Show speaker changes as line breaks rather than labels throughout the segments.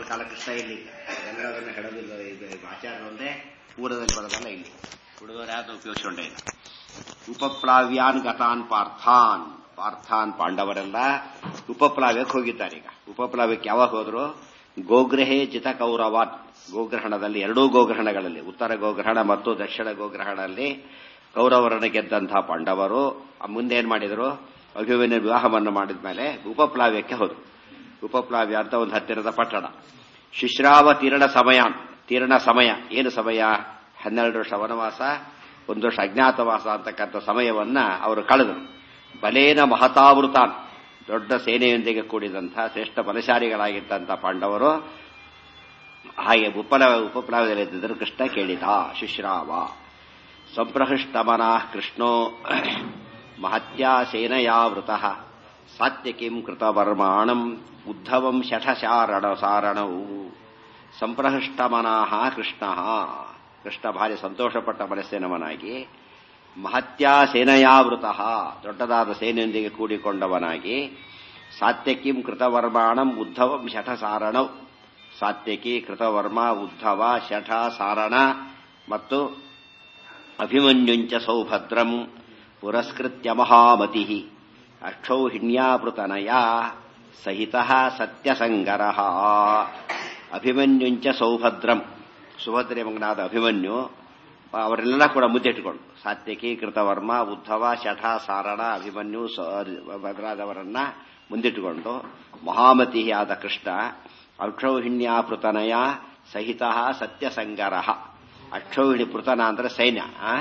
ಕೌರವರ ಕಾಲ ಕೃಷ್ಣ ಇಲ್ಲಿ ಎಲ್ಲರನ್ನ ಹೇಳೋದಿಲ್ಲ ಇದು ಆಚಾರ ಒಂದೇ ಪೂರ್ವದಲ್ಲಿ ಬರೋದಲ್ಲ ಇಲ್ಲಿ ಹುಡುಗರು ಯಾವುದು ಉಪಯೋಗಿಸ್ಕೊಂಡೇ ಇಲ್ಲ ಉಪಪ್ಲಾವ್ಯಾನ್ ಗತಾನ್ ಪಾರ್ಥಾನ್ ಪಾರ್ಥಾನ್ ಪಾಂಡವರೆಲ್ಲ ಉಪಪ್ಲಾವ್ಯಕ್ಕೆ ಹೋಗಿದ್ದಾರೆ ಈಗ ಉಪಪ್ಲಾವ್ಯಕ್ಕೆ ಯಾವಾಗ ಹೋದ್ರು ಗೋಗ್ರಹೇ ಜಿತ ಕೌರವಾನ್ ಗೋಗ್ರಹಣದಲ್ಲಿ ಎರಡೂ ಗೋಗ್ರಹಣಗಳಲ್ಲಿ ಉತ್ತರ ಗೋಗ್ರಹಣ ಮತ್ತು ದಕ್ಷಿಣ ಗೋಗ್ರಹಣದಲ್ಲಿ ಕೌರವರನ್ನು ಗೆದ್ದಂತಹ ಪಾಂಡವರು ಮುಂದೆ ಏನ್ ಮಾಡಿದ್ರು ಅಭಿಮನ್ಯ ವಿವಾಹವನ್ನು ಮಾಡಿದ ಮೇಲೆ ಉಪಪ್ಲಾವ್ಯಕ್ಕೆ ಹೋದ್ರು ಉಪಪ್ಲಾವ್ಯ ಅಂತ ಒಂದು ಹತ್ತಿರದ ಪಟ್ಟಣ ಶಿಶ್ರಾವ ತೀರಣ ಸಮಯ ತೀರಣ ಸಮಯ ಏನು ಸಮಯ ಹನ್ನೆರಡು ವರ್ಷ ವನವಾಸ ಒಂದು ವರ್ಷ ಅಜ್ಞಾತವಾಸ ಅಂತಕ್ಕಂಥ ಸಮಯವನ್ನ ಅವರು ಕಳೆದರು ಬಲೇನ ಮಹತಾವೃತಾನ್ ದೊಡ್ಡ ಸೇನೆಯೊಂದಿಗೆ ಕೂಡಿದಂತಹ ಶ್ರೇಷ್ಠ ಬಲಶಾಲಿಗಳಾಗಿದ್ದಂಥ ಪಾಂಡವರು ಹಾಗೆ ಉಪಲ ಉಪಪ್ಲಾವದಲ್ಲಿದ್ದರು ಕೃಷ್ಣ ಕೇಳಿದ ಶಿಶ್ರಾವ ಸಂಪ್ರಹೃಷ್ಟಮನ ಕೃಷ್ಣೋ ಮಹತ್ಯಾ ಸೇನಯಾವೃತ ಸಾತ್ಯಕಿಂ ಕೃತವರ್ಮಾಣಂ ಉದ್ಧವಂ ಶಠಶಾರಣ ಸಾರಣವು ಸಂಪ್ರಹೃಷ್ಟಮನಾಹ ಕೃಷ್ಣ ಕೃಷ್ಣ ಭಾರಿ ಸಂತೋಷಪಟ್ಟ ಮನಸ್ಸಿನವನಾಗಿ ಮಹತ್ಯಾ ಸೇನಯಾವೃತ ದೊಡ್ಡದಾದ ಸೇನೆಯೊಂದಿಗೆ ಕೂಡಿಕೊಂಡವನಾಗಿ ಸಾತ್ಯಕಿಂ ಕೃತವರ್ಮಾಣಂ ಉದ್ಧವಂ ಶಠಸಾರಣವ್ ಸಾತ್ಯಕಿ ಕೃತವರ್ಮ ಉದ್ಧವ ಶಠ ಸಾರಣ ಮತ್ತು ಅಭಿಮನ್ಯುಂಚ ಸೌಭದ್ರಂ ಪುರಸ್ಕೃತ್ಯ ಮಹಾಮತಿ ಅಕ್ಷೌಹಿಣ್ಯಾಪೃತನಯ ಸಹಿತ ಸತ್ಯಸಂಗರ ಅಭಿಮನ್ಯುಂಚ ಸೌಭದ್ರಂ ಸುಭದ್ರೆ ಮಗನಾದ ಅಭಿಮನ್ಯು ಅವರೆಲ್ಲ ಕೂಡ ಮುದ್ದೆಟ್ಟುಕೊಂಡು ಸಾತ್ಯಕಿ ಕೃತವರ್ಮ ಉದ್ಧವ ಶಠ ಸಾರಣ ಅಭಿಮನ್ಯು ಮೊದಲಾದವರನ್ನ ಮುಂದಿಟ್ಟುಕೊಂಡು ಮಹಾಮತಿ ಆದ ಕೃಷ್ಣ ಅಕ್ಷೌಹಿಣ್ಯಾಪೃತನಯ ಸಹಿತ ಸತ್ಯಸಂಗರ ಅಕ್ಷೌಹಿಣಿ ಪೃತನ ಅಂದ್ರೆ ಸೈನ್ಯ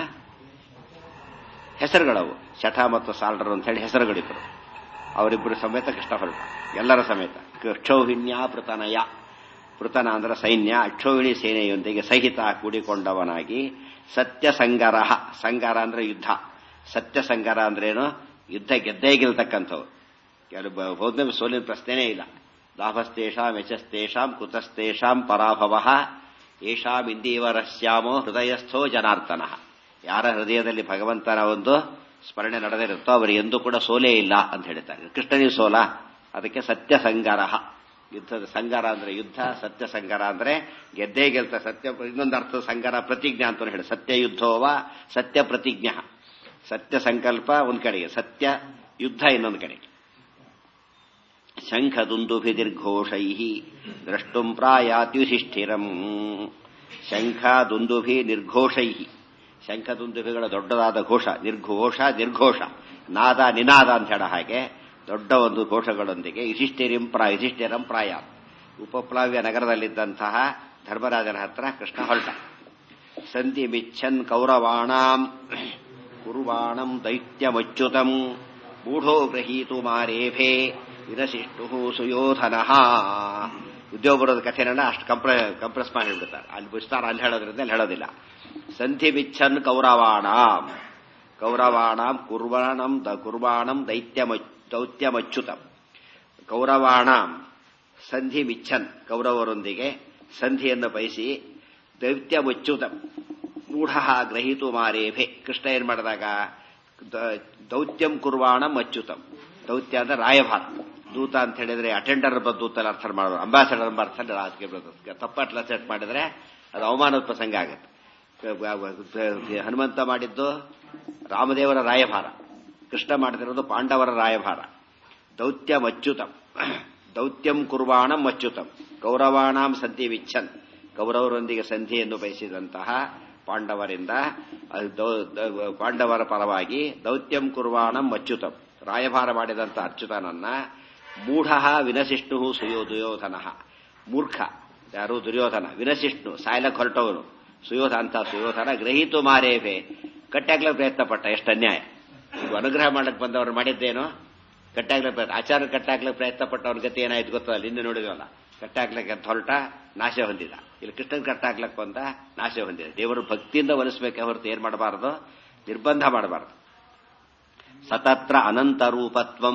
ಹೆಸರುಗಳವು ಶಠ ಮತ್ತು ಸಾಲ್ಡರು ಅಂತ ಹೇಳಿ ಹೆಸರುಗಳಿಬ್ಬರು ಅವರಿಬ್ಬರು ಸಮೇತ ಕೃಷ್ಣ ಹೊರಟ ಎಲ್ಲರ ಸಮೇತ ಅಕ್ಷೌಹಿಣ್ಯ ಪೃತನಯ ಪೃತನ ಅಂದ್ರೆ ಸೈನ್ಯ ಅಕ್ಷೌಹಿಣಿ ಸೇನೆಯೊಂದಿಗೆ ಸಹಿತ ಕೂಡಿಕೊಂಡವನಾಗಿ ಸತ್ಯ ಸಂಗರ ಸಂಗಾರ ಅಂದ್ರೆ ಯುದ್ಧ ಸತ್ಯ ಸಂಗಾರ ಅಂದ್ರೇನು ಯುದ್ಧ ಗೆದ್ದೇ ಗೆಲ್ತಕ್ಕಂಥವ್ರು ಕೆಲವು ಹೋದ್ಮೇಲೆ ಸೋಲಿನ ಪ್ರಶ್ನೆನೇ ಇಲ್ಲ ಲಾಭಸ್ತೇಷಾಂ ಯಶಸ್ತೇಷಾಂ ಕುತಸ್ತೇಷಾಂ ಪರಾಭವ ಏಷಾಂ ಇಂದೀವರಸ್ಯಾಮೋ ಹೃದಯಸ್ಥೋ ಜನಾರ್ದನ ಯಾರ ಹೃದಯದಲ್ಲಿ ಭಗವಂತನ ಒಂದು ಸ್ಮರಣೆ ನಡೆದಿರುತ್ತೋ ಅವರು ಎಂದೂ ಕೂಡ ಸೋಲೇ ಇಲ್ಲ ಅಂತ ಹೇಳ್ತಾರೆ ಕೃಷ್ಣನಿಗೆ ಸೋಲ ಅದಕ್ಕೆ ಸತ್ಯ ಸಂಗಾರ ಯುದ್ಧದ ಸಂಗಾರ ಅಂದ್ರೆ ಯುದ್ಧ ಸತ್ಯ ಸಂಗಾರ ಅಂದ್ರೆ ಗೆದ್ದೇ ಗೆಲ್ತ ಸತ್ಯ ಇನ್ನೊಂದು ಅರ್ಥ ಸಂಗಾರ ಪ್ರತಿಜ್ಞಾ ಅಂತ ಹೇಳಿ ಸತ್ಯ ಯುದ್ಧೋವ ಸತ್ಯ ಪ್ರತಿಜ್ಞ ಸತ್ಯ ಸಂಕಲ್ಪ ಒಂದ್ ಕಡೆಗೆ ಸತ್ಯ ಯುದ್ಧ ಇನ್ನೊಂದು ಕಡೆಗೆ ಶಂಖ ದುಂದುಭಿ ನಿರ್ಘೋಷೈ ದ್ರಷ್ಟುಂ ಪ್ರಾಯಾತ್ಯುಧಿಷ್ಠಿರಂ ಶಂಖ ದುಂದುಭಿ ನಿರ್ಘೋಷೈ ಶಂಖ ದುಂದುಭಿಗಳ ದೊಡ್ಡದಾದ ಘೋಷ ನಿರ್ಘೋಷ ನಿರ್ಘೋಷ ನಾದ ನಿನಾದ ಅಂತ ಹೇಳ ಹಾಗೆ ದೊಡ್ಡ ಒಂದು ಘೋಷಗಳೊಂದಿಗೆ ಯುಧಿಷ್ಠಿರಿಂ ಪ್ರಾ ಯುಧಿಷ್ಠಿರಂ ಪ್ರಾಯ ಉಪಪ್ಲಾವ್ಯ ನಗರದಲ್ಲಿದ್ದಂತಹ ಧರ್ಮರಾಜನ ಹತ್ರ ಕೃಷ್ಣ ಹೊರಟ ಸಂಧಿ ಮಿಚ್ಛನ್ ಕೌರವಾಣಾಂ ಕುರ್ವಾಣಂ ದೈತ್ಯಮಚ್ಯುತಂ ಮೂಢೋ ಗೃಹೀತು ಮಾರೇಭೆ ವಿರಸಿಷ್ಟು ಸುಯೋಧನ ಉದ್ಯೋಗ ಬರೋದ ಕಥೆನ ಅಷ್ಟು ಕಂಪ್ರ ಕಂಪ್ರೆಸ್ ಮಾಡಿ ಹೇಳ್ಬಿಡ್ತಾರೆ ಅಲ್ಲಿ ವಿಸ್ತಾರ ಅಲ್ಲಿ ಹೇಳೋದ್ರಿಂದ ಅಲ್ಲಿ ಹೇಳೋದಿಲ್ಲ ಸಂಧಿ ಬಿಚ್ಚನ್ ಕೌರವಾಣಾಂ ಕೌರವಾಣಾಂ ಕುರ್ವಾಣಂ ದ ಕುರ್ವಾಣಂ ದೈತ್ಯ ದೌತ್ಯಮಚ್ಯುತಂ ಕೌರವಾಣಾಂ ಸಂಧಿ ಮಿಚ್ಚನ್ ಕೌರವರೊಂದಿಗೆ ಸಂಧಿಯನ್ನು ಬಯಸಿ ದೈತ್ಯಮಚ್ಯುತಂ ಮೂಢ ಗ್ರಹೀತು ಮಾರೇಭೆ ಕೃಷ್ಣ ಏನ್ ಮಾಡಿದಾಗ ದೌತ್ಯಂ ಕುರ್ವಾಣಂ ಅಚ್ಯುತಂ ದೌತ್ಯ ಅಂದ್ರೆ ರಾಯಭಾರ ದೂತ ಅಂತ ಹೇಳಿದ್ರೆ ಅಟೆಂಡರ್ ದೂತ ಅರ್ಥ ಮಾಡೋದು ಅಂಬಾಸಡರ್ ಎಂಬ ಅರ್ಥ ಅದಕ್ಕೆ ತಪ್ಪ ಟ್ರಾನ್ಸ್ಲೇಟ್ ಮಾಡಿದ್ರೆ ಅದು ಅವಮಾನದ ಪ್ರಸಂಗ ಆಗುತ್ತೆ ಹನುಮಂತ ಮಾಡಿದ್ದು ರಾಮದೇವರ ರಾಯಭಾರ ಕೃಷ್ಣ ಮಾಡ್ತಿರೋದು ಪಾಂಡವರ ರಾಯಭಾರ ದೌತ್ಯಂ ಅಚ್ಯುತಂ ದೌತ್ಯಂ ಕುರ್ವಾಣಂ ಅಚ್ಯುತಂ ಕೌರವಾಣಾಂ ಸಂಧಿ ವಿಚ್ಛನ್ ಕೌರವರೊಂದಿಗೆ ಸಂಧಿಯನ್ನು ಬಯಸಿದಂತಹ ಪಾಂಡವರಿಂದ ಪಾಂಡವರ ಪರವಾಗಿ ದೌತ್ಯಂ ಕುರ್ವಾಣಂ ಅಚ್ಯುತಂ ರಾಯಭಾರ ಮಾಡಿದಂತ ಅಚ್ಯುತನನ್ನ ಮೂಢ ವಿನಸಿಷ್ಣು ಸುಯೋ ದುಯೋಧನ ಮೂರ್ಖ ಯಾರು ದುರ್ಯೋಧನ ವಿನಸಿಷ್ಣು ಸಾಯ್ಲಕ್ ಹೊರಟವನು ಸುಯೋಧ ಅಂತ ಸುಯೋಧನ ಗ್ರಹೀತು ಮಾರೇವೆ ಕಟ್ಟಾಗ್ಲಕ್ಕೆ ಪ್ರಯತ್ನ ಪಟ್ಟ ಎಷ್ಟು ಅನ್ಯಾಯ ಈಗ ಅನುಗ್ರಹ ಮಾಡಕ್ ಬಂದವರು ಮಾಡಿದ್ದೇನೋ ಕಟ್ಟಾಗ್ಲಕ್ಕೆ ಪ್ರಯತ್ನ ಆಚಾರ ಕಟ್ಟಾಗ್ಲಕ್ಕೆ ಪ್ರಯತ್ನ ಪಟ್ಟವ್ರ ಗತಿ ಏನಾಯ್ತು ಗೊತ್ತಲ್ಲ ಹಿಂದೆ ನೋಡಿದ್ವಲ್ಲ ಕಟ್ಟಾಗ್ಲಕ್ಕೆ ಅಂತ ಹೊರಟ ನಾಶ ಹೊಂದಿದ ಇಲ್ಲಿ ಕೃಷ್ಣನ್ ಕಟ್ಟಾಗ್ಲಕ್ಕೆ ಬಂದ ನಾಶ ಹೊಂದಿದ ದೇವರು ಭಕ್ತಿಯಿಂದ ಒಲಿಸ್ಬೇಕೆ ಹೊರತು ಏನ್ ಮಾಡಬಾರದು ನಿರ್ಬಂಧ ಮಾಡಬಾರದು ಸತತ್ರ ಅನಂತ ರೂಪತ್ವಂ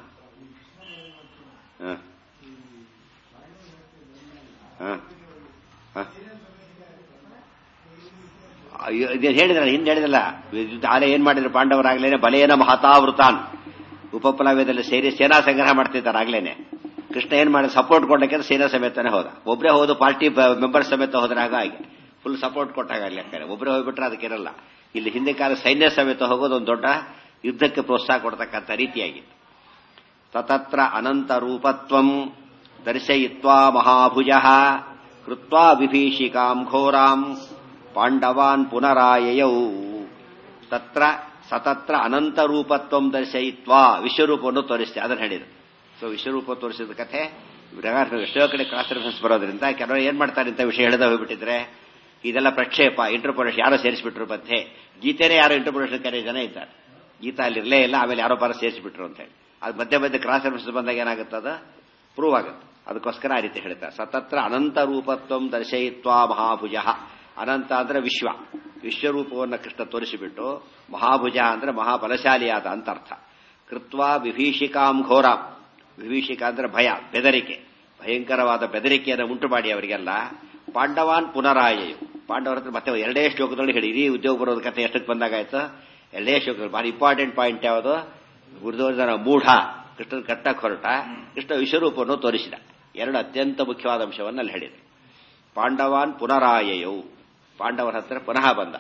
ಇದೇನು ಹೇಳಿದ್ರಲ್ಲ ಹಿಂದೆ ಹೇಳಿದಲ್ಲ ಆಲೆ ಏನ್ ಮಾಡಿದ್ರು ಪಾಂಡವರಾಗ್ಲೇನೆ ಬಲೆಯನ ಮಹತಾವೃತಾನ್ ಉಪಪ್ಲವ್ಯದಲ್ಲಿ ಸೇರಿ ಸೇನಾ ಸಂಗ್ರಹ ಮಾಡ್ತಿದ್ದಾರೆ ಆಗ್ಲೇನೆ ಕೃಷ್ಣ ಏನ್ ಮಾಡಿ ಸಪೋರ್ಟ್ ಕೊಡಕ್ಕೆ ಸೇನಾ ಸಮೇತನೇ ಹೋದ ಒಬ್ಬರೇ ಹೋದ ಪಾರ್ಟಿ ಮೆಂಬರ್ ಸಮೇತ ಹೋದ್ರೆ ಆಗ ಹಾಗೆ ಫುಲ್ ಸಪೋರ್ಟ್ ಕೊಟ್ಟಾಗ ಲೆಕ್ಕ ಒಬ್ಬರೇ ಹೋಗ್ಬಿಟ್ರೆ ಅದಕ್ಕಿರಲ್ಲ ಇಲ್ಲಿ ಹಿಂದೆ ಕಾಲ ಸೈನ್ಯ ಸಮೇತ ಹೋಗೋದು ಒಂದು ದೊಡ್ಡ ಯುದ್ಧಕ್ಕೆ ಪ್ರೋತ್ಸಾಹ ಕೊಡ್ತಕ್ಕಂಥ ರೀತಿಯಾಗಿತ್ತು ತತತ್ರ ಅನಂತ ರೂಪತ್ವಂ ದರ್ಶಯಿತ್ವಾ ಮಹಾಭುಜ ಕೃತ್ವಾ ವಿಭೀಷಿಕಾಂ ಘೋರಾಂ ಪಾಂಡವಾನ್ ಪುನರಾಯಯೌ ತತ್ರ ಸತತ್ರ ಅನಂತ ರೂಪತ್ವಂ ದರ್ಶಯಿತ್ವಾ ವಿಶ್ವರೂಪವನ್ನು ತೋರಿಸಿದೆ ಅದನ್ನು ಹೇಳಿದ್ರು ಸೊ ವಿಶ್ವರೂಪ ತೋರಿಸಿದ ಕಥೆ ಎಷ್ಟೋ ಕಡೆ ಕ್ರಾಸ್ ರೆಫರೆನ್ಸ್ ಬರೋದ್ರಿಂದ ಕೆಲವರು ಏನ್ ಮಾಡ್ತಾರೆ ಅಂತ ವಿಷಯ ಹೇಳದ ಹೋಗ್ಬಿಟ್ಟಿದ್ರೆ ಇದೆಲ್ಲ ಪ್ರಕ್ಷೇಪ ಇಂಟರ್ಪೊಲೇಷನ್ ಯಾರೋ ಸೇರಿಸ್ಬಿಟ್ರು ಮತ್ತೆ ಗೀತೆನೇ ಯಾರೋ ಇಂಟರ್ಪೊಲೇಷನ್ ಕರೆ ಜನ ಇದ್ದಾರೆ ಗೀತಾ ಅಲ್ಲಿ ಇರಲೇ ಇಲ್ಲ ಆಮೇಲೆ ಯಾರೋ ಬರ ಸೇರಿಸ್ಬಿಟ್ರು ಅಂತ ಹೇಳಿ ಅದು ಮಧ್ಯೆ ಮಧ್ಯೆ ಕ್ರಾಸ್ ರೆಫರೆನ್ಸ್ ಬಂದಾಗ ಏನಾಗುತ್ತೆ ಅದು ಪ್ರೂವ್ ಆಗುತ್ತೆ ಅದಕ್ಕೋಸ್ಕರ ಆ ರೀತಿ ಹೇಳ್ತಾರೆ ಸತತ್ರ ಅನಂತ ರೂಪತ್ವಂ ದರ್ಶಯಿತ್ವಾ ಮಹಾಭುಜ ಅನಂತ ಅಂದ್ರೆ ವಿಶ್ವ ವಿಶ್ವರೂಪವನ್ನು ಕೃಷ್ಣ ತೋರಿಸಿಬಿಟ್ಟು ಮಹಾಭುಜ ಅಂದ್ರೆ ಮಹಾಬಲಶಾಲಿಯಾದ ಅಂತ ಅರ್ಥ ಕೃತ್ವಾ ವಿಭೀಷಿಕಾಂ ಘೋರಾಂ ವಿಭೀಷಿಕ ಅಂದ್ರೆ ಭಯ ಬೆದರಿಕೆ ಭಯಂಕರವಾದ ಬೆದರಿಕೆಯನ್ನು ಉಂಟು ಮಾಡಿ ಅವರಿಗೆಲ್ಲ ಪಾಂಡವಾನ್ ಪುನರಾಯಯು ಪಾಂಡವರ ಹತ್ರ ಮತ್ತೆ ಎರಡೇ ಶ್ಲೋಕದಲ್ಲಿ ಹೇಳಿ ಇಡೀ ಉದ್ಯೋಗ ಬರೋದ ಕಥೆ ಎಷ್ಟಕ್ಕೆ ಬಂದಾಗಾಯ್ತು ಎರಡೇ ಶ್ಲೋಕದಲ್ಲಿ ಭಾರಿ ಇಂಪಾರ್ಟೆಂಟ್ ಪಾಯಿಂಟ್ ಯಾವುದು ಗುರುದೋರ್ಜನ ಮೂಢ ಕೃಷ್ಣನ ಕಟ್ಟಕ್ಕೆ ಹೊರಟ ಕೃಷ್ಣ ವಿಶ್ವರೂಪವನ್ನು ತೋರಿಸಿದ ಎರಡು ಅತ್ಯಂತ ಮುಖ್ಯವಾದ ಅಂಶವನ್ನು ಅಲ್ಲಿ ಹೇಳಿದೆ ಪಾಂಡವಾನ್ ಪುನರಾಯಯವು ಪಾಂಡವರ ಹತ್ರ ಪುನಃ ಬಂದ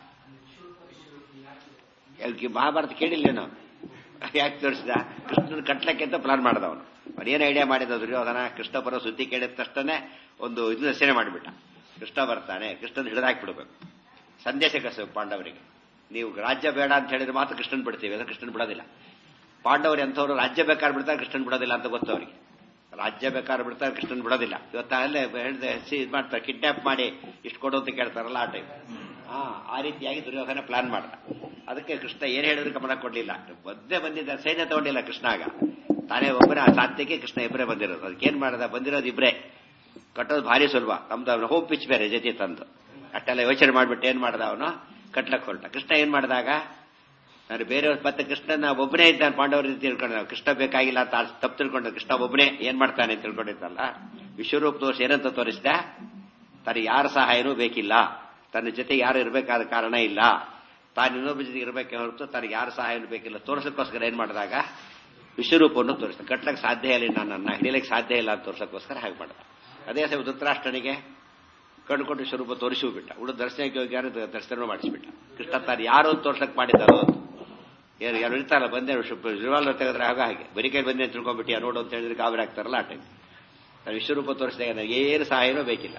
ಮಹಾಭಾರತ ಕೇಳಿಲ್ಲ ನಾವು ಯಾಕೆ ತೋರಿಸಿದ ಕೃಷ್ಣನ ಕಟ್ಲಕ್ಕೆ ಅಂತ ಪ್ಲಾನ್ ಮಾಡ್ದ ಅವನು ಅವನೇನು ಐಡಿಯಾ ಮಾಡಿದ ದುರ್ಯೋಧನ ಕೃಷ್ಣ ಬರೋ ಸುದ್ದಿ ಕೇಳಿದ ತಕ್ಷಣ ಒಂದು ಇದು ರಚನೆ ಮಾಡಿಬಿಟ್ಟ ಕೃಷ್ಣ ಬರ್ತಾನೆ ಕೃಷ್ಣನ್ ಹಿಡಿದಾಕ್ಬಿಡ್ಬೇಕು ಸಂದೇಶ ಕಳಿಸ್ಬೇಕು ಪಾಂಡವರಿಗೆ ನೀವು ರಾಜ್ಯ ಬೇಡ ಅಂತ ಹೇಳಿದ್ರೆ ಮಾತ್ರ ಕೃಷ್ಣನ್ ಬಿಡ್ತೀವಿ ಅಂದ್ರೆ ಕೃಷ್ಣನ್ ಬಿಡೋದಿಲ್ಲ ಪಾಂಡವರು ಎಂಥವ್ರು ರಾಜ್ಯ ಬೇಕಾದ್ರೆ ಬಿಡ್ತಾರೆ ಕೃಷ್ಣನ್ ಬಿಡೋದಿಲ್ಲ ಅಂತ ಗೊತ್ತು ಅವರಿಗೆ ರಾಜ್ಯ ಬೇಕಾದ್ರೆ ಬಿಡ್ತಾರೆ ಕೃಷ್ಣನ್ ಬಿಡೋದಿಲ್ಲ ಇವತ್ತಲ್ಲೇ ಹೇಳಿದೆ ಇದು ಮಾಡ್ತಾರೆ ಕಿಡ್ನಾಪ್ ಮಾಡಿ ಇಷ್ಟು ಕೊಡು ಅಂತ ಕೇಳ್ತಾರಲ್ಲ ಆ ಟೈಮ್ ಹಾ ಆ ರೀತಿಯಾಗಿ ದುರ್ಯೋಧನ ಪ್ಲಾನ್ ಮಾಡ್ದ ಅದಕ್ಕೆ ಕೃಷ್ಣ ಏನ್ ಹೇಳಿದ್ರು ಗಮನ ಕೊಡ್ಲಿಲ್ಲ ಮಧ್ಯೆ ಬಂದಿದ್ದ ಸೈನ್ಯ ತಗೊಂಡಿಲ್ಲ ಕೃಷ್ಣ ಆಗ ತಾನೇ ಒಬ್ಬರೇ ಆ ಸಾಧ್ಯಕ್ಕೆ ಕೃಷ್ಣ ಇಬ್ಬರೇ ಬಂದಿರೋದು ಅದಕ್ಕೆ ಏನ್ ಮಾಡದ ಬಂದಿರೋದು ಇಬ್ಬರೇ ಕಟ್ಟೋದು ಭಾರಿ ಸುಲಭ ನಮ್ದು ಹೋಮ್ ಪಿಚ್ ಬೇರೆ ಜೊತೆ ತಂದು ಅಷ್ಟೆಲ್ಲ ಯೋಚನೆ ಮಾಡ್ಬಿಟ್ಟು ಏನ್ ಮಾಡ್ದ ಅವನು ಕಟ್ಲಕ್ ಹೊರಟ ಕೃಷ್ಣ ಏನ್ ಮಾಡಿದಾಗ ನಾನು ಬೇರೆಯವ್ರ ಮತ್ತೆ ಕೃಷ್ಣನ ಒಬ್ಬನೇ ಇದ್ದಾನೆ ಪಾಂಡವರ ತಿಳ್ಕೊಂಡ ಕೃಷ್ಣ ಬೇಕಾಗಿಲ್ಲ ಅಂತ ತಪ್ಪು ತಿಳ್ಕೊಂಡ ಕೃಷ್ಣ ಒಬ್ಬನೇ ಏನ್ ಮಾಡ್ತಾನೆ ಅಂತ ತಿಳ್ಕೊಂಡಿದ್ದಲ್ಲ ವಿಶ್ವರೂಪ ದೋಷ ಏನಂತ ತೋರಿಸಿದ ತನಗೆ ಯಾರ ಸಹಾಯನೂ ಬೇಕಿಲ್ಲ ತನ್ನ ಜೊತೆ ಯಾರು ಇರಬೇಕಾದ ಕಾರಣ ಇಲ್ಲ ತಾನು ಇನ್ನೊಬ್ಬ ಜೊತೆಗೆ ಇರಬೇಕೆ ಹೊರತು ತನಗೆ ಯಾರ ಸಹಾಯನೂ ಬೇಕಿಲ್ಲ ತೋರ್ಸಕ್ಕೋಸ್ಕರ ಏನ್ ಮಾಡಿದಾಗ ವಿಶ್ವರೂಪವನ್ನು ತೋರಿಸ್ತಾನೆ ಕಟ್ಲಕ್ಕೆ ಸಾಧ್ಯ ಇಲ್ಲ ನನ್ನನ್ನು ಹಿಡಿಯಲಿಕ್ಕೆ ಸಾಧ್ಯ ಇಲ್ಲ ಅಂತ ತೋರ್ಸಕ್ಕೋಸ್ಕರ ಹಾಗೆ ಮಾಡಿದ ಅದೇ ಸಮಯ ಧೃತರಾಷ್ಟ್ರನಿಗೆ ಕಂಡುಕೊಂಡು ಸ್ವರೂಪ ತೋರಿಸೂ ಬಿಟ್ಟ ಉಳಿದ ದರ್ಶನಕ್ಕೆ ಹೋಗಿ ಯಾರು ದರ್ಶನ ಮಾಡಿಸ್ಬಿಟ್ಟ ಕೃಷ್ಣ ತಾನು ಯಾರು ತೋರ್ಸಕ್ ಮಾಡಿದ್ದಾರೋ ಏನು ಯಾರು ಇರ್ತಾರಲ್ಲ ಬಂದೆ ರಿವಾಲ್ವರ್ ತೆಗೆದ್ರೆ ಆಗ ಹಾಗೆ ಬರೀ ಕೈ ಬಂದೆ ತಿಳ್ಕೊಂಡ್ಬಿಟ್ಟು ನೋಡು ಅಂತ ಹೇಳಿದ್ರೆ ಗಾಬರಿ ಆಗ್ತಾರಲ್ಲ ಆ ಟೈಮ್ ನಾನು ವಿಶ್ವರೂಪ ತೋರಿಸಿದಾಗ ನನಗೆ ಏನು ಸಹಾಯನೂ ಬೇಕಿಲ್ಲ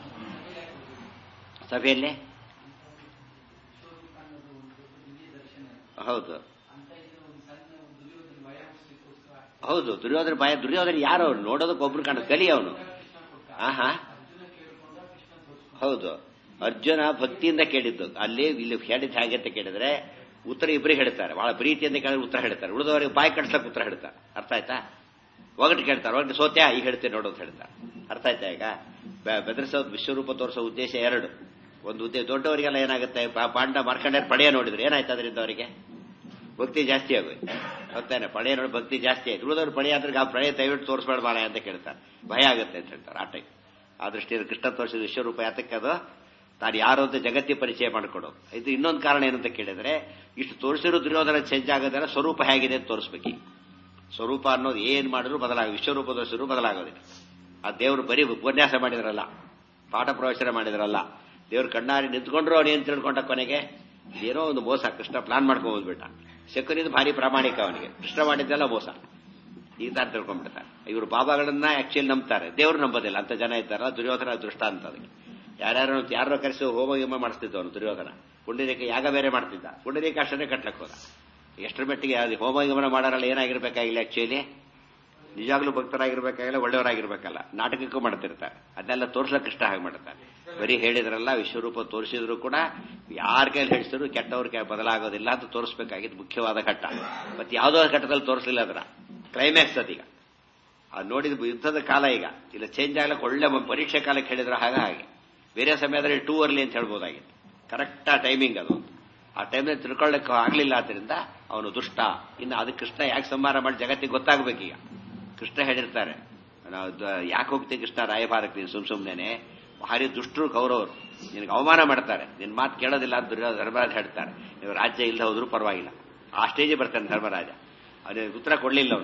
ಸಭೆಯಲ್ಲೇ ಹೌದು ಹೌದು ದುರ್ಯೋಧನ ಭಯ ದುರ್ಯೋಧನ ಯಾರು ಅವನು ನೋಡೋದಕ್ಕೆ ಒಬ್ರು ಕಾಣ ಕಲಿ ಅವನು ಆಹಾ ಹೌದು ಅರ್ಜುನ ಭಕ್ತಿಯಿಂದ ಕೇಳಿದ್ದು ಅಲ್ಲಿ ಇಲ್ಲಿ ಹೇಳಿದ ಹಾಗೆ ಅಂತ ಕೇಳಿದ್ರೆ ಉತ್ತರ ಇಬ್ಬರಿಗೆ ಹೇಳ್ತಾರೆ ಬಹಳ ಪ್ರೀತಿಯಿಂದ ಕೇಳಿದ್ರೆ ಉತ್ತರ ಹೇಳ್ತಾರೆ ಉಳಿದವರಿಗೆ ಬಾಯಿ ಕಟ್ಸಕ್ ಉತ್ತರ ಹೇಳ್ತಾರೆ ಅರ್ಥ ಆಯ್ತಾ ಒಗಟ್ಟು ಕೇಳ್ತಾರೆ ಒಗಟ್ಟು ಸೋತ್ಯಾ ಈಗ ಹೇಳ್ತೇನೆ ನೋಡು ಅಂತ ಹೇಳ್ತಾರೆ ಅರ್ಥ ಆಯ್ತಾ ಈಗ ಬೆದರಿಸೋ ವಿಶ್ವರೂಪ ತೋರಿಸೋ ಉದ್ದೇಶ ಎರಡು ಒಂದು ಉದ್ದೇಶ ದೊಡ್ಡವರಿಗೆಲ್ಲ ಏನಾಗುತ್ತೆ ಪಾಂಡ ಮಾರ್ಕಂಡ್ಯರ್ ಪಡೆಯ ನೋಡಿದ್ರು ಏನಾಯ್ತು ಅದರಿಂದ ಅವರಿಗೆ ಭಕ್ತಿ ಜಾಸ್ತಿ ಆಗೋಯ್ತು ಗೊತ್ತೇನೆ ಪಡೆಯ ನೋಡಿ ಭಕ್ತಿ ಜಾಸ್ತಿ ಆಯ್ತು ಉಳಿದವ್ರು ಪಡೆಯ ಅಂದ್ರೆ ಆ ಪಡೆಯ ದಯವಿಟ್ಟು ತೋರಿಸ್ಬೇಡ ಬಾಳ ಅಂತ ಕೇಳ್ತಾರೆ ಭಯ ಆಗುತ್ತೆ ಅಂತ ಹೇಳ್ತಾರೆ ಆ ಟೈಪ್ ಆ ದೃಷ್ಟಿಯಲ್ಲಿ ಕೃಷ್ಣ ತೋರಿಸಿದ ವಿಶ್ವರೂಪ ಯಾತಕ್ಕೆ ಅದು ತಾನು ಯಾರು ಅಂತ ಜಗತ್ತಿ ಪರಿಚಯ ಮಾಡಿಕೊಡೋದು ಇದು ಇನ್ನೊಂದು ಕಾರಣ ಏನಂತ ಕೇಳಿದ್ರೆ ಇಷ್ಟು ತೋರಿಸಿರೋ ದುರ್ಯೋಧನ ಚೇಂಜ್ ಆಗೋದಲ್ಲ ಸ್ವರೂಪ ಹೇಗಿದೆ ಅಂತ ತೋರಿಸ್ಬೇಕು ಸ್ವರೂಪ ಅನ್ನೋದು ಏನ್ ಮಾಡಿದ್ರು ಬದಲಾಗ ವಿಶ್ವರೂಪ ತೋರಿಸಿದ್ರು ಬದಲಾಗೋದಿಲ್ಲ ಆ ದೇವರು ಬರೀ ಉಪನ್ಯಾಸ ಮಾಡಿದ್ರಲ್ಲ ಪಾಠ ಪ್ರವಚನ ಮಾಡಿದ್ರಲ್ಲ ದೇವ್ರು ಕಣ್ಣಾರಿ ನಿಂತ್ಕೊಂಡ್ರು ಅವ್ನು ಏನ್ ತಿಳ್ಕೊಂಡ ಕೊನೆಗೆ ಏನೋ ಒಂದು ಮೋಸ ಕೃಷ್ಣ ಪ್ಲಾನ್ ಮಾಡ್ಕೊಂಡು ಹೋಗ್ಬಿಟ್ಟ ಶಕುನಿದು ಭಾರಿ ಪ್ರಾಮಾಣಿಕ ಅವನಿಗೆ ಕೃಷ್ಣ ಮಾಡಿದ್ದೆಲ್ಲ ಮೋಸ ಈ ತರ ತಿಳ್ಕೊಂಡ್ಬಿಡ್ತಾರೆ ಇವರು ಬಾಬಾಗಳನ್ನ ಆಕ್ಚುಲಿ ನಂಬ್ತಾರೆ ದೇವರು ನಂಬೋದಿಲ್ಲ ಅಂತ ಜನ ಇದ್ದಾರಲ್ಲ ದುರ್ಯೋಧನ ದೃಷ್ಟ ಅಂತ ಅದಕ್ಕೆ ಯಾರ್ಯಾರು ಯಾರೋ ಕರೆಸಿ ಹೋಮ ಗಿಮ ಮಾಡಿಸ್ತಿದ್ದ ಅವನು ದುರ್ಯೋಧನ ಪುಂಡರೀಕ ಯಾಗ ಬೇರೆ ಮಾಡ್ತಿದ್ದ ಪುಂಡರೀಕ ಅಷ್ಟೇ ಕಟ್ಲಕ್ ಹೋದ ಎಷ್ಟರ ಮಟ್ಟಿಗೆ ಅದು ಹೋಮ ಗಮನ ಮಾಡೋರಲ್ಲ ಏನಾಗಿರ್ಬೇಕಾಗಿಲ್ಲ ಆಕ್ಚುಲಿ ನಿಜಾಗ್ಲೂ ಭಕ್ತರಾಗಿರ್ಬೇಕಾಗಿಲ್ಲ ಒಳ್ಳೆಯವರಾಗಿರ್ಬೇಕಲ್ಲ ನಾಟಕಕ್ಕೂ ಮಾಡ್ತಿರ್ತಾರೆ ಅದನ್ನೆಲ್ಲ ತೋರ್ಸಕ್ ಇಷ್ಟ ಹಾಗೆ ಮಾಡ್ತಾರೆ ಬರೀ ಹೇಳಿದ್ರಲ್ಲ ವಿಶ್ವರೂಪ ತೋರಿಸಿದ್ರು ಕೂಡ ಯಾರ ಕೈಲಿ ಹೇಳಿಸಿದ್ರು ಕೆಟ್ಟವ್ರ ಕೈ ಬದಲಾಗೋದಿಲ್ಲ ಅಂತ ತೋರಿಸಬೇಕಾಗಿದ್ದು ಮುಖ್ಯವಾದ ಘಟ್ಟ ಮತ್ತೆ ಯಾವುದೋ ಘಟ್ಟದಲ್ಲಿ ತೋರಿಸಲಿಲ್ಲ ಅದರ ಕ್ಲೈಮ್ಯಾಕ್ಸ್ ಅದೀಗ ಅದು ನೋಡಿದ ಯುದ್ಧದ ಕಾಲ ಈಗ ಇಲ್ಲ ಚೇಂಜ್ ಆಗ್ಲಿಕ್ಕೆ ಒಳ್ಳೆ ಪರೀಕ್ಷೆ ಕಾಲಕ್ಕೆ ಹೇಳಿದ್ರೆ ಹಾಗ ಹಾಗೆ ಬೇರೆ ಸಮಯದಲ್ಲಿ ಟೂ ಅರ್ಲಿ ಅಂತ ಹೇಳ್ಬೋದಾಗಿತ್ತು ಕರೆಕ್ಟ್ ಆ ಟೈಮಿಂಗ್ ಅದು ಆ ಟೈಮ್ನಲ್ಲಿ ತಿಳ್ಕೊಳ್ಳಕ್ಕೆ ಆಗ್ಲಿಲ್ಲ ಆದ್ರಿಂದ ಅವನು ದುಷ್ಟ ಇನ್ನು ಅದಕ್ಕೆ ಕೃಷ್ಣ ಯಾಕೆ ಸಂಹಾರ ಮಾಡಿ ಜಗತ್ತಿಗೆ ಗೊತ್ತಾಗಬೇಕೀಗ ಕೃಷ್ಣ ಹೇಳಿರ್ತಾರೆ ನಾವು ಯಾಕೆ ಹೋಗ್ತೀವಿ ಕೃಷ್ಣ ರಾಯಭಾರಕ್ಕೆ ನೀನು ಸುಮ್ ಸುಮ್ಮನೆ ಭಾರಿ ದುಷ್ಟರು ಕೌರವರು ನಿನಗೆ ಅವಮಾನ ಮಾಡ್ತಾರೆ ನಿನ್ನ ಮಾತು ಕೇಳೋದಿಲ್ಲ ಅಂತ ಧರ್ಮರಾಜ ಹೇಳ್ತಾರೆ ನೀವು ರಾಜ್ಯ ಇಲ್ಲ ಹೋದ್ರೂ ಪರವಾಗಿಲ್ಲ ಆ ಸ್ಟೇಜಿಗೆ ಬರ್ತಾನೆ ಧರ್ಮರಾಜ ಅವನಿಗೆ ಉತ್ತರ ಕೊಡ್ಲಿಲ್ಲ ಅವನು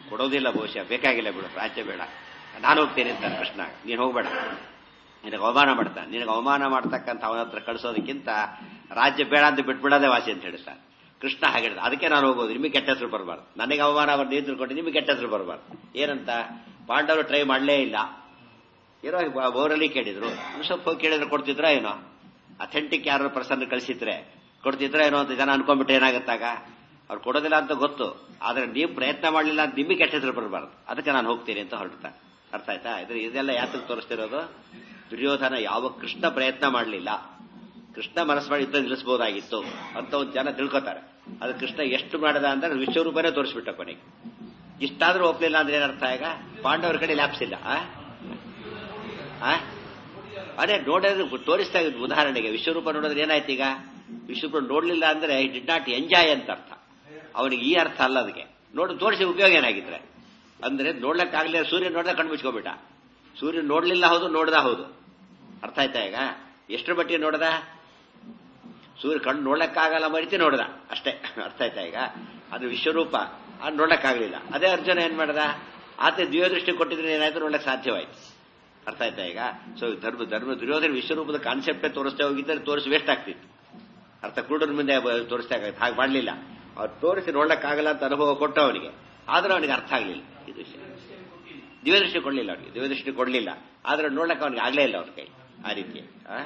ಕೊಡೋದಿಲ್ಲ ಬಹುಶಃ ಬೇಕಾಗಿಲ್ಲ ಬಿಡು ರಾಜ್ಯ ಬೇಡ ನಾನು ಹೋಗ್ತೇನೆ ಅಂತಾನೆ ಕೃಷ್ಣ ನೀನು ಹೋಗ್ಬೇಡ ನಿನಗೆ ಅವಮಾನ ಮಾಡ್ತಾನೆ ನಿನಗೆ ಅವಮಾನ ಮಾಡ್ತಕ್ಕಂಥ ಅವನ ಹತ್ರ ಕಳಿಸೋದಕ್ಕಿಂತ ರಾಜ್ಯ ಬೇಡ ಅಂತ ಬಿಟ್ಬಿಡೋದೇ ವಾಸಿ ಅಂತ ಹೇಳ್ತಾನೆ ಕೃಷ್ಣ ಹಾಗೆ ಹೇಳಿದ ಅದಕ್ಕೆ ನಾನು ಹೋಗೋದು ನಿಮಗೆ ಕೆಟ್ಟ ಹೆಸರು ಬರಬಾರ್ದು ನನಗೆ ಅವಮಾನ ಅವ್ರು ನೀವು ತಿಳ್ಕೊಂಡು ನಿಮಗೆ ಕೆಟ್ಟ ಹೆಸರು ಬರಬಾರ್ದು ಏನಂತ ಪಾಂಡವರು ಟ್ರೈ ಮಾಡಲೇ ಇಲ್ಲ ಏನೋ ಬೋರಲ್ಲಿ ಕೇಳಿದ್ರು ಸ್ವಲ್ಪ ಹೋಗಿ ಕೇಳಿದ್ರೆ ಕೊಡ್ತಿದ್ರ ಏನೋ ಅಥೆಂಟಿಕ್ ಯಾರು ಪರ್ಸನ್ ಕಳಿಸಿದ್ರೆ ಕೊಡ್ತಿದ್ರ ಏನೋ ಅಂತ ಜನ ಅನ್ಕೊಂಡ್ಬಿಟ್ಟು ಏನಾಗುತ್ತಾಗ ಅವ್ರು ಕೊಡೋದಿಲ್ಲ ಅಂತ ಗೊತ್ತು ಆದ್ರೆ ನೀವು ಪ್ರಯತ್ನ ಮಾಡಲಿಲ್ಲ ಅಂತ ನಿಮಗೆ ಕೆಟ್ಟ ಹೆಸರು ಬರಬಾರ್ದು ಅದಕ್ಕೆ ನಾನು ಹೋಗ್ತೀನಿ ಅಂತ ಹೊರಡ್ತಾರೆ ಅರ್ಥ ಆಯ್ತಾ ಇದ್ರೆ ಇದೆಲ್ಲ ಯಾತಕ್ಕೆ ತೋರಿಸ್ತಿರೋದು ದುರ್ಯೋಧನ ಯಾವ ಕೃಷ್ಣ ಪ್ರಯತ್ನ ಮಾಡಲಿಲ್ಲ ಕೃಷ್ಣ ಮನಸ್ಸು ಮಾಡಿ ಯುದ್ಧ ನಿಲ್ಲಿಸಬಹುದಾಗಿತ್ತು ಅಂತ ಒಂದು ಜನ ತಿಳ್ಕೊತಾರೆ ಅದು ಕೃಷ್ಣ ಎಷ್ಟು ಮಾಡದ ಅಂದ್ರೆ ವಿಶ್ವರೂಪನೇ ತೋರಿಸ್ಬಿಟ್ಟ ಕೊನೆಗೆ ಇಷ್ಟಾದ್ರೂ ಒಪ್ಲಿಲ್ಲ ಅಂದ್ರೆ ಏನರ್ಥ ಈಗ ಪಾಂಡವರ ಕಡೆ ಲ್ಯಾಪ್ಸ್ ಇಲ್ಲ ಆ? ಆ? ಅದೇ ನೋಡೋದು ತೋರಿಸ್ತಾ ಇದ್ದು ಉದಾಹರಣೆಗೆ ವಿಶ್ವರೂಪ ನೋಡಿದ್ರೆ ಏನಾಯ್ತು ಈಗ ವಿಶ್ವರೂಪ ನೋಡ್ಲಿಲ್ಲ ಅಂದ್ರೆ ಡಿಡ್ ನಾಟ್ ಎಂಜಾಯ್ ಅಂತ ಅರ್ಥ ಅವನಿಗೆ ಈ ಅರ್ಥ ಅಲ್ಲ ಅದಕ್ಕೆ ನೋಡಿ ತೋರಿಸಿ ಉಪಯೋಗ ಏನಾಗಿದ್ರೆ ಅಂದ್ರೆ ನೋಡ್ಲಕ್ಕಾಗ್ಲಿಲ್ಲ ಸೂರ್ಯ ನೋಡ್ದ ಕಣ್ಣು ಮುಚ್ಕೊಂಡ್ಬಿಟ್ಟ ಸೂರ್ಯ ನೋಡ್ಲಿಲ್ಲ ಹೌದು ನೋಡ್ದ ಹೌದು ಅರ್ಥ ಆಯ್ತಾ ಈಗ ಎಷ್ಟರ ಮಟ್ಟಿಗೆ ನೋಡ್ದ ಸೂರ್ಯ ಕಣ್ಣು ನೋಡ್ಲಕ್ಕಾಗಲ್ಲ ಮರಿತಿ ನೋಡ್ದ ಅಷ್ಟೇ ಅರ್ಥ ಆಯ್ತಾ ಈಗ ಅದು ವಿಶ್ವರೂಪ ಅದು ನೋಡ್ಲಕ್ಕಾಗ್ಲಿಲ್ಲ ಅದೇ ಅರ್ಜುನ ಏನ್ ಮಾಡ್ದ ಆತ ದಿವ್ಯದೃಷ್ಟಿ ಕೊಟ್ಟಿದ್ರೆ ಏನಾಯ್ತು ನೋಡ್ಲಕ್ ಸಾಧ್ಯವಾಯ್ತು ಅರ್ಥ ಆಯ್ತಾ ಈಗ ಸೊ ಧರ್ಮ ಧರ್ಮ ದುರ್ಯೋಧನ ವಿಶ್ವರೂಪದ ಕಾನ್ಸೆಪ್ಟೇ ತೋರಿಸ್ತಾ ಹೋಗಿದ್ದರೆ ತೋರಿಸಿ ವೇಸ್ಟ್ ಆಗ್ತಿತ್ತು ಅರ್ಥ ಕುರುಡನ ಮುಂದೆ ತೋರಿಸ್ತಾ ಹಾಗೆ ಮಾಡಲಿಲ್ಲ ಅವ್ರು ತೋರಿಸಿ ನೋಡ್ಲಕ್ಕಾಗಲ್ಲ ಅಂತ ಅನುಭವ ಕೊಟ್ಟ ಅವನಿಗೆ ಆದ್ರೆ ಅವನಿಗೆ ಅರ್ಥ ಆಗಲಿಲ್ಲ ಇದು ವಿಷಯ ದಿವ್ಯದೃಷ್ಟಿ ಕೊಡಲಿಲ್ಲ ಅವನಿಗೆ ದಿವ್ಯದೃಷ್ಟಿ ಕೊಡಲಿಲ್ಲ ಆದ್ರೆ ನೋಡ್ಲಕ್ಕೆ ಅವನಿಗೆ ಆಗಲೇ ಇಲ್ಲ ಅವನ ಕೈ ಆ ರೀತಿ ಆ?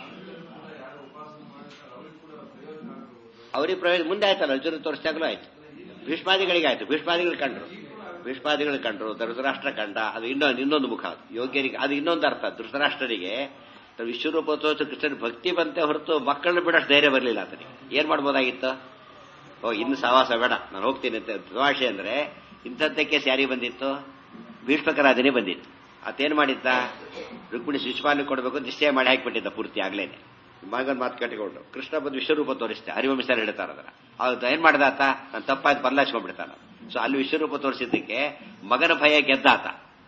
ಅವ್ರಿಗೆ ಪ್ರಯೋಜನ ಮುಂದೆ ಆಯ್ತಲ್ಲ ಅರ್ಜುನ ತೋರಿಸಿದಾಗಲೂ ಆಯ್ತು ಭೀಷ್ಮಾದಿಗಳಿಗೆ ಆಯ್ತು ಭೀಷ್ಮಾದಿಗಳು ಕಂಡ್ರು ಭೀಷ್ಮಾದಿಗಳು ಕಂಡ್ರು ಧೃತರಾಷ್ಟ್ರ ಕಂಡ ಅದು ಇನ್ನೊಂದು ಇನ್ನೊಂದು ಮುಖ ಅದು ಯೋಗ್ಯರಿಗೆ ಅದು ಇನ್ನೊಂದು ಅರ್ಥ ಧೃತರಾಷ್ಟ್ರರಿಗೆ ತನ್ನ ವಿಶ್ವರೂಪ ತೋರಿಸ ಕೃಷ್ಣನ ಭಕ್ತಿ ಬಂತೆ ಹೊರತು ಮಕ್ಕಳನ್ನ ಬಿಡೋಷ್ಟು ಧೈರ್ಯ ಬರಲಿಲ್ಲ ಆತನಿಗೆ ಏನ್ ಮಾಡ್ಬೋದಾಗಿತ್ತು ಓ ಇನ್ನು ಸವಾಸ ಬೇಡ ನಾನು ಹೋಗ್ತೀನಿ ಅಂತ ತಮಾಷೆ ಅಂದ್ರೆ ಇಂಥದ್ದಕ್ಕೆ ಸ್ಯಾರಿ ಬಂದಿತ್ತು ಭೀಷ್ಮಕರಾಜನೇ ಬಂದಿತ್ತು ಆತೇನ್ ಮಾಡಿದ್ದ ರುಕ್ಮಿಣಿ ಶಿಶುಪಾಲನೆ ಕೊಡಬೇಕು ನಿಶ್ಚಯ ಮಾಡಿ ಹಾಕಿಬಿಟ್ಟಿದ್ದ ಪೂರ್ತಿ ಆಗ್ಲೇನೆ ಮಗನ್ ಮಾತು ಕಟ್ಟಿಕೊಂಡು ಕೃಷ್ಣ ಬಂದು ವಿಶ್ವರೂಪ ತೋರಿಸ್ತೆ ಹರಿವಂಶರು ಹೇಳ್ತಾರ ಅದರ ಅದು ಏನ್ ಮಾಡ್ದ ಆತ ನಾನು ತಪ್ಪಾಯ್ತು ಬದಲಾಯಿಸ್ಕೊಂಡ್ಬಿಡ್ತಾನ ಸೊ ಅಲ್ಲಿ ವಿಶ್ವರೂಪ ತೋರಿಸಿದ್ದಕ್ಕೆ ಮಗನ ಭಯ ಗೆದ್ದಾತ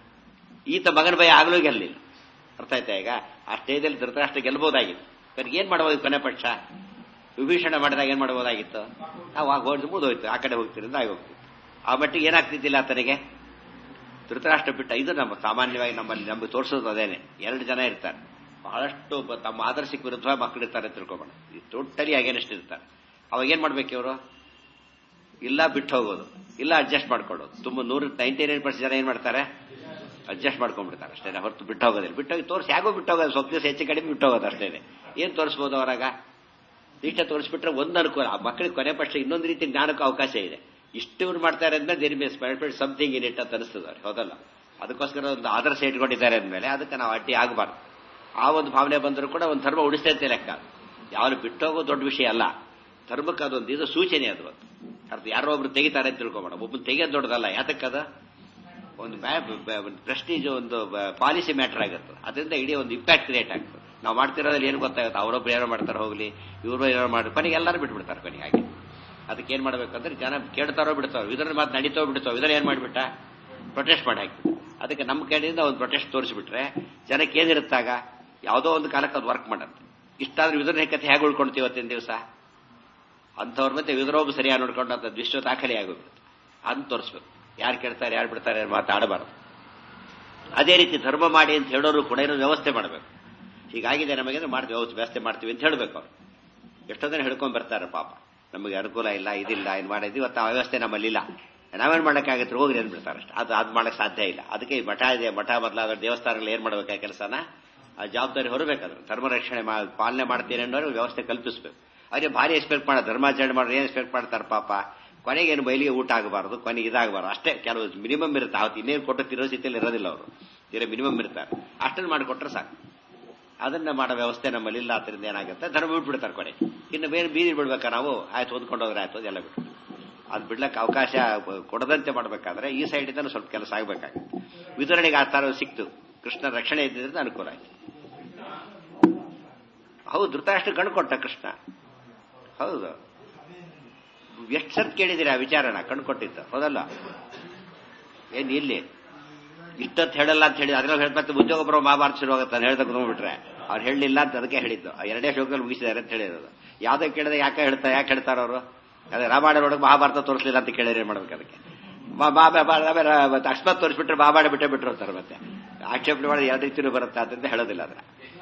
ಈತ ಮಗನ ಭಯ ಆಗ್ಲೂ ಗೆಲ್ಲಿಲ್ಲ ಅರ್ಥ ಆಯ್ತಾ ಈಗ ಆ ಸ್ಟೇಜಲ್ಲಿ ಧೃತರಾಷ್ಟ್ರ ಗೆಲ್ಬಹುದಾಗಿತ್ತು ಅವ್ರಿಗೆ ಏನ್ ಮಾಡಬಹುದು ಕೊನೆ ಪಕ್ಷ ವಿಭೀಷಣ ಮಾಡಿದಾಗ ಏನ್ ಮಾಡಬಹುದಾಗಿತ್ತು ನಾವು ಆಗ ಹೋಗಿ ಮುಗಿದೋಯ್ತು ಆ ಕಡೆ ಹೋಗ್ತೀರಿ ಅಂತ ಆಗಿ ಹೋಗ್ತೀವಿ ಆ ಮಟ್ಟಿಗೆ ಏನಾಗ್ತಿದ್ದಿಲ್ಲ ಆತನಿಗೆ ಧೃತರಾಷ್ಟ್ರ ಬಿಟ್ಟ ಇದು ನಮ್ಮ ಸಾಮಾನ್ಯವಾಗಿ ನಮ್ಮಲ್ಲಿ ನಮಗೆ ತೋರಿಸೋದು ಅದೇನೆ ಎರಡು ಜನ ಇರ್ತಾರೆ ಬಹಳಷ್ಟು ಬ- ತಮ್ಮ ಆದರ್ಶಕ್ಕೆ ವಿರುದ್ಧವಾಗಿ ಮಕ್ಕಳಿರ್ತಾರೆ ಅಂತ ತಿಳ್ಕೊಬೇಡ ಟೋಟಲಿ ಅಗೇನೆಸ್ಟ್ ಇರ್ತಾರೆ ಅವಾಗ ಏನ್ ಮಾಡ್ಬೇಕು ಇವರು ಇಲ್ಲ ಬಿಟ್ಟು ಹೋಗೋದು ಇಲ್ಲ ಅಡ್ಜಸ್ಟ್ ಮಾಡ್ಕೊಳ್ಳೋದು ತುಂಬ ನೂರ ನೈಂಟಿ ನೈನ್ ಪರ್ಸೆಂಟ್ ಜನ ಏನ್ ಮಾಡ್ತಾರೆ ಅಡ್ಜಸ್ಟ್ ಮಾಡ್ಕೊಂಡ್ಬಿಡ್ತಾರೆ ಅಷ್ಟೇ ಹೊರತು ಬಿಟ್ಟು ಹೋಗೋದಿಲ್ಲ ಬಿಟ್ಟು ಹೋಗಿ ತೋರಿಸಿ ಯಾಕೋ ಬಿಟ್ಟು ಹೋಗೋದು ಸ್ವಲ್ಪ ದಿವಸ ಹೆಚ್ಚು ಕಡಿಮೆ ಬಿಟ್ಟು ಹೋಗೋದು ಅಷ್ಟೇ ಏನ್ ತೋರಿಸ್ಬೋದು ಅವರಾಗ ಇಷ್ಟ ತೋರಿಸ್ಬಿಟ್ರೆ ಒಂದು ಅನುಕೂಲ ಆ ಮಕ್ಕಳಿಗೆ ಕೊನೆ ಪಕ್ಷ ಇನ್ನೊಂದು ರೀತಿ ಜ್ಞಾನಕ್ಕೆ ಅವಕಾಶ ಇದೆ ಇಷ್ಟು ಇವ್ರು ಮಾಡ್ತಾರೆ ಅಂದ್ರೆ there may special something in it ಅಂತ ಅನಿಸ್ತದೆ ಅವ್ರಿಗೆ ಹೌದಲ್ಲ ಅದಕ್ಕೋಸ್ಕರ ಒಂದು ಆದರ್ಶ ಇಟ್ಕೊಂಡಿದ್ದಾರೆ ಅಂದಮೇಲೆ ಅದಕ್ಕೆ ನಾವು ಅಡ್ಡಿ ಆಗಬಾರ್ದು ಆ ಒಂದು ಭಾವನೆ ಬಂದರೂ ಕೂಡ ಒಂದು ಧರ್ಮ ಉಳಿಸ್ತೈತೆ ಲೆಕ್ಕ ಯಾರು ಬಿಟ್ಟೋಗೋ ದೊಡ್ಡ ವಿಷಯ ಅಲ್ಲ ಧರ್ಮಕ್ಕೆ ಅದೊಂದು ಇದು ಸೂಚನೆ ಅದು ಒಂದು ಅರ್ಥ ಯಾರೋ ಒಬ್ರು ತೆಗಿತಾರೆ ಅಂತ ತಿಳ್ಕೊಬೇಡ ಒಬ್ಬನು ತೆಗಿಯೋದು ದೊಡ್ಡದಲ್ಲ ಯಾತಕ್ಕದ ಒಂದು ಪ್ರೆಸ್ಟೀಜ್ ಒಂದು ಪಾಲಿಸಿ ಮ್ಯಾಟರ್ ಆಗುತ್ತೆ ಅದರಿಂದ ಇಡೀ ಒಂದು ಇಂಪ್ಯಾಕ್ಟ್ ಕ್ರಿಯೇಟ್ ಆಗ್ತದೆ ನಾವು ಮಾಡ್ತಿರೋದ್ರಲ್ಲಿ ಏನು ಗೊತ್ತಾಗುತ್ತೆ ಅವರೊಬ್ರು ಏನೋ ಮಾಡ್ತಾರೆ ಹೋಗ್ಲಿ ಇವರು ಏನೋ ಮಾಡಿ ಕೊನೆಗೆ ಎಲ್ಲರೂ ಬಿಟ್ಬಿಡ್ತಾರೆ ಕೊನೆಗೆ ಹಾಗೆ ಅದಕ್ಕೆ ಏನ್ ಮಾಡ್ಬೇಕಂದ್ರೆ ಜನ ಕೇಳ್ತಾರೋ ಬಿಡ್ತಾರೋ ಇದರ ಮಾತು ನಡೀತೋ ಬಿಡ್ತೋ ಇದರ ಏನ್ ಮಾಡ್ಬಿಟ್ಟ ಪ್ರೊಟೆಸ್ಟ್ ಮಾಡಿ ಹಾಕ್ಬಿಟ್ಟು ಅದಕ್ಕೆ ನಮ್ಮ ಕಡೆಯಿಂದ ಒಂದು ಪ್ರೊಟೆಸ್ಟ್ ತೋರಿಸ್ಬಿಟ್ರೆ ಜನಕ್ಕೆ ಏನಿರುತ್ತಾಗ ಯಾವುದೋ ಒಂದು ಕಾಲಕ್ಕೆ ಅದು ವರ್ಕ್ ಮಾಡುತ್ತೆ ಇಷ್ಟಾದ್ರೂ ವಿದುರನ ಕಥೆ ಹೇಗೆ ಉಳ್ಕೊಳ್ತೀವಿ ಇವತ್ತಿನ ದಿವಸ ಅಂಥವ್ರ ಮತ್ತೆ ವಿದುರೋಬ್ ಸರಿಯಾಗಿ ನೋಡ್ಕೊಂಡು ಅಂತ ವಿಶ್ವ ದಾಖಲೆ ಆಗೋಗ್ಬಿಡುತ್ತೆ ಅಂತ ತೋರಿಸ್ಬೇಕು ಯಾರು ಕೇಳ್ತಾರೆ ಯಾರು ಬಿಡ್ತಾರೆ ಅನ್ನೋ ಮಾತಾಡಬಾರದು ಅದೇ ರೀತಿ ಧರ್ಮ ಮಾಡಿ ಅಂತ ಹೇಳೋರು ಕೂಡ ಏನೋ ವ್ಯವಸ್ಥೆ ಮಾಡಬೇಕು ಹೀಗಾಗಿದೆ ನಮಗೆ ಅಂದ್ರೆ ಮಾಡ್ತೀವಿ ವ್ಯವಸ್ಥೆ ವ್ಯವಸ್ಥೆ ಮಾಡ್ತೀವಿ ಅಂತ ಹೇಳಬೇಕು ಅವ್ರು ಎಷ್ಟೋ ಜನ ಹಿಡ್ಕೊಂಡ್ ಬರ್ತಾರೆ ಪಾಪ ನಮಗೆ ಅನುಕೂಲ ಇಲ್ಲ ಇದಿಲ್ಲ ಏನು ಮಾಡಿದ್ವಿ ಇವತ್ತು ಆ ವ್ಯವಸ್ಥೆ ನಮ್ಮಲ್ಲಿ ಇಲ್ಲ ನಾವೇನ್ ಮಾಡಕ್ಕಾಗತ್ತೆ ಹೋಗಿ ಅಂದ್ಬಿಡ್ತಾರೆ ಅಷ್ಟೇ ಅದು ಅದು ಮಾಡಕ್ ಸಾಧ್ಯ ಇಲ್ಲ ಅದಕ್ಕೆ ಈ ಮಠ ಇದೆ ಮಠ ಬದಲಾದ ದೇವಸ್ಥಾನಗಳು ಏನ್ ಮಾಡ್ಬೇಕು ಕೆಲಸನ ಆ ಜವಾಬ್ದಾರಿ ಹೊರಬೇಕಾದ್ರೆ ಧರ್ಮ ರಕ್ಷಣೆ ಮಾ- ಪಾಲನೆ ಮಾಡ್ತೀನಿ ಅನ್ನೋರು ವ್ಯವಸ್ಥೆ ಕಲ್ಪಿಸಬೇಕು ಅದೇ ಭಾರಿ ಎಕ್ಸ್ಪೆಕ್ಟ್ ಮಾಡ ಧರ್ಮಾಚರಣೆ ಮಾಡ್ರೆ ಏನ್ ಎಕ್ಸ್ಪೆಕ್ಟ್ ಮಾಡ್ತಾರೆ ಪಾಪ ಕೊನೆಗೆ ಏನು ಬಯಲಿಗೆ ಊಟ ಆಗಬಾರ್ದು ಕೊನೆಗೆ ಇದಾಗಬಾರ್ದು ಅಷ್ಟೇ ಕೆಲವು ಮಿನಿಮಮ್ ಇರುತ್ತೆ ಅವತ್ತು ಇನ್ನೇನು ಕೊಟ್ಟು ತಿರೋ ಸ್ಥಿತಿಯಲ್ಲಿ ಇರೋದಿಲ್ಲ ಅವರು ತೀರಾ ಮಿನಿಮಮ್ ಇರ್ತಾರೆ ಅಷ್ಟನ್ನು ಮಾಡಿಕೊಟ್ರೆ ಸಾಕು ಅದನ್ನ ಮಾಡೋ ವ್ಯವಸ್ಥೆ ನಮ್ಮಲ್ಲಿ ಇಲ್ಲ ಅದರಿಂದ ಏನಾಗುತ್ತೆ ಧರ್ಮ ಬಿಟ್ಬಿಡ್ತಾರೆ ಕೊನೆ ಇನ್ನು ಬೇರೆ ಬೀದಿ ಬಿಡ್ಬೇಕಾ ನಾವು ಆಯ್ತು ಓದ್ಕೊಂಡು ಹೋದ್ರೆ ಆಯ್ತು ಅದೆಲ್ಲ ಬಿಟ್ಟು ಅದು ಬಿಡ್ಲಕ್ಕೆ ಅವಕಾಶ ಕೊಡದಂತೆ ಮಾಡಬೇಕಾದ್ರೆ ಈ ಸೈಡ್ ಇಂದ ಸ್ವಲ್ಪ ಕೆಲಸ ಆಗಬೇಕಾಗುತ್ತೆ ವಿತರಣೆಗೆ ಆ ತರ ಸಿಕ್ತು ಕೃಷ್ಣ ರಕ್ಷಣೆ ಇದ್ದಿದ್ರೆ ಅನುಕೂಲ ಆಯ್ತು ಹೌದು ಧೃತರಾಷ್ಟ್ರ ಕಣ್ಣು ಕೊಟ್ಟ ಕೃಷ್ಣ ಹೌದು ಎಷ್ಟು ಸತ್ ಕೇಳಿದಿರಿ ಆ ವಿಚಾರನ ಕಣ್ಣು ಕೊಟ್ಟಿದ್ದು ಹೌದಲ್ಲ ಏನ್ ಇಲ್ಲಿ ಇಷ್ಟೊತ್ತು ಹೇಳಲ್ಲ ಅಂತ ಹೇಳಿ ಅದ್ರಲ್ಲಿ ಹೇಳ್- ಮತ್ತೆ ಉದ್ಯೋಗ ಬರೋ ಮಹಾಭಾರತ ಶುರು ಆಗುತ್ತೆ ಅಂತ ಹೇಳ್ತಾ ಕುತ್ಕೊಂಡ್ಬಿಟ್ರೆ ಅವ್ರು ಹೇಳಲಿಲ್ಲ ಅಂತ ಅದಕ್ಕೆ ಹೇಳಿದ್ದು ಆ ಎರಡೇ ಶ್ಲೋಕದಲ್ಲಿ ಮುಗಿಸಿದ್ದಾರೆ ಅಂತ ಹೇಳಿರೋದು ಯಾವ್ದೋ ಕೇಳಿದ್ರೆ ಯಾಕೆ ಹೇಳ್ತಾರೆ ಯಾಕೆ ಹೇಳ್ತಾರ ಅವರು ಅದೇ ರಾಮಾಯಣ ಒಳಗೆ ಮಹಾಭಾರತ ತೋರಿಸಲಿಲ್ಲ ಅಂತ ಕೇಳಿದ್ರೆ ಏನ್ ಮಾಡ್ಬೇಕು ಅದಕ್ಕೆ ಮತ್ತೆ ಅಕಸ್ಮಾತ್ ತೋರಿಸ್ಬಿಟ್ರೆ ಬಾಬಾಡ ಬಿಟ್ಟೆ ಬಿಟ್ಟರು ಅಂತಾರೆ ಮತ್ತೆ ಆಕ್ಷೇಪಣೆ ಮಾಡಿ ಎರಡು ರೀತಿಯೂ ಬರುತ್ತೆ ಅಂತ ಹೇಳೋದಿಲ್ಲ ಅದನ್ನ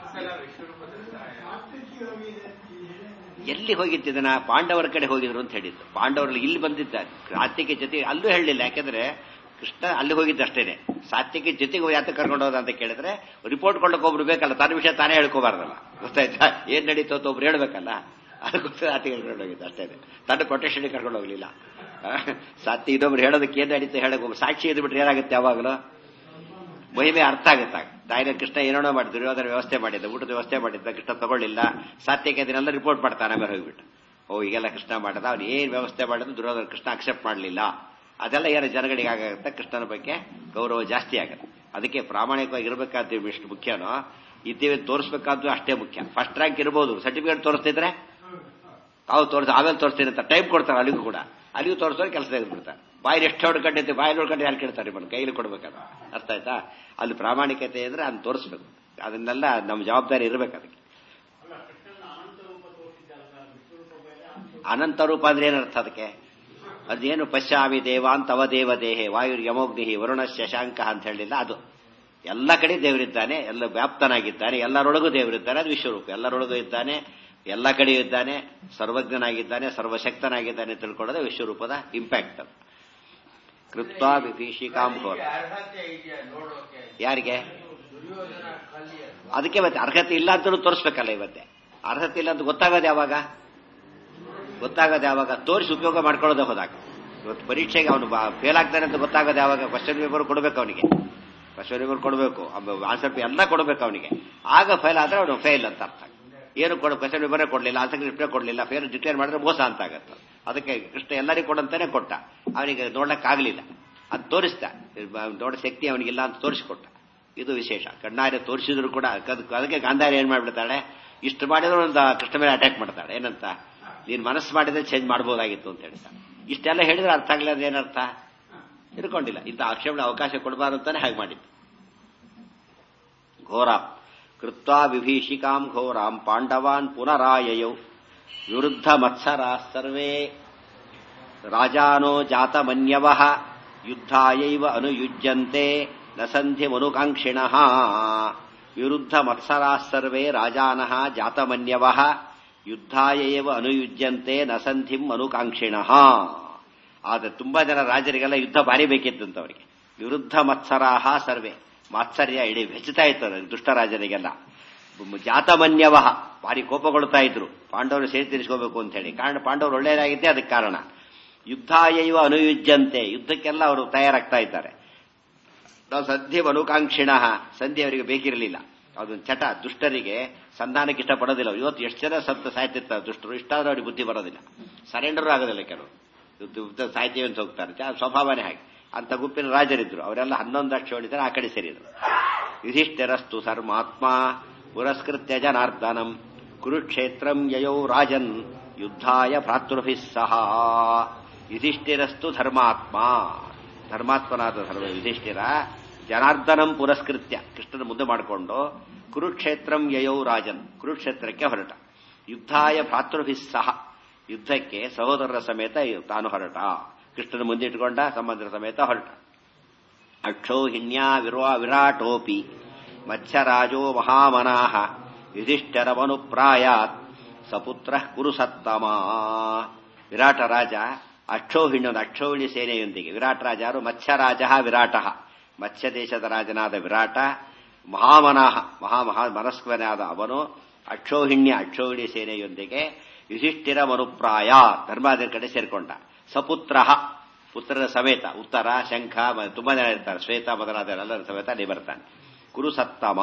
ಎಲ್ಲಿ ಹೋಗಿತ್ತಿದನ ಪಾಂಡವರ ಕಡೆ ಹೋಗಿದ್ರು ಅಂತ ಹೇಳಿದ್ದು ಪಾಂಡವರಲ್ಲಿ ಇಲ್ಲಿ ಬಂದಿದ್ದಾರೆ ಸಾತ್ವಿಕ ಜೊತೆ ಅಲ್ಲೂ ಹೇಳಲಿಲ್ಲ ಯಾಕಂದ್ರೆ ಕೃಷ್ಣ ಅಲ್ಲಿ ಹೋಗಿದ್ದು ಅಷ್ಟೇನೆ ಸಾತ್ವಿಕ ಜೊತೆಗೆ ಯಾತ ಕರ್ಕೊಂಡು ಹೋದ ಅಂತ ಕೇಳಿದ್ರೆ ರಿಪೋರ್ಟ್ ಕೊಡಕ್ಕೆ ಒಬ್ರು ಬೇಕಲ್ಲ ತನ್ನ ವಿಷಯ ತಾನೇ ಹೇಳ್ಕೋಬಾರ್ದಲ್ಲ ಗೊತ್ತಾಯ್ತಾ ಏನ್ ನಡೀತು ಅಂತ ಒಬ್ರು ಹೇಳ್ಬೇಕಲ್ಲ ಅದಕ್ಕೋಸ್ಕರ ಆತಿಗೆ ಕರ್ಕೊಂಡು ಹೋಗಿದ್ದು ಅಷ್ಟೇನೆ ತನ್ನ ಪ್ರೊಟೆಕ್ಷನ್ ಕರ್ಕೊಂಡು ಹೋಗ್ಲಿಲ್ಲ ಸಾತ್ವಿ ಇನ್ನೊಬ್ರು ಹೇಳೋದಕ್ಕೆ ಏನ್ ನಡೀತು ಹೇಳಕ್ ಒಬ್ಬ ಸಾಕ್ಷಿ ಇದ್ದು ಬಿಟ್ರೆ ಏನಾಗುತ್ತೆ ಯಾವಾಗಲೂ ಮಹಿಮೆ ಅರ್ಥ ಆಗುತ್ತಾಗ ತಾಯಿನ ಕೃಷ್ಣ ಏನೇನೋ ಮಾಡಿ ದುರ್ಯೋಧನ ವ್ಯವಸ್ಥೆ ಮಾಡಿದ್ದ ಊಟದ ವ್ಯವಸ್ಥೆ ಮಾಡಿದ್ದ ಕೃಷ್ಣ ತಗೊಳ್ಳಿಲ್ಲ ಸಾತ್ಯಕ್ಕೆ ಅದನ್ನೆಲ್ಲ ರಿಪೋರ್ಟ್ ಮಾಡ್ತಾನೆ ಆಮೇಲೆ ಹೋಗ್ಬಿಟ್ಟು ಓ ಈಗೆಲ್ಲ ಕೃಷ್ಣ ಮಾಡದ ಅವ್ನು ಏನ್ ವ್ಯವಸ್ಥೆ ಮಾಡಿದ್ರು ದುರ್ಯೋಧನ ಕೃಷ್ಣ ಅಕ್ಸೆಪ್ಟ್ ಮಾಡಲಿಲ್ಲ ಅದೆಲ್ಲ ಏನು ಜನಗಳಿಗೆ ಆಗುತ್ತೆ ಕೃಷ್ಣನ ಬಗ್ಗೆ ಗೌರವ ಜಾಸ್ತಿ ಆಗುತ್ತೆ ಅದಕ್ಕೆ ಪ್ರಾಮಾಣಿಕವಾಗಿ ಇರಬೇಕಾದ ಎಷ್ಟು ಮುಖ್ಯನೋ ಇದ್ದೀವಿ ತೋರಿಸ್ಬೇಕಾದ್ದು ಅಷ್ಟೇ ಮುಖ್ಯ ಫಸ್ಟ್ ರ್ಯಾಂಕ್ ಇರ್ಬೋದು ಸರ್ಟಿಫಿಕೇಟ್ ತೋರಿಸ್ತಿದ್ರೆ ತಾವು ತೋರಿಸ್ ಆಮೇಲೆ ತೋರಿಸ್ತೀನಿ ಅಂತ ಟೈಮ್ ಕೊಡ್ತಾರೆ ಅಲ್ಲಿಗೂ ಕೂಡ ಅಲ್ಲಿಗೂ ತೋರಿಸೋರು ಕೆಲಸ ತೆಗೆದ್ಬಿಡ್ತಾರೆ ಬಾಯಿ ಎಷ್ಟು ಹೊಡ್ಕೊಂಡಿದ್ದೆ ಬಾಯಿ ನೋಡ್ಕೊಂಡು ಯಾರು ಕೇಳ್ತಾರೆ ನಿಮ್ಮನ್ನು ಕೈಲಿ ಕೊಡ್ಬೇಕಾದ್ರೆ ಅರ್ಥ ಆಯ್ತಾ ಅಲ್ಲಿ ಪ್ರಾಮಾಣಿಕತೆ ಇದ್ರೆ ಅದನ್ನ ತೋರಿಸ್ಬೇಕು ಅದನ್ನೆಲ್ಲ ನಮ್ಮ ಜವಾಬ್ದಾರಿ ಇರಬೇಕು ಅದಕ್ಕೆ ಅನಂತ ರೂಪ ಅಂದ್ರೆ ಏನರ್ಥ ಅದಕ್ಕೆ ಅದೇನು ಪಶ್ಚಾಮಿ ದೇವಾನ್ ತವ ದೇವ ದೇಹೆ ವಾಯು ಯಮೋಗ್ನಿಹಿ ವರುಣ ಶಶಾಂಕ ಅಂತ ಹೇಳಿಲ್ಲ ಅದು ಎಲ್ಲ ಕಡೆ ದೇವರಿದ್ದಾನೆ ಎಲ್ಲ ವ್ಯಾಪ್ತನಾಗಿದ್ದಾನೆ ಎಲ್ಲರೊಳಗೂ ದೇವರಿದ್ದಾನೆ ಅದು ವಿಶ್ವರೂಪ ಎಲ್ಲರೊಳಗೂ ಇದ್ದಾನೆ ಎಲ್ಲ ಕಡೆ ಇದ್ದಾನೆ ಸರ್ವಜ್ಞನಾಗಿದ್ದಾನೆ ಸರ್ವಶಕ್ತನಾಗಿದ್ದಾನೆ ತಿಳ್ಕೊಳ್ಳೋದೇ ವಿಶ್ವರೂಪದ ಇಂಪ್ಯಾಕ್ಟ್ ಅದು ಕೃತ್ವ ವಿಭೀಷಿಕಾಂಭೋರ ಯಾರಿಗೆ ಅದಕ್ಕೆ ಮತ್ತೆ ಅರ್ಹತೆ ಇಲ್ಲ ಅಂತಲೂ ತೋರಿಸ್ಬೇಕಲ್ಲ ಇವತ್ತೆ ಅರ್ಹತೆ ಇಲ್ಲ ಅಂತ ಗೊತ್ತಾಗೋದು ಯಾವಾಗ ಗೊತ್ತಾಗೋದು ಯಾವಾಗ ತೋರಿಸಿ ಉಪಯೋಗ ಮಾಡ್ಕೊಳ್ಳೋದೇ ಹೋದಾಗ ಇವತ್ತು ಪರೀಕ್ಷೆಗೆ ಅವನು ಫೇಲ್ ಆಗ್ತಾನೆ ಅಂತ ಗೊತ್ತಾಗೋದು ಯಾವಾಗ ಕ್ವಶನ್ ಪೇಪರ್ ಕೊಡಬೇಕು ಅವನಿಗೆ ಕ್ವಶನ್ ಪೇಪರ್ ಕೊಡಬೇಕು ಆನ್ಸರ್ ಎಲ್ಲ ಕೊಡಬೇಕು ಅವನಿಗೆ ಆಗ ಫೇಲ್ ಆದ್ರೆ ಅವನು ಫೇಲ್ ಅಂತ ಅರ್ಥ ಏನು ಕೊಡ ಕ್ವಶನ್ ಪೇಪರೇ ಕೊಡಲಿಲ್ಲ ಆನ್ಸರ್ ರಿಪ್ಲೈ ಕೊಡಲಿಲ್ಲ ಫೇಲ್ ಡಿಕ್ಲೇರ್ ಮಾಡಿದ್ರೆ ಮೋಸ ಅಂತ ಆಗತ್ತೆ ಅದಕ್ಕೆ ಕೃಷ್ಣ ಎಲ್ಲರಿಗೂ ಕೊಡಂತಾನೆ ಕೊಟ್ಟ ಅವನಿಗೆ ನೋಡ್ಲಕ್ಕಾಗಲಿಲ್ಲ ಅದು ತೋರಿಸ್ದ ದೊಡ್ಡ ಶಕ್ತಿ ಅವನಿಗಿಲ್ಲ ಅಂತ ತೋರಿಸಿಕೊಟ್ಟ ಇದು ವಿಶೇಷ ಕಣ್ಣಾರೆ ತೋರಿಸಿದ್ರು ಕೂಡ ಅದಕ್ಕೆ ಗಾಂಧಾರಿ ಏನ್ ಮಾಡ್ಬಿಡ್ತಾಳೆ ಇಷ್ಟು ಮಾಡಿದ್ರು ಒಂದು ಕೃಷ್ಣ ಮೇಲೆ ಅಟ್ಯಾಕ್ ಮಾಡ್ತಾಳೆ ಏನಂತ ನೀನ್ ಮನಸ್ಸು ಮಾಡಿದ್ರೆ ಚೇಂಜ್ ಮಾಡ್ಬೋದಾಗಿತ್ತು ಅಂತ ಹೇಳ್ತಾನೆ ಇಷ್ಟೆಲ್ಲ ಹೇಳಿದ್ರೆ ಅರ್ಥ ಆಗ್ಲಿಲ್ಲ ಏನರ್ಥ ತಿಳ್ಕೊಂಡಿಲ್ಲ ಇಂಥ ಆಕ್ಷೇಪಣೆ ಅವಕಾಶ ಕೊಡಬಾರ್ದು ಅಂತಾನೆ ಹಾಗೆ ಮಾಡಿದ್ದು ಘೋರ ಕೃತ್ವಾ ವಿಭೀಷಿಕಾಂ ಘೋರಾಂ ಪಾಂಡವಾನ್ ಪುನರಾಯಯೌ ವಿರುದ್ಧ ಮತ್ಸರ ಸರ್ವೇ ರಾಜಾನೋ ಜಾತಮನ್ಯವ ಯುದ್ಧಾಯೈವ ಅನುಯುಜ್ಯಂತೆ ನ ಸಂಧಿಮನುಕಾಂಕ್ಷಿಣ ವಿರುದ್ಧ ಮತ್ಸರಾ ಸರ್ವೇ ರಾಜಾನಃ ಜಾತಮನ್ಯವ ಯುದ್ಧಾಯೈವ ಅನುಯುಜ್ಯಂತೆ ನ ಸಂಧಿಂ ಅನುಕಾಂಕ್ಷಿಣ ಆದ್ರೆ ತುಂಬಾ ಜನ ರಾಜರಿಗೆಲ್ಲ ಯುದ್ಧ ಭಾರಿ ಬೇಕಿತ್ತಂತ ಅವರಿಗೆ ವಿರುದ್ಧ ಮತ್ಸರಾಹ ಸರ್ವೇ ಮಾತ್ಸರ್ಯ ಇಡೀ ಹೆಚ್ಚುತ್ತಾ ಇತ್ತು ದುಷ್ಟರಾಜರಿಗೆಲ್ಲ ಜಾತಮನ್ಯವ ಭಾರಿ ಕೋಪಗೊಳ್ತಾ ಇದ್ರು ಪಾಂಡವರು ಸೇರಿ ತೀರಿಸ್ಕೋಬೇಕು ಅಂತ ಹೇಳಿ ಕಾರಣ ಪಾಂಡವರು ಒಳ್ಳೆಯದಾಗಿದ್ದೆ ಅದಕ್ಕೆ ಕಾರಣ ಯುದ್ಧಾಯೈವ ಅನುಯುಜ್ಯಂತೆ ಯುದ್ಧಕ್ಕೆಲ್ಲ ಅವರು ತಯಾರಾಗ್ತಾ ಇದ್ದಾರೆ ನಾವು ಸಂಧಿ ಅನುಕಾಂಕ್ಷಿಣ ಸಂಧಿ ಅವರಿಗೆ ಬೇಕಿರಲಿಲ್ಲ ಅದೊಂದು ಚಟ ದುಷ್ಟರಿಗೆ ಸಂಧಾನಕ್ಕೆ ಇಷ್ಟಪಡೋದಿಲ್ಲ ಇವತ್ತು ಎಷ್ಟು ಜನ ಸತ್ತ ಸಾಯ್ತಿರ್ತಾರೆ ದುಷ್ಟರು ಇಷ್ಟಾದ್ರೂ ಅವ್ರಿಗೆ ಬುದ್ಧಿ ಬರೋದಿಲ್ಲ ಸರೆಂಡರ್ ಆಗೋದಿಲ್ಲ ಕೆಲವರು ಯುದ್ಧ ಸಾಯ್ತೀವಿ ಅಂತ ಹೋಗ್ತಾರೆ ಸ್ವಭಾವನೆ ಹಾಗೆ ಅಂತ ಗುಂಪಿನ ರಾಜರಿದ್ರು ಅವರೆಲ್ಲ ಹನ್ನೊಂದು ಲಕ್ಷ ಹೊಡಿತಾರೆ ಆ ಕಡೆ ಸೇರಿದ್ರು ಯುಧಿಷ್ಠಿರಸ್ತು ಸರ್ಮಾತ್ಮ ಪುರಸ್ಕೃತ್ಯ ಜನಾರ್ದನಂ ಕುರುಕ್ಷೇತ್ರಂ ಯಯೌ ರಾಜನ್ ಯುದ್ಧಾಯ ಭ್ರಾತೃಭಿ ಸಹ ಯುಧಿಷ್ಠಿರಸ್ತು ಧರ್ಮಾತ್ಮ ಧರ್ಮಾತ್ಮನಾದ ಧರ್ಮ ಯುಧಿಷ್ಠಿರ ಜನಾರ್ದನಂ ಪುರಸ್ಕೃತ್ಯ ಕೃಷ್ಣನ ಮುಂದೆ ಮಾಡಿಕೊಂಡು ಕುರುಕ್ಷೇತ್ರಂ ಯಯೌ ರಾಜನ್ ಕುರುಕ್ಷೇತ್ರಕ್ಕೆ ಹೊರಟ ಯುದ್ಧಾಯ ಭ್ರಾತೃಭಿ ಸಹ ಯುದ್ಧಕ್ಕೆ ಸಹೋದರರ ಸಮೇತ ತಾನು ಹೊರಟ ಕೃಷ್ಣನ ಮುಂದಿಟ್ಟುಕೊಂಡ ಸಂಬಂಧರ ಸಮೇತ ಹೊರಟ ಅಕ್ಷೋಹಿಣ್ಯಾ ವಿರ್ವಾ ವಿರಾಟೋಪಿ ಮತ್ಸ್ಯರಾಜೋ ಮಹಾಮನಾಹ ಯುಧಿಷ್ಠರವನುಪ್ರಾಯಾತ್ ಸಪುತ್ರ ಕುರುಸತ್ತಮ ವಿರಾಟ ರಾಜ ಅಕ್ಷೋಹಿಣ್ಯದ ಅಕ್ಷೋಹಿಣಿ ಸೇನೆಯೊಂದಿಗೆ ವಿರಾಟ್ ರಾಜರು ಮತ್ಸ್ಯರಾಜ ವಿರಾಟ ಮತ್ಸ್ಯ ದೇಶದ ರಾಜನಾದ ವಿರಾಟ ಮಹಾಮನಾಹ ಮಹಾಮಹಾ ಮನಸ್ಕನಾದ ಅವನು ಅಕ್ಷೋಹಿಣ್ಯ ಅಕ್ಷೋಹಿಣಿ ಸೇನೆಯೊಂದಿಗೆ ಯುಧಿಷ್ಠಿರ ಮನುಪ್ರಾಯ ಧರ್ಮಾದಿರ ಕಡೆ ಸೇರ್ಕೊಂಡ ಸಪುತ್ರ ಪುತ್ರರ ಸಮೇತ ಉತ್ತರ ಶಂಖ ತುಂಬಾ ಜನ ಇರ್ತಾರೆ ಶ್ವೇತ ಮೊದಲಾದವರೆಲ್ಲರ ಸಮೇತ ಅಲ್ಲಿ ಬರ್ತಾನೆ ಕುರುಸತ್ತಮ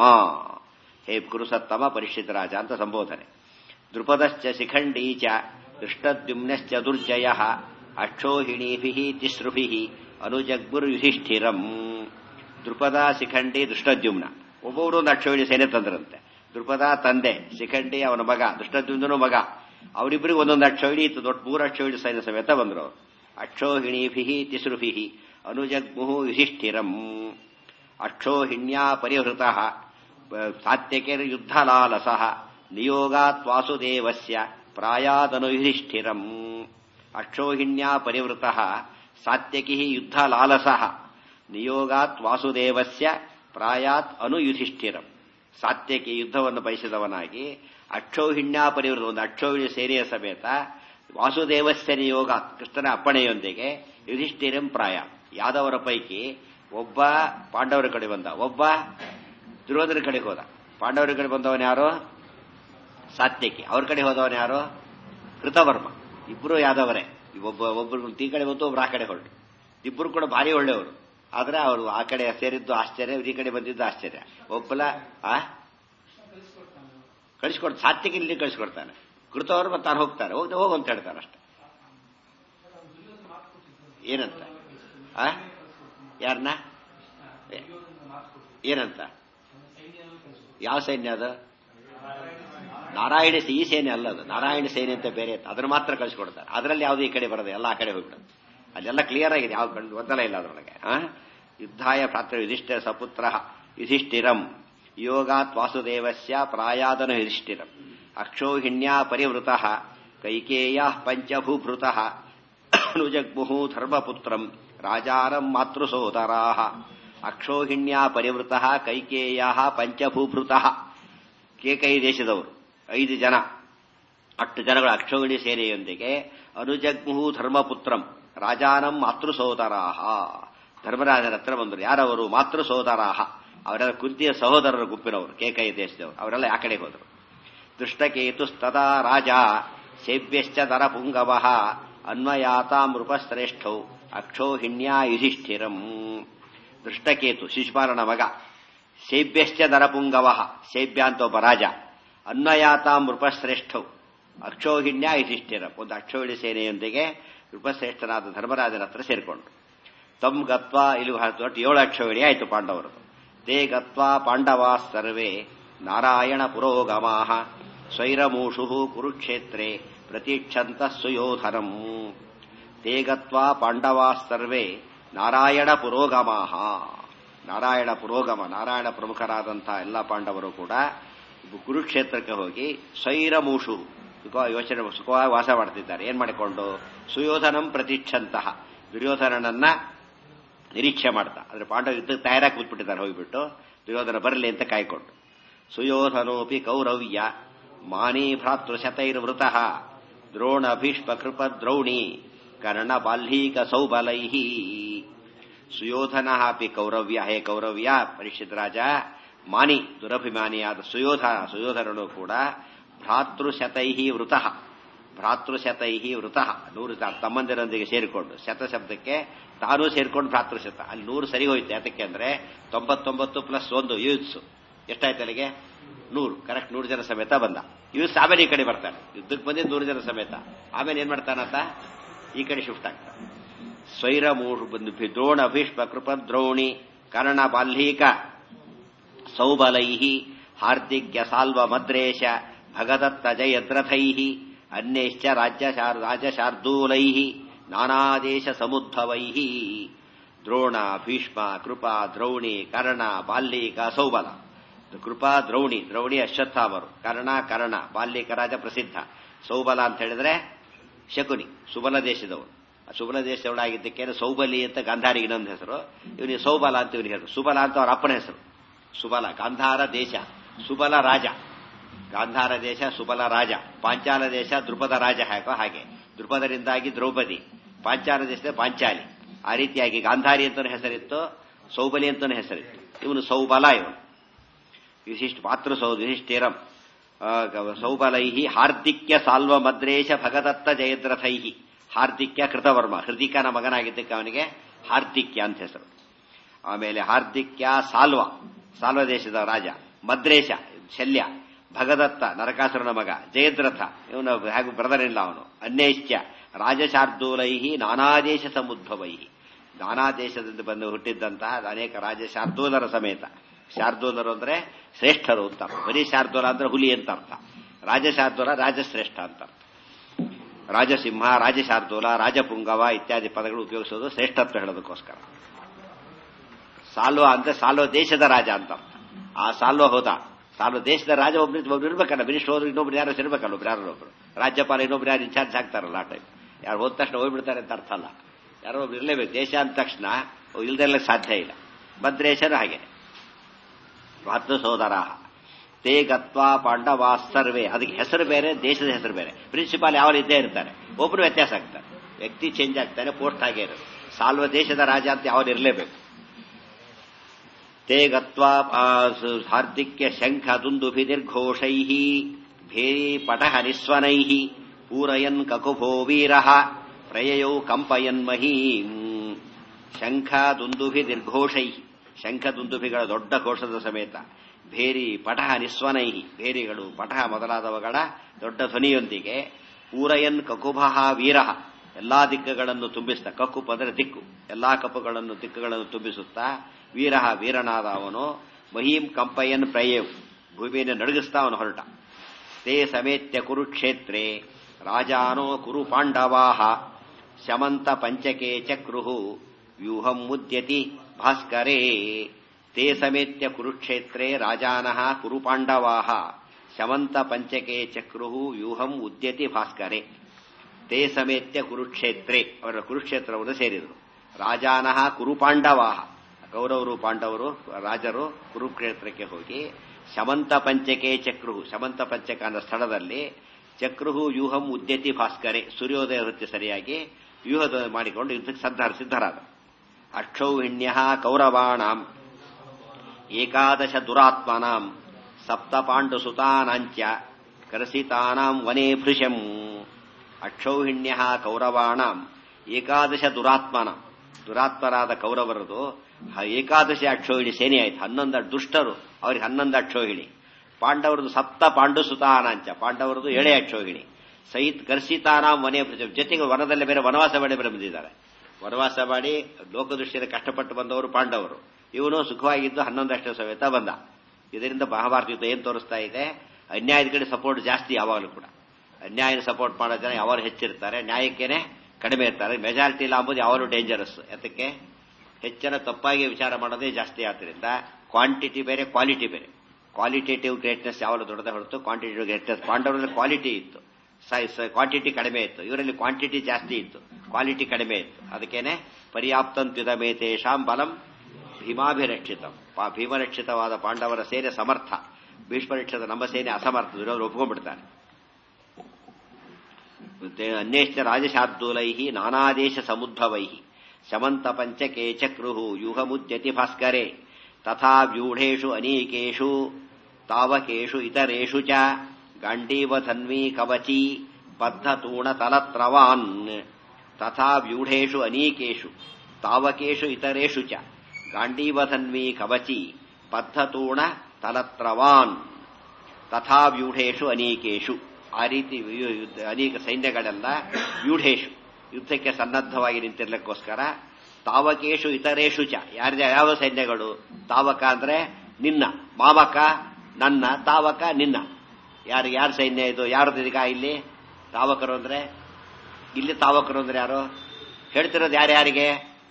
ಹೇ ಕುರುಸತ್ತಮ ಪರಿಷತ್ ರಾಜ ಅಂತ ಸಂಬೋಧನೆ ದೃಪದಶ್ಚ ಶಿಖಂಡೀ ಚ ಕೃಷ್ಣದ್ಯುಮ್ನಶ್ಚ ದುರ್ಜಯ ಅಕ್ಷೋಹಿಣೀಭಿ ತಿಸೃಭಿ ಅನುಜಗ್ಬುರ್ಯುಧಿಷ್ಠಿರಂ ದೃಪದ ಶಿಖಂಡಿ ದುಷ್ಟದ್ಯುಮ್ನ ಒಬ್ಬೊಬ್ರು ಒಂದು ಅಕ್ಷೋಹಿಣಿ ಸೇನೆ ತಂದ್ರಂತೆ ದೃಪದ ತಂದೆ ಶಿಖಂಡಿ ಅವನ ಮಗ ದುಷ್ಟದ್ಯುಮ್ನೂ ಮಗ ಅವರಿಬ್ಬರಿಗೆ ಒಂದೊಂದು ಅಕ್ಷೋಹಿಣಿ ಇತ್ತು ದೊಡ್ಡ ಮೂರು ಅಕ್ಷೋಹಿಣಿ ಸೈನ್ಯ ಸಮೇತ ಬಂದರು ಅವರು ಅಕ್ಷೋಹಿಣೀಭಿ ತಿಸೃಭಿ ಅನುಜಗ್ಮುಹು ಯುಧಿಷ್ಠಿರಂ ಅಕ್ಷೋಹಿಣ್ಯಾ ಪರಿಹೃತ ಸಾತ್ಯಕೇರ್ ಯುದ್ಧಲಾಲಸ ನಿಯೋಗಾತ್ ವಾಸುದೇವಸ್ಯ ಪ್ರಾಯಾದನು ಯುಧಿಷ್ಠಿರಂ ಅಕ್ಷೋಹಿಣ್ಯಾ ಪರಿವೃತ ಸಾತ್ಯಕಿ ಯುದ್ಧ ಲಾಲಸಃ ನಿಯೋಗಾತ್ ವಾಸುದೇವಸ್ಯ ಪ್ರಾಯಾತ್ ಅನು ಯುಧಿಷ್ಠಿರಂ ಸಾತ್ಯಕಿ ಯುದ್ಧವನ್ನು ಬಯಸಿದವನಾಗಿ ಅಕ್ಷೌಹಿಣ್ಯ ಪರಿವೃತ ಒಂದು ಅಕ್ಷೌಹಿಣ್ಯ ಸೇನೆಯ ಸಮೇತ ವಾಸುದೇವಸ್ಯ ನಿಯೋಗ ಕೃಷ್ಣನ ಅಪ್ಪಣೆಯೊಂದಿಗೆ ಯುಧಿಷ್ಠಿರಂ ಪ್ರಾಯ ಯಾದವರ ಪೈಕಿ ಒಬ್ಬ ಪಾಂಡವರ ಕಡೆ ಬಂದ ಒಬ್ಬ ದುರ್ಯೋಧನ ಕಡೆಗೆ ಹೋದ ಪಾಂಡವರ ಕಡೆ ಬಂದವನು ಯಾರು ಸಾತ್ಯಕಿ ಅವ್ರ ಕಡೆ ಹೋದವನು ಯಾರು ಕೃತವರ್ಮ ಇಬ್ರು ಯಾದವರೇ ಒಬ್ಬ ಒಬ್ಬರು ಈ ಕಡೆ ಬಂತು ಒಬ್ರು ಆ ಕಡೆ ಹೊರಟು ಇಬ್ರು ಕೂಡ ಭಾರಿ ಒಳ್ಳೆಯವರು ಆದ್ರೆ ಅವರು ಆ ಕಡೆ ಸೇರಿದ್ದು ಆಶ್ಚರ್ಯ ಈ ಕಡೆ ಬಂದಿದ್ದು ಆಶ್ಚರ್ಯ ಒಬ್ಬಲ ಆ ಕಳಿಸ್ಕೊಡ್ತಾನೆ ಸಾತ್ಯಕ್ಕೆ ಇಲ್ಲಿ ಕಳಿಸ್ಕೊಡ್ತಾನೆ ಕೃತವರ್ಮ ತಾನು ಹೋಗ್ತಾರೆ ಹೋಗಿ ಹೋಗು ಅಂತ ಹೇಳ್ತಾರೆ ಅಷ್ಟೆ ಏನಂತ ಆ ಯಾರನ್ನ ಏನಂತ ಯಾವ ಸೈನ್ಯ ಅದು ನಾರಾಯಣ ಈ ಸೇನೆ ಅಲ್ಲ ಅದು ನಾರಾಯಣ ಸೇನೆ ಅಂತ ಬೇರೆ ಇತ್ತು ಅದನ್ನ ಮಾತ್ರ ಕಳಿಸ್ಕೊಡ್ತಾರೆ ಅದರಲ್ಲಿ ಯಾವುದು ಈ ಕಡೆ ಬರೋದು ಎಲ್ಲ ಆ ಕಡೆ ಹೋಗ್ಬಿಡುತ್ತೆ ಅಲ್ಲೆಲ್ಲ ಕ್ಲಿಯರ್ ಆಗಿದೆ ಯಾವ್ದು ಕಂಡು ಗೊಂದಲ ಇಲ್ಲ ಅದರೊಳಗೆ ಆ? ಯುದ್ಧಾಯ ಪ್ರಾತ್ರ ಯುಧಿಷ್ಠ ಸಪುತ್ರ ಯುಧಿಷ್ಠಿರಂ ಯೋಗಾತ್ ವಾಸುದೇವಸ್ಯ ಪ್ರಾಯಾದನ ಯುಧಿಷ್ಠಿರಂ ಅಕ್ಷೋಹಿಣ್ಯಾ ಪರಿವೃತ ಕೈಕೇಯ ಪಂಚಭೂಭೃತ ಅನುಜಗ್ಮುಹು ಧರ್ಮಪುತ್ರಂ ರಾಜಾರಂ ಮಾತೃಸೋದರಾ ಅಕ್ಷೋಹಿಣ್ಯಾ ಪರಿವೃತ ಕೈಕೇಯ ಪಂಚಭೂಭೃತ ಕೇಕೈ ದೇಶದವರು ಐದು ಜನ ಅಷ್ಟು ಜನಗಳು ಅಕ್ಷೋಹಿಣಿ ಸೇನೆಯೊಂದಿಗೆ ಅನುಜಗ್ಮುಹು ಧರ್ಮಪುತ್ರಂ ರಾಜಾನಂ ಮಾತೃಸೋದರಾಹ ಧರ್ಮರಾಜನ ಹತ್ರ ಬಂದರು ಯಾರವರು ಮಾತೃಸೋದರಾಹ ಅವರೆಲ್ಲ ಕುಂತಿಯ ಸಹೋದರರ ಗುಂಪಿನವರು ಕೇಕೈ ದೇಶದವರು ಅವರೆಲ್ಲ ಆ ಕಡೆ ಹೋದರು ದೃಷ್ಟಕೇತುಸ್ತದಾ ರಾಜ ಸೇವ್ಯಶ್ಚ ದರ ಪುಂಗವ ಅನ್ವಯಾತಾಮೃಪಶ್ರೇಷ್ಠೌ ಅಕ್ಷೋಹಿಣ್ಯಾ ಯುಧಿಷ್ಠಿರಂ ದೃಷ್ಟಕೇತು ಶಿಶುಪಾಲನ ಮಗ ಸೇವ್ಯಶ್ಚ ದರಪುಂಗವ ಸೇವ್ಯ ಅಂತ ಒಬ್ಬ ರಾಜ ಅನ್ವಯಾತಾಂ ನೃಪಶ್ರೇಷ್ಠವು ಅಕ್ಷೋಹಿಣ್ಯ ಯುಧಿಷ್ಠಿರಂ ಒಂದು ಅಕ್ಷೋಹಿಣಿ ಸೇನೆಯೊಂದಿಗೆ ನೃಪಶ್ರೇಷ್ಠನಾದ ಧರ್ಮರಾಜನ ಹತ್ರ ಸೇರಿಕೊಂಡು ತಮ್ ಗತ್ವಾ ಇಲ್ಲಿ ಒಟ್ಟು ಏಳು ಅಕ್ಷೋಹಿಣಿ ಆಯಿತು ಪಾಂಡವರು ತೇ ಗತ್ವಾ ಪಾಂಡವಾ ಸರ್ವೇ ನಾರಾಯಣ ಪುರೋಗಮಾ ಸ್ವೈರಮೂಷು ಕುರುಕ್ಷೇತ್ರೆ ಪ್ರತೀಕ್ಷಂತ ಸುಯೋಧನಂ ತೇ ಗತ್ವಾ ಪಾಂಡವಾ ಸರ್ವೇ ನಾರಾಯಣ ಪುರೋಗಮಾ ನಾರಾಯಣ ಪುರೋಗಮ ನಾರಾಯಣ ಪ್ರಮುಖರಾದಂತಹ ಎಲ್ಲ ಪಾಂಡವರು ಕೂಡ ಕುರುಕ್ಷೇತ್ರಕ್ಕೆ ಹೋಗಿ ಸ್ವೈರಮೂಷು ಸುಖ ಯೋಚನೆ ಸುಖವಾಗಿ ವಾಸ ಮಾಡ್ತಿದ್ದಾರೆ ಏನ್ ಮಾಡಿಕೊಂಡು ಸುಯೋಧನಂ ಪ್ರತೀಕ್ಷಂತಹ ದುರ್ಯೋಧನನನ್ನ ನಿರೀಕ್ಷೆ ಮಾಡ್ತಾ ಅಂದ್ರೆ ಪಾಂಡವ ಯುದ್ಧಕ್ಕೆ ತಯಾರಾಗಿ ಕೂತ್ಬಿಟ್ಟಿದ್ದಾರೆ ಹೋಗ್ಬಿಟ್ಟು ದುರ್ಯೋಧನ ಬರಲಿ ಅಂತ ಕಾಯ್ಕೊಂಡು ಸುಯೋಧನೋಪಿ ಕೌರವ್ಯ ಮಾನಿ ಭ್ರಾತೃಶತೈರ್ವೃತಃ ದ್ರೋಣ ಭೀಷ್ಮ ಕೃಪ ದ್ರೌಣಿ ಕರ್ಣ ಬಾಲ್ಹೀಕ ಸೌಬಲೈ ಸುಯೋಧನ ಅಪಿ ಕೌರವ್ಯ ಹೇ ಕೌರವ್ಯ ಪರಿಷತ್ ರಾಜ ಮಾನಿ ದುರಭಿಮಾನಿಯಾದ ಸುಯೋಧನ ಸುಯೋಧನನು ಕೂಡ ಭ್ರಾತೃಶತೈ ವೃತಃ ಭ್ರಾತೃಶತೈ ವೃತಃ ನೂರು ತಮ್ಮಂದಿರೊಂದಿಗೆ ಸೇರಿಕೊಂಡು ಶತ ಶಬ್ದಕ್ಕೆ ತಾನೂ ಸೇರಿಕೊಂಡು ಭ್ರಾತೃಶತ ಅಲ್ಲಿ ನೂರು ಸರಿ ಹೋಯ್ತು ಯಾತಕ್ಕೆ ಅಂದ್ರೆ ತೊಂಬತ್ತೊಂಬತ್ತು ಪ್ಲಸ್ ಒಂದು ಯೂತ್ಸು ಎಷ್ಟಾಯ್ತು ಅಲ್ಲಿಗೆ ನೂರು ಕರೆಕ್ಟ್ ನೂರು ಜನ ಸಮೇತ ಬಂದ ಯೂಸ್ ಆಮೇಲೆ ಈ ಕಡೆ ಬರ್ತಾನೆ ಯುದ್ಧಕ್ಕೆ ಬಂದಿದ್ದು ನೂರು ಜನ ಸಮೇತ ಆಮೇಲೆ ಏನ್ ಮಾಡ್ತಾನಂತ ಈ ಕಡೆ ಶಿಫ್ಟ್ ಆಗ್ತಾನೆ ಸ್ವೈರ ಮೂರು ಬಂದು ದ್ರೋಣ ಭೀಷ್ಮ ಕೃಪ ದ್ರೋಣಿ ಕರ್ಣ ಬಾಲ್ಹೀಕ ಸೌಬಲೈ ಹಾರ್ದಿಕ್ಯ ಸಾಲ್ವ ಮದ್ರೇಶ ಭಗದತ್ತ ಜಯದ್ರಥೈ ಅನ್ಯಶ್ಚ ರಾಜ್ಯ ರಾಜಶಾರ್ದೂಲೈ ನಾನಾದೇಶ ಸಮುದ್ಭವೈ ದ್ರೋಣ ಭೀಷ್ಮ ಕೃಪಾ ದ್ರೌಣಿ ಕರ್ಣ ಬಾಲ್ಯೀಕ ಸೌಬಲ ಕೃಪಾ ದ್ರೌಣಿ ದ್ರೌಣಿ ಅಶ್ವತ್ಥಾಮರು ಕರ್ಣ ಕರ್ಣ ಬಾಲ್ಯೀಕ ರಾಜ ಪ್ರಸಿದ್ಧ ಸೌಬಲ ಅಂತ ಹೇಳಿದ್ರೆ ಶಕುನಿ ಸುಬಲ ದೇಶದವನು ಸುಬಲ ದೇಶದವಳಾಗಿದ್ದಕ್ಕೆ ಸೌಬಲಿ ಅಂತ ಗಾಂಧಾರಿಗೆ ಇನ್ನೊಂದು ಹೆಸರು ಇವನಿಗೆ ಸೌಬಲ ಅಂತ ಇವನಿಗೆ ಹೆಸರು ಸುಬಲ ಅಂತ ಅವರ ಅಪ್ಪನ ಹೆಸರು ಸುಬಲ ಗಾಂಧಾರ ದೇಶ ಸುಬಲ ರಾಜ ಗಾಂಧಾರ ದೇಶ ಸುಬಲ ರಾಜ ಪಾಂಚಾಲ ದೇಶ ದೃಪದ ರಾಜ ಹಾಗೋ ಹಾಗೆ ದೃಪದರಿಂದಾಗಿ ದ್ರೌಪದಿ ಪಾಂಚಾಲ ದೇಶದ ಪಾಂಚಾಲಿ ಆ ರೀತಿಯಾಗಿ ಗಾಂಧಾರಿ ಅಂತ ಹೆಸರಿತ್ತು ಸೌಬಲಿ ಅಂತ ಹೆಸರಿತ್ತು ಇವನು ಸೌಬಲ ಇವನು ವಿಶಿಷ್ಟ ಮಾತೃ ಸೌ ವಿಶಿಷ್ಟಿರಂ ಸೌಬಲೈ ಹಾರ್ದಿಕ್ಯ ಸಾಲ್ವ ಮದ್ರೇಶ ಭಗದತ್ತ ಜಯದ್ರಥೈ ಹಾರ್ದಿಕ್ಯ ಕೃತವರ್ಮ ಹೃದಿಕನ ಮಗನಾಗಿದ್ದಕ್ಕೆ ಅವನಿಗೆ ಹಾರ್ದಿಕ್ಯ ಅಂತ ಹೆಸರು ಆಮೇಲೆ ಹಾರ್ದಿಕ್ಯ ಸಾಲ್ವ ಸಾಲ್ವ ದೇಶದ ರಾಜ ಮದ್ರೇಶ ಶಲ್ಯ ಭಗದತ್ತ ನರಕಾಸುರನ ಮಗ ಜಯದ್ರಥ ಇವನು ಹಾಗೂ ಬ್ರದರ್ ಇಲ್ಲ ಅವನು ಅನ್ಯಶ್ಚ ರಾಜಶಾರ್ದೂಲೈ ನಾನಾದೇಶ ಸಮುದ್ಭವೈ ನಾನಾ ದೇಶದಿಂದ ಬಂದು ಹುಟ್ಟಿದ್ದಂತಹ ಅನೇಕ ರಾಜ ಶಾರ್ದೂಲರ ಸಮೇತ ಶಾರ್ದೂಲರು ಅಂದ್ರೆ ಶ್ರೇಷ್ಠರು ಅಂತ ಬರೀ ಶಾರ್ದೂಲ ಅಂದ್ರೆ ಹುಲಿ ಅಂತ ಅರ್ಥ ರಾಜಶಾರ್ದೂಲ ರಾಜಶ್ರೇಷ್ಠ ಅಂತ ಅರ್ಥ ರಾಜಸಿಂಹ ರಾಜಶಾರ್ದೂಲ ರಾಜಪುಂಗವ ಇತ್ಯಾದಿ ಪದಗಳು ಉಪಯೋಗಿಸೋದು ಶ್ರೇಷ್ಠತ್ವ ಹೇಳೋದಕ್ಕೋಸ್ಕರ ಸಾಲ್ವ ಅಂದ್ರೆ ಸಾಲ್ವ ದೇಶದ ರಾಜ ಅಂತ ಅರ್ಥ ಆ ಸಾಲ್ವ ಹೋದ ಸಾಲ್ವ ದೇಶದ ರಾಜ ಒಬ್ರು ಒಬ್ರು ಇರ್ಬೇಕಲ್ಲ ಮಿನಿಸ್ಟರ್ ಹೋದ್ರು ಇನ್ನೊಬ್ರು ಯಾರು ಇರ್ಬೇಕಲ್ಲ ಒಬ್ರು ಯಾರು ಒಬ್ರು ರಾಜ್ಯಪಾಲ ಇನ್ನೊಬ್ರು ಯಾರು ಇನ್ಚಾರ್ಜ್ ಆಗ್ತಾರಲ್ಲ ಆ ಟೈಮ್ ಯಾರು ಹೋದ ತಕ್ಷಣ ಹೋಗ್ಬಿಡ್ತಾರೆ ಅಂತ ಅರ್ಥ ಅಲ್ಲ ಯಾರೋ ಒಬ್ರು ಇರಲೇಬೇಕು ದೇಶ ಅಂದ ತಕ್ಷಣ ಇಲ್ದೆಲ್ಲ ಸಾಧ್ಯ ಇಲ್ಲ ಭದ್ರೇಶರು ಹಾಗೆ ಹತ್ತು ಸೋದರ ತೇ ಗತ್ವಾ ಪಾಂಡವಾ ಸರ್ವೇ ಅದಕ್ಕೆ ಹೆಸರು ಬೇರೆ ದೇಶದ ಹೆಸರು ಬೇರೆ ಪ್ರಿನ್ಸಿಪಾಲ್ ಯಾವ ಇದ್ದೇ ಇರ್ತಾರೆ ಒಬ್ರು ವ್ಯತ್ಯಾಸ ಆಗ್ತಾರೆ ವ್ಯಕ್ತಿ ಚೇಂಜ್ ಆಗ್ತಾನೆ ಪೋಸ್ಟ್ ಹಾಗೆ ಇರುತ್ತೆ ಸಾಲ್ವ ದೇಶದ ರಾಜ ಅಂತ ಯಾವ್ದು ಇರಲೇಬೇಕು ತೇ ಗತ್ವಾ ಹಾರ್ದಿಕ್ಯ ಶಂಖ ದುಂದುಭಿ ನಿರ್ಘೋಷೈ ಭೇರಿ ಪಟಹ ನಿಸ್ವನೈ ಪೂರಯನ್ ಕಕುಭೋ ವೀರ ಪ್ರಯಯೌ ಕಂಪಯನ್ ಮಹೀಂ ಶಂಖ ದುಂದುಭಿ ನಿರ್ಘೋಷೈ ಶಂಖ ದುಂದುಭಿಗಳ ದೊಡ್ಡ ಘೋಷದ ಸಮೇತ ಭೇರಿ ಪಟಹ ನಿಸ್ವನೈ ಭೇರಿಗಳು ಪಟಹ ಮೊದಲಾದವುಗಳ ದೊಡ್ಡ ಧ್ವನಿಯೊಂದಿಗೆ ಪೂರಯನ್ ಕಕುಭಃ ವೀರ ಎಲ್ಲಾ ದಿಕ್ಕುಗಳನ್ನು ತುಂಬಿಸ್ತಾ ಕಕ್ಕುಪ್ ಅಂದರೆ ದಿಕ್ಕು ಎಲ್ಲಾ ಕಪ್ಪುಗಳನ್ನು ದಿಕ್ಕುಗಳನ್ನು ತುಂಬಿಸುತ್ತಾ ವೀರ ವೀರನಾದ ಅವನು ಮಹೀಂ ಕಂಪಯನ್ ಪ್ರಯವ್ ಭೂಮಿಯನ್ನು ನಡುಗಿಸ್ತಾ ಅವನು ಹೊರಟ ತೇ ಸಮೇತ್ಯ ಕುರುಕ್ಷೇತ್ರೆ ರಾಜಾನೋ ಕುರು ಪಾಂಡವಾಹ ಶಮಂತ ಪಂಚಕೆ ಚಕ್ರುಹು ವ್ಯೂಹಂ ಮುದ್ಯತಿ ಭಾಸ್ಕರೇ ತೇ ಸಮೇತ್ಯ ಕುರುಕ್ಷೇತ್ರೆ ರಾಜಾನಃ ಕುರು ಪಾಂಡವಾಹ ಶಮಂತ ಪಂಚಕೆ ಚಕ್ರುಹು ವ್ಯೂಹಂ ಉದ್ಯತಿ ಭಾಸ್ಕರೇ ತೇ ಸಮೇತ್ಯ ಕುರುಕ್ಷೇತ್ರೆ ಅವರ ಕುರುಕ್ಷೇತ್ರವನ್ನು ಸೇರಿದರು ರಾಜಾನಃ ಕುರು ಪಾಂಡವಾಹ ಕೌರವರು ಪಾಂಡವರು ರಾಜರು ಕುರುಕ್ಷೇತ್ರಕ್ಕೆ ಹೋಗಿ ಶಮಂತ ಪಂಚಕೆ ಚಕ್ರುಹು ಶಮಂತ ಪಂಚಕ ಅನ್ನೋ ಸ್ಥಳದಲ್ಲಿ ಚಕ್ರುಹು ವ್ಯೂಹಂ ಉದ್ಯತಿ ಭಾಸ್ಕರೆ ಸೂರ್ಯೋದಯ ವೃತ್ತಿ ಸರಿಯಾಗಿ ವ್ಯೂಹದ ಮಾಡಿಕೊಂಡು ಯುದ್ಧಕ್ಕೆ ಸದ್ಧಾರ ಸಿದ್ಧರಾದ ಅಕ್ಷೌಹಿಣ್ಯ ಕೌರವಾಣಾಂ ಏಕಾದಶ ದುರಾತ್ಮನಾಂ ಸಪ್ತ ಪಾಂಡುಸುತಾನಾಂಚ ಕರಸಿತಾನಾಂ ವನೇ ಭೃಶಂ ಅಕ್ಷೌಹಿಣ್ಯ ಕೌರವಾಣಾಂ ಏಕಾದಶ ದುರಾತ್ಮನ ದುರಾತ್ಮರಾದ ಕೌರವರದು ಏಕಾದಶಿ ಅಕ್ಷೋಹಿಣಿ ಸೇನೆ ಆಯ್ತು ಹನ್ನೊಂದು ದುಷ್ಟರು ಅವ್ರಿಗೆ ಹನ್ನೊಂದು ಅಕ್ಷೋಹಿಣಿ ಪಾಂಡವರದು ಸಪ್ತ ಪಾಂಡುಸುತಾನಾಂಚ ಪಾಂಡವರದು ಏಳೇ ಅಕ್ಷೋಹಿಣಿ ಸಹಿತ್ ಕರ್ಸಿತಾನಾಂ ವನೇ ಭೃಶಂ ಜೊತೆಗೆ ವನದಲ್ಲಿ ಬೇರೆ ವನವಾಸ ಮಾಡಿ ಬಂದಿದ್ದಾರೆ ವನವಾಸ ಮಾಡಿ ಲೋಕದೃಷ್ಟಿಯಲ್ಲಿ ಕಷ್ಟಪಟ್ಟು ಬಂದವರು ಪಾಂಡವರು ಇವನು ಸುಖವಾಗಿದ್ದು ಹನ್ನೊಂದಷ್ಟು ಸಮೇತ ಬಂದ ಇದರಿಂದ ಮಹಾಭಾರತ ಯುದ್ಧ ಏನ್ ತೋರಿಸ್ತಾ ಇದೆ ಅನ್ಯಾಯದ ಕಡೆ ಸಪೋರ್ಟ್ ಜಾಸ್ತಿ ಯಾವಾಗಲೂ ಕೂಡ ಅನ್ಯಾಯನ ಸಪೋರ್ಟ್ ಮಾಡೋ ಜನ ಯಾವಾಗ ಹೆಚ್ಚಿರ್ತಾರೆ ನ್ಯಾಯಕ್ಕೇನೆ ಕಡಿಮೆ ಇರ್ತಾರೆ ಮೆಜಾರಿಟಿ ಇಲ್ಲ ಅಂಬುದು ಯಾವಾಗಲೂ ಡೇಂಜರಸ್ ಯಾತಕ್ಕೆ ಹೆಚ್ಚಿನ ತಪ್ಪಾಗಿ ವಿಚಾರ ಮಾಡೋದೇ ಜಾಸ್ತಿ ಆದ್ದರಿಂದ ಕ್ವಾಂಟಿಟಿ ಬೇರೆ ಕ್ವಾಲಿಟಿ ಬೇರೆ ಕ್ವಾಲಿಟೇಟಿವ್ ಗ್ರೇಟ್ನೆಸ್ ಯಾವಾಗಲೂ ದೊಡ್ಡದೇ ಹೊರತು ಕ್ವಾಂಟಿಟಿವ್ ಗ್ರೇಟ್ನೆಸ್ ಪಾಂಡವರಲ್ಲಿ ಕ್ವಾಲಿಟಿ ಇತ್ತು ಕ್ವಾಂಟಿಟಿ ಕಡಿಮೆ ಇತ್ತು ಇವರಲ್ಲಿ ಕ್ವಾಂಟಿಟಿ ಜಾಸ್ತಿ ಇತ್ತು ಕ್ವಾಲಿಟಿ ಕಡಿಮೆ ಇತ್ತು ಅದಕ್ಕೇನೆ ಪರ್ಯಾಪ್ತಂತ್ಯುದ ಮೇತೇಶಾಂ ಬಲಂ ಭೀಮಾಭಿರಕ್ಷಿತಂ ಭೀಮರಕ್ಷಿತವಾದ ಪಾಂಡವರ ಸೇನೆ ಸಮರ್ಥ ಭೀಷ್ಮರಕ್ಷಿತ ನಮ್ಮ ಸೇನೆ ಅಸಮರ್ಥ ವಿರೋಧ ಒಪ್ಕೊಂಡ್ಬಿಡ್ತಾರೆ ಅನ್ಯಶ್ಚ ರಾಜಶಾರ್ದೂಲೈ ನಾನಾದೇಶ ಸಮುದ್ಭವೈ ಶಮಂತ ಪಂಚಕೆ ಚಕ್ರು ಯೂಹಮುದ್ಯತಿ ಭಾಸ್ಕರೆ ತಥಾ ವ್ಯೂಢೇಷು ಅನೇಕೇಷು ತಾವಕೇಷು ಇತರೇಷು ಚ ಗಾಂಡೀವಧನ್ವೀ ಕವಚಿ ಬದ್ಧತೂಣ ತಲತ್ರವಾನ್ ತಥಾ ವ್ಯೂಢೇಷು ಅನೇಕೇಷು ತಾವಕೇಷು ಇತರೇಷು ಚ ಗಾಂಡೀವಧನ್ವೀ ಕವಚಿ ಬದ್ಧತೂಣ ತಲತ್ರವಾನ್ ತಥಾ ವ್ಯೂಢೇಷು ಅನೇಕೇಷು ಆ ರೀತಿ ಅನೇಕ ಸೈನ್ಯಗಳೆಲ್ಲ ವ್ಯೂಢೇಶು ಯುದ್ಧಕ್ಕೆ ಸನ್ನದ್ಧವಾಗಿ ನಿಂತಿರ್ಲಿಕ್ಕೋಸ್ಕರ ತಾವಕೇಶು ಇತರೇಶು ಚ ಯಾರ್ದ ಯಾವ ಸೈನ್ಯಗಳು ತಾವಕ ಅಂದ್ರೆ ನಿನ್ನ ಮಾವಕ ನನ್ನ ತಾವಕ ನಿನ್ನ ಯಾರು ಯಾರ ಸೈನ್ಯ ಇದು ಯಾರ್ದು ಈಗ ಇಲ್ಲಿ ತಾವಕರು ಅಂದ್ರೆ ಇಲ್ಲಿ ತಾವಕರು ಅಂದ್ರೆ ಯಾರು ಹೇಳ್ತಿರೋದು ಯಾರ್ಯಾರಿಗೆ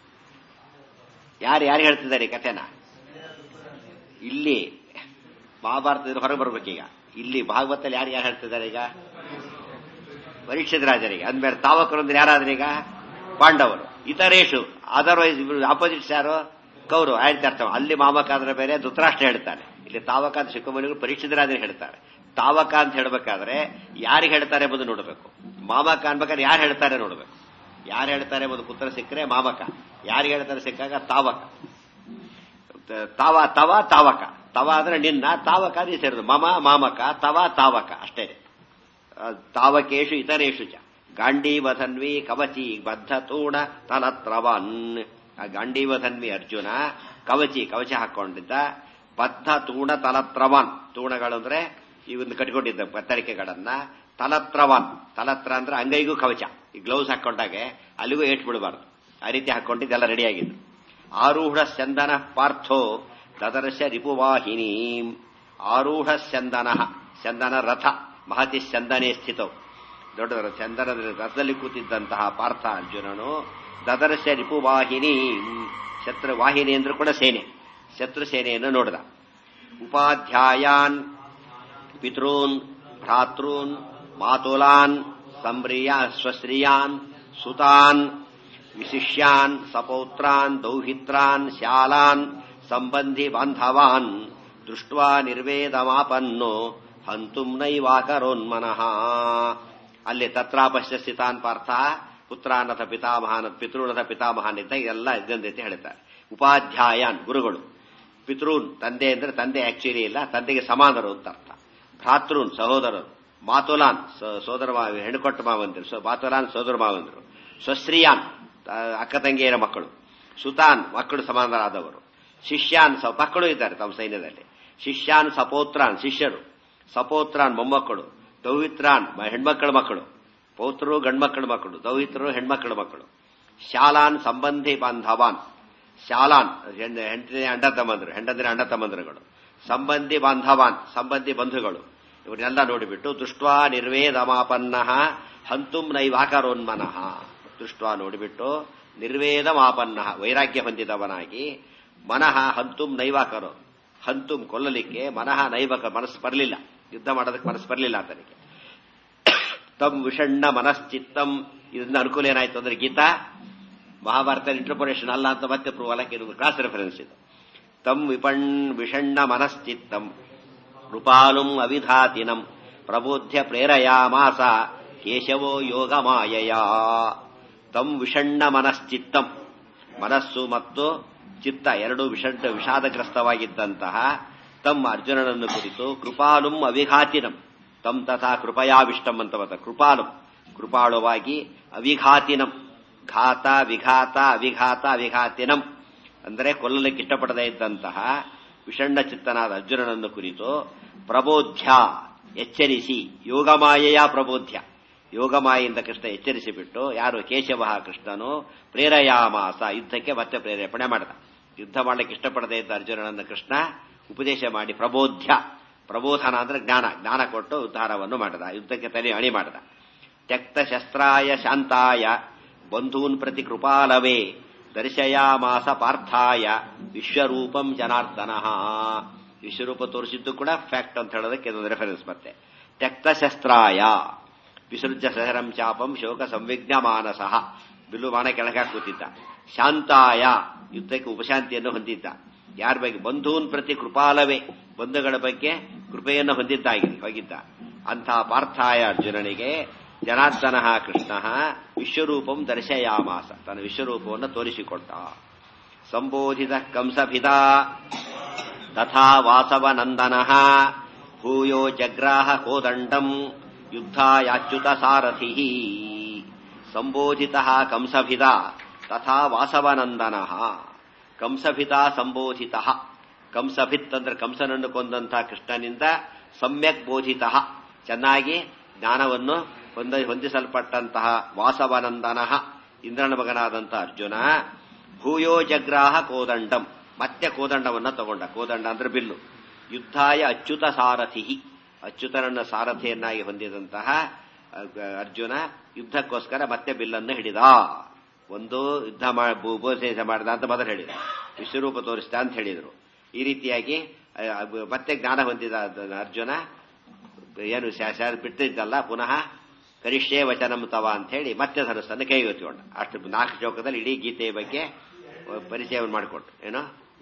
ಯಾರು ಯಾರು ಹೇಳ್ತಿದ್ದಾರೆ ಈ ಕಥೆನ ಇಲ್ಲಿ ಮಹಾಭಾರತದಲ್ಲಿ ಹೊರಗೆ ಬರ್ಬೇಕೀಗ ಇಲ್ಲಿ ಭಾಗವತಲ್ಲಿ ಯಾರು ಯಾರು ಹೇಳ್ತಿದ್ದಾರೆ ಈಗ ಪರೀಕ್ಷಿತ ರಾಜರಿಗೆ ಅಂದ್ಮೇಲೆ ತಾವಕರು ಅಂದ್ರೆ ಯಾರಾದ್ರೆ ಈಗ ಪಾಂಡವರು ಇತರೇಶು ಅದರ್ವೈಸ್ ಆಪೋಸಿಟ್ಸ್ ಯಾರು ಕೌರು ಆಯ್ತು ಅರ್ಥ ಅಲ್ಲಿ ಮಾಮಕ ಅಂದ್ರೆ ಬೇರೆ ಧೃತರಾಷ್ಟ್ರ ಹೇಳ್ತಾನೆ ಇಲ್ಲಿ ತಾವಕ ಅಂತ ಶಿಖಮಣಿಗಳು ಪರೀಕ್ಷಿತ ರಾಜರಿಗೆ ಹೇಳ್ತಾರೆ ತಾವಕ ಅಂತ ಹೇಳ್ಬೇಕಾದ್ರೆ ಯಾರಿಗೆ ಹೇಳ್ತಾರೆ ಎಂಬುದು ನೋಡಬೇಕು ಮಾಮಕ ಅನ್ಬೇಕಾದ್ರೆ ಯಾರು ಹೇಳ್ತಾರೆ ನೋಡಬೇಕು ಯಾರು ಹೇಳ್ತಾರೆ ಎಂಬುದು ಪುತ್ರ ಸಿಕ್ಕರೆ ಮಾಮಕ ಯಾರಿಗೆ ಹೇಳ್ತಾರೆ ಸಿಕ್ಕಾಗ ತಾವಕ ತಾವ ತವ ತಾವಕ ತವ ಅಂದ್ರೆ ನಿನ್ನ ತಾವಕ ಅದು ಸೇರಿದು ಮಮ ಮಾಮಕ ತವ ತಾವಕ ಅಷ್ಟೇ ತಾವಕೇಶು ಇತರೇಶು ಚ ಗಾಂಡೀವಧನ್ವಿ ಕವಚಿ ಬದ್ಧತೂಣ ತಲತ್ರವನ್ ಆ ಗಾಂಡೀವಧನ್ವಿ ಅರ್ಜುನ ಕವಚಿ ಕವಚ ಹಾಕೊಂಡಿದ್ದ ಬದ್ಧ ತೂಣ ತಲತ್ರವನ್ ತೂಣಗಳು ಅಂದ್ರೆ ಇವನ್ನ ಕಟ್ಕೊಂಡಿದ್ದ ಬತ್ತಳಿಕೆಗಳನ್ನ ತಲತ್ರವನ್ ತಲತ್ರ ಅಂದ್ರೆ ಅಂಗೈಗೂ ಕವಚ ಈ ಗ್ಲೌಸ್ ಹಾಕೊಂಡಾಗೆ ಅಲ್ಲಿಗೂ ಏಟ್ ಬಿಡಬಾರ್ದು ಆ ರೀತಿ ಹಾಕೊಂಡಿದ್ದೆಲ್ಲ ರೆಡಿಯಾಗಿದ್ದು ಆರೂಢ ಚಂದನ ಪಾರ್ಥೋ ದದರ್ಶ ರಿಪುವಾಹಿನಿ ಆರೂಢ ಚಂದನ ಚಂದನ ರಥ ಮಹತಿ ಚಂದನೆ ಸ್ಥಿತವು ದೊಡ್ಡ ಚಂದನ ರಥದಲ್ಲಿ ಕೂತಿದ್ದಂತಹ ಪಾರ್ಥ ಅರ್ಜುನನು ದದರ್ಶ ರಿಪುವಾಹಿನಿ ಶತ್ರು ವಾಹಿನಿ ಅಂದ್ರೂ ಕೂಡ ಸೇನೆ ಶತ್ರು ಸೇನೆಯನ್ನು ನೋಡಿದ ಉಪಾಧ್ಯಾಯಾನ್ ಪಿತॄನ್ ಭ್ರಾತೃನ್ ಮಾತುಲಾನ್ ಸಂಬ್ರಿಯ ಸ್ವಶ್ರಿಯಾನ್ ಸುತಾನ್ ವಿಶಿಷ್ಯಾನ್ ಸಪೌತ್ರಾನ್ ದೌಹಿತ್ರಾನ್ ಶಾಲಾನ್ ಸಂಬಂಧಿ ಬಾಂಧವಾನ್ ದೃಷ್ಟ್ವಾ ನಿರ್ವೇದಮಾಪನ್ನೋ ಹಂತುಂ ನೈವಾಕರೋನ್ಮನಃ ಅಲ್ಲಿ ತತ್ರಾಪಶ್ಯ ಸ್ಥಿತಾನ್ ಪಾರ್ಥ ಪುತ್ರಾನಥ ಪಿತಾಮಹಾನ ಪಿತೃನಥ ಪಿತಾಮಹಾನ್ ಇದ್ದ ಎಲ್ಲ ಇದ್ದಂತೆ ಹೇಳ್ತಾರೆ ಉಪಾಧ್ಯಾಯನ್ ಗುರುಗಳು ಪಿತೃನ್ ತಂದೆ ಅಂದ್ರೆ ತಂದೆ ಆಕ್ಚುಲಿ ಇಲ್ಲ ತಂದೆಗೆ ಸಮಾನರು ಅಂತ ಅರ್ಥ ಭ್ರಾತೃನ್ ಸಹೋದರರು ಮಾತುಲಾನ್ ಸೋದರ ಹೆಣ್ಣುಕೊಟ್ಟ ಮಾವಂದಿರು ಮಾತುಲಾನ್ ಸೋದರ ಮಾವಂದಿರು ಸ್ವಶ್ರೀಯಾನ್ ಅಕ್ಕ ತಂಗಿಯರ ಮಕ್ಕಳು ಸುತಾನ್ ಮಕ್ಕಳು ಸಮಾನರಾದವರು ಶಿಷ್ಯಾನ್ ಸ ಮಕ್ಕಳು ಇದ್ದಾರೆ ತಮ್ಮ ಸೈನ್ಯದಲ್ಲಿ ಶಿಷ್ಯಾನ್ ಸಪೋತ್ರಾನ್ ಶಿಷ್ಯರು ಸಪೋತ್ರಾನ್ ಮೊಮ್ಮಕ್ಕಳು ದೌಹಿತ್ರಾನ್ ಹೆಣ್ಮಕ್ಕಳ ಮಕ್ಕಳು ಪೌತ್ರರು ಗಂಡ್ಮಕ್ಕಳ ಮಕ್ಕಳು ದೌಹಿತರು ಹೆಣ್ಮಕ್ಕಳ ಮಕ್ಕಳು ಶಾಲಾನ್ ಸಂಬಂಧಿ ಬಾಂಧವಾನ್ ಶಾಲಾನ್ ಹೆಂಡತಿನ ಅಂಡ ತಮ್ಮಂದರು ಹೆಂಡತಿನ ಅಂಡ ತಮ್ಮಂದರುಗಳು ಸಂಬಂಧಿ ಬಾಂಧವಾನ್ ಸಂಬಂಧಿ ಬಂಧುಗಳು ಇವನ್ನೆಲ್ಲ ನೋಡಿಬಿಟ್ಟು ದೃಷ್ಟ್ವಾ ನಿರ್ವೇದಮಾಪನ್ನ ಹಂತುಂ ನೈವಾಕರೋನ್ಮನಃ ದೃಷ್ಟ್ವಾ ನೋಡಿಬಿಟ್ಟು ನಿರ್ವೇದಮಾಪನ್ನ ವೈರಾಗ್ಯ ಹೊಂದಿದವನಾಗಿ ಮನಃ ಹಂತುಂ ನೈವಾಕರೋ ಹಂತುಂ ಕೊಲ್ಲಲಿಕ್ಕೆ ಮನಃ ನೈವಕ ಮನಸ್ಸು ಬರಲಿಲ್ಲ ಯುದ್ಧ ಮಾಡೋದಕ್ಕೆ ಮನಸ್ಸು ಬರಲಿಲ್ಲ ಆತನಿಗೆ ತಮ್ ವಿಷಣ್ಣ ಮನಶ್ಚಿತ್ತಂ ಇದರಿಂದ ಅನುಕೂಲ ಏನಾಯ್ತು ಅಂದ್ರೆ ಗೀತಾ ಮಹಾಭಾರತ ಇಂಟರ್ಪೊರೇಷನ್ ಅಲ್ಲ ಅಂತ ಮತ್ತೆ ಪ್ರೂವ್ ಅಲ್ಲಕ್ಕೆ ಇದು ಕ್ಲಾಸ್ ರೆಫರೆನ್ಸ್ ಇದು ತಮ್ ವಿಪಣ್ ವಿಷಣ್ಣ ಮನಶ್ಚಿತ್ತಂ ಕೃಪಾಲುಂ ಅವಿಧಾತಿನಂ ಪ್ರಬೋಧ್ಯ ಪ್ರೇರಯಾಮಾಸ ಕೇಶವೋ ಯೋಗ ಮಾಯಯ ತಂ ವಿಷಣ್ಣ ಮನಶ್ಚಿತ್ತಂ ಮನಸ್ಸು ಮತ್ತು ಚಿತ್ತ ಎರಡು ವಿಷಡ್ ವಿಷಾದಗ್ರಸ್ತವಾಗಿದ್ದಂತಹ ತಮ್ಮ ಅರ್ಜುನನನ್ನು ಕುರಿತು ಕೃಪಾಲುಂ ಅವಿಘಾತಿನಂ ತಂ ತಥಾ ಕೃಪಯಾವಿಷ್ಟಂ ಅಂತ ಬತ್ತ ಕೃಪಾಲುಂ ಕೃಪಾಳುವಾಗಿ ಅವಿಘಾತಿನಂ ಘಾತ ವಿಘಾತ ಅವಿಘಾತ ಅವಿಘಾತಿನಂ ಅಂದರೆ ಕೊಲ್ಲಲಿಕ್ಕೆ ಇಷ್ಟಪಡದೇ ಇದ್ದಂತಹ ವಿಷಣ್ಣ ಚಿತ್ತನಾದ ಅರ್ಜುನನನ್ನು ಕುರಿತು ಪ್ರಬೋಧ್ಯ ಎಚ್ಚರಿಸಿ ಯೋಗಮಾಯೆಯ ಪ್ರಬೋಧ್ಯ ಯೋಗಮಾಯಿಂದ ಕೃಷ್ಣ ಎಚ್ಚರಿಸಿಬಿಟ್ಟು ಯಾರು ಕೇಶವ ಕೃಷ್ಣನು ಪ್ರೇರಯಾಮಾಸ ಯುದ್ಧಕ್ಕೆ ಮತ್ತೆ ಪ್ರೇರೇಪಣೆ ಮಾಡಿದ ಯುದ್ಧ ಮಾಡಲಿಕ್ಕೆ ಇಷ್ಟಪಡದೇ ಇದ್ದ ಅರ್ಜುನನನ್ನು ಕೃಷ್ಣ ಉಪದೇಶ ಮಾಡಿ ಪ್ರಬೋಧ್ಯ ಪ್ರಬೋಧನ ಅಂದ್ರೆ ಜ್ಞಾನ ಜ್ಞಾನ ಕೊಟ್ಟು ಉದ್ಧಾರವನ್ನು ಮಾಡಿದ ಯುದ್ಧಕ್ಕೆ ತಲೆ ಅಣಿ ಮಾಡಿದ ತ್ಯಕ್ತ ಶಸ್ತ್ರಾಯ ಶಾಂತಾಯ ಬಂಧೂನ್ ಪ್ರತಿ ಕೃಪಾಲವೇ ದರ್ಶಯಾಮಾಸ ಪಾರ್ಥಾಯ ವಿಶ್ವರೂಪಂ ಜನಾರ್ದನ ವಿಶ್ವರೂಪ ತೋರಿಸಿದ್ದು ಕೂಡ ಫ್ಯಾಕ್ಟ್ ಅಂತ ಹೇಳೋದಕ್ಕೆ ಇದೊಂದು ರೆಫರೆನ್ಸ್ ಮತ್ತೆ ತ್ಯಕ್ತ ಶಸ್ತ್ರಾಯ ವಿಸೃಜ ಸಹರಂ ಚಾಪಂ ಶೋಕ ಸಂವಿಜ್ಞ ಮಾನಸಃ ಬಿಲ್ಲು ಬಾಣ ಕೆಳಗೆ ಕೂತಿದ್ದ ಶಾಂತಾಯ ಯುದ್ಧಕ್ಕೆ ಉಪಶಾಂತಿಯನ್ನು ಹೊಂದಿದ್ದ ಯಾರ ಬಗ್ಗೆ ಬಂಧೂನ್ ಪ್ರತಿ ಕೃಪಾಲವೇ ಬಂಧುಗಳ ಬಗ್ಗೆ ಕೃಪೆಯನ್ನು ಹೊಂದಿದ್ದಾಗಿ ಹೋಗಿದ್ದ ಅಂತಹ ಪಾರ್ಥಾಯ ಅರ್ಜುನನಿಗೆ ಜನಾರ್ದನ ಕೃಷ್ಣ ವಿಶ್ವರೂಪಂ ದರ್ಶಯಾಮಾಸ ತನ್ನ ವಿಶ್ವರೂಪವನ್ನು ತೋರಿಸಿಕೊಟ್ಟ ಸಂಬೋಧಿತ ಕಂಸಭಿದ ತಥಾ ವಾಸವನಂದನ ಭೂಯೋ ಜಗ್ರಾಹ ಕೋದಂಡಂ ಯುದ್ಧಾಯಾಚ್ಯುತ ಸಾರಥಿ ಸಂಬೋಧಿತ ಕಂಸಭಿದ ತಥಾ ವಾಸವನಂದನ ಕಂಸಭಿತ ಸಂಬೋಧಿತ ಕಂಸಭಿತ್ ಅಂದ್ರೆ ಕಂಸನನ್ನು ಕೊಂದಂತಹ ಕೃಷ್ಣನಿಂದ ಸಮ್ಯಕ್ ಬೋಧಿತ ಚೆನ್ನಾಗಿ ಜ್ಞಾನವನ್ನು ಹೊಂದ ಹೊಂದಿಸಲ್ಪಟ್ಟಂತಹ ವಾಸವನಂದನ ಇಂದ್ರನ ಮಗನಾದಂತಹ ಅರ್ಜುನ ಭೂಯೋ ಜಗ್ರಾಹ ಕೋದಂಡಂ ಮತ್ತೆ ಕೋದಂಡವನ್ನ ತಗೊಂಡ ಕೋದಂಡ ಅಂದ್ರೆ ಬಿಲ್ಲು ಯುದ್ಧಾಯ ಅಚ್ಯುತ ಸಾರಥಿ ಅಚ್ಯುತನನ್ನ ಸಾರಥಿಯನ್ನಾಗಿ ಹೊಂದಿದಂತಹ ಅರ್ಜುನ ಯುದ್ಧಕ್ಕೋಸ್ಕರ ಮತ್ತೆ ಬಿಲ್ಲನ್ನು ಹಿಡಿದ ಒಂದು ಯುದ್ಧ ಉಪದೇಶ ಮಾಡಿದ ಅಂತ ಮೊದಲು ಹೇಳಿದ ವಿಶ್ವರೂಪ ತೋರಿಸಿದ ಅಂತ ಹೇಳಿದರು ಈ ರೀತಿಯಾಗಿ ಮತ್ತೆ ಜ್ಞಾನ ಹೊಂದಿದ ಅರ್ಜುನ ಏನು ಬಿಟ್ಟಿದ್ದಲ್ಲ ಪುನಃ ಕರಿಷ್ಯೇ ವಚನಂ ತವ ಅಂತ ಹೇಳಿ ಮತ್ತೆ ಧನಸ್ಸನ್ನು ಕೈಗೆತ್ತಿಕೊಂಡ ಅಷ್ಟು ನಾಲ್ಕು ಶ್ಲೋಕದಲ್ಲಿ ಇಡೀ ಗೀತೆಯ ಬಗ್ಗೆ ಪರಿಚಯವನ್ನು ಮಾಡಿಕೊಟ್ಟು ಏನೋ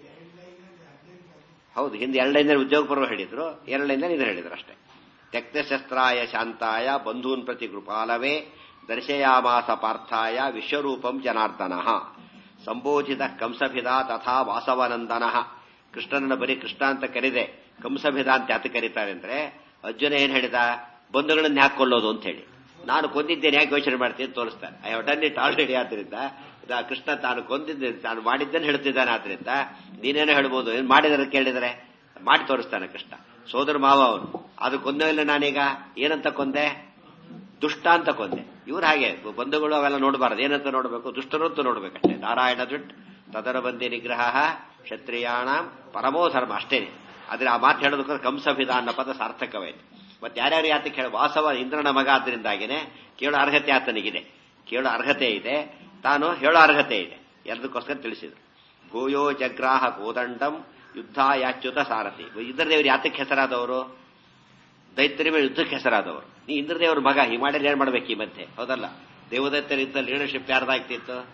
ಹೌದು ಹಿಂದೆ ಎರಡರಿಂದ ಉದ್ಯೋಗ ಪರ್ವ ಹೇಳಿದ್ರು ಎರಡರಿಂದ ಇದನ್ನು ಹೇಳಿದ್ರು ಅಷ್ಟೇ ತ್ಯಕ್ತಶಸ್ತ್ರಾಯ ಶಾಂತಾಯ ಬಂಧೂನ್ ಪ್ರತಿ ಕೃಪಾಲವೇ ದರ್ಶಯಾಮಾಸ ಪಾರ್ಥಾಯ ವಿಶ್ವರೂಪಂ ಜನಾರ್ದನ ಸಂಬೋಧಿತ ಕಂಸಭಿದ ತಥಾ ವಾಸವನಂದನ ಕೃಷ್ಣನನ್ನ ಬರೀ ಕೃಷ್ಣ ಅಂತ ಕರೆದೆ ಕಂಸಭಿದ ಅಂತ ಯಾತ ಕರೀತಾರೆ ಅಂದ್ರೆ ಅರ್ಜುನ ಏನ್ ಹೇಳಿದ ಬಂಧುಗಳನ್ನ ಯಾಕೆ ಕೊಲ್ಲೋದು ಅಂತ ಹೇಳಿ ನಾನು ಕೊಂದಿದ್ದೇನೆ ಯಾಕೆ ಯೋಚನೆ ಮಾಡ್ತೀನಿ ತೋರಿಸ್ತಾನೆ I have done it already ಆದ್ರಿಂದ ಕೃಷ್ಣ ತಾನು ಕೊಂದಿದ್ದೇನೆ ತಾನು ಮಾಡಿದ್ದನ್ನು ಹೇಳ್ತಿದ್ದಾನೆ ಆದ್ರಿಂದ ನೀನೇನೋ ಹೇಳ್ಬೋದು ಏನ್ ಮಾಡಿದ್ರೆ ಕೇಳಿದರೆ ಮಾಡಿ ತೋರಿಸ್ತಾನೆ ಕೃಷ್ಣ ಸೋದರ ಮಾವ ಅವನು ಅದು ಕೊಂದವಿಲ್ಲ ನಾನೀಗ ಏನಂತ ಕೊಂದೆ ದುಷ್ಟ ಅಂತ ಕೊಂದೆ ಇವ್ರು ಹಾಗೆ ಬಂಧುಗಳು ಅವೆಲ್ಲ ನೋಡಬಾರದು ಏನಂತ ನೋಡಬೇಕು ದುಷ್ಟರು ಅಂತ ನೋಡ್ಬೇಕಷ್ಟೇ ನಾರಾಯಣ ದುಟ್ ತದರ ಬಂದಿ ನಿಗ್ರಹ ಕ್ಷತ್ರಿಯಾಣ ಪರಮೋ ಧರ್ಮ ಅಷ್ಟೇನೆ ಆದ್ರೆ ಆ ಮಾತು ಹೇಳೋದಕ್ಕೋಸ್ಕರ ಕಂಸಭಿದ ಅನ್ನೋ ಪದ ಸಾರ್ಥಕವಾಯಿತು ಮತ್ತೆ ಯಾರ್ಯಾರು ಯಾತಕ್ಕೆ ಹೇಳ ವಾಸವ ಇಂದ್ರನ ಮಗ ಆದ್ರಿಂದಾಗಿನೇ ಕೇಳೋ ಅರ್ಹತೆ ಆತನಿಗಿದೆ ಕೇಳೋ ಅರ್ಹತೆ ಇದೆ ತಾನು ಹೇಳೋ ಅರ್ಹತೆ ಇದೆ ಎಲ್ಲದಕ್ಕೋಸ್ಕರ ತಿಳಿಸಿದ್ರು ಭೂಯೋ ಜಗ್ರಾಹ ಕೋದಂಡಂ ಯುದ್ಧ ಯಾಚ್ಯುತ ಸಾರಥಿ ಇಂದ್ರದೇವರು ಯಾತಕ್ಕೆ ಹೆಸರಾದವರು ದೈತ್ಯರ ಮೇಲೆ ಯುದ್ಧಕ್ಕೆ ಹೆಸರಾದವರು ನೀ ಇಂದ್ರದೇವ್ರ ಮಗ ಈ ಮಾಡಿದ್ರೆ ಏನ್ ಮಾಡ್ಬೇಕು ಈ ಮಧ್ಯೆ ಹೌದಲ್ಲ ದೇವದೈತ್ಯರ ಯುದ್ಧ ಲೀಡರ್ಶಿಪ್ ಯಾರ್ದಾಗ್ತಿತ್ತು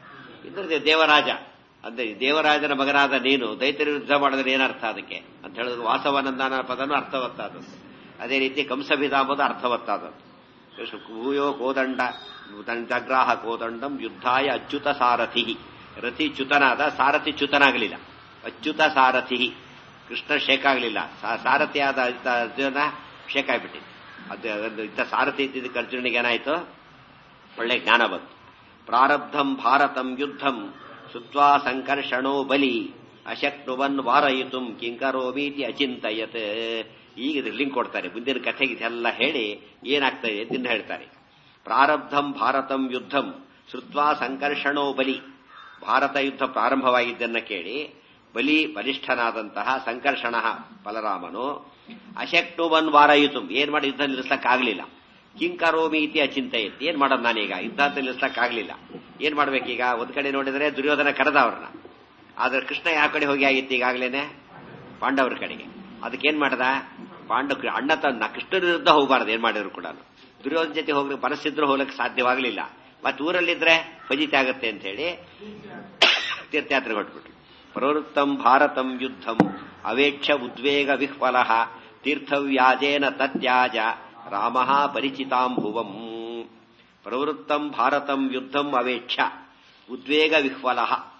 ಇದ್ರೆ ದೇವರಾಜ ಅಂದ್ರೆ ದೇವರಾಜನ ಮಗನಾದ ನೀನು ದೈತ್ಯರ ಯುದ್ಧ ಮಾಡಿದ್ರೆ ಏನರ್ಥ ಅದಕ್ಕೆ ಅಂತ ಹೇಳಿದ್ರೆ ವಾಸವನಂದನ ಪದನು ಅರ್ಥವತ್ತಾದದ್ದು ಅದೇ ರೀತಿ ಕಂಸಭಿದ ಎಂಬುದು ಅರ್ಥವತ್ತಾದದ್ದು ಭೂಯೋ ಕೋದಂಡ ಜಗ್ರಾಹ ಕೋದಂಡಂ ಯುದ್ಧಾಯ ಅಚ್ಯುತ ಸಾರಥಿ ರಥಿ ಚ್ಯುತನಾದ ಸಾರಥಿ ಚ್ಯುತನಾಗಲಿಲ್ಲ ಅಚ್ಯುತ ಸಾರಥಿ ಕೃಷ್ಣ ಶೇಕ್ ಆಗಲಿಲ್ಲ ಸಾರಥಿಯಾದ ಅರ್ಜುನ ಶೇಕ್ ಆಗಿಬಿಟ್ಟಿದೆ ಅದು ಇಂಥ ಸಾರಥಿ ಇದ್ದಿದ್ದಕ್ಕೆ ಅರ್ಜುನಿಗೆ ಏನಾಯ್ತು ಒಳ್ಳೆ ಜ್ಞಾನ ಬಂತು ಪ್ರಾರಬ್ಧಂ ಭಾರತಂ ಯುದ್ಧಂ ಸುತ್ವಾ ಸಂಕರ್ಷಣೋ ಬಲಿ ಅಶಕ್ನುವನ್ ವಾರಯಿತು ಕಿಂಕರೋಮೀತಿ ಅಚಿಂತಯತ್ ಈಗ ಇದ್ರ ಲಿಂಕ್ ಕೊಡ್ತಾರೆ ಮುಂದಿನ ಕಥೆಗೆ ಇದೆಲ್ಲ ಹೇಳಿ ಏನಾಗ್ತದೆ ಅಂತ ಹೇಳ್ತಾರೆ ಪ್ರಾರಬ್ಧಂ ಭಾರತಂ ಯುದ್ಧಂ ಶ್ರುತ್ವಾ ಸಂಕರ್ಷಣೋ ಬಲಿ ಭಾರತ ಯುದ್ಧ ಪ್ರಾರಂಭವಾಗಿದ್ದನ್ನ ಕೇಳಿ ಬಲಿ ಬಲಿಷ್ಠನಾದಂತಹ ಸಂಕರ್ಷಣ ಬಲರಾಮನು ಅಶಕ್ನುವನ್ ವಾರಯಿತು ಏನ್ ಮಾಡಿ ಯುದ್ಧ ನಿಲ್ಲಿಸಕ್ಕಾಗಲಿಲ್ಲ ಕಿಂಕರೋಮಿ ಇತಿ ಅಚಿಂತೆಯತ್ ಏನ್ ಮಾಡೋದು ನಾನೀಗ ಯುದ್ಧ ಅಂತ ನಿಲ್ಲಿಸಕ್ಕಾಗಲಿಲ್ಲ ಏನ್ ಮಾಡ್ಬೇಕೀಗ ಒಂದ್ ಕಡೆ ನೋಡಿದ್ರೆ ದುರ್ಯೋಧನ ಕರೆದ ಅವ್ರನ್ನ ಆದ್ರೆ ಕೃಷ್ಣ ಯಾವ ಕಡೆ ಹೋಗಿ ಆಗಿತ್ತು ಈಗಾಗಲೇನೆ ಪಾಂಡವರ ಕಡೆಗೆ ಅದಕ್ಕೇನ್ ಮಾಡದ ಪಾಂಡವ ಅಣ್ಣ ತನ್ನ ಕೃಷ್ಣನ ವಿರುದ್ಧ ಹೋಗಬಾರ್ದು ಏನ್ ಮಾಡಿದ್ರು ಕೂಡ ದುರ್ಯೋಧನ ಜೊತೆ ಹೋಗ್ಲಿಕ್ಕೆ ಮನಸ್ಸಿದ್ರು ಹೋಗ್ಲಿಕ್ಕೆ ಸಾಧ್ಯವಾಗಲಿಲ್ಲ ಮತ್ತೆ ಊರಲ್ಲಿದ್ರೆ ಫಜಿತಿ ಆಗುತ್ತೆ ಅಂತ ಹೇಳಿ ತೀರ್ಥಯಾತ್ರೆ ಹೊಟ್ಬಿಟ್ರು ಪ್ರವೃತ್ತಂ ಭಾರತಂ ಯುದ್ಧಂ ಅವೇಕ್ಷ ಉದ್ವೇಗ ವಿಹ್ವಲ ತೀರ್ಥವ್ಯಾಜೇನ ತತ್ಯಾಜ ರಾಮ ಪರಿಚಿತಾಂಭುವಂ ಪ್ರವೃತ್ತಂ ಭಾರತಂ ಯುದ್ಧಂ ಅವೇಕ್ಷ ಉದ್ವೇಗ ವಿಹ್ವಲ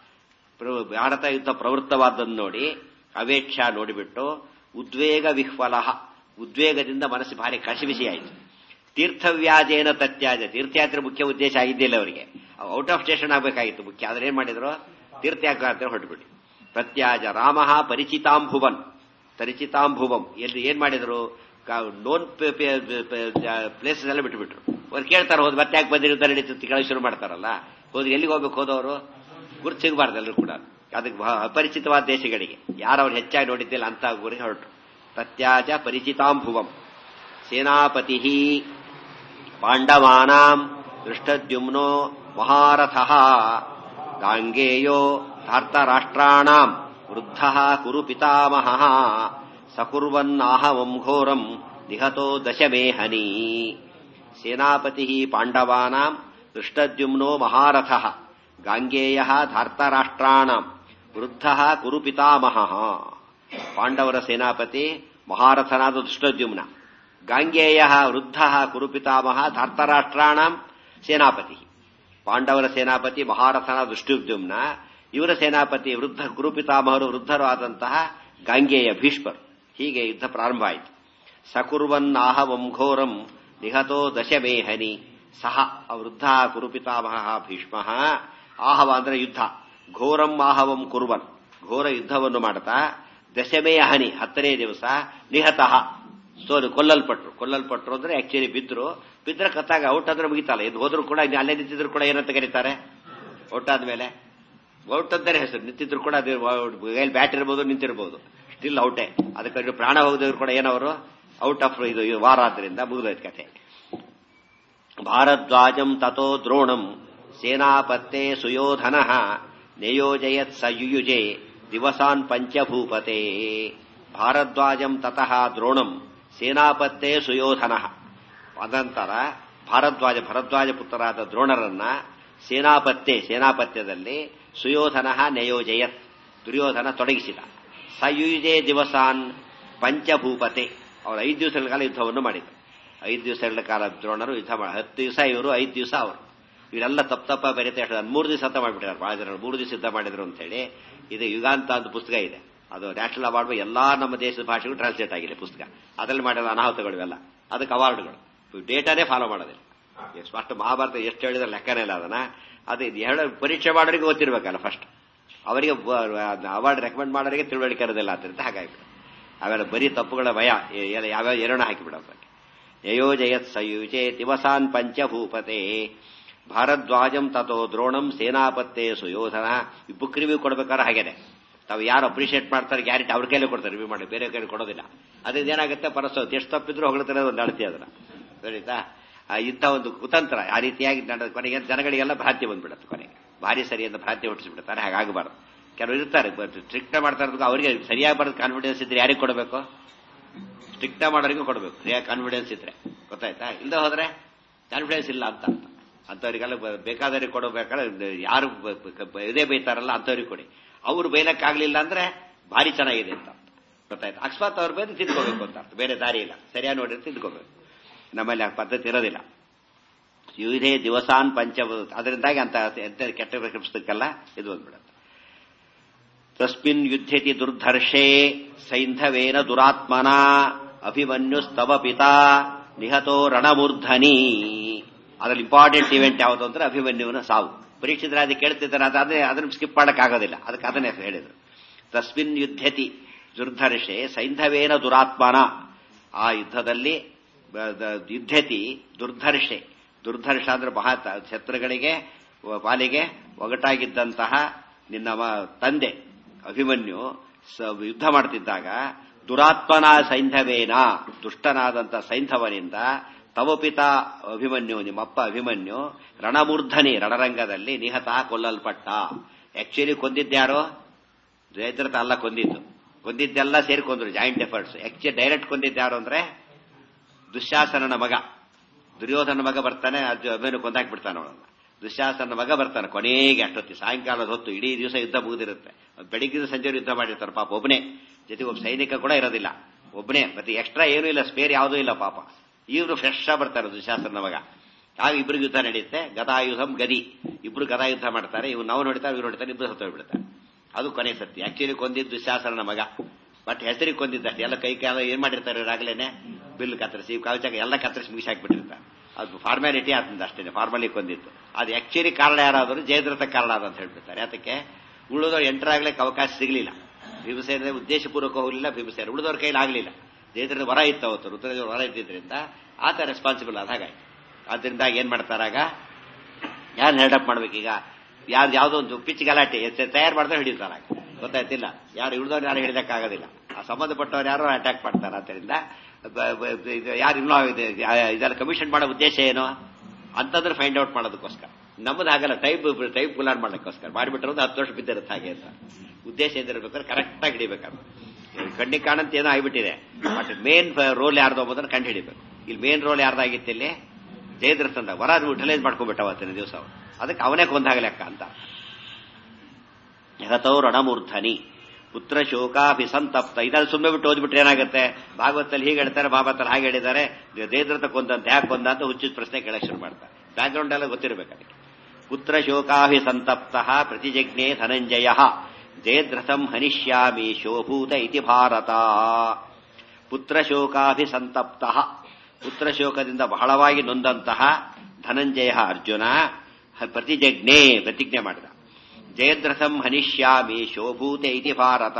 ಭಾರತ ಯುದ್ಧ ಪ್ರವೃತ್ತವಾದನ್ನು ನೋಡಿ ಅವೇಕ್ಷ ನೋಡಿಬಿಟ್ಟು ಉದ್ವೇಗ ವಿಹ್ವಲ ಉದ್ವೇಗದಿಂದ ಮನಸ್ಸು ಭಾರಿ ಕಸಿಬಿಸಿ ಆಯಿತು ತೀರ್ಥವ್ಯಾಜೇನ ತತ್ಯಾಜ ತೀರ್ಥಯಾತ್ರೆ ಮುಖ್ಯ ಉದ್ದೇಶ ಆಗಿದ್ದಿಲ್ಲ ಅವರಿಗೆ ಔಟ್ ಆಫ್ ಸ್ಟೇಷನ್ ಆಗಬೇಕಾಗಿತ್ತು ಮುಖ್ಯ ಆದ್ರೆ ಏನ್ ಮಾಡಿದ್ರು ತೀರ್ಥಯಾತ್ರೆ ಹೊರಟುಬಿಟ್ಟು ಪ್ರತ್ಯಾಜ ರಾಮ ಪರಿಚಿತಾಂಭುವನ್ ಪರಿಚಿತಾಂಭುವಂ ಎಲ್ಲಿ ಏನ್ ಮಾಡಿದ್ರು ನೋನ್ ಪ್ಲೇಸಸ್ ಎಲ್ಲ ಬಿಟ್ಟುಬಿಟ್ರು ಅವ್ರು ಕೇಳ್ತಾರೆ ಹೋದ್ ಮತ್ತೆ ಯಾಕೆ ಬಂದಿರ್ತಾರೆ ನಡೀತದೆ ಕೇಳೋ ಶುರು ಮಾಡ್ತಾರಲ್ಲ ಹೋದ್ರೆ ಎಲ್ಲಿಗೆ ಹೋಗ್ಬೇಕು ಹೋದವರು ಗುರುತು ಸಿಗಬಾರ್ದು ಎಲ್ಲರೂ ಕೂಡ ಅದಕ್ಕೆ ಅಪರಿಚಿತವಾದ ದೇಶಗಳಿಗೆ ಯಾರು ಅವ್ರು ಹೆಚ್ಚಾಗಿ ನೋಡಿದ್ದಿಲ್ಲ ಅಂತ ಗುರಿಗೆ ಹೊರಟು ಪ್ರತ್ಯಾಜ ಪರಿಚಿತಾಂಭುವಂ ಸೇನಾಪತಿ ಪಾಂಡವಾನಾಂ ದೃಷ್ಟದ್ಯುಮ್ನೋ ಮಹಾರಥ ಗಾಂಗೇಯೋ ಧಾರ್ತರಾಷ್ಟ್ರಾಣಾಂ ವೃದ್ಧ ಕುರು ಪಿತಾಮಹ ಸಕುರ್ವನ್ನಾಹವಂ ಘೋರಂ ನಿಹತೋ ದಶಮೇಹನಿ ಸೇನಾಪತಿ ಪಾಂಡವಾನಾಂ ದೃಷ್ಟದ್ಯುಮ್ನೋ ಮಹಾರಥ ಗಾಂಗೇಯ ಧಾರ್ತರಾಷ್ಟ್ರಾಣಾಂ ವೃದ್ಧ ಕುರು ಪಿತಾಮಹ ಪಾಂಡವರ ಸೇನಾಪತಿ ಮಹಾರಥನಾದ ದೃಷ್ಟದ್ಯುಮ್ನ ಗಾಂಗೇಯ ವೃದ್ಧ ಕುರು ಪಿತಾಮಹ ಧಾರ್ತರಾಷ್ಟ್ರಾಣಾಂ ಸೇನಾಪತಿ ಪಾಂಡವರ ಸೇನಾಪತಿ ಮಹಾರಥನಾದ ದೃಷ್ಟದ್ಯುಮ್ನ ಇವರ ಸೇನಾಪತಿ ವೃದ್ಧ ಗುರುಪಿತಾಮಹರು ವೃದ್ಧರು ಆದಂತಹ ಗಾಂಗೇಯ ಭೀಷ್ಮರು ಹೀಗೆ ಯುದ್ಧ ಪ್ರಾರಂಭ ಆಯಿತು ಸಕುರ್ವನ್ನಾಹವಂ ಘೋರಂ ನಿಹತೋ ದಶಮೇಹನಿ ಸಹ ವೃದ್ಧ ಕುರುಪಿತಾಮಹ ಭೀಷ್ಮ ಆಹವ ಅಂದ್ರೆ ಯುದ್ಧ ಘೋರಂ ಆಹವಂ ಕುರುವನ್ ಘೋರ ಯುದ್ಧವನ್ನು ಮಾಡ್ತಾ ದಶಮೇ ಹನಿ ಹತ್ತನೇ ದಿವಸ ನಿಹತಃ ಸೋಲು ಕೊಲ್ಲಲ್ಪಟ್ರು ಕೊಲ್ಲಲ್ಪಟ್ರು ಅಂದ್ರೆ ಆಕ್ಚುಲಿ ಬಿದ್ರು ಬಿದ್ರೆ ಕತ್ತಾಗ ಔಟ್ ಅಂದ್ರೆ ಮುಗಿತಲ್ಲ ಇದು ಹೋದ್ರು ಕೂಡ ಅಲ್ಲೇ ನಿಂತಿದ್ರು ಕೂಡ ಏನಂತ ಕರೀತಾರೆ ಔಟ್ ಆದ್ಮೇಲೆ ಔಟ್ ಅಂತಾನೆ ಹೆಸರು ನಿಂತಿದ್ರು ಕೂಡ ಕೈಯಲ್ಲಿ ಬ್ಯಾಟ್ ಇರ್ಬೋದು ನಿಂತಿರ್ಬೋದು ಸ್ಟಿಲ್ ಔಟೇ ಅದಕ್ಕೆ ಪ್ರಾಣ ಹೋಗಿದ್ರು ಕೂಡ ಏನವರು ಔಟ್ ಆಫ್ ಇದು ವಾರ ಆದ್ರಿಂದ ಮುಗಿದೋಯ್ತು ಕಥೆ ಭಾರದ್ವಾಜಂ ತಥೋ ದ್ರೋಣಂ ಸೇನಾಪತ್ತೆ ಸುಯೋಧನ ನಿಯೋಜಯತ್ ಸಯುಯುಜೆ ದಿವಸಾನ್ ಪಂಚಭೂಪತೆ ಭಾರದ್ವಾಜಂ ತತಃ ದ್ರೋಣಂ ಸೇನಾಪತ್ತೆ ಸುಯೋಧನ ಅನಂತರ ಭಾರದ್ವಾಜ ಭರದ್ವಾಜ ಪುತ್ರರಾದ ದ್ರೋಣರನ್ನ ಸೇನಾಪತ್ತೆ ಸೇನಾಪತ್ಯದಲ್ಲಿ ಸುಯೋಧನ ನಿಯೋಜಯತ್ ದುರ್ಯೋಧನ ತೊಡಗಿಸಿದ ಸಯುಜೆ ದಿವಸಾನ್ ಪಂಚಭೂಪತೆ ಅವರು ಐದು ದಿವಸಗಳ ಕಾಲ ಯುದ್ಧವನ್ನು ಮಾಡಿದರು ಐದು ದಿವಸಗಳ ಕಾಲ ದ್ರೋಣರು ಯುದ್ಧ ಮಾಡಿ ಹತ್ತು ದಿವಸ ಇವರು ಐದು ದಿವಸ ಅವರು ಇವರೆಲ್ಲ ತಪ್ಪ ತಪ್ಪ ಬೆರೆತೆ ಮೂರು ದಿವಸ ಅಂತ ಮಾಡಿಬಿಟ್ಟಿದ್ದಾರೆ ಬಹಳ ಜನ ಮೂರು ದಿವಸ ಯುದ್ಧ ಮಾಡಿದ್ರು ಅಂತ ಹೇಳಿ ಇದು ಯುಗಾಂತ ಅಂತ ಪುಸ್ತಕ ಇದೆ ಅದು ನ್ಯಾಷನಲ್ ಅವಾರ್ಡ್ ಎಲ್ಲಾ ನಮ್ಮ ದೇಶದ ಭಾಷೆಗೂ ಟ್ರಾನ್ಸ್ಲೇಟ್ ಆಗಿದೆ ಪುಸ್ತಕ ಅದರಲ್ಲಿ ಮಾಡಿದ ಅನಾಹುತಗಳು ಇವೆಲ್ಲ ಅದಕ್ಕೆ ಅವಾರ್ಡ್ಗಳು ಡೇಟಾನೇ ಫಾಲೋ ಮಾಡೋದಿಲ್ಲ ಅಷ್ಟು ಮಹಾಭಾರತ ಎಷ್ಟು ಹೇಳಿದ್ರೆ ಲೆಕ್ಕನೇ ಇಲ್ಲ ಅದನ್ನ ಅದು ಹೇಳೋ ಪರೀಕ್ಷೆ ಮಾಡೋರಿಗೆ ಗೊತ್ತಿರ್ಬೇಕಲ್ಲ ಫಸ್ಟ್ ಅವರಿಗೆ ಅವಾರ್ಡ್ ರೆಕಮೆಂಡ್ ಮಾಡೋರಿಗೆ ತಿಳುವಳಿಕೆ ಇರೋದಿಲ್ಲ ಅಂತ ಹಾಗಾಗ್ಬಿಟ್ಟು ಅವೆಲ್ಲ ಬರೀ ತಪ್ಪುಗಳ ಭಯ ಯಾವ್ಯಾವ ಎರಡ ಹಾಕಿಬಿಡೋದು ಯಯೋಜಯತ್ ಸಯುಜೆ ದಿವಸಾನ್ ಪಂಚಭೂಪತೆ ಭಾರದ್ವಾಜಂ ತಥೋ ದ್ರೋಣಂ ಸೇನಾಪತ್ತೆ ಸುಯೋಧನ ಈ ಬುಕ್ ರಿವ್ಯೂ ಕೊಡ್ಬೇಕಾದ್ರೆ ಹಾಗೇನೆ ತಾವು ಯಾರು ಅಪ್ರಿಷಿಯೇಟ್ ಮಾಡ್ತಾರೆ ಗ್ಯಾರಂಟಿ ಅವ್ರ ಕೈಲೇ ಕೊಡ್ತಾರೆ ರಿವ್ಯೂ ಮಾಡಿ ಬೇರೆ ಕೈಲಿ ಕೊಡೋದಿಲ್ಲ ಅದರಿಂದ ಏನಾಗುತ್ತೆ ಪರಸ್ಪರ ಎಷ್ಟು ತಪ್ಪಿದ್ರು ಹೊಗಳ್ತಾರೆ ಒಂದು ಅಳತಿ ಅದನ್ನ ಸರಿತಾ ಇಂಥ ಒಂದು ಕುತಂತ್ರ ಆ ರೀತಿಯಾಗಿ ನಡೆದ ಕೊನೆಗೆ ಜನಗಳಿಗೆಲ್ಲ ಭ್ರಾಂತಿ ಬಂದ್ಬಿಡುತ್ತೆ ಕೊನೆಗೆ ಭಾರಿ ಸರಿ ಅಂತ ಭ್ರಾಂತಿ ಹುಟ್ಟಿಸ್ಬಿಡ್ತಾರೆ ಹಾಗಾಗಬಾರ್ದು ಕೆಲವರು ಇರ್ತಾರೆ ಸ್ಟ್ರಿಕ್ಟ್ ಮಾಡ್ತಾ ಇರೋದಕ್ಕೆ ಅವರಿಗೆ ಸರಿಯಾಗಿ ಬರೋದು ಕಾನ್ಫಿಡೆನ್ಸ್ ಇದ್ರೆ ಯಾರಿಗೆ ಕೊಡಬೇಕು ಸ್ಟ್ರಿಕ್ಟ್ ಮಾಡೋರಿಗೆ ಕೊಡಬೇಕು ಸರಿಯಾಗಿ ಕಾನ್ಫಿಡೆನ್ಸ್ ಇದ್ರೆ ಗೊತ್ತಾಯ್ತಾ ಇಲ್ಲದೆ ಹೋದ್ರೆ ಕಾನ್ಫಿಡೆನ್ಸ್ ಇಲ್ಲ ಅಂತ ಅಂಥವ್ರಿಗೆಲ್ಲ ಬೇಕಾದವ್ರಿಗೆ ಕೊಡಬೇಕಾದ್ರೆ ಯಾರು ಇದೇ ಬೈತಾರಲ್ಲ ಅಂಥವ್ರಿಗೆ ಕೊಡಿ ಅವ್ರು ಬೈಲಕ್ಕಾಗ್ಲಿಲ್ಲ ಅಂದ್ರೆ ಭಾರಿ ಚೆನ್ನಾಗಿದೆ ಅಂತ ಗೊತ್ತಾಯ್ತು ಅಕಸ್ಮಾತ್ ಅವ್ರ ಬೇರೆ ತಿದ್ಕೋಬೇಕು ಅಂತ ಅರ್ಥ ಬೇರೆ ದಾರಿ ಇಲ್ಲ ಸರಿಯಾಗಿ ನೋಡಿದ್ರೆ ತಿದ್ಕೋಬೇಕು ನಮ್ಮಲ್ಲಿ ಆ ಪದ್ಧತಿ ಇರೋದಿಲ್ಲ ಇದೇ ದಿವಸಾನ್ ಪಂಚ ಅದರಿಂದಾಗಿ ಅಂತ ಎಂತ ಕೆಟ್ಟ ಪುಸ್ತಕಲ್ಲ ಇದು ಬಂದ್ಬಿಡುತ್ತೆ ತಸ್ಮಿನ್ ಯುದ್ಧತಿ ದುರ್ಧರ್ಷೇ ಸೈಂಧವೇನ ದುರಾತ್ಮನ ಅಭಿಮನ್ಯುಸ್ತವ ಪಿತಾ ನಿಹತೋ ರಣಮೂರ್ಧನಿ ಅದ್ರಲ್ಲಿ ಇಂಪಾರ್ಟೆಂಟ್ ಇವೆಂಟ್ ಯಾವುದು ಅಂದ್ರೆ ಅಭಿಮನ್ಯುವಿನ ಸಾವು ಪರೀಕ್ಷಿತರ ಅದು ಕೇಳ್ತಿದ್ದಾರೆ ಅದಾದ್ರೆ ಅದನ್ನು ಸ್ಕಿಪ್ ಮಾಡೋಕ್ಕಾಗೋದಿಲ್ಲ ಅದಕ್ಕೆ ಅದನ್ನೇ ಹೇಳಿದ್ರು ತಸ್ಮಿನ್ ಯುದ್ಧತಿ ದುರ್ಧರ್ಷೆ ಸೈಂಧವೇನ ದುರಾತ್ಮನ ಆ ಯುದ್ಧದಲ್ಲಿ ಯುದ್ಧತಿ ದುರ್ಧರ್ಷೆ ದುರ್ಧರ್ಷ ಅಂದ್ರೆ ಮಹಾ ಶತ್ರುಗಳಿಗೆ ಪಾಲಿಗೆ ಒಗಟಾಗಿದ್ದಂತಹ ನಿನ್ನ ತಂದೆ ಅಭಿಮನ್ಯು ಯುದ್ಧ ಮಾಡ್ತಿದ್ದಾಗ ದುರಾತ್ಮನ ಸೈಂಧವೇನ ದುಷ್ಟನಾದಂಥ ಸೈಂಧವನಿಂದ ತವಪಿತ ಅಭಿಮನ್ಯು ನಿಮ್ಮಪ್ಪ ಅಭಿಮನ್ಯು ರಣಮೂರ್ಧನಿ ರಣರಂಗದಲ್ಲಿ ನಿಹತ ಕೊಲ್ಲಲ್ಪಟ್ಟ ಆಕ್ಚುಲಿ ಕೊಂದಿದ್ದ್ಯಾರೋ ಜಯದ್ರಥ ಅಲ್ಲ ಕೊಂದಿದ್ದು ಕೊಂದಿದ್ದೆಲ್ಲ ಸೇರಿ ಕೊಂದ್ರು ಜಾಯಿಂಟ್ ಎಫರ್ಟ್ಸ್ ಆಕ್ಚುಲಿ ಡೈರೆಕ್ಟ್ ಕೊಂದಿದ್ದ್ಯಾರು ಅಂದ್ರೆ ದುಶ್ಯಾಸನನ ಮಗ ದುರ್ಯೋಧನ ಮಗ ಬರ್ತಾನೆ ಅಭಿಮನ್ಯು ಕೊಂದಾಕ್ಬಿಡ್ತಾನೆ ಅವನನ್ನ ದುಶ್ಯಾಸನ ಮಗ ಬರ್ತಾನೆ ಕೊನೆಗೆ ಅಷ್ಟೊತ್ತಿ ಸಾಯಂಕಾಲದ ಹೊತ್ತು ಇಡೀ ದಿವಸ ಯುದ್ಧ ಮುಗಿದಿರುತ್ತೆ ಬೆಳಿಗ್ಗೆ ಸಂಜೆ ಯುದ್ಧ ಮಾಡಿರ್ತಾರೆ ಪಾಪ ಒಬ್ಬನೇ ಜೊತೆಗೆ ಒಬ್ಬ ಸೈನಿಕ ಕೂಡ ಇರೋದಿಲ್ಲ ಒಬ್ಬನೇ ಮತ್ತೆ ಎಕ್ಸ್ಟ್ರಾ ಏನೂ ಇಲ್ಲ ಸ್ಪೇರ್ ಯಾವುದೂ ಇಲ್ಲ ಪಾಪ ಇವರು ಫ್ರೆಶ್ ಬರ್ತಾರೆ ದುಶಾಸನ ಮಗ ಆಗ ಇಬ್ರಿಗೆ ಯುದ್ಧ ನಡೆಯುತ್ತೆ ಗದಾಯುಧಂ ಗದಿ ಇಬ್ರು ಗದಾಯುದ್ಧ ಮಾಡ್ತಾರೆ ಇವ್ರು ನಾವು ನೋಡ್ತಾರೆ ಇವ್ರು ನೋಡ್ತಾರೆ ಇಬ್ರು ಸತ್ತು ಬಿಡ್ತಾರೆ ಅದು ಕೊನೆ ಸತ್ಯ ಆಕ್ಚುಲಿ ಕೊಂದಿದ್ದು ದುಶಾಸನ ಮಗ ಬಟ್ ಹೆಸರಿಗೆ ಕೊಂದಿದ್ದಷ್ಟೇ ಎಲ್ಲ ಕೈ ಕಾಲ ಏನ್ ಮಾಡಿರ್ತಾರೆ ಇವ್ರಾಗ್ಲೇನೆ ಬಿಲ್ ಕತ್ತರಿಸಿ ಕವಚಾಗ ಎಲ್ಲ ಕತ್ತರಿಸಿ ಮುಗಿಸಿ ಹಾಕ್ಬಿಟ್ಟಿರ್ತಾರೆ ಅದು ಫಾರ್ಮ್ಯಾಲಿಟಿ ಆತಂದ ಅಷ್ಟೇ ಫಾರ್ಮಲಿ ಕೊಂದಿತ್ತು ಅದು ಆಕ್ಚುಲಿ ಕಾರಣ ಯಾರಾದರೂ ಜಯದ್ರಥ ಕಾರಣ ಅದು ಅಂತ ಹೇಳ್ಬಿಡ್ತಾರೆ ಯಾತಕ್ಕೆ ಉಳಿದವ್ರು ಎಂಟರ್ ಆಗ್ಲಿಕ್ಕೆ ಅವಕಾಶ ಸಿಗಲಿಲ್ಲ ಭೀಮಸೇನ ಉದ್ದೇಶಪೂರ್ವಕ ಹೋಗಲಿಲ್ಲ ಭೀಮಸೇನ ಉಳಿದವ್ರ ಕೈಲಿ ಆಗಲಿಲ್ಲ ಜಯದ್ರಥ ವರ ಇತ್ತು ಅವತ್ತು ರುದ್ರದೇವರು ವರ ಇದ್ದಿದ್ರಿಂದ ಆತ ರೆಸ್ಪಾನ್ಸಿಬಲ್ ಆದ ಹಾಗಾಯ್ತು ಆದ್ರಿಂದ ಏನ್ ಮಾಡ್ತಾರಾಗ ಯಾರು ಹೆಲ್ಡಪ್ ಮಾಡ್ಬೇಕೀಗ ಯಾರು ಯಾವುದೋ ಒಂದು ಪಿಚ್ ಗಲಾಟೆ ತಯಾರು ಮಾಡಿದ್ರೆ ಹಿಡಿತಾರ ಗೊತ್ತಾಯ್ತಿಲ್ಲ ಯಾರು ಹಿಡಿದವ್ರು ಯಾರು ಹಿಡಿದಕ್ಕಾಗೋದಿಲ್ಲ ಆ ಸಂಬಂಧಪಟ್ಟವ್ರು ಯಾರು ಅಟ್ಯಾಕ್ ಮಾಡ್ತಾರೆ ಆದ್ದರಿಂದ ಯಾರು ಇನ್ನೂ ಇದೆಲ್ಲ ಕಮಿಷನ್ ಮಾಡೋ ಉದ್ದೇಶ ಏನು ಅಂತಂದ್ರೆ ಫೈಂಡ್ ಔಟ್ ಮಾಡೋದಕ್ಕೋಸ್ಕರ ನಮ್ಮದು ಹಾಗಲ್ಲ ಟೈಪ್ ಟೈಪ್ ಗುಲಾಡ್ ಮಾಡೋಕ್ಕೋಸ್ಕರ ಮಾಡಿಬಿಟ್ಟಿರೋದು ಹತ್ತು ವರ್ಷ ಬಿದ್ದಿರುತ್ತೆ ಹಾಗೆ ಅಂತ ಉದ್ದೇಶ ಏನಿರ್ಬೇಕಾದ್ರೆ ಕರೆಕ್ಟಾಗಿ ಹಿಡಿಬೇಕಾದ್ರೆ ಕಣ್ಣಿಗೆ ಕಾಣಂತ ಏನೋ ಆಗಿಬಿಟ್ಟಿದೆ ಬಟ್ ಮೇನ್ ರೋಲ್ ಯಾರ್ದು ಅಂಬೋದನ್ನ ಕಂಡು ಹಿಡಿಬೇಕು ಇಲ್ಲಿ ಮೇನ್ ರೋಲ್ ಯಾರ್ದಾಗಿತ್ತು ಇಲ್ಲಿ ಜಯದ್ರಥಂದ ವರ ಯುಟಿಲೈಸ್ ಮಾಡ್ಕೊಂಡ್ಬಿಟ್ಟ ಅವತ್ತಿನ ದಿವಸ ಅದಕ್ಕೆ ಅವನೇ ಕೊಂದಾಗಲೆಕ್ಕ ಅಂತ ಜಗತೌ ರಣಮೂರ್ಧನಿ ಪುತ್ರ ಶೋಕಾಭಿಸಂತಪ್ತ ಇದನ್ನು ಸುಮ್ಮನೆ ಬಿಟ್ಟು ಓದ್ಬಿಟ್ರೆ ಏನಾಗುತ್ತೆ ಭಾಗವತಲ್ಲಿ ಹೀಗೆ ಹೇಳ್ತಾರೆ ಭಾಗವತಲ್ಲಿ ಹಾಗೆ ಹೇಳಿದ್ದಾರೆ ಜಯದ್ರಥ ಕೊಂದಂತ ಯಾಕೆ ಕೊಂದ ಅಂತ ಹುಚ್ಚಿದ ಪ್ರಶ್ನೆ ಕೇಳಕ್ ಶುರು ಮಾಡ್ತಾರೆ ಬ್ಯಾಕ್ಗ್ರೌಂಡ್ ಎಲ್ಲ ಗೊತ್ತಿರಬೇಕು ಅದಕ್ಕೆ ಪುತ್ರ ಶೋಕಾಭಿಸಂತಪ್ತ ಪ್ರತಿಜಜ್ಞೆ ಧನಂಜಯ ಜಯದ್ರಥಂ ಹನಿಷ್ಯಾಮಿ ಶೋಭೂತ ಇತಿ ಭಾರತ ಪುತ್ರ ಶೋಕಾಭಿಸಂತಪ್ತ ಪುತ್ರ ಶೋಕದಿಂದ ಬಹಳವಾಗಿ ನೊಂದಂತಹ ಧನಂಜಯ ಅರ್ಜುನ ಪ್ರತಿಜಜ್ಞೆ ಪ್ರತಿಜ್ಞೆ ಮಾಡಿದ ಜಯದ್ರಥಂ ಹನಿಷ್ಯಾಮಿ ಶೋಭೂತೆ ಇತಿ ಭಾರತ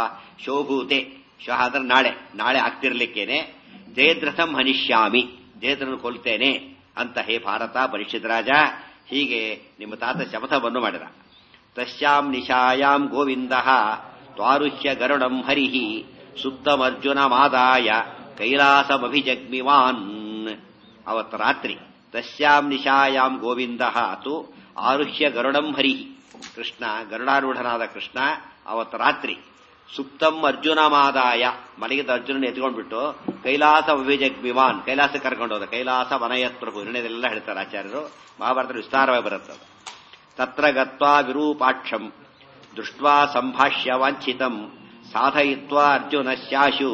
ಶೋಭೂತೆ ಶೋಹ ಅಂದ್ರೆ ನಾಳೆ ನಾಳೆ ಆಗ್ತಿರ್ಲಿಕ್ಕೇನೆ ಜಯದ್ರಥಂ ಹನಿಷ್ಯಾಮಿ ಜಯದ್ರನ ಕೊಲ್ತೇನೆ ಅಂತ ಹೇ ಭಾರತ ಪರೀಕ್ಷಿತ ರಾಜ ಹೀಗೆ ನಿಮ್ಮ ತಾತ ಶಪಥವನ್ನು ಮಾಡಿದ ತಸ್ಯಾಂ ನಿಶಾಯಾಂ ಗೋವಿಂದ ತ್ವಾರುಹ್ಯ ಗರುಡಂ ಹರಿಹಿ ಸುಪ್ತಮರ್ಜುನಮಾದಾಯ ಕೈಲಾಸಮಭಿಜಗ್ಮಿವಾನ್ ಅವತ್ತು ರಾತ್ರಿ ತಸ್ಯಾಂ ನಿಶಾಯಾಂ ಗೋವಿಂದ ತು ಆರುಹ್ಯ ಗರುಡಂ ಹರಿಹಿ ಕೃಷ್ಣ ಗರುಡಾರೂಢನಾದ ಕೃಷ್ಣ ಅವತ್ತು ರಾತ್ರಿ ಸುಪ್ತಂ ಅರ್ಜುನಮಾದಾಯ ಮಲಗಿದ ಅರ್ಜುನನ ಎತ್ಕೊಂಡ್ಬಿಟ್ಟು ಕೈಲಾಸ ಅಭಿಜಗ್ಮಿವಾನ್ ಕೈಲಾಸ ಕರ್ಕೊಂಡು ಹೋದ ಕೈಲಾಸ ವನಯತ್ ಪ್ರಭು ನಿರ್ಣಯದೆಲ್ಲ ಹೇಳ್ತಾರೆ ಆಚಾರ್ಯರು ಮಹಾಭಾರತ ವಿಸ್ತಾರವಾಗಿ ಬರುತ್ತದೆ ತತ್ರ ಗತ್ವಾ ವಿರೂಪಾಕ್ಷಂ ದೃಷ್ಟ್ವಾ ಸಂಭಾಷ್ಯ ವಾಂಛಿತಂ ಸಾಧಯಿತ್ವಾ ಅರ್ಜುನಶ್ಯಾಶು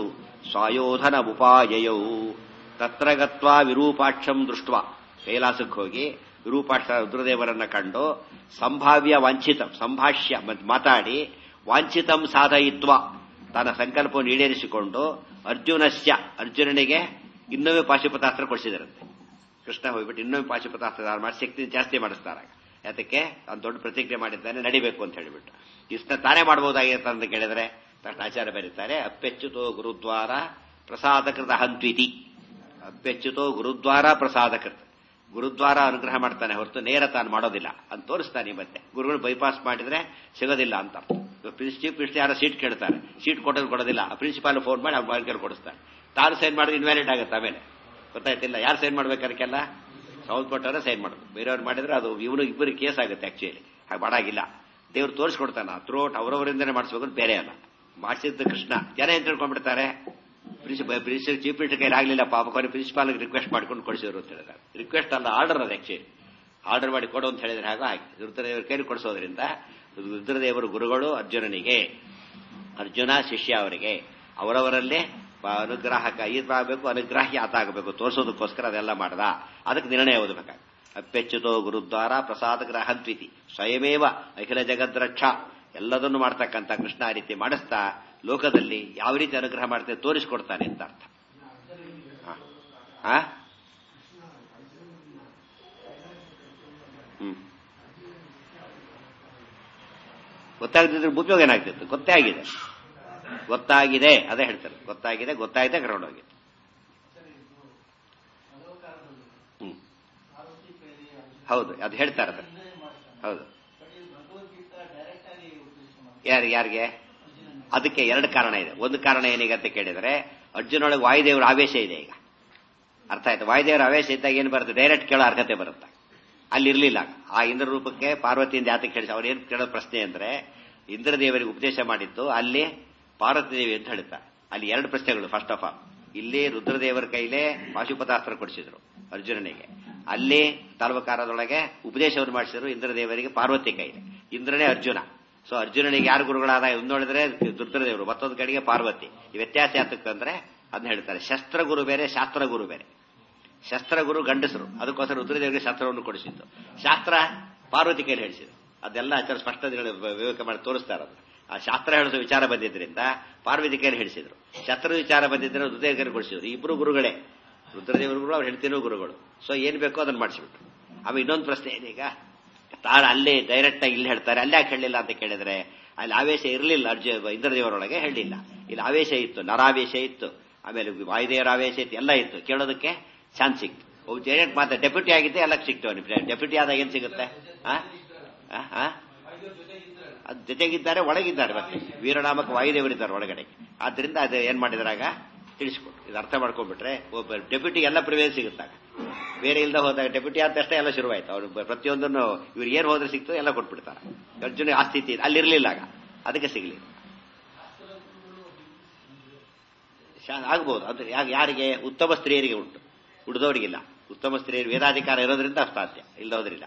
ಸ್ವಾಯೋಧನಮುಪಾಯಯೌ ತತ್ರ ಗತ್ವಾ ವಿರೂಪಾಕ್ಷಂ ದೃಷ್ಟ ಕೈಲಾಸಕ್ಕೆ ಹೋಗಿ ವಿರೂಪಾಕ್ಷ ರುದ್ರದೇವರನ್ನ ಕಂಡು ಸಂಭಾವ್ಯ ವಾಂಛಿತಂ ಸಂಭಾಷ್ಯ ಮಾತಾಡಿ ವಾಂಛಿತಂ ಸಾಧಯಿತ್ವ ತನ್ನ ಸಂಕಲ್ಪವನ್ನು ಈಡೇರಿಸಿಕೊಂಡು ಅರ್ಜುನಸ್ಯ ಅರ್ಜುನನಿಗೆ ಇನ್ನೊಮ್ಮೆ ಪಾಶುಪತಾಸ್ತ್ರ ಕೊಡಿಸಿದರಂತೆ ಕೃಷ್ಣ ಹೋಗ್ಬಿಟ್ಟು ಇನ್ನೊಮ್ಮೆ ಪಾಶುಪತಾಸ್ತ್ರ ಮಾಡಿ ಶಕ್ತಿ ಜಾಸ್ತಿ ಮಾಡಿಸ್ತಾರೆ ಯಾತಕ್ಕೆ ಅವ್ನು ದೊಡ್ಡ ಪ್ರತಿಜ್ಞೆ ಮಾಡಿದ್ದಾನೆ ನಡಿಬೇಕು ಅಂತ ಹೇಳಿಬಿಟ್ಟು ಇಷ್ಟ ತಾನೇ ಮಾಡಬಹುದಾಗಿರುತ್ತೆ ಅಂತ ಕೇಳಿದ್ರೆ ತಕ್ಷಣ ಆಚಾರ್ಯ ಬರೀತಾರೆ ಅಪ್ಪೆಚ್ಚುತೋ ಗುರುದ್ವಾರ ಪ್ರಸಾದಕೃತ ಹಂತ್ವಿತಿ ಅಪ್ಪೆಚ್ಚುತೋ ಗುರುದ್ವಾರ ಪ್ರಸಾದಕೃತ ಗುರುದ್ವಾರ ಅನುಗ್ರಹ ಮಾಡ್ತಾನೆ ಹೊರತು ನೇರ ತಾನು ಮಾಡೋದಿಲ್ಲ ಅಂತ ತೋರಿಸ್ತಾನೆ ಮತ್ತೆ ಗುರುಗಳು ಬೈಪಾಸ್ ಮಾಡಿದ್ರೆ ಸಿಗೋದಿಲ್ಲ ಅಂತ ಚೀಫ್ ಮಿನಿಸ್ಟರ್ ಯಾರೋ ಸೀಟ್ ಕೇಳ್ತಾರೆ ಸೀಟ್ ಕೊಡೋದು ಕೊಡೋದಿಲ್ಲ ಪ್ರಿನ್ಸಿಪಾಲ್ ಫೋನ್ ಮಾಡಿ ಅವ್ರು ಕೇಳಿ ಕೊಡಿಸ್ತಾರೆ ತಾನು ಸೈನ್ ಮಾಡಿದ್ರೆ ಇನ್ವ್ಯಾಲಿಡ್ ಆಗುತ್ತೆ ಆಮೇಲೆ ಗೊತ್ತಾಯ್ತಿಲ್ಲ ಯಾರು ಸೈನ್ ಮಾಡ್ಬೇಕು ಅದಕ್ಕೆಲ್ಲ ಸಂಬಂಧಪಟ್ಟವರೇ ಸೈನ್ ಮಾಡೋದು ಬೇರೆಯವ್ರು ಮಾಡಿದ್ರೆ ಅದು ಇವನು ಇಬ್ಬರು ಕೇಸ್ ಆಗುತ್ತೆ ಆಕ್ಚುಲಿ ಹಾಗೆ ಮಾಡಾಗಿಲ್ಲ ದೇವ್ರು ತೋರಿಸ್ಕೊಡ್ತಾನ ಥ್ರೋಟ್ ಅವರವರಿಂದನೇ ಮಾಡಿಸ್ಬೇಕು ಬೇರೆ ಅಲ್ಲ ಮಾಡಿಸಿದ್ದು ಕೃಷ್ಣ ಜನ ಏನ್ ತಿಳ್ಕೊಂಡ್ಬಿಡ್ತಾರೆ ಪ್ರಿನ್ಸಿಪಲ್ ಪ್ರಿನ್ಸಿಪಲ್ ಚೀಫ್ ಮಿನಿಸ್ಟರ್ ಕೈಲಿ ಆಗ್ಲಿಲ್ಲ ಪಾಪ ಕೊನೆ ಪ್ರಿನ್ಸಿಪಾಲ್ ರಿಕ್ವೆಸ್ಟ್ ಮಾಡ್ಕೊಂಡು ಕೊಡಿಸಿದ್ರು ಅಂತ ಹೇಳಿದ್ದಾರೆ ರಿಕ್ವೆಸ್ಟ್ ಅಲ್ಲ ಆರ್ಡರ್ ಅದು ಆಕ್ಚುಲಿ ಆರ್ಡರ್ ಮಾಡಿ ಕೊಡು ಅಂತ ಹೇಳಿದ್ರೆ ಹಾಗೆ ಹಾಕಿ ರುದ್ರದೇವರ ಕೈಲಿ ಕೊಡಿಸೋದ್ರಿಂದ ರುದ್ರದೇವರು ಗುರುಗಳು ಅರ್ಜುನನಿಗೆ ಅರ್ಜುನ ಶಿಷ್ಯ ಅವರಿಗೆ ಅವರವರಲ್ಲೇ ಅನುಗ್ರಾಹಕ ಈದಾಗಬೇಕು ಅನುಗ್ರಾಹ್ಯ ಆತಾಗಬೇಕು ತೋರಿಸೋದಕ್ಕೋಸ್ಕರ ಅದೆಲ್ಲ ಮಾಡ್ದ ಅದಕ್ಕೆ ನಿರ್ಣಯ ಓದಬೇಕಾಗ ಅಪ್ಪೆಚ್ಚುತೋ ಗುರುದ್ವಾರ ಪ್ರಸಾದ ಗ್ರಹದ್ವಿತಿ ಸ್ವಯಮೇವ ಅಖಿಲ ಜಗದ್ರಕ್ಷ ಎಲ್ಲದನ್ನು ಮಾಡ್ತಕ್ಕಂಥ ಕೃಷ್ಣ ಆ ರೀತಿ ಮಾಡಿಸ್ತಾ ಲೋಕದಲ್ಲಿ ಯಾವ ರೀತಿ ಅನುಗ್ರಹ ಮಾಡ್ತೇನೆ ತೋರಿಸ್ಕೊಡ್ತಾನೆ ಅಂತ ಅರ್ಥ ಆ ಹ್ಮ್ ಗೊತ್ತಾಗದಿದ್ರೆ ಉಪಯೋಗ ಏನಾಗ್ತಿತ್ತು ಗೊತ್ತೇ ಆಗಿದೆ ಗೊತ್ತಾಗಿದೆ ಅದೇ ಹೇಳ್ತಾರೆ ಗೊತ್ತಾಗಿದೆ ಗೊತ್ತಾಗಿದೆ ಕರ್ಕೊಂಡೋಗಿ ಹ್ಮ್ ಹೌದು ಅದು ಹೇಳ್ತಾರೆ ಅದು ಹೌದು ಯಾರು ಯಾರಿಗೆ ಅದಕ್ಕೆ ಎರಡು ಕಾರಣ ಇದೆ ಒಂದು ಕಾರಣ ಏನಿಗೆ ಅಂತ ಕೇಳಿದ್ರೆ ಅರ್ಜುನೊಳಗೆ ವಾಯುದೇವರ ಆವೇಶ ಇದೆ ಈಗ ಅರ್ಥ ಆಯ್ತು ವಾಯುದೇವರ ಆವೇಶ ಇದ್ದಾಗ ಏನು ಬರುತ್ತೆ ಡೈರೆಕ್ಟ್ ಕೇಳೋ ಅರ್ಹತೆ ಬರುತ್ತೆ ಅಲ್ಲಿ ಇರಲಿಲ್ಲ ಆ ಇಂದ್ರ ರೂಪಕ್ಕೆ ಪಾರ್ವತಿಯಿಂದ ಯಾತಕ್ಕೆ ಕೇಳಿಸ ಅವ್ರು ಏನು ಕೇಳೋ ಪ್ರಶ್ನೆ ಅಂದ್ರೆ ಇಂದ್ರದೇವರಿಗೆ ಉಪದೇಶ ಮಾಡಿದ್ದು ಅಲ್ಲಿ ಪಾರ್ವತಿ ದೇವಿ ಅಂತ ಹೇಳ್ತಾರೆ ಅಲ್ಲಿ ಎರಡು ಪ್ರಶ್ನೆಗಳು ಫಸ್ಟ್ ಆಫ್ ಆಲ್ ಇಲ್ಲಿ ರುದ್ರದೇವರ ಕೈಲೇ ಪಾಶುಪತಾಸ್ತ್ರ ಕೊಡಿಸಿದ್ರು ಅರ್ಜುನನಿಗೆ ಅಲ್ಲಿ ತಾಲ್ವಕಾರದೊಳಗೆ ಉಪದೇಶವನ್ನು ಮಾಡಿಸಿದ್ರು ಇಂದ್ರದೇವರಿಗೆ ಪಾರ್ವತಿ ಕೈಲಿ ಇಂದ್ರನೇ ಅರ್ಜುನ ಸೊ ಅರ್ಜುನನಿಗೆ ಯಾರು ಗುರುಗಳಾದ ಒಂದು ನೋಡಿದ್ರೆ ರುದ್ರದೇವರು ಮತ್ತೊಂದು ಕಡೆಗೆ ಪಾರ್ವತಿ ಈ ವ್ಯತ್ಯಾಸ ಯಾತಕ್ಕಂದ್ರೆ ಅದನ್ನ ಹೇಳ್ತಾರೆ ಶಸ್ತ್ರ ಗುರು ಬೇರೆ ಶಾಸ್ತ್ರ ಗುರು ಬೇರೆ ಶಸ್ತ್ರ ಗುರು ಗಂಡಸರು ಅದಕ್ಕೋಸ್ಕರ ರುದ್ರದೇವರಿಗೆ ಶಸ್ತ್ರವನ್ನು ಕೊಡಿಸಿದ್ದು ಶಾಸ್ತ್ರ ಪಾರ್ವತಿ ಕೈಲಿ ಹೇಳಿಸಿದ್ರು ಅದೆಲ್ಲ ಆಚಾರ ಸ್ಪಷ್ಟ ವಿವೇಕ ಮಾಡಿ ತೋರಿಸ್ತಾ ಇರೋದು ಆ ಶಾಸ್ತ್ರ ಹೇಳಿಸೋ ವಿಚಾರ ಬಂದಿದ್ರಿಂದ ಪಾರ್ವತಿ ಕೈಲಿ ಹೇಳಿಸಿದ್ರು ಶಸ್ತ್ರ ವಿಚಾರ ಬಂದಿದ್ರೆ ರುದ್ರದೇವ ಕೈಲಿ ಕೊಡಿಸಿದ್ರು ಇಬ್ರು ಗುರುಗಳೇ ರುದ್ರದೇವರ ಗುರು ಅವ್ರು ಹೇಳ್ತಿರೋ ಗುರುಗಳು ಸೊ ಏನ್ ಬೇಕೋ ಅದನ್ನ ಮಾಡಿಸ್ಬಿಟ್ರು ಆಮೇಲೆ ಇನ್ನೊಂದು ಪ್ರಶ್ನೆ ಏನೀಗ ತಾಳ ಅಲ್ಲೇ ಡೈರೆಕ್ಟ್ ಆಗಿ ಇಲ್ಲಿ ಹೇಳ್ತಾರೆ ಅಲ್ಲೇ ಯಾಕೆ ಹೇಳಿಲ್ಲ ಅಂತ ಕೇಳಿದ್ರೆ ಅಲ್ಲಿ ಆವೇಶ ಇರಲಿಲ್ಲ ಅರ್ಜು ಇಂದ್ರದೇವರೊಳಗೆ ಹೇಳಿಲ್ಲ ಇಲ್ಲಿ ಆವೇಶ ಇತ್ತು ನರಾವೇಶ ಇತ್ತು ಆಮೇಲೆ ವಾಯುದೇವರ ಆವೇಶ ಇತ್ತು ಎಲ್ಲ ಇತ್ತು ಕೇಳೋದಕ್ಕೆ ಚಾನ್ಸ್ ಸಿಕ್ತು ಒಬ್ಬ ಡೈರೆಕ್ಟ್ ಮಾತ್ರ ಡೆಪ್ಯೂಟಿ ಆಗಿದ್ದೆ ಎಲ್ಲ ಸಿಕ್ತು ಅವನಿಗೆ ಡೆಪ್ಯೂಟಿ ಆದಾಗ ಏನ್ ಸಿಗುತ್ತೆ ಅದು ಜೊತೆಗಿದ್ದಾರೆ ಒಳಗಿದ್ದಾರೆ ಮತ್ತೆ ವೀರನಾಮಕ ವಾಯುದೇವರಿದ್ದಾರೆ ಒಳಗಡೆ ಆದ್ರಿಂದ ಅದು ಏನ್ ಮಾಡಿದ್ರಾಗ ತಿಳಿಸ್ಕೊಟ್ಟು ಇದು ಅರ್ಥ ಮಾಡ್ಕೊಂಡ್ಬಿಟ್ರೆ ಒಬ್ಬ ಡೆಪ್ಯೂಟಿ ಎಲ್ಲ ಪ್ರಿವೇಸ್ ಸಿಗುತ್ತಾಗ ಬೇರೆ ಇಲ್ಲದ ಹೋದಾಗ ಡೆಪ್ಯೂಟಿ ಆದ ತಕ್ಷಣ ಎಲ್ಲ ಶುರುವಾಯ್ತು ಅವ್ರು ಪ್ರತಿಯೊಂದನ್ನು ಇವ್ರು ಏನ್ ಹೋದ್ರೆ ಸಿಕ್ತು ಎಲ್ಲ ಕೊಟ್ಬಿಡ್ತಾರೆ ಅರ್ಜುನ ಆ ಸ್ಥಿತಿ ಅಲ್ಲಿರ್ಲಿಲ್ಲ ಆಗ ಅದಕ್ಕೆ ಸಿಗ್ಲಿ ಆಗ್ಬೋದು ಅದು ಯಾರಿಗೆ ಉತ್ತಮ ಸ್ತ್ರೀಯರಿಗೆ ಉಂಟು ಉಳಿದವರಿಗಿಲ್ಲ ಉತ್ತಮ ಸ್ತ್ರೀಯರು ವೇದಾಧಿಕಾರ ಇರೋದ್ರಿಂದ ಸಾಧ್ಯ ಇಲ್ಲದೋದ್ರಿಲ್ಲ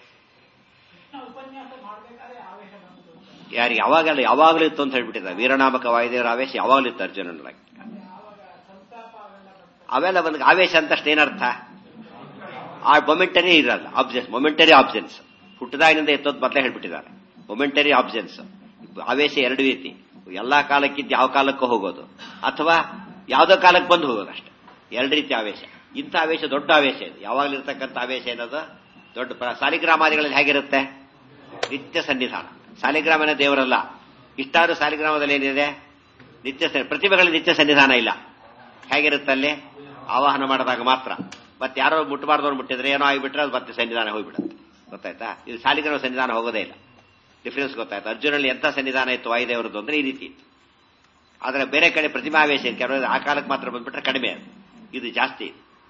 ಯಾರಿಗೆ ಯಾವಾಗಲೂ ಯಾವಾಗಲೂ ಇತ್ತು ಅಂತ ಹೇಳ್ಬಿಟ್ಟಿದ್ದಾರೆ ವೀರನಾಮಕ ವಾಯುದೇವರ ಆವೇಶ ಯಾವಾಗಲೂ ಇತ್ತು ಅರ್ಜುನನಾಗಿ ಅವೆಲ್ಲ ಬಂದ ಆವೇಶ ಅಂತ ಏನರ್ಥ ಆ ಮೊಮೆಂಟರಿ ಇರಲ್ಲ ಆಬ್ಸೆನ್ಸ್ ಮೊಮೆಂಟರಿ ಆಬ್ಸೆನ್ಸ್ ಹುಟ್ಟದಾಗಿನಿಂದ ಎತ್ತೋದು ಮೊದಲೇ ಹೇಳ್ಬಿಟ್ಟಿದ್ದಾರೆ ಮೊಮೆಂಟರಿ ಆಬ್ಸೆನ್ಸ್ ಆವೇಶ ಎರಡು ರೀತಿ ಎಲ್ಲಾ ಕಾಲಕ್ಕಿದ್ದು ಯಾವ ಕಾಲಕ್ಕೂ ಹೋಗೋದು ಅಥವಾ ಯಾವುದೋ ಕಾಲಕ್ಕೆ ಬಂದು ಹೋಗೋದು ಅಷ್ಟೇ ಎರಡು ರೀತಿ ಆವೇಶ ಇಂಥ ಆವೇಶ ದೊಡ್ಡ ಆವೇಶ ಇದೆ ಯಾವಾಗಲೂ ಇರ್ತಕ್ಕಂಥ ಆವೇಶ ಏನದು ದೊಡ್ಡ ಸಾಲಿಗ್ರಾಮಾದಿಗಳಲ್ಲಿ ಹೇಗಿರುತ್ತೆ ನಿತ್ಯ ಸನ್ನಿಧಾನ ಸಾಲಿಗ್ರಾಮನ ದೇವರಲ್ಲ ಇಷ್ಟಾದ್ರೂ ಸಾಲಿಗ್ರಾಮದಲ್ಲಿ ಏನಿದೆ ನಿತ್ಯ ಪ್ರತಿಭೆಗಳಲ್ಲಿ ನಿತ್ಯ ಸನ್ನಿಧಾನ ಇಲ್ಲ ಹೇಗಿರುತ್ತೆ ಅಲ್ಲಿ ಆವಾಹನ ಮಾಡಿದಾಗ ಮಾತ್ರ ಮತ್ತೆ ಯಾರೋ ಮುಟ್ಟಬಾರ್ದವ್ರು ಮುಟ್ಟಿದ್ರೆ ಏನೋ ಆಗಿಬಿಟ್ರೆ ಅದು ಮತ್ತೆ ಸನ್ನಿಧಾನ ಹೋಗ್ಬಿಡುತ್ತೆ ಗೊತ್ತಾಯ್ತಾ ಇದು ಸಾಲಿಗ್ರಾಮ ಸನ್ನಿಧಾನ ಹೋಗೋದೇ ಇಲ್ಲ ಡಿಫರೆನ್ಸ್ ಗೊತ್ತಾಯ್ತು ಅರ್ಜುನಲ್ಲಿ ಎಂಥ ಸನ್ನಿಧಾನ ಇತ್ತು ವಾಯುದೇವರದ್ದು ಅಂದ್ರೆ ಈ ರೀತಿ ಇತ್ತು ಆದರೆ ಬೇರೆ ಕಡೆ ಪ್ರತಿಮಾವೇಶ ಕೆಲವರು ಆ ಕಾಲಕ್ಕೆ ಮಾತ್ರ ಬಂದ್ಬಿಟ್ರೆ ಕಡಿಮೆ ಅದು ಇದು ಜಾಸ್ತಿ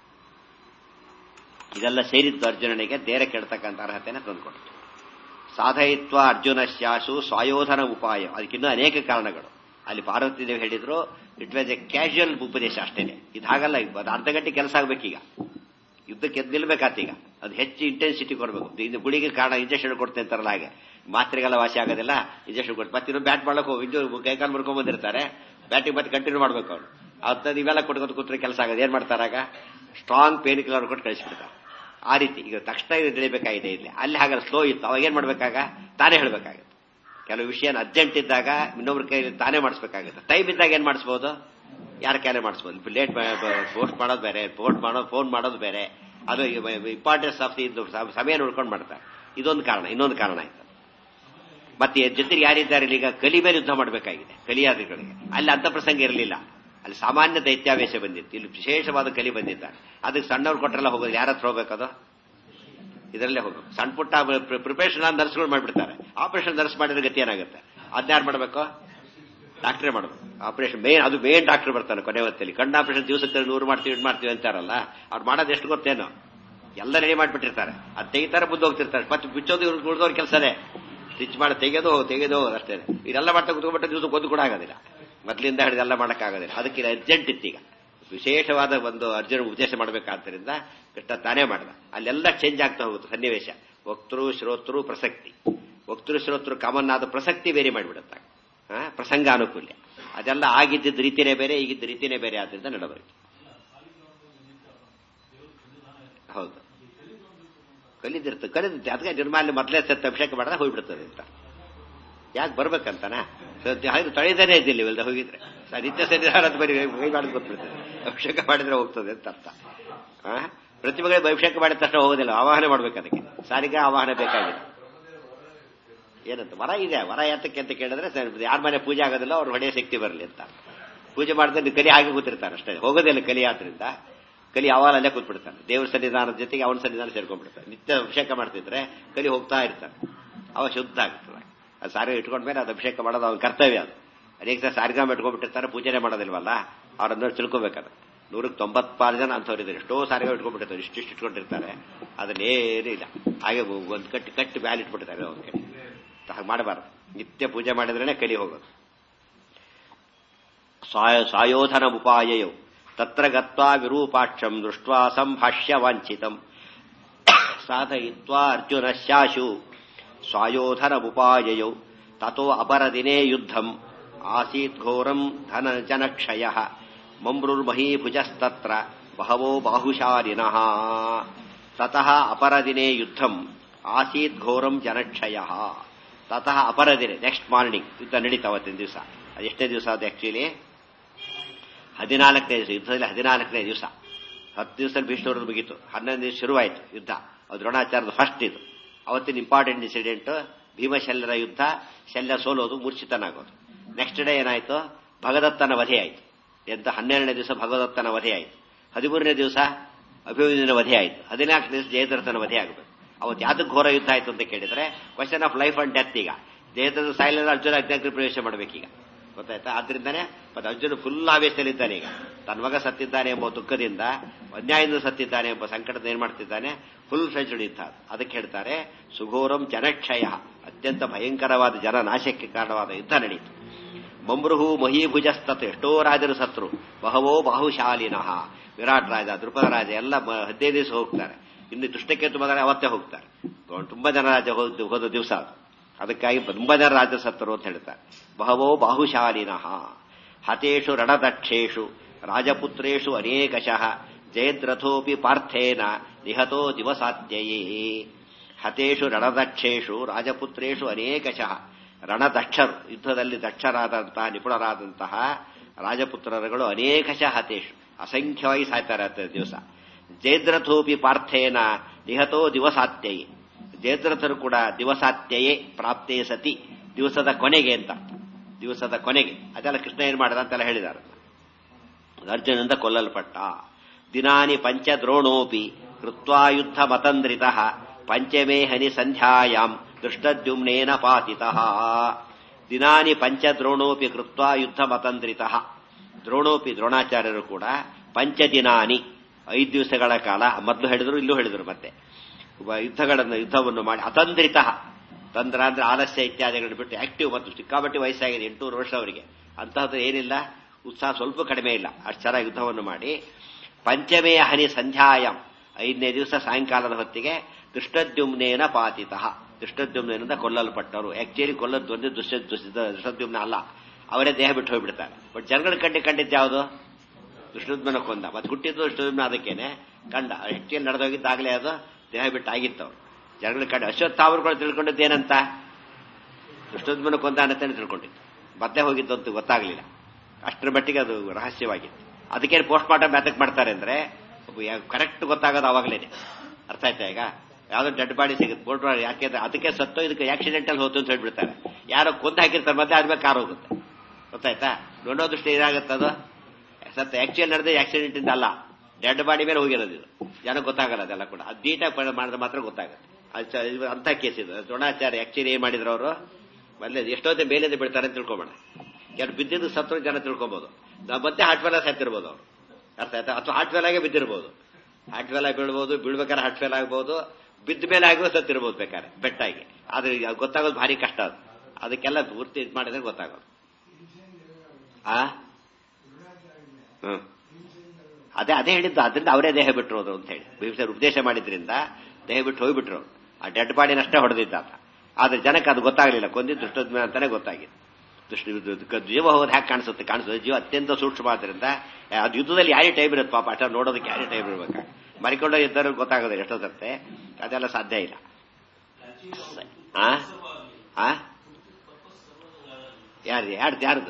ಇದೆಲ್ಲ ಸೇರಿದ್ದು ಅರ್ಜುನನಿಗೆ ದೇರ ಕೆಡ್ತಕ್ಕಂಥ ಅರ್ಹತೆಯನ್ನು ತಂದುಕೊಡ್ತು ಸಾಧಯಿತ್ವ ಅರ್ಜುನ ಶಾಸು ಸ್ವಾಯೋಧನ ಉಪಾಯ ಅದಕ್ಕಿನ್ನೂ ಅನೇಕ ಕಾರಣಗಳು ಅಲ್ಲಿ ಪಾರ್ವತಿ ದೇವಿ ಹೇಳಿದ್ರು ಇಟ್ ವಾಸ್ ಎ ಕ್ಯಾಶುಯಲ್ ಉಪದೇಶ ಅಷ್ಟೇನೆ ಇದು ಹಾಗಲ್ಲ ಅದು ಅರ್ಧ ಗಂಟೆ ಕೆಲಸ ಆಗ್ಬೇಕೀಗ ಯುದ್ಧಕ್ಕೆ ಎದ್ದು ನಿಲ್ಬೇಕಾತೀಗ ಅದು ಹೆಚ್ಚು ಇಂಟೆನ್ಸಿಟಿ ಕೊಡಬೇಕು ಇನ್ನು ಗುಳಿಗೆ ಕಾರಣ ಇಂಜೆಕ್ಷನ್ ಕೊಡ್ತೇನೆ ಅಂತಾರಲ್ಲ ಹಾಗೆ ಮಾತ್ರೆಗೆಲ್ಲ ವಾಸಿ ಆಗೋದಿಲ್ಲ ಇಂಜೆಕ್ಷನ್ ಕೊಟ್ಟು ಮತ್ತೆ ಇನ್ನೊಂದು ಬ್ಯಾಟ್ ಮಾಡಕ್ಕೆ ಇಂಜು ಕೈಕಾಲು ಮುರ್ಕೊಂಡ್ ಬಂದಿರ್ತಾರೆ ಬ್ಯಾಟಿಂಗ್ ಮತ್ತೆ ಕಂಟಿನ್ಯೂ ಮಾಡ್ಬೇಕು ಅವ್ರು ಅದು ಇವೆಲ್ಲ ಕೊಟ್ಕೊಂಡು ಕೂತ್ರೆ ಕೆಲಸ ಆಗೋದು ಏನ್ ಮಾಡ್ತಾರಾಗ ಸ್ಟ್ರಾಂಗ್ ಪೇನ್ ಕಿಲ್ಲರ್ ಕೊಟ್ಟು ಕಳಿಸ್ಬಿಡ್ತಾರೆ ಆ ರೀತಿ ಈಗ ತಕ್ಷಣ ಇದು ತಿಳಿಬೇಕಾಗಿದೆ ಇಲ್ಲಿ ಅಲ್ಲಿ ಹಾಗಲ್ಲ ಸ್ಲೋ ಇತ್ತು ಅವಾಗ ಏನ್ ಮಾಡ್ಬೇಕಾಗ ತಾನೇ ಹೇಳ್ಬೇಕಾಗುತ್ತೆ ಕೆಲವು ವಿಷಯ ಅರ್ಜೆಂಟ್ ಇದ್ದಾಗ ಇನ್ನೊಬ್ರ ಕೈಲಿ ತಾನೇ ಮಾಡಿಸ್ಬೇಕಾಗುತ್ತೆ ಟೈಮ್ ಇದ್ದಾಗ ಏನ್ ಮಾಡಿಸ್ಬೋದು ಯಾರ ಕೈಲೇ ಮಾಡಿಸ್ಬೋದು ಲೇಟ್ ಪೋಸ್ಟ್ ಮಾಡೋದು ಬೇರೆ ಪೋಸ್ಟ್ ಮಾಡೋದು ಫೋನ್ ಮಾಡೋದು ಬೇರೆ ಅದು ಇಂಪಾರ್ಟೆನ್ಸ್ ಆಫ್ ಇದು ಸಮಯ ನೋಡ್ಕೊಂಡು ಮಾಡ್ತಾರೆ ಇದೊಂದು ಕಾರಣ ಇನ್ನೊಂದು ಕಾರಣ ಆಯ್ತು ಮತ್ತೆ ಜೊತೆಗೆ ಯಾರಿದ್ದಾರೆ ಈಗ ಕಲಿ ಮೇಲೆ ಯುದ್ಧ ಮಾಡಬೇಕಾಗಿದೆ ಕಲಿಯಾದಿಗಳಿಗೆ ಅಲ್ಲಿ ಅಂತ ಪ್ರಸಂಗ ಇರಲಿಲ್ಲ ಅಲ್ಲಿ ಸಾಮಾನ್ಯ ದೈತ್ಯಾವೇಶ ಬಂದಿತ್ತು ಇಲ್ಲಿ ವಿಶೇಷವಾದ ಕಲಿ ಬಂದಿದ್ದಾರೆ ಅದಕ್ಕೆ ಸಣ್ಣವ್ರು ಕೊಟ್ಟರೆಲ್ಲ ಹೋಗೋದು ಯಾರ ಹತ್ರ ಹೋಗ್ಬೇಕದು ಇದರಲ್ಲೇ ಹೋಗ್ಬೇಕು ಸಣ್ಣ ಪುಟ್ಟ ಪ್ರಿಪರೇಷನ್ ನರ್ಸ್ಗಳು ಮಾಡ್ಬಿಡ್ತಾರೆ ಆಪರೇಷನ್ ನರ್ಸ್ ಮಾಡಿದ್ರೆ ಗತಿ ಏನಾಗುತ್ತೆ ಅದ್ಯಾರು ಮಾಡಬೇಕು ಡಾಕ್ಟ್ರೇ ಮಾಡಬೇಕು ಆಪರೇಷನ್ ಮೇನ್ ಅದು ಮೇನ್ ಡಾಕ್ಟರ್ ಬರ್ತಾನೆ ಕೊನೆ ಹೊತ್ತಲ್ಲಿ ಕಣ್ಣು ಆಪರೇಷನ್ ದಿವಸಕ್ಕೆ ನೂರು ಮಾಡ್ತೀವಿ ಇದು ಮಾಡ್ತೀವಿ ಅಂತಾರಲ್ಲ ಅವ್ರು ಮಾಡೋದು ಎಷ್ಟು ಗೊತ್ತೇನೋ ಎಲ್ಲ ರೆಡಿ ಮಾಡಿಬಿಟ್ಟಿರ್ತಾರೆ ಅದು ತೆಗಿತಾರೆ ಮುಂದೆ ಹೋಗ್ತಿರ್ತಾರೆ ಮತ್ತೆ ಬಿಚ್ಚೋದು ಇವ್ರು ಉಳಿದವ್ರ ಕೆಲಸನೇ ಸ್ಟಿಚ್ ಮಾಡಿ ತೆಗೆದು ತೆಗೆದು ಅಷ್ಟೇ ಇದೆಲ್ಲ ಮಾಡ್ತಾ ಕುತ್ಕೊಂಡ್ಬಿಟ್ಟು ದಿವಸ ಒಂದು ಕೂಡ ಆಗೋದಿಲ್ಲ ಮೊದಲಿಂದ ಹಿಡಿದೆಲ್ಲ ಮಾಡೋಕ್ಕಾಗೋದಿಲ್ಲ ಅದಕ್ಕೆ ಅರ್ಜೆಂಟ್ ಇತ್ತೀಗ ವಿಶೇಷವಾದ ಒಂದು ಅರ್ಜುನ ಉಪದೇಶ ಮಾಡಬೇಕಾದ್ದರಿಂದ ಕೃಷ್ಣ ತಾನೇ ಮಾಡಿದ ಅಲ್ಲೆಲ್ಲ ಚೇಂಜ್ ಆಗ್ತಾ ಹೋಗುತ್ತೆ ಸನ್ನಿವೇಶ ವಕ್ತೃ ಶ್ರೋತೃ ಪ್ರಸಕ್ತಿ ವಕ್ತೃ ಶ್ರೋತೃ ಕಾಮನ್ ಆದ ಪ್ರಸಕ್ತಿ ಬೇರೆ ಮಾಡಿಬಿಡುತ್ತೆ ಆ, ಪ್ರಸಂಗ ಅನುಕೂಲ್ಯ ಅದೆಲ್ಲ ಆಗಿದ್ದ ರೀತಿನೇ ಬೇರೆ ಈಗಿದ್ದ ರೀತಿನೇ ಬೇರೆ ಆದ್ರಿಂದ ನಡೆದೋಯ್ತು ಹೌದು ಕಲಿದಿರ್ತದೆ ಕಲಿದಿರುತ್ತೆ ಅದಕ್ಕೆ ನಿರ್ಮಾಲ್ಯ ಮೊದಲೇ ಸತ್ತು ಅಭಿಷೇಕ ಮಾಡಿದ್ರೆ ಹೋಗ್ಬಿಡ್ತದೆ ಅಂತ ಯಾಕೆ ಬರ್ಬೇಕಂತಾನ ಹಾಗೆ ತೊಳೆದಾನೆ ಇದ್ದಿಲ್ಲ ಇವೆಲ್ಲ ಹೋಗಿದ್ರೆ ಸ- ನಿತ್ಯ ಸನ್ನಿಧಾನದ ಬರೀ ಕೈ ಮಾಡೋದು ಗೊತ್ತಿರ್ತದೆ ಅಭಿಷೇಕ ಮಾಡಿದ್ರೆ ಹೋಗ್ತದೆ ಅಂತ ಅರ್ಥ ಆ? ಪ್ರತಿಮೆಗಳಿಗೆ ಅಭಿಷೇಕ ಮಾಡಿದ ತಕ್ಷಣ ಹೋಗೋದಿಲ್ಲ ಆವಾಹನೆ ಮಾಡ್ಬೇಕು ಅದಕ್ಕೆ ಸಾರಿಗೆ ಆವಾಹನೆ ಬೇಕಾಗಿಲ್ಲ ಏನಂತ ವರ ಇದೆ ವರ ಯಾತಕ್ಕೆ ಅಂತ ಕೇಳಿದ್ರೆ ಯಾರ ಮನೆ ಪೂಜೆ ಆಗೋದಿಲ್ಲ ಅವ್ರು ಹೊಡೆಯ ಶಕ್ತಿ ಬರಲಿ ಅಂತ ಪೂಜೆ ಮಾಡಿದ್ರೆ ಕಲಿ ಹಾಗೆ ಕೂತಿರ್ತಾರೆ ಅಷ್ಟೇ ಹೋಗೋದಿಲ್ಲ ಕಲಿ ಆದ್ರಿಂದ ಕಲಿ ಅವಾಲ ಅಲ್ಲೇ ಕೂತ್ಬಿಡ್ತಾನೆ ದೇವ್ರ ಸನ್ನಿಧಾನದ ಜೊತೆಗೆ ಅವನ ಸನ್ನಿಧಾನ ಸೇರ್ಕೊಂಡ್ಬಿಡ್ತಾನೆ ನಿತ್ಯ ಅಭಿಷೇಕ ಮಾಡ್ತಿದ್ರೆ ಕಲಿ ಹೋಗ್ತಾ ಇರ್ತಾನೆ ಅವ ಶುದ್ಧ ಆಗ್ತದೆ ಅದು ಸಾರಿಗೆ ಇಟ್ಕೊಂಡ್ಮೇಲೆ ಅದು ಅಭಿಷೇಕ ಮಾಡೋದು ಅವನ ಕರ್ತವ್ಯ ಅದು ಅನೇಕ ಸಲ ಸಾರಿಗಾಮ ಇಟ್ಕೊಂಡ್ಬಿಟ್ಟಿರ್ತಾರೆ ಪೂಜೆನೆ ಮಾಡೋದಿಲ್ವಲ್ಲ ಅವ್ರನ್ನ ತಿಳ್ಕೊಬೇಕದು ನೂರಕ್ಕೆ ತೊಂಬತ್ತಾರು ಜನ ಅಂಥವ್ರಿದ್ದಾರೆ ಎಷ್ಟೋ ಸಾರಿಗೆ ಇಟ್ಕೊಂಡ್ಬಿಟ್ಟಿರ್ತಾರೆ ಇಷ್ಟಿಷ್ಟು ಇಟ್ಕೊಂಡಿರ್ತಾರೆ ಅದನ್ನೇನೂ ಇಲ್ಲ ಹಾಗೆ ಒಂದು ಕಟ್ಟಿ ಕಟ್ಟಿ ಬ್ಯಾಲ್ ಇಟ್ಬಿಟ್ಟಿರ್ತಾರೆ ಅವ್ರಿಗೆ ಹಾಗೆ ಮಾಡಬಾರ್ದು ನಿತ್ಯ ಪೂಜೆ ಮಾಡಿದ್ರೇನೆ ಕಲಿ ಹೋಗೋದು ಸಾಯ- ಸಾಯೋಧನ ಉಪಾಯಯೌ ತತ್ರ ಗತ್ವಾ ವಿರೂಪಾಕ್ಷಂ ದೃಷ್ಟ್ವಾ ಸಂಭಾಷ್ಯ ವಾಂಛಿತಂ ಸಾಧಯಿತ್ವಾ ಅರ್ಜುನ ಶಾಶು ಸ್ವಾಯೋಧನಮುಪಾಯಯೌ ತಥೋ ಅಪರದಿನೇ ಯುದ್ಧಂ ಆಸೀತ್ ಘೋರಂ ಧನ ಜನಕ್ಷಯ ಮಮ್ರುರ್ಮಹೀಭುಜಸ್ತತ್ರ ಬಹವೋ ಬಾಹುಶಾಲಿನಃ ತತಃ ಅಪರದಿನೇ ಯುದ್ಧಂ ಆಸೀತ್ ಘೋರಂ ಜನಕ್ಷಯ ತತಃ ಅಪರದಿನೇ ನೆಕ್ಸ್ಟ್ ಮಾರ್ನಿಂಗ್ ಯುದ್ಧ ನಡೀತಾ ಅವತ್ತಿನ ದಿವಸ ಅದು ಎಷ್ಟೇ ದಿವಸ ಅದು ಆಕ್ಚುಲಿ ಹದಿನಾಲ್ಕನೇ ದಿವಸ ಯುದ್ಧದಲ್ಲಿ ಹದಿನಾಲ್ಕನೇ ದಿವಸ ಹತ್ತು ದಿವಸದಲ್ಲಿ ಭೀಷ್ಮರು ಮುಗೀತು ಹನ್ನೊಂದು ದಿವಸ ಶುರುವಾಯಿತು ಯುದ್ಧ ಅದು ದ್ರೋಣಾಚಾರ್ಯದ ಫಸ್ಟ್ ಇದು ಅವತ್ತಿನ ಇಂಪಾರ್ಟೆಂಟ್ ಇನ್ಸಿಡೆಂಟ್ ಭೀಮಶಲ್ಯರ ಯುದ್ಧ ಶಲ್ಯ ಸೋಲೋದು ಮೂರ್ಛಿತನಾಗೋದು ನೆಕ್ಸ್ಟ್ ಡೇ ಏನಾಯ್ತು ಭಗದತ್ತನ ವಧೆ ಆಯಿತು ಎಂತ ಹನ್ನೆರಡನೇ ದಿವಸ ಭಗದತ್ತನ ವಧೆ ಆಯಿತು ಹದಿಮೂರನೇ ದಿವಸ ಅಭಿಮನ್ಯುವಿನ ವಧೆ ಆಯಿತು ಹದಿನಾಲ್ಕು ದಿವಸ ಜಯದ್ರಥನ ವಧೆ ಆಗಬೇಕು ಅವತ್ತು ಯಾವ್ದಕ್ಕೆ ಘೋರ ಯುದ್ಧ ಆಯ್ತು ಅಂತ ಕೇಳಿದ್ರೆ question of life and death ಈಗ ಜಯದ್ರಥ ಸಾಯಿಲ್ಲ ಅರ್ಜುನ ಅಜ್ಞಾಗ್ರಿ ಪ್ರವೇಶ ಮಾಡಬೇಕೀಗ ಗೊತ್ತಾಯ್ತಾ ಆದ್ರಿಂದಾನೆ ಮತ್ತೆ ಅರ್ಜುನ ಫುಲ್ ಆವೇಶದಲ್ಲಿದ್ದಾನೆ ಈಗ ತನ್ನ ಮಗ ಸತ್ತಿದ್ದಾನೆ ಎಂಬ ದುಃಖದಿಂದ ಅನ್ಯಾಯದಿಂದ ಸತ್ತಿದ್ದಾನೆ ಎಂಬ ಸಂಕಟದ ಏನ್ ಮಾಡ್ತಿದ್ದಾನೆ ಫುಲ್ ಫ್ರೆಂಚ್ ಯುದ್ಧ ಅದು. ಅದಕ್ಕೆ ಹೇಳ್ತಾರೆ ಸುಘೋರಂ ಜನಕ್ಷಯ ಅತ್ಯಂತ ಭಯಂಕರವಾದ ಜನ ನಾಶಕ್ಕೆ ಕಾರಣವಾದ ಯುದ್ಧ ನಡೀತು ಮಮೃಹು ಮಹೀಭುಜಸ್ತತ್ ಎಷ್ಟೋ ರಾಜರು ಸತ್ರು ಬಹವೋ ಬಾಹುಶಾಲಿನಃ ವಿರಾಟ್ ರಾಜ ದೃಪದ ರಾಜ ಎಲ್ಲ ಮ- ಹದಿನೈದು ದಿವಸ ಹೋಗ್ತಾರೆ ಇನ್ನು ದುಷ್ಟಕೇತು ಬಂದರೆ ಅವತ್ತೇ ಹೋಗ್ತಾರೆ ತುಂಬಾ ಜನ ರಾಜ ಹೋದ ಹೋದ ದಿವಸ ಅದು ಅದಕ್ಕಾಗಿ ತುಂಬಾ ಜನ ರಾಜ ಸತ್ತರು ಅಂತ ಹೇಳ್ತಾರೆ ಬಹವೋ ಬಾಹುಶಾಲಿನಃ ಹತೇಷು ರಣದಕ್ಷೇಷು ರಾಜಪುತ್ರೇಷು ಅನೇಕಶಃ ಜಯದ್ರಥೋಪಿ ಪಾರ್ಥೇನ ನಿಹತೋ ದಿವಸಾತ್ಯಯೇ ಹತೇಷು ರಣದಕ್ಷೇಷು ರಾಜಪುತ್ರೇಷು ಅನೇಕಶಃ ರಣದಕ್ಷರು ಯುದ್ಧದಲ್ಲಿ ದಕ್ಷರಾದಂತಹ ನಿಪುಣರಾದಂತಹ ರಾಜಪುತ್ರರುಗಳು ಅನೇಕಶಃ ಹತೇಷು ಅಸಂಖ್ಯವಾಗಿ ಸಾಯ್ತಾರೆ ಹತ್ತ ದಿವಸ ಜಯದ್ರಥೋಪಿ ಪಾರ್ಥೇನ ನಿಹತೋ ದಿವಸಾತ್ಯಯೇ ಜಯದ್ರಥರು ಕೂಡ ದಿವಸಾತ್ಯಯೇ ಪ್ರಾಪ್ತೇ ಸತಿ ದಿವಸದ ಕೊನೆಗೆ ಅಂತ ದಿವಸದ ಕೊನೆಗೆ ಅದೆಲ್ಲ ಕೃಷ್ಣ ಏನ್ ಮಾಡಿದ ಅಂತೆಲ್ಲ ಹೇಳಿದ್ದಾರೆ ಅರ್ಜುನಂದ ಕೊಲ್ಲಲ್ಪಟ್ಟ ದಿನಾನಿ ಪಂಚದ್ರೋಣೋಪಿ ಕೃತ್ವಾ ಯುದ್ಧ ಮತಂದ್ರಿತ ಪಂಚಮೇ ಹನಿ ಸಂಧ್ಯಾಯಾಂ ದೃಷ್ಟದ್ಯುಮ್ನೇನ ಪಾತಿತಃ ದಿನಾನಿ ಪಂಚದ್ರೋಣೋಪಿ ಕೃತ್ವಾ ಯುದ್ಧ ಮತಂದ್ರಿತ ದ್ರೋಣೋಪಿ ದ್ರೋಣಾಚಾರ್ಯರು ಕೂಡ ಪಂಚದಿನಾನಿ ಐದು ದಿವಸಗಳ ಕಾಲ ಮೊದಲು ಹೇಳಿದ್ರು ಇಲ್ಲೂ ಹೇಳಿದ್ರು ಮತ್ತೆ ಒಬ್ಬ ಯುದ್ಧಗಳನ್ನು ಯುದ್ಧವನ್ನು ಮಾಡಿ ಅತಂದ್ರಿತ ತಂದ್ರ ಅಂದ್ರೆ ಆಲಸ್ಯ ಇತ್ಯಾದಿಗಳನ್ನು ಬಿಟ್ಟು ಆಕ್ಟಿವ್ ಮತ್ತು ಸಿಕ್ಕಾಪಟ್ಟಿ ವಯಸ್ಸಾಗಿದೆ ಎಂಟೂರು ವರ್ಷ ಅವರಿಗೆ ಅಂತಹದ್ದು ಏನಿಲ್ಲ ಉತ್ಸಾಹ ಸ್ವಲ್ಪ ಕಡಿಮೆ ಇಲ್ಲ ಅಷ್ಟು ಚೆನ್ನಾಗಿ ಯುದ್ಧವನ್ನು ಮಾಡಿ ಪಂಚಮೆಯ ಹನಿ ಸಂಧ್ಯಾಯಂ ಐದನೇ ದಿವಸ ಸಾಯಂಕಾಲದ ಹೊತ್ತಿಗೆ ದುಷ್ಟದ್ಯುಮ್ನೇನ ಪಾತಿತಃ ದುಷ್ಟದ್ಯುಮ್ನೇನಿಂದ ಕೊಲ್ಲಲ್ಪಟ್ಟವರು ಆಕ್ಚುಲಿ ಕೊಲ್ಲದ್ದು ಒಂದೇ ದುಷ್ಟ ದುಷ್ಟದ್ಯುಮ್ನ ಅಲ್ಲ ಅವರೇ ದೇಹ ಬಿಟ್ಟು ಹೋಗ್ಬಿಡ್ತಾರೆ ಬಟ್ ಜನಗಳ ಕಂಡು ಕಂಡಿದ್ದು ಯಾವುದು ದುಷ್ಟದ್ಮನ ಕೊಂದ ಮತ್ತೆ ಹುಟ್ಟಿದ್ದು ದುಷ್ಟದ್ಮನ ಅದಕ್ಕೇನೆ ಕಂಡ ಆಕ್ಚುಲಿ ನಡೆದೋಗಿದ್ದಾಗಲೇ ಅದು ದೇಹ ಬಿಟ್ಟು ಆಗಿತ್ತವ್ರು ಜನಗಳ ಕಂಡು ಅಶ್ವತ್ಥಾವರುಗಳು ತಿಳ್ಕೊಂಡಿದ್ದೇನಂತ ದುಷ್ಟದ್ಮನ ಕೊಂದ ಅನ್ನತ್ತೇನೆ ತಿಳ್ಕೊಂಡಿತ್ತು ಮತ್ತೆ ಹೋಗಿದ್ದಂತೂ ಗೊತ್ತಾಗ್ಲಿಲ್ಲ ಅಷ್ಟರ ಮಟ್ಟಿಗೆ ಅದು ರಹಸ್ಯವಾಗಿತ್ತು ಅದಕ್ಕೇನು ಪೋಸ್ಟ್ ಮಾರ್ಟಮ್ ಮ್ಯಾಥಕ್ ಮಾಡ್ತಾರೆ ಅಂದ್ರೆ ಕರೆಕ್ಟ್ ಗೊತ್ತಾಗೋದು ಅವಾಗಲೇನೆ ಅರ್ಥ ಆಯ್ತಾ ಈಗ ಯಾವ್ದೋ ಡೆಡ್ ಬಾಡಿ ಸಿಗುತ್ತೆ ಪೋಸ್ಟ್ ಯಾಕೆಂದ್ರೆ ಅದಕ್ಕೆ ಸತ್ತೋ ಇದಕ್ಕೆ ಆಕ್ಸಿಡೆಂಟಲ್ ಹೋತು ಅಂತ ಹೇಳ್ಬಿಡ್ತಾರೆ ಯಾರೋ ಕೊಂದು ಹಾಕಿರ್ತಾರೆ ಮತ್ತೆ ಆದ್ಮೇಲೆ ಕಾರ್ ಹೋಗುತ್ತೆ ಗೊತ್ತಾಯ್ತಾ ನೋಡೋ ದೃಷ್ಟಿ ಏನಾಗುತ್ತೆ ಅದು ಸತ್ತ ಆಕ್ಚುಯಲ್ ನಡೆದ ಆಕ್ಸಿಡೆಂಟ್ ಇಂದ ಅಲ್ಲ ಡೆಡ್ ಬಾಡಿ ಮೇಲೆ ಹೋಗಿರೋದು ಇದು ಜನ ಗೊತ್ತಾಗಲ್ಲ ಅದೆಲ್ಲ ಕೂಡ ಅದು ನೀಟಾಗಿ ಮಾಡಿದ್ರೆ ಮಾತ್ರ ಗೊತ್ತಾಗುತ್ತೆ ಅದು ಚ- ಇದು ಅಂತ ಕೇಸ್ ಇದು ದ್ರೋಣಾಚಾರ್ಯ ಆಕ್ಚುಲಿ ಏನ್ ಮಾಡಿದ್ರು ಅವರು ಮೊದಲೇ ಎಷ್ಟೊತ್ತೆ ಮೇಲಿಂದ ಬೀಳ್ತಾರೆ ಅಂತ ತಿಳ್ಕೊಬೇಡ ಯಾರು ಬಿದ್ದಿದ್ದು ಸತ್ರು ಜನ ತಿಳ್ಕೊಬಹುದು ನಾವು ಮತ್ತೆ ಹಾರ್ಟ್ ಫೇಲ್ ಸತ್ತಿರ್ಬೋದು ಅವ್ರು ಅರ್ಥ ಆಯ್ತಾ ಅಥವಾ ಹಾರ್ಟ್ ಫೇಲ್ ಆಗೇ ಬಿದ್ದಿರ್ಬೋದು ಹಾರ್ಟ್ ಫೇಲ್ ಆಗಿ ಬೀಳ್ಬೋದು ಬೀಳ್ಬೇಕಾದ್ರೆ ಹಾರ್ಟ್ ಫೇಲ್ ಆಗ್ಬೋದು ಬಿದ್ದ ಮೇಲೆ ಆಗಿಯೂ ಸತ್ತಿರ್ಬೋದು ಬೇಕಾದ್ರೆ ಬೆಟ್ಟಾಗಿ ಆದ್ರೆ ಈಗ ಗೊತ್ತಾಗೋದು ಭಾರಿ ಕಷ್ಟ ಅದು ಅದಕ್ಕೆಲ್ಲ ಪೂರ್ತಿ ಇದು ಮಾಡಿದ್ರೆ ಗೊತ್ತಾಗೋದು ಆ ಹ್ಮ್ ಅದೇ ಅದೇ ಹೇಳಿದ್ದು ಅದರಿಂದ ಅವರೇ ದೇಹ ಬಿಟ್ಟರು ಹೋದ್ರು ಅಂತ ಹೇಳಿ ಭೀಮಸೇನ ಉಪದೇಶ ಮಾಡಿದ್ರಿಂದ ದೇಹ ಬಿಟ್ಟು ಹೋಗ್ಬಿಟ್ರು ಅವ್ರು. ಆ ಡೆಡ್ ಬಾಡಿನಷ್ಟೇ ಹೊಡೆದಿದ್ದ ಆತ ಆದ್ರೆ ಜನಕ್ಕೆ ಅದು ಗೊತ್ತಾಗಲಿಲ್ಲ ಕೊಂದಿದ್ದು ದುಷ್ಟದ್ಮ ಅಂತಾನೆ ಗೊತ್ತಾಗಿತ್ತು ದುಷ್ಟ ಇದು- ಇದು ಜೀವ ಹೋಗೋದು ಹ್ಯಾಕೆ ಕಾಣಿಸುತ್ತೆ ಕಾಣಿಸುತ್ತೆ ಜೀವ ಅತ್ಯಂತ ಸೂಕ್ಷ್ಮ ಆದ್ರಿಂದ ಅದು ಯುದ್ಧದಲ್ಲಿ ಯಾರೇ ಟೈಮ್ ಇರುತ್ತೆ ಪಾಪ ಅಷ್ಟ ನೋಡೋದಕ್ಕೆ ಯಾರೇ ಟೈಮ್ ಇರ್ಬೇಕು ಮರಿಕೊಂಡು ಇದ್ದರೂ ಗೊತ್ತಾಗೋದಿಲ್ಲ ಎಷ್ಟೊತ್ತತ್ತೆ ಅದೆಲ್ಲ ಸಾಧ್ಯ ಇಲ್ಲ ಆ ಆ ಯಾರ್ದು ಯಾರ್ದು ಯಾರ್ದು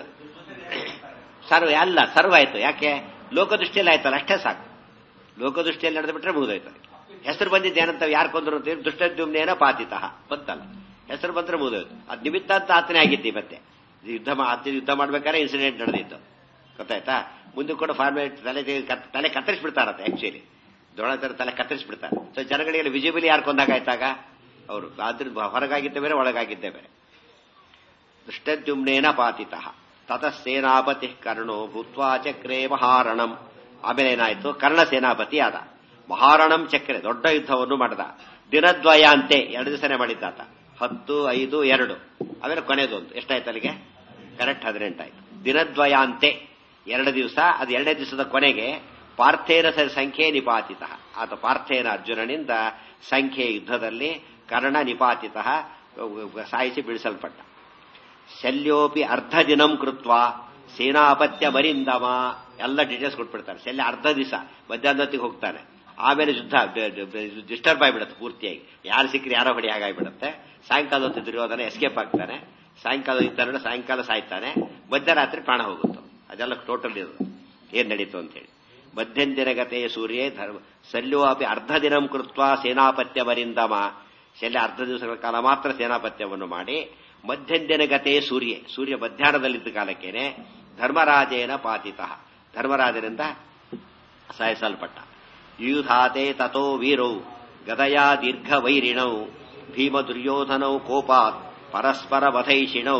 ಸರ್ವ ಅಲ್ಲ ಸರ್ವ ಆಯ್ತು ಯಾಕೆ ಲೋಕದೃಷ್ಟಿಯಲ್ಲಿ ಆಯ್ತಲ್ಲ ಅಷ್ಟೇ ಸಾಕು ಲೋಕದೃಷ್ಟಿಯಲ್ಲಿ ನಡೆದು ಬಿಟ್ರೆ ಮುಗಿದೋಯ್ತು ಹೆಸರು ಬಂದಿದ್ದು ಏನಂತ ಯಾರು ಕೊಂದ್ರು ಅಂತ ದುಷ್ಟದ್ಯುಮ್ನೇನ ಪಾತಿತಃ ಬಂತಲ್ಲ ಹೆಸರು ಬಂದ್ರೆ ಮುಗಿದೋಯ್ತು ಅದು ನಿಮಿತ್ತ ಅಂತ ಆತನೇ ಆಗಿತ್ತು ಮತ್ತೆ ಯುದ್ಧ ಮಾ- ಆತ ಯುದ್ಧ ಮಾಡ್ಬೇಕಾದ್ರೆ ಇನ್ಸಿಡೆಂಟ್ ನಡೆದಿತ್ತು ಗೊತ್ತಾಯ್ತಾ ಮುಂದೆ ಕೂಡ ಫಾರ್ಮೇಟ್ ತಲೆ ತೆಗೆ- ಕತ್- ತಲೆ ಕತ್ತರಿಸ್ಬಿಡ್ತಾರತ್ತೆ ಆಕ್ಚುಲಿ ದೊಡ್ಡ ತರ ತಲೆ ಕತ್ತರಿಸ್ಬಿಡ್ತಾರೆ ಸೊ ಜನಗಳಿಗೆ ವಿಜಿಬಲಿ ಯಾರು ಕೊಂದಾಗಾಯ್ತಾಗ ಅವರು ಆದ್ರಿಂದ ಹೊರಗಾಗಿದ್ದೇ ಬೇರೆ ಒಳಗಾಗಿದ್ದೇ ಬೇರೆ ದುಷ್ಟದ್ಯುಮ್ನೇನ ಪಾತಿತಃ ತತಃ ಸೇನಾಪತಿ ಕರ್ಣೋ ಭೂತ್ವಾ ಚಕ್ರೇ ಮಹಾರಣಂ ಆಮೇಲೆ ಏನಾಯ್ತು ಕರ್ಣ ಸೇನಾಪತಿ ಆದ ಮಹಾರಣಂ ಚಕ್ರೆ ದೊಡ್ಡ ಯುದ್ಧವನ್ನು ಮಾಡಿದ ದಿನದ್ವಯ ಅಂತೆ ಎರಡು ದಿವಸನೇ ಮಾಡಿದ್ದಾತ ಹತ್ತು ಐದು ಎರಡು ಆಮೇಲೆ ಕೊನೆದೊಂದು ಎಷ್ಟಾಯ್ತು ಅಲ್ಲಿಗೆ ಕರೆಕ್ಟ್ ಹದಿನೆಂಟಾಯ್ತು ದಿನದ್ವಯ ಅಂತೆ ಎರಡು ದಿವಸ ಅದು ಎರಡನೇ ದಿವಸದ ಕೊನೆಗೆ ಪಾರ್ಥೇನ ಸ- ಸಂಖ್ಯೆ ನಿಪಾತಿತ ಆತ ಪಾರ್ಥೇನ ಅರ್ಜುನನಿಂದ ಸಂಖ್ಯೆ ಯುದ್ಧದಲ್ಲಿ ಕರ್ಣ ನಿಪಾತಿತ ಸಾಯಿಸಿ ಬೀಳಿಸಲ್ಪಟ್ಟ ಶಲ್ಯೋಪಿ ಅರ್ಧ ದಿನಂ ಕೃತ್ವ ಸೇನಾಪತ್ಯ ಮರಿಂದಮ ಎಲ್ಲ ಡೀಟೇಲ್ಸ್ ಕೊಟ್ಬಿಡ್ತಾರೆ ಶಲ್ಯ ಅರ್ಧ ದಿವಸ ಮಧ್ಯಾಹ್ನೊತ್ತಿಗೆ ಹೋಗ್ತಾನೆ ಆಮೇಲೆ ಯುದ್ಧ ಡಿಸ್ಟರ್ಬ್ ಆಗಿಬಿಡುತ್ತೆ ಪೂರ್ತಿಯಾಗಿ ಯಾರು ಸಿಕ್ಕರೆ ಯಾರೋ ಹೊಡಿ ಹಾಗಾಗಿಬಿಡುತ್ತೆ ಸಾಯಂಕಾಲ ಹೊತ್ತು ದುರ್ಯೋಧನ ಎಸ್ಕೇಪ್ ಆಗ್ತಾನೆ ಸಾಯಂಕಾಲ ಇದ್ದಾನೆ ಸಾಯಂಕಾಲ ಸಾಯ್ತಾನೆ ಮಧ್ಯರಾತ್ರಿ ಪ್ರಾಣ ಹೋಗುತ್ತೆ ಅದೆಲ್ಲ ಟೋಟಲ್ ಇದು ಏನ್ ನಡೀತು ಅಂತ ಹೇಳಿ ಮಧ್ಯಂದಿನ ಗತೆ ಸೂರ್ಯೇ ಧರ್ಮ ಶಲ್ಯೋಪಿ ಅರ್ಧ ದಿನಂ ಕೃತ್ವ ಸೇನಾಪತ್ಯ ಮರಿಂದಮ ಶಲ್ಯ ಅರ್ಧ ದಿವಸಗಳ ಕಾಲ ಮಾತ್ರ ಸೇನಾಪತ್ಯವನ್ನು ಮಾಡಿ ಮಧ್ಯಂದಿನ ಗತೆ ಸೂರ್ಯ ಸೂರ್ಯ ಮಧ್ಯಾಹ್ನದಲ್ಲಿದ್ದ ಕಾಲಕ್ಕೇನೆ ಧರ್ಮರಾಜೇನ ಪಾತಿತ ಧರ್ಮರಾಜನಿಂದ ಸಾಯಿಸಲ್ಪಟ್ಟ ಯೂಧಾತೆ ತಥೋ ವೀರೌ ಗದಯಾ ದೀರ್ಘ ವೈರಿಣೌ ಭೀಮ ದುರ್ಯೋಧನೌ ಕೋಪಾತ್ ಪರಸ್ಪರ ವಧೈಷಿಣೌ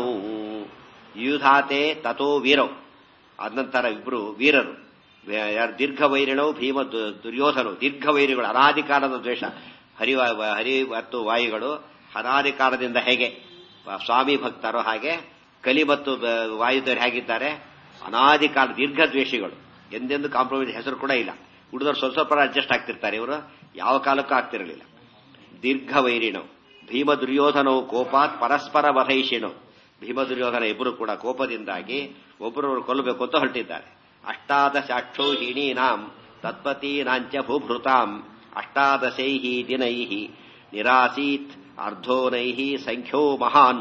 ಯೂಧಾತೆ ತಥೋ ವೀರೌ ಅನಂತರ ಇಬ್ರು ವೀರರು ವೇ- ಯಾರು ದೀರ್ಘ ವೈರಿಣವು ಭೀಮ ದು- ದುರ್ಯೋಧನು ದೀರ್ಘ ವೈರಿಗಳು ಅನಾದಿ ಕಾಲದ ದ್ವೇಷ ಹರಿ ಹರಿ ಮತ್ತು ವಾಯುಗಳು ಅನಾದಿ ಕಾಲದಿಂದ ಹೇಗೆ ಸ್ವಾಮಿ ಭಕ್ತರು ಹಾಗೆ ಕಲಿ ಮತ್ತು ಬ- ವಾಯುದೇವರು ಹೇಗಿದ್ದಾರೆ ಅನಾದಿ ಕಾಲ ದೀರ್ಘ ದ್ವೇಷಿಗಳು ಎಂದೆಂದು ಕಾಂಪ್ರಮೈಸ್ ಹೆಸರು ಕೂಡ ಇಲ್ಲ ಹುಡುಗರು ಸ್ವಲ್ಪ ಸ್ವಲ್ಪ ಅಡ್ಜಸ್ಟ್ ಆಗ್ತಿರ್ತಾರೆ ಇವರು ಯಾವ ಕಾಲಕ್ಕೂ ಆಗ್ತಿರಲಿಲ್ಲ ದೀರ್ಘ ವೈರಿಣವು ಭೀಮ ದುರ್ಯೋಧನವು ಕೋಪಾತ್ ಪರಸ್ಪರ ವಧೈಷಿಣವು ಭೀಮ ದುರ್ಯೋಧನ ಇಬ್ಬರು ಕೂಡ ಕೋಪದಿಂದಾಗಿ ಒಬ್ಬರವರು ಕೊಲ್ಲಬೇಕು ಅಂತ ಹೊರಟಿದ್ದಾರೆ ಅಷ್ಟಾದಶಾಕ್ಷೋ ಹೀಣೀನಾಂ ತತ್ಪತೀನಾಂಚ ಭೂಭೃತಾಂ ಅಷ್ಟಾದಶೈ ದಿನೈ ನಿರಾಸೀತ್ ಅರ್ಧೋನೈ ಸಂಖ್ಯೋ ಮಹಾನ್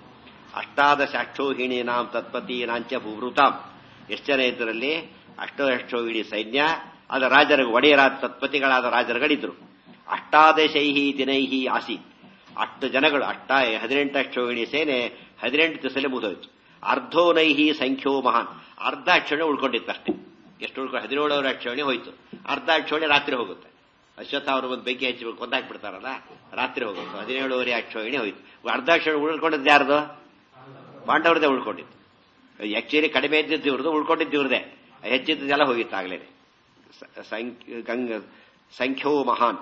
ಅಷ್ಟಾದಶಾಕ್ಷೋಹಿಣೀನಾಂ ತತ್ಪತೀನಾಂಚ ಭೂಭೃತಾಂ ಎಷ್ಟು ಜನ ಇದರಲ್ಲಿ ಅಷ್ಟೋ ಎಷ್ಟೋ ಇಡೀ ಸೈನ್ಯ ಅದರ ರಾಜರ ಒಡೆಯರಾದ ತತ್ಪತಿಗಳಾದ ರಾಜರುಗಳಿದ್ರು ಅಷ್ಟಾದಶೈಹಿ ದಿನೈಹಿ ಆಸೀತ್ ಅಷ್ಟು ಜನಗಳು ಅಷ್ಟ ಹದಿನೆಂಟು ಅಕ್ಷೋಹಿಣಿ ಸೇನೆ ಹದಿನೆಂಟು ದಿವಸದಲ್ಲಿ ಮುಗಿದೋಯ್ತು ಅರ್ಧೋನೈಹಿ ಸಂಖ್ಯೋ ಮಹಾನ್ ಅರ್ಧ ಅಕ್ಷೋಣಿ ಉಳ್ಕೊಂಡಿತ್ತಷ್ಟೇ ಎಷ್ಟು ಉಳ್ಕೊಂಡು ಹದಿನೇಳವರೆ ಅಕ್ಷೋಣಿ ಹೋಯ್ತು ಅರ್ಧ ಅಕ್ಷೋಣಿ ರಾತ್ರಿ ಹೋಗುತ್ತೆ ಅಶ್ವತ್ಥ ಅವರು ಒಂದು ಬೆಂಕಿ ಹಚ್ಚಿ ಕೊಂದಾಕ್ಬಿಡ್ತಾರಲ್ಲ ರಾತ್ರಿ ಹೋಗುತ್ತೆ ಹದಿನೇಳುವರೆ ಅಕ್ಷೋಹಿಣಿ ಹೋಯ್ತು ಅರ್ಧ ಅಕ್ಷೋಣಿ ಉಳ್ಕೊಂಡಿದ್ದು ಯಾರ್ದು ಪಾಂಡವ್ರದೇ ಉಳ್ಕೊಂಡಿತ್ತು ಆಕ್ಚುಲಿ ಕಡಿಮೆ ಇದ್ದಿದ್ದು ಇವ್ರದ್ದು ಉಳ್ಕೊಂಡಿದ್ದು ಇವ್ರದೇ ಹೆಚ್ಚಿದ್ದೆಲ್ಲ ಹೋಗಿತ್ತು ಆಗ್ಲೇ ಗಂಗ ಸಂಖ್ಯೋ ಮಹಾನ್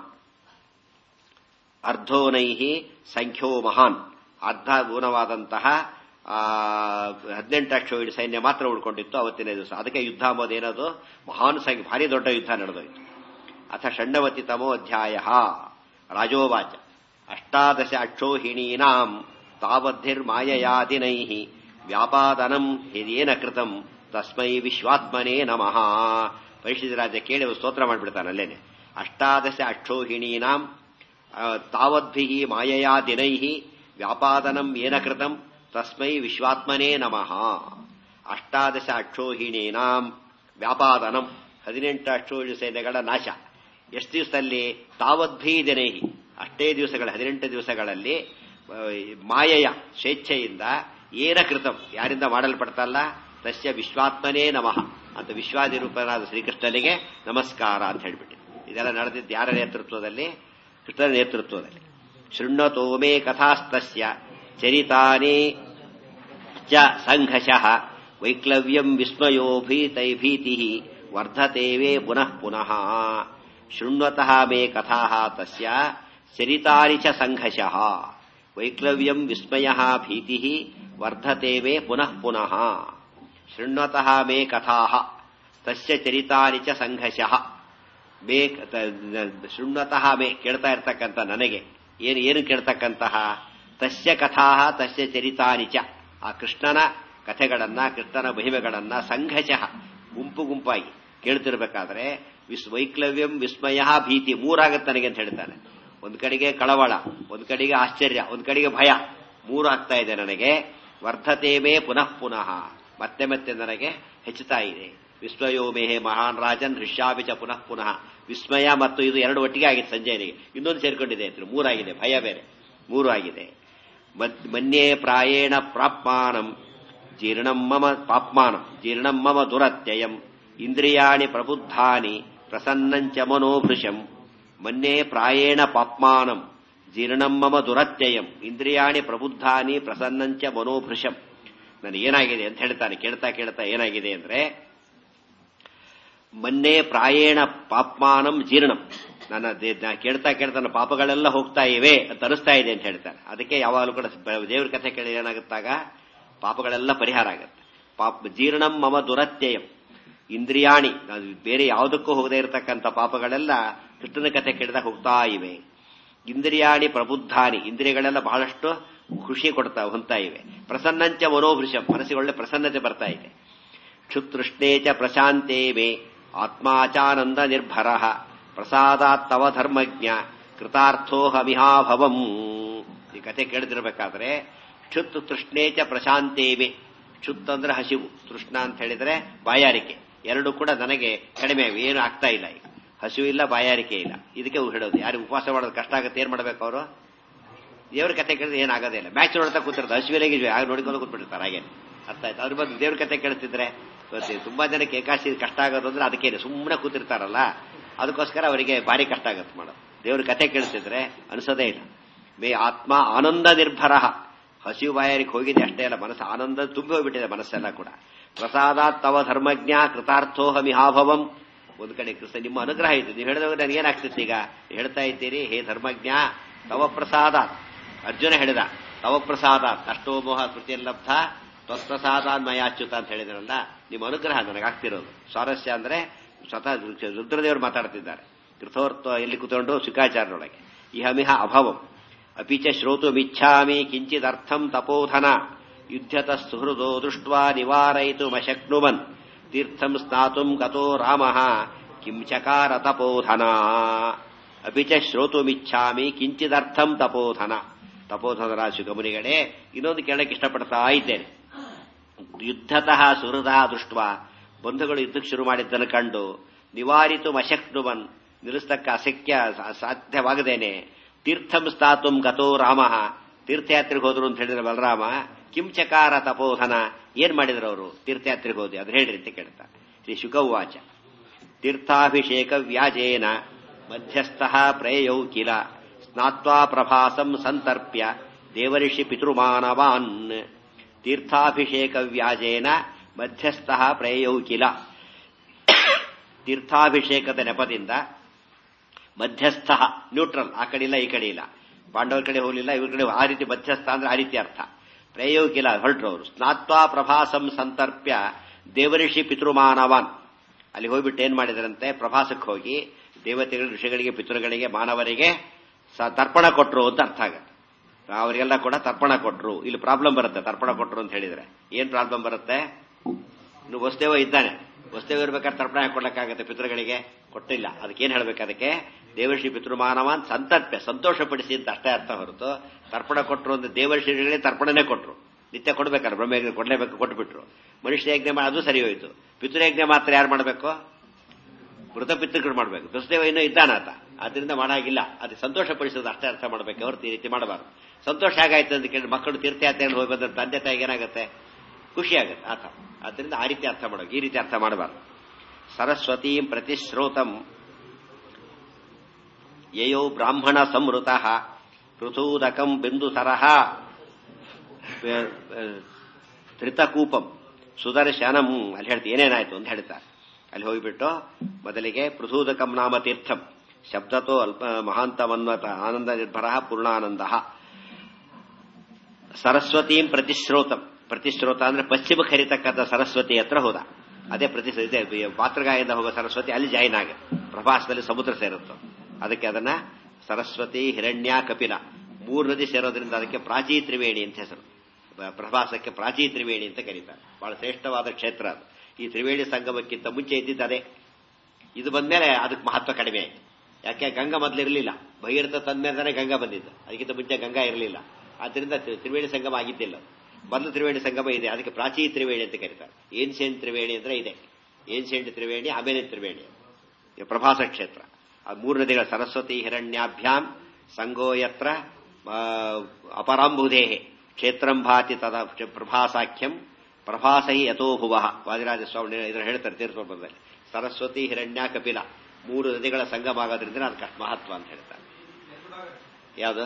ಅರ್ಧೋನೈಹಿ ಸಂಖ್ಯೋ ಮಹಾನ್ ಅರ್ಧ ಗುಣವಾದಂತಹ ಹದಿನೆಂಟು ಲಕ್ಷ ಇಡೀ ಸೈನ್ಯ ಮಾತ್ರ ಉಳ್ಕೊಂಡಿತ್ತು ಅವತ್ತಿನ ದಿವಸ ಅದಕ್ಕೆ ಯುದ್ಧ ಅಂಬೋದು ಏನದು ಮಹಾನ್ ಸಂಖ್ಯೆ ಭಾರಿ ದೊಡ್ಡ ಯುದ್ಧ ನಡೆದೋಯ್ತು ಅಥ ಷಣ್ಣವತಿ ತಮೋ ಅಧ್ಯಾಯ ರಾಜೋವಾಚ ಅಷ್ಟಾದಶ ಅಕ್ಷೋಹಿಣೀನಾಂ ತಾವದ್ಧಿರ್ಮಾಯಯಾ ದಿನೈ ವ್ಯಾಪಾದನಂ ಹಿರಿಯೇನ ಕೃತಂ ತಸ್ಮೈ ವಿಶ್ವಾತ್ಮನೇ ನಮಃ ಪರಿಶಿಷ್ಟ ರಾಜ ಕೇಳಿ ಅವ್ರು ಸ್ತೋತ್ರ ಮಾಡಿಬಿಡ್ತಾನೆ ಅಲ್ಲೇನೆ ಅಷ್ಟಾದಶ ಅಕ್ಷೋಹಿಣೀನಾಂ ತಾವದ್ಭಿ ಮಾಯಯಾ ದಿನೈ ವ್ಯಾಪಾದನಂ ಏನ ಕೃತಂ ತಸ್ಮೈ ವಿಶ್ವಾತ್ಮನೇ ನಮಃ ಅಷ್ಟಾದಶ ಅಕ್ಷೋಹಿಣೀನಾಂ ವ್ಯಾಪಾದನಂ ಹದಿನೆಂಟು ಅಕ್ಷೋಹಿಣಿ ಸೈನ್ಯಗಳ ನಾಶ ಎಷ್ಟು ದಿವಸದಲ್ಲಿ ತಾವದ್ಭಿ ದಿನೈ ಅಷ್ಟೇ ದಿವಸಗಳ ಹದಿನೆಂಟು ದಿವಸಗಳಲ್ಲಿ ಮಾಯೆಯ ಸ್ವೇಚ್ಛೆಯಿಂದ ಏನ ಕೃತಂ ಯಾರಿಂದ ಮಾಡಲ್ಪಡ್ತಲ್ಲ ತಸ್ಯ ವಿಶ್ವಾತ್ಮನೇ ನಮಃ ಅಂತ ವಿಶ್ವಾದಿರೂಪನಾದ ಶ್ರೀಕೃಷ್ಣನಿಗೆ ನಮಸ್ಕಾರ ಅಂತ ಹೇಳ್ಬಿಟ್ಟು ಇದೆಲ್ಲ ನಡೆದಿದ್ದು ಯಾರ ನೇತೃತ್ವದಲ್ಲಿ ಕೃಷ್ಣನ ನೇತೃತ್ವದಲ್ಲಿ ಶೃಣ್ವತೋ ಮೇ ಕಥಾಸ್ತಸ್ಯ ಚರಿತಾನಿ ಚ ಸಂಘಶಃ ವೈಕ್ಲವ್ಯಂ ವಿಸ್ಮಯೋ ಭೀತೈ ಭೀತಿ ವರ್ಧತೇವೇ ಪುನಃ ಪುನಃ ಶೃಣ್ವತಃ ಮೇ ಕಥಾ ತಸ್ಯ ಚರಿತಾನಿ ಚ ಸಂಘಶಃ ವೈಕ್ಲವ್ಯಂ ವಿಸ್ಮಯ ಭೀತಿ ವರ್ಧತೇವೇ ಪುನಃ ಪುನಃ ಶೃಣ್ವತಃ ಮೇ ಕಥಾ ತಸ್ಯ ಚರಿತಾನಿ ಚ ಸಂಘಶಃ ಮೇ ಶೃಣ್ವತಃ ಮೇ ಕೇಳ್ತಾ ಇರ್ತಕ್ಕಂಥ ನನಗೆ ಏನು ಏನು ಕೇಳ್ತಕ್ಕಂತಹ ತಸ್ಯ ಕಥಾ ತಸ್ಯ ಚರಿತಾನಿ ಚ ಆ ಕೃಷ್ಣನ ಕಥೆಗಳನ್ನ ಕೃಷ್ಣನ ಮಹಿಮೆಗಳನ್ನ ಸಂಘಶಃ ಗುಂಪು ಗುಂಪಾಗಿ ಕೇಳ್ತಿರ್ಬೇಕಾದ್ರೆ ವಿಸ್ ವೈಕ್ಲವ್ಯಂ ವಿಸ್ಮಯ ಭೀತಿ ಮೂರಾಗತ್ತೆ ನನಗೆ ಅಂತ ಹೇಳ್ತಾನೆ ಒಂದ್ ಕಡೆಗೆ ಕಳವಳ ಒಂದ್ ಕಡೆಗೆ ಆಶ್ಚರ್ಯ ಒಂದ್ ಕಡೆಗೆ ಭಯ ಮೂರು ಆಗ್ತಾ ಇದೆ ನನಗೆ ವರ್ಧತೇಮೇ ಪುನಃ ಪುನಃ ಮತ್ತೆ ಮತ್ತೆ ನನಗೆ ಹೆಚ್ಚುತ್ತಾ ಇದೆ ವಿಸ್ಮಯೋ ಮೇಹೆ ಮಹಾನ್ ರಾಜನ್ ಹೃಷ್ಯಾಭಿಚ ಪುನಃ ಪುನಃ ವಿಸ್ಮಯ ಮತ್ತು ಇದು ಎರಡು ಒಟ್ಟಿಗೆ ಆಗಿತ್ತು ಸಂಜಯನಿಗೆ ಇನ್ನೊಂದು ಸೇರ್ಕೊಂಡಿದೆ ಅಂತ ಮೂರಾಗಿದೆ ಭಯ ಬೇರೆ ಮೂರು ಆಗಿದೆ ಮನ್ಯೇ ಪ್ರಾಯೇಣ ಪ್ರಾಪ್ಮಾನಂ ಜೀರ್ಣಂ ಮಮ ಪಾಪ್ಮಾನಂ ಜೀರ್ಣಂ ಮಮ ದುರತ್ಯಯಂ ಇಂದ್ರಿಯಾಣಿ ಪ್ರಬುದ್ಧಾನಿ ಪ್ರಸನ್ನಂಚ ಮನೋಭೃಶಂ ಮನ್ಯೇ ಪ್ರಾಯೇಣ ಪಾಪ್ಮಾನಂ ಜೀರ್ಣಂ ಮಮ ದುರತ್ಯಯಂ ಇಂದ್ರಿಯಾಣಿ ಪ್ರಬುದ್ಧಾನಿ ಪ್ರಸನ್ನಂಚ ಮನೋಭೃಶಂ ನನಗೇನಾಗಿದೆ ಅಂತ ಹೇಳ್ತಾನೆ ಕೇಳ್ತಾ ಕೇಳ್ತಾ ಏನಾಗಿದೆ ಅಂದ್ರೆ ಮೊನ್ನೆ ಪ್ರಾಯೇಣ ಪಾಪ್ಮಾನಂ ಜೀರ್ಣಂ ನನ್ನ ಕೇಳ್ತಾ ಕೇಳ್ತಾ ನನ್ನ ಪಾಪಗಳೆಲ್ಲ ಹೋಗ್ತಾ ಇವೆ ಅಂತ ಅನಿಸ್ತಾ ಇದೆ ಅಂತ ಹೇಳ್ತಾನೆ ಅದಕ್ಕೆ ಯಾವಾಗಲೂ ಕೂಡ ದೇವ್ರ ಕಥೆ ಕೇಳಿ ಏನಾಗುತ್ತಾಗ ಪಾಪಗಳೆಲ್ಲ ಪರಿಹಾರ ಆಗುತ್ತೆ ಪಾಪ ಜೀರ್ಣಂ ಮಮ ದುರತ್ಯಯಂ ಇಂದ್ರಿಯಾಣಿ ಬೇರೆ ಯಾವುದಕ್ಕೂ ಹೋಗದೇ ಇರತಕ್ಕಂಥ ಪಾಪಗಳೆಲ್ಲ ಕೃಷ್ಣನ ಕಥೆ ಕೇಳಿದಾಗ ಹೋಗ್ತಾ ಇವೆ ಇಂದ್ರಿಯಾಣಿ ಪ್ರಬುದ್ಧಾನಿ ಇಂದ್ರಿಯಗಳೆಲ್ಲ ಬಹಳಷ್ಟು ಖುಷಿ ಕೊಡ್ತಾ ಹೊಂತಾ ಇವೆ ಪ್ರಸನ್ನಂಚ ಮನೋಭೃಶಂ ಮನಸ್ಸಿಗೆ ಒಳ್ಳೆ ಪ್ರಸನ್ನತೆ ಬರ್ತಾ ಇದೆ ಕ್ಷುತೃಷ್ಣೇ ಚ ಪ್ರಶಾಂತೇ ಮೇ ಆತ್ಮಾಚಾನಂದ ನಿರ್ಭರ ಪ್ರಸಾದಾತ್ತವ ಧರ್ಮಜ್ಞ ಕೃತಾರ್ಥೋಹಮಿಹಾಭವಂ ಈ ಕಥೆ ಕೇಳ್ತಿರ್ಬೇಕಾದ್ರೆ ಕ್ಷುತ್ ತೃಷ್ಣೇ ಚ ಪ್ರಶಾಂತೇವೆ ಕ್ಷುತ್ ಅಂದ್ರೆ ಹಸಿವು ತೃಷ್ಣ ಅಂತ ಹೇಳಿದ್ರೆ ಬಾಯಾರಿಕೆ ಎರಡು ಕೂಡ ನನಗೆ ಕಡಿಮೆ ಏನು ಆಗ್ತಾ ಇಲ್ಲ ಈಗ ಹಸಿವು ಇಲ್ಲ ಬಾಯಾರಿಕೆ ಇಲ್ಲ ಇದಕ್ಕೆ ಹೇಳೋದು ಯಾರಿಗೆ ಉಪವಾಸ ಮಾಡೋದು ಕಷ್ಟ ಆಗುತ್ತೆ ಏನ್ ಮಾಡ್ಬೇಕು ಅವರು ದೇವ್ರ ಕತೆ ಕೇಳಿದ್ರೆ ಏನಾಗೋದೇ ಇಲ್ಲ ಮ್ಯಾಚ್ ನೋಡ್ತಾ ಕೂತಿರ್ತಾರೆ ಹಸಿವಿನಾಗಿ ಆಗ ನೋಡಿಕೊಂಡು ಕೂತ್ಬಿಟ್ಟಿರ್ತಾರೆ ಹಾಗೆ ಅರ್ಥ ಆಯ್ತು ಅದ್ರ ಬಗ್ಗೆ ದೇವ್ರ ಕತೆ ಕೇಳ್ತಿದ್ರೆ ತುಂಬಾ ಜನಕ್ಕೆ ಏಕಾಶಿ ಕಷ್ಟ ಆಗೋದು ಅಂದ್ರೆ ಅದಕ್ಕೇನೆ ಸುಮ್ಮನೆ ಕೂತಿರ್ತಾರಲ್ಲ ಅದಕ್ಕೋಸ್ಕರ ಅವರಿಗೆ ಭಾರಿ ಕಷ್ಟ ಆಗುತ್ತೆ ಮಾಡೋದು ದೇವ್ರ ಕತೆ ಕೇಳ್ತಿದ್ರೆ ಅನಿಸೋದೇ ಇಲ್ಲ ಮೇ ಆತ್ಮ ಆನಂದ ನಿರ್ಭರ ಹಸಿವು ಬಾಯಾರಿಗೆ ಹೋಗಿದೆ ಅಷ್ಟೇ ಅಲ್ಲ ಮನಸ್ಸು ಆನಂದ ತುಂಬಿ ಹೋಗ್ಬಿಟ್ಟಿದೆ ಮನಸ್ಸೆಲ್ಲ ಕೂಡ ಪ್ರಸಾದಾತ್ ತವ ಧರ್ಮಜ್ಞ ಕೃತಾರ್ಥೋಹಮಿಹಾಭವಂ ಒಂದು ಕಡೆ ಕೃಷ್ಣ ನಿಮ್ಮ ಅನುಗ್ರಹ ಇತ್ತು ನೀವು ಹೇಳಿದಾಗ ನನಗೆ ಏನಾಗ್ತಿತ್ತು ಈಗ ಹೇಳ್ತಾ ಇದ್ದೀರಿ ಹೇ ಧರ್ಮಜ್ಞ ತವ ಪ್ರಸಾದ ಅರ್ಜುನ ಹೇಳಿದ ತವ ಪ್ರಸಾದ ಅಷ್ಟೋ ಮೋಹ ಕೃತಿಯಲ್ಲಬ್ಧ ತ್ವತ್ಪ್ರಸಾದಾನ್ ಮಯಾಚ್ಯುತ ಅಂತ ಹೇಳಿದ್ರಲ್ಲ ನಿಮ್ಮ ಅನುಗ್ರಹ ನನಗಾಗ್ತಿರೋದು ಸ್ವಾರಸ್ಯ ಅಂದ್ರೆ ಸ್ವತಃ ರುದ್ರದೇವರು ಮಾತಾಡ್ತಿದ್ದಾರೆ ಕೃತೋರ್ಥ ಎಲ್ಲಿ ಕೂತ್ಕೊಂಡು ಸುಖಾಚಾರ್ಯರೊಳಗೆ ಇಹಮಿಹ ಅಭವಂ ಅಪಿಚ ಶ್ರೋತುಮಿಚ್ಛಾಮಿ ಕಿಂಚಿದರ್ಥಂ ತಪೋಧನ ಯುದ್ಧತ ಸುಹೃದೋ ದೃಷ್ಟ್ವಾ ನಿವಾರಯಿತು ಮಶಕ್ನುವನ್ ತೀರ್ಥಂ ಸ್ನಾತುಂ ಗತೋ ರಾಮ ಕಿಂ ಚಕಾರ ತಪೋಧನ ಅಪಿಚ ಶ್ರೋತುಮಿಚ್ಛಾಮಿ ಕಿಂಚಿದರ್ಥಂ ತಪೋಧನ ತಪೋಧನ ಸುಗಮುನಿಗಳೇ ಇನ್ನೊಂದು ಕೇಳಕ್ಕೆ ಇಷ್ಟಪಡ್ತಾ ಇದ್ದೇನೆ ಯುದ್ಧತಃ ಸುಹೃದ ದೃಷ್ಟ ಬಂಧುಗಳು ಯುದ್ಧಕ್ಕೆ ಶುರು ಮಾಡಿದ್ದನ್ನು ಕಂಡು ನಿವಾರಿತು ಮಶಕ್ನುವನ್ ನಿಲ್ಲಿಸ್ತಕ್ಕ ಅಸಕ್ಯ ಸಾಧ್ಯವಾಗದೇನೆ ತೀರ್ಥಂ ಸ್ಥಾತುಂ ಗತೋ ರಾಮ ತೀರ್ಥಯಾತ್ರೆಗೆ ಹೋದ್ರು ಅಂತ ಹೇಳಿದ್ರೆ ಬಲರಾಮ ಕಿಂಚಕಾರ ತಪೋಧನ ಏನ್ ಮಾಡಿದ್ರು ಅವರು ತೀರ್ಥಯಾತ್ರೆಗೆ ಹೋದಿ ಅದು ಹೇಳ್ರಿ ಅಂತ ಕೇಳ್ತಾ ಶ್ರೀ ಶುಕವಾಚ ತೀರ್ಥಾಭಿಷೇಕ ವ್ಯಾಜೇನ ಮಧ್ಯಸ್ಥ ಪ್ರೇಯೌ ಕಿಲ ಸ್ನಾತ್ವಾ ಪ್ರಭಾಸಂ ಸಂತರ್ಪ್ಯ ದೇವರ್ಷಿ ಪಿತೃಮಾನವಾನ್ ತೀರ್ಥಾಭಿಷೇಕ ವ್ಯಾಜೇನ ಮಧ್ಯಸ್ಥ ಪ್ರೇಯೌ ಕಿಲ ತೀರ್ಥಾಭಿಷೇಕದ ನೆಪದಿಂದ ಮಧ್ಯಸ್ಥ ನ್ಯೂಟ್ರಲ್ ಆ ಕಡೆ ಇಲ್ಲ ಈ ಕಡೆ ಇಲ್ಲ ಪಾಂಡವರ ಕಡೆ ಹೋಗಲಿಲ್ಲ ಇವ್ರ ಕಡೆ ಆ ರೀತಿ ಮಧ್ಯಸ್ಥ ಅಂದ್ರೆ ಆ ರೀತಿ ಅರ್ಥ ಪ್ರಯೋಗಿಲ್ಲ ಹೊರಟ್ರು ಅವರು ಸ್ನಾತ್ವಾ ಪ್ರಭಾಸಂ ಸಂತರ್ಪ್ಯ ದೇವಋಷಿ ಪಿತೃಮಾನವಾನ್ ಅಲ್ಲಿ ಹೋಗ್ಬಿಟ್ಟು ಏನ್ ಮಾಡಿದ್ರಂತೆ ಪ್ರಭಾಸಕ್ಕೆ ಹೋಗಿ ದೇವತೆಗಳು ಋಷಿಗಳಿಗೆ ಪಿತೃಗಳಿಗೆ ಮಾನವರಿಗೆ ತರ್ಪಣ ಕೊಟ್ರು ಅಂತ ಅರ್ಥ ಆಗುತ್ತೆ ಅವರಿಗೆಲ್ಲ ಕೂಡ ತರ್ಪಣ ಕೊಟ್ರು ಇಲ್ಲಿ ಪ್ರಾಬ್ಲಮ್ ಬರುತ್ತೆ ತರ್ಪಣ ಕೊಟ್ರು ಅಂತ ಹೇಳಿದ್ರೆ ಏನ್ ಪ್ರಾಬ್ಲಮ್ ಬರುತ್ತೆ ಇನ್ನು ವಸ್ತೇವ ಇದ್ದಾನೆ ವಸ್ತೇವ ಇರ್ಬೇಕಾದ್ರೆ ತರ್ಪಣ ಕೊಡ್ಲಿಕ್ಕಾಗತ್ತೆ ಪಿತೃಗಳಿಗೆ ಕೊಟ್ಟಿಲ್ಲ ಅದಕ್ಕೆ ಏನ್ ಹೇಳ್ಬೇಕು ಅದಕ್ಕೆ ದೇವರ್ಷಿ ಪಿತೃಮಾನವಾನ್ ಸಂತರ್ಪ್ಯ ಸಂತೋಷಪಡಿಸಿ ಅಂತ ಅಷ್ಟೇ ಅರ್ಥ ಹೊರತು ತರ್ಪಣ ಕೊಟ್ಟರು ಅಂದ್ರೆ ದೇವರ್ಷಿಗಳಿಗೆ ತರ್ಪಣನೇ ಕೊಟ್ರು ನಿತ್ಯ ಕೊಡ್ಬೇಕಾದ್ರೆ ಬ್ರಹ್ಮಯಜ್ಞ ಕೊಡ್ಲೇಬೇಕು ಕೊಟ್ಬಿಟ್ರು ಮನುಷ್ಯ ಯಜ್ಞ ಮಾಡಿ ಅದು ಸರಿ ಹೋಯ್ತು ಪಿತೃಯಜ್ಞ ಮಾತ್ರ ಯಾರು ಮಾಡಬೇಕು ಮೃತ ಪಿತೃಗಳು ಮಾಡಬೇಕು ದುಸ್ತೇವ ಇನ್ನೂ ಇದ್ದಾನಾತ ಅದರಿಂದ ಮಾಡಾಗಿಲ್ಲ ಅದು ಸಂತೋಷ ಪಡಿಸೋದು ಅಷ್ಟೇ ಅರ್ಥ ಮಾಡಬೇಕು ಹೊರತು ಈ ರೀತಿ ಮಾಡಬಾರ್ದು ಸಂತೋಷ ಆಗಾಯ್ತು ಅಂತ ಕೇಳಿ ಮಕ್ಕಳು ತೀರ್ಥಯಾತ್ರೆಯಲ್ಲಿ ಹೋಗಿ ಬಂದ್ರೆ ತಂದೆ ತಾಯಿಗೆ ಏನಾಗುತ್ತೆ ಖುಷಿ ಆಗುತ್ತೆ ಆತ ಅದರಿಂದ ಆ ರೀತಿ ಅರ್ಥ ಮಾಡೋದು ಈ ರೀತಿ ಅರ್ಥ ಮಾಡಬಾರ್ದು ಸರಸ್ವತೀಂ ಪ್ರತಿಶ್ರೋತಂ ಯಯೋ ಬ್ರಾಹ್ಮಣ ಸಂವೃತ ಪೃಥೂದಕಂ ಬಿಂದು ಸರಹ ತ್ರಿತಕೂಪಂ ಸುದರ್ಶನಂ ಅಲ್ಲಿ ಹೇಳ್ತೀವಿ ಏನೇನಾಯ್ತು ಅಂತ ಹೇಳ್ತಾರೆ ಅಲ್ಲಿ ಹೋಗಿಬಿಟ್ಟು ಮೊದಲಿಗೆ ಪೃಥೂದಕಂ ನಾಮ ತೀರ್ಥಂ ಶಬ್ದತೋ ಅಲ್ಪ ಮಹಾಂತಮನ್ವತ ಆನಂದ ನಿರ್ಭರ ಪೂರ್ಣಾನಂದ ಸರಸ್ವತೀಂ ಪ್ರತಿಶ್ರೋತಂ ಪ್ರತಿಶ್ರೋತ ಅಂದ್ರೆ ಪಶ್ಚಿಮಕ್ಕೆ ಹರಿತಕ್ಕಂಥ ಸರಸ್ವತಿ ಹತ್ರ ಹೋದ ಅದೇ ಪ್ರತಿ ಇದೆ ಪಾತ್ರಗಾಯಿಂದ ಹೋಗೋ ಸರಸ್ವತಿ ಅಲ್ಲಿ ಜಾಯಿನ್ ಆಗ ಪ್ರಭಾಸದಲ್ಲಿ ಸಮುದ್ರ ಸೇರುತ್ತೆ ಅದಕ್ಕೆ ಅದನ್ನ ಸರಸ್ವತಿ ಹಿರಣ್ಯ ಕಪಿಲ ಮೂರು ನದಿ ಸೇರೋದ್ರಿಂದ ಅದಕ್ಕೆ ಪ್ರಾಚೀ ತ್ರಿವೇಣಿ ಅಂತ ಹೆಸರು ಪ್ರಭಾಸಕ್ಕೆ ಪ್ರಾಚೀ ತ್ರಿವೇಣಿ ಅಂತ ಕರೀತಾರೆ ಬಹಳ ಶ್ರೇಷ್ಠವಾದ ಕ್ಷೇತ್ರ ಅದು ಈ ತ್ರಿವೇಣಿ ಸಂಗಮಕ್ಕಿಂತ ಮುಂಚೆ ಇದ್ದಿದ್ದ ಇದು ಬಂದ್ಮೇಲೆ ಅದಕ್ಕೆ ಮಹತ್ವ ಕಡಿಮೆ ಆಯ್ತು ಯಾಕೆ ಗಂಗಾ ಮೊದಲಿರಲಿಲ್ಲ ಭಗೀರಥ ತಂದ್ಮೇಲೆ ಗಂಗಾ ಬಂದಿದ್ದು ಅದಕ್ಕಿಂತ ಮುಂಚೆ ಗಂಗಾ ಇರಲಿಲ್ಲ ಆದ್ದರಿಂದ ತ್ರಿವೇಣಿ ಸಂಗಮ ಆಗಿದ್ದಿಲ್ಲ ಮೊದಲು ತ್ರಿವೇಣಿ ಸಂಗಮ ಇದೆ ಅದಕ್ಕೆ ಪ್ರಾಚೀ ತ್ರಿವೇಣಿ ಅಂತ ಕರೀತಾರೆ ಏನ್ಸೆಂಟ್ ತ್ರಿವೇಣಿ ಅಂದ್ರೆ ಇದೆ ಏನ್ಸೆಂಟ್ ತ್ರಿವೇಣಿ ಆಮೇಲೆ ತ್ರಿವೇಣಿ ಪ್ರಭಾಸ ಕ್ಷೇತ್ರ ಆ ಮೂರು ನದಿಗಳ ಸರಸ್ವತಿ ಹಿರಣ್ಯಾಭ್ಯಾಂ ಸಂಗೋಯತ್ರ ಅಪರಾಂಬುಧೇ ಕ್ಷೇತ್ರಂ ಭಾತಿ ತದ ಪ್ರಭಾಸಾಖ್ಯಂ ಪ್ರಭಾಸೈ ಯಥೋ ಭುವ ವಾದಿರಾಜ ಸ್ವಾಮಿ ಇದನ್ನು ಹೇಳ್ತಾರೆ ತೀರ್ಥೋಪದಲ್ಲಿ ಸರಸ್ವತಿ ಹಿರಣ್ಯ ಕಪಿಲ ಮೂರು ನದಿಗಳ ಸಂಗಮ ಆಗೋದ್ರಿಂದ ಅದಕ್ಕೆ ಅಷ್ಟು ಮಹತ್ವ ಅಂತ ಹೇಳ್ತಾರೆ ಯಾವುದು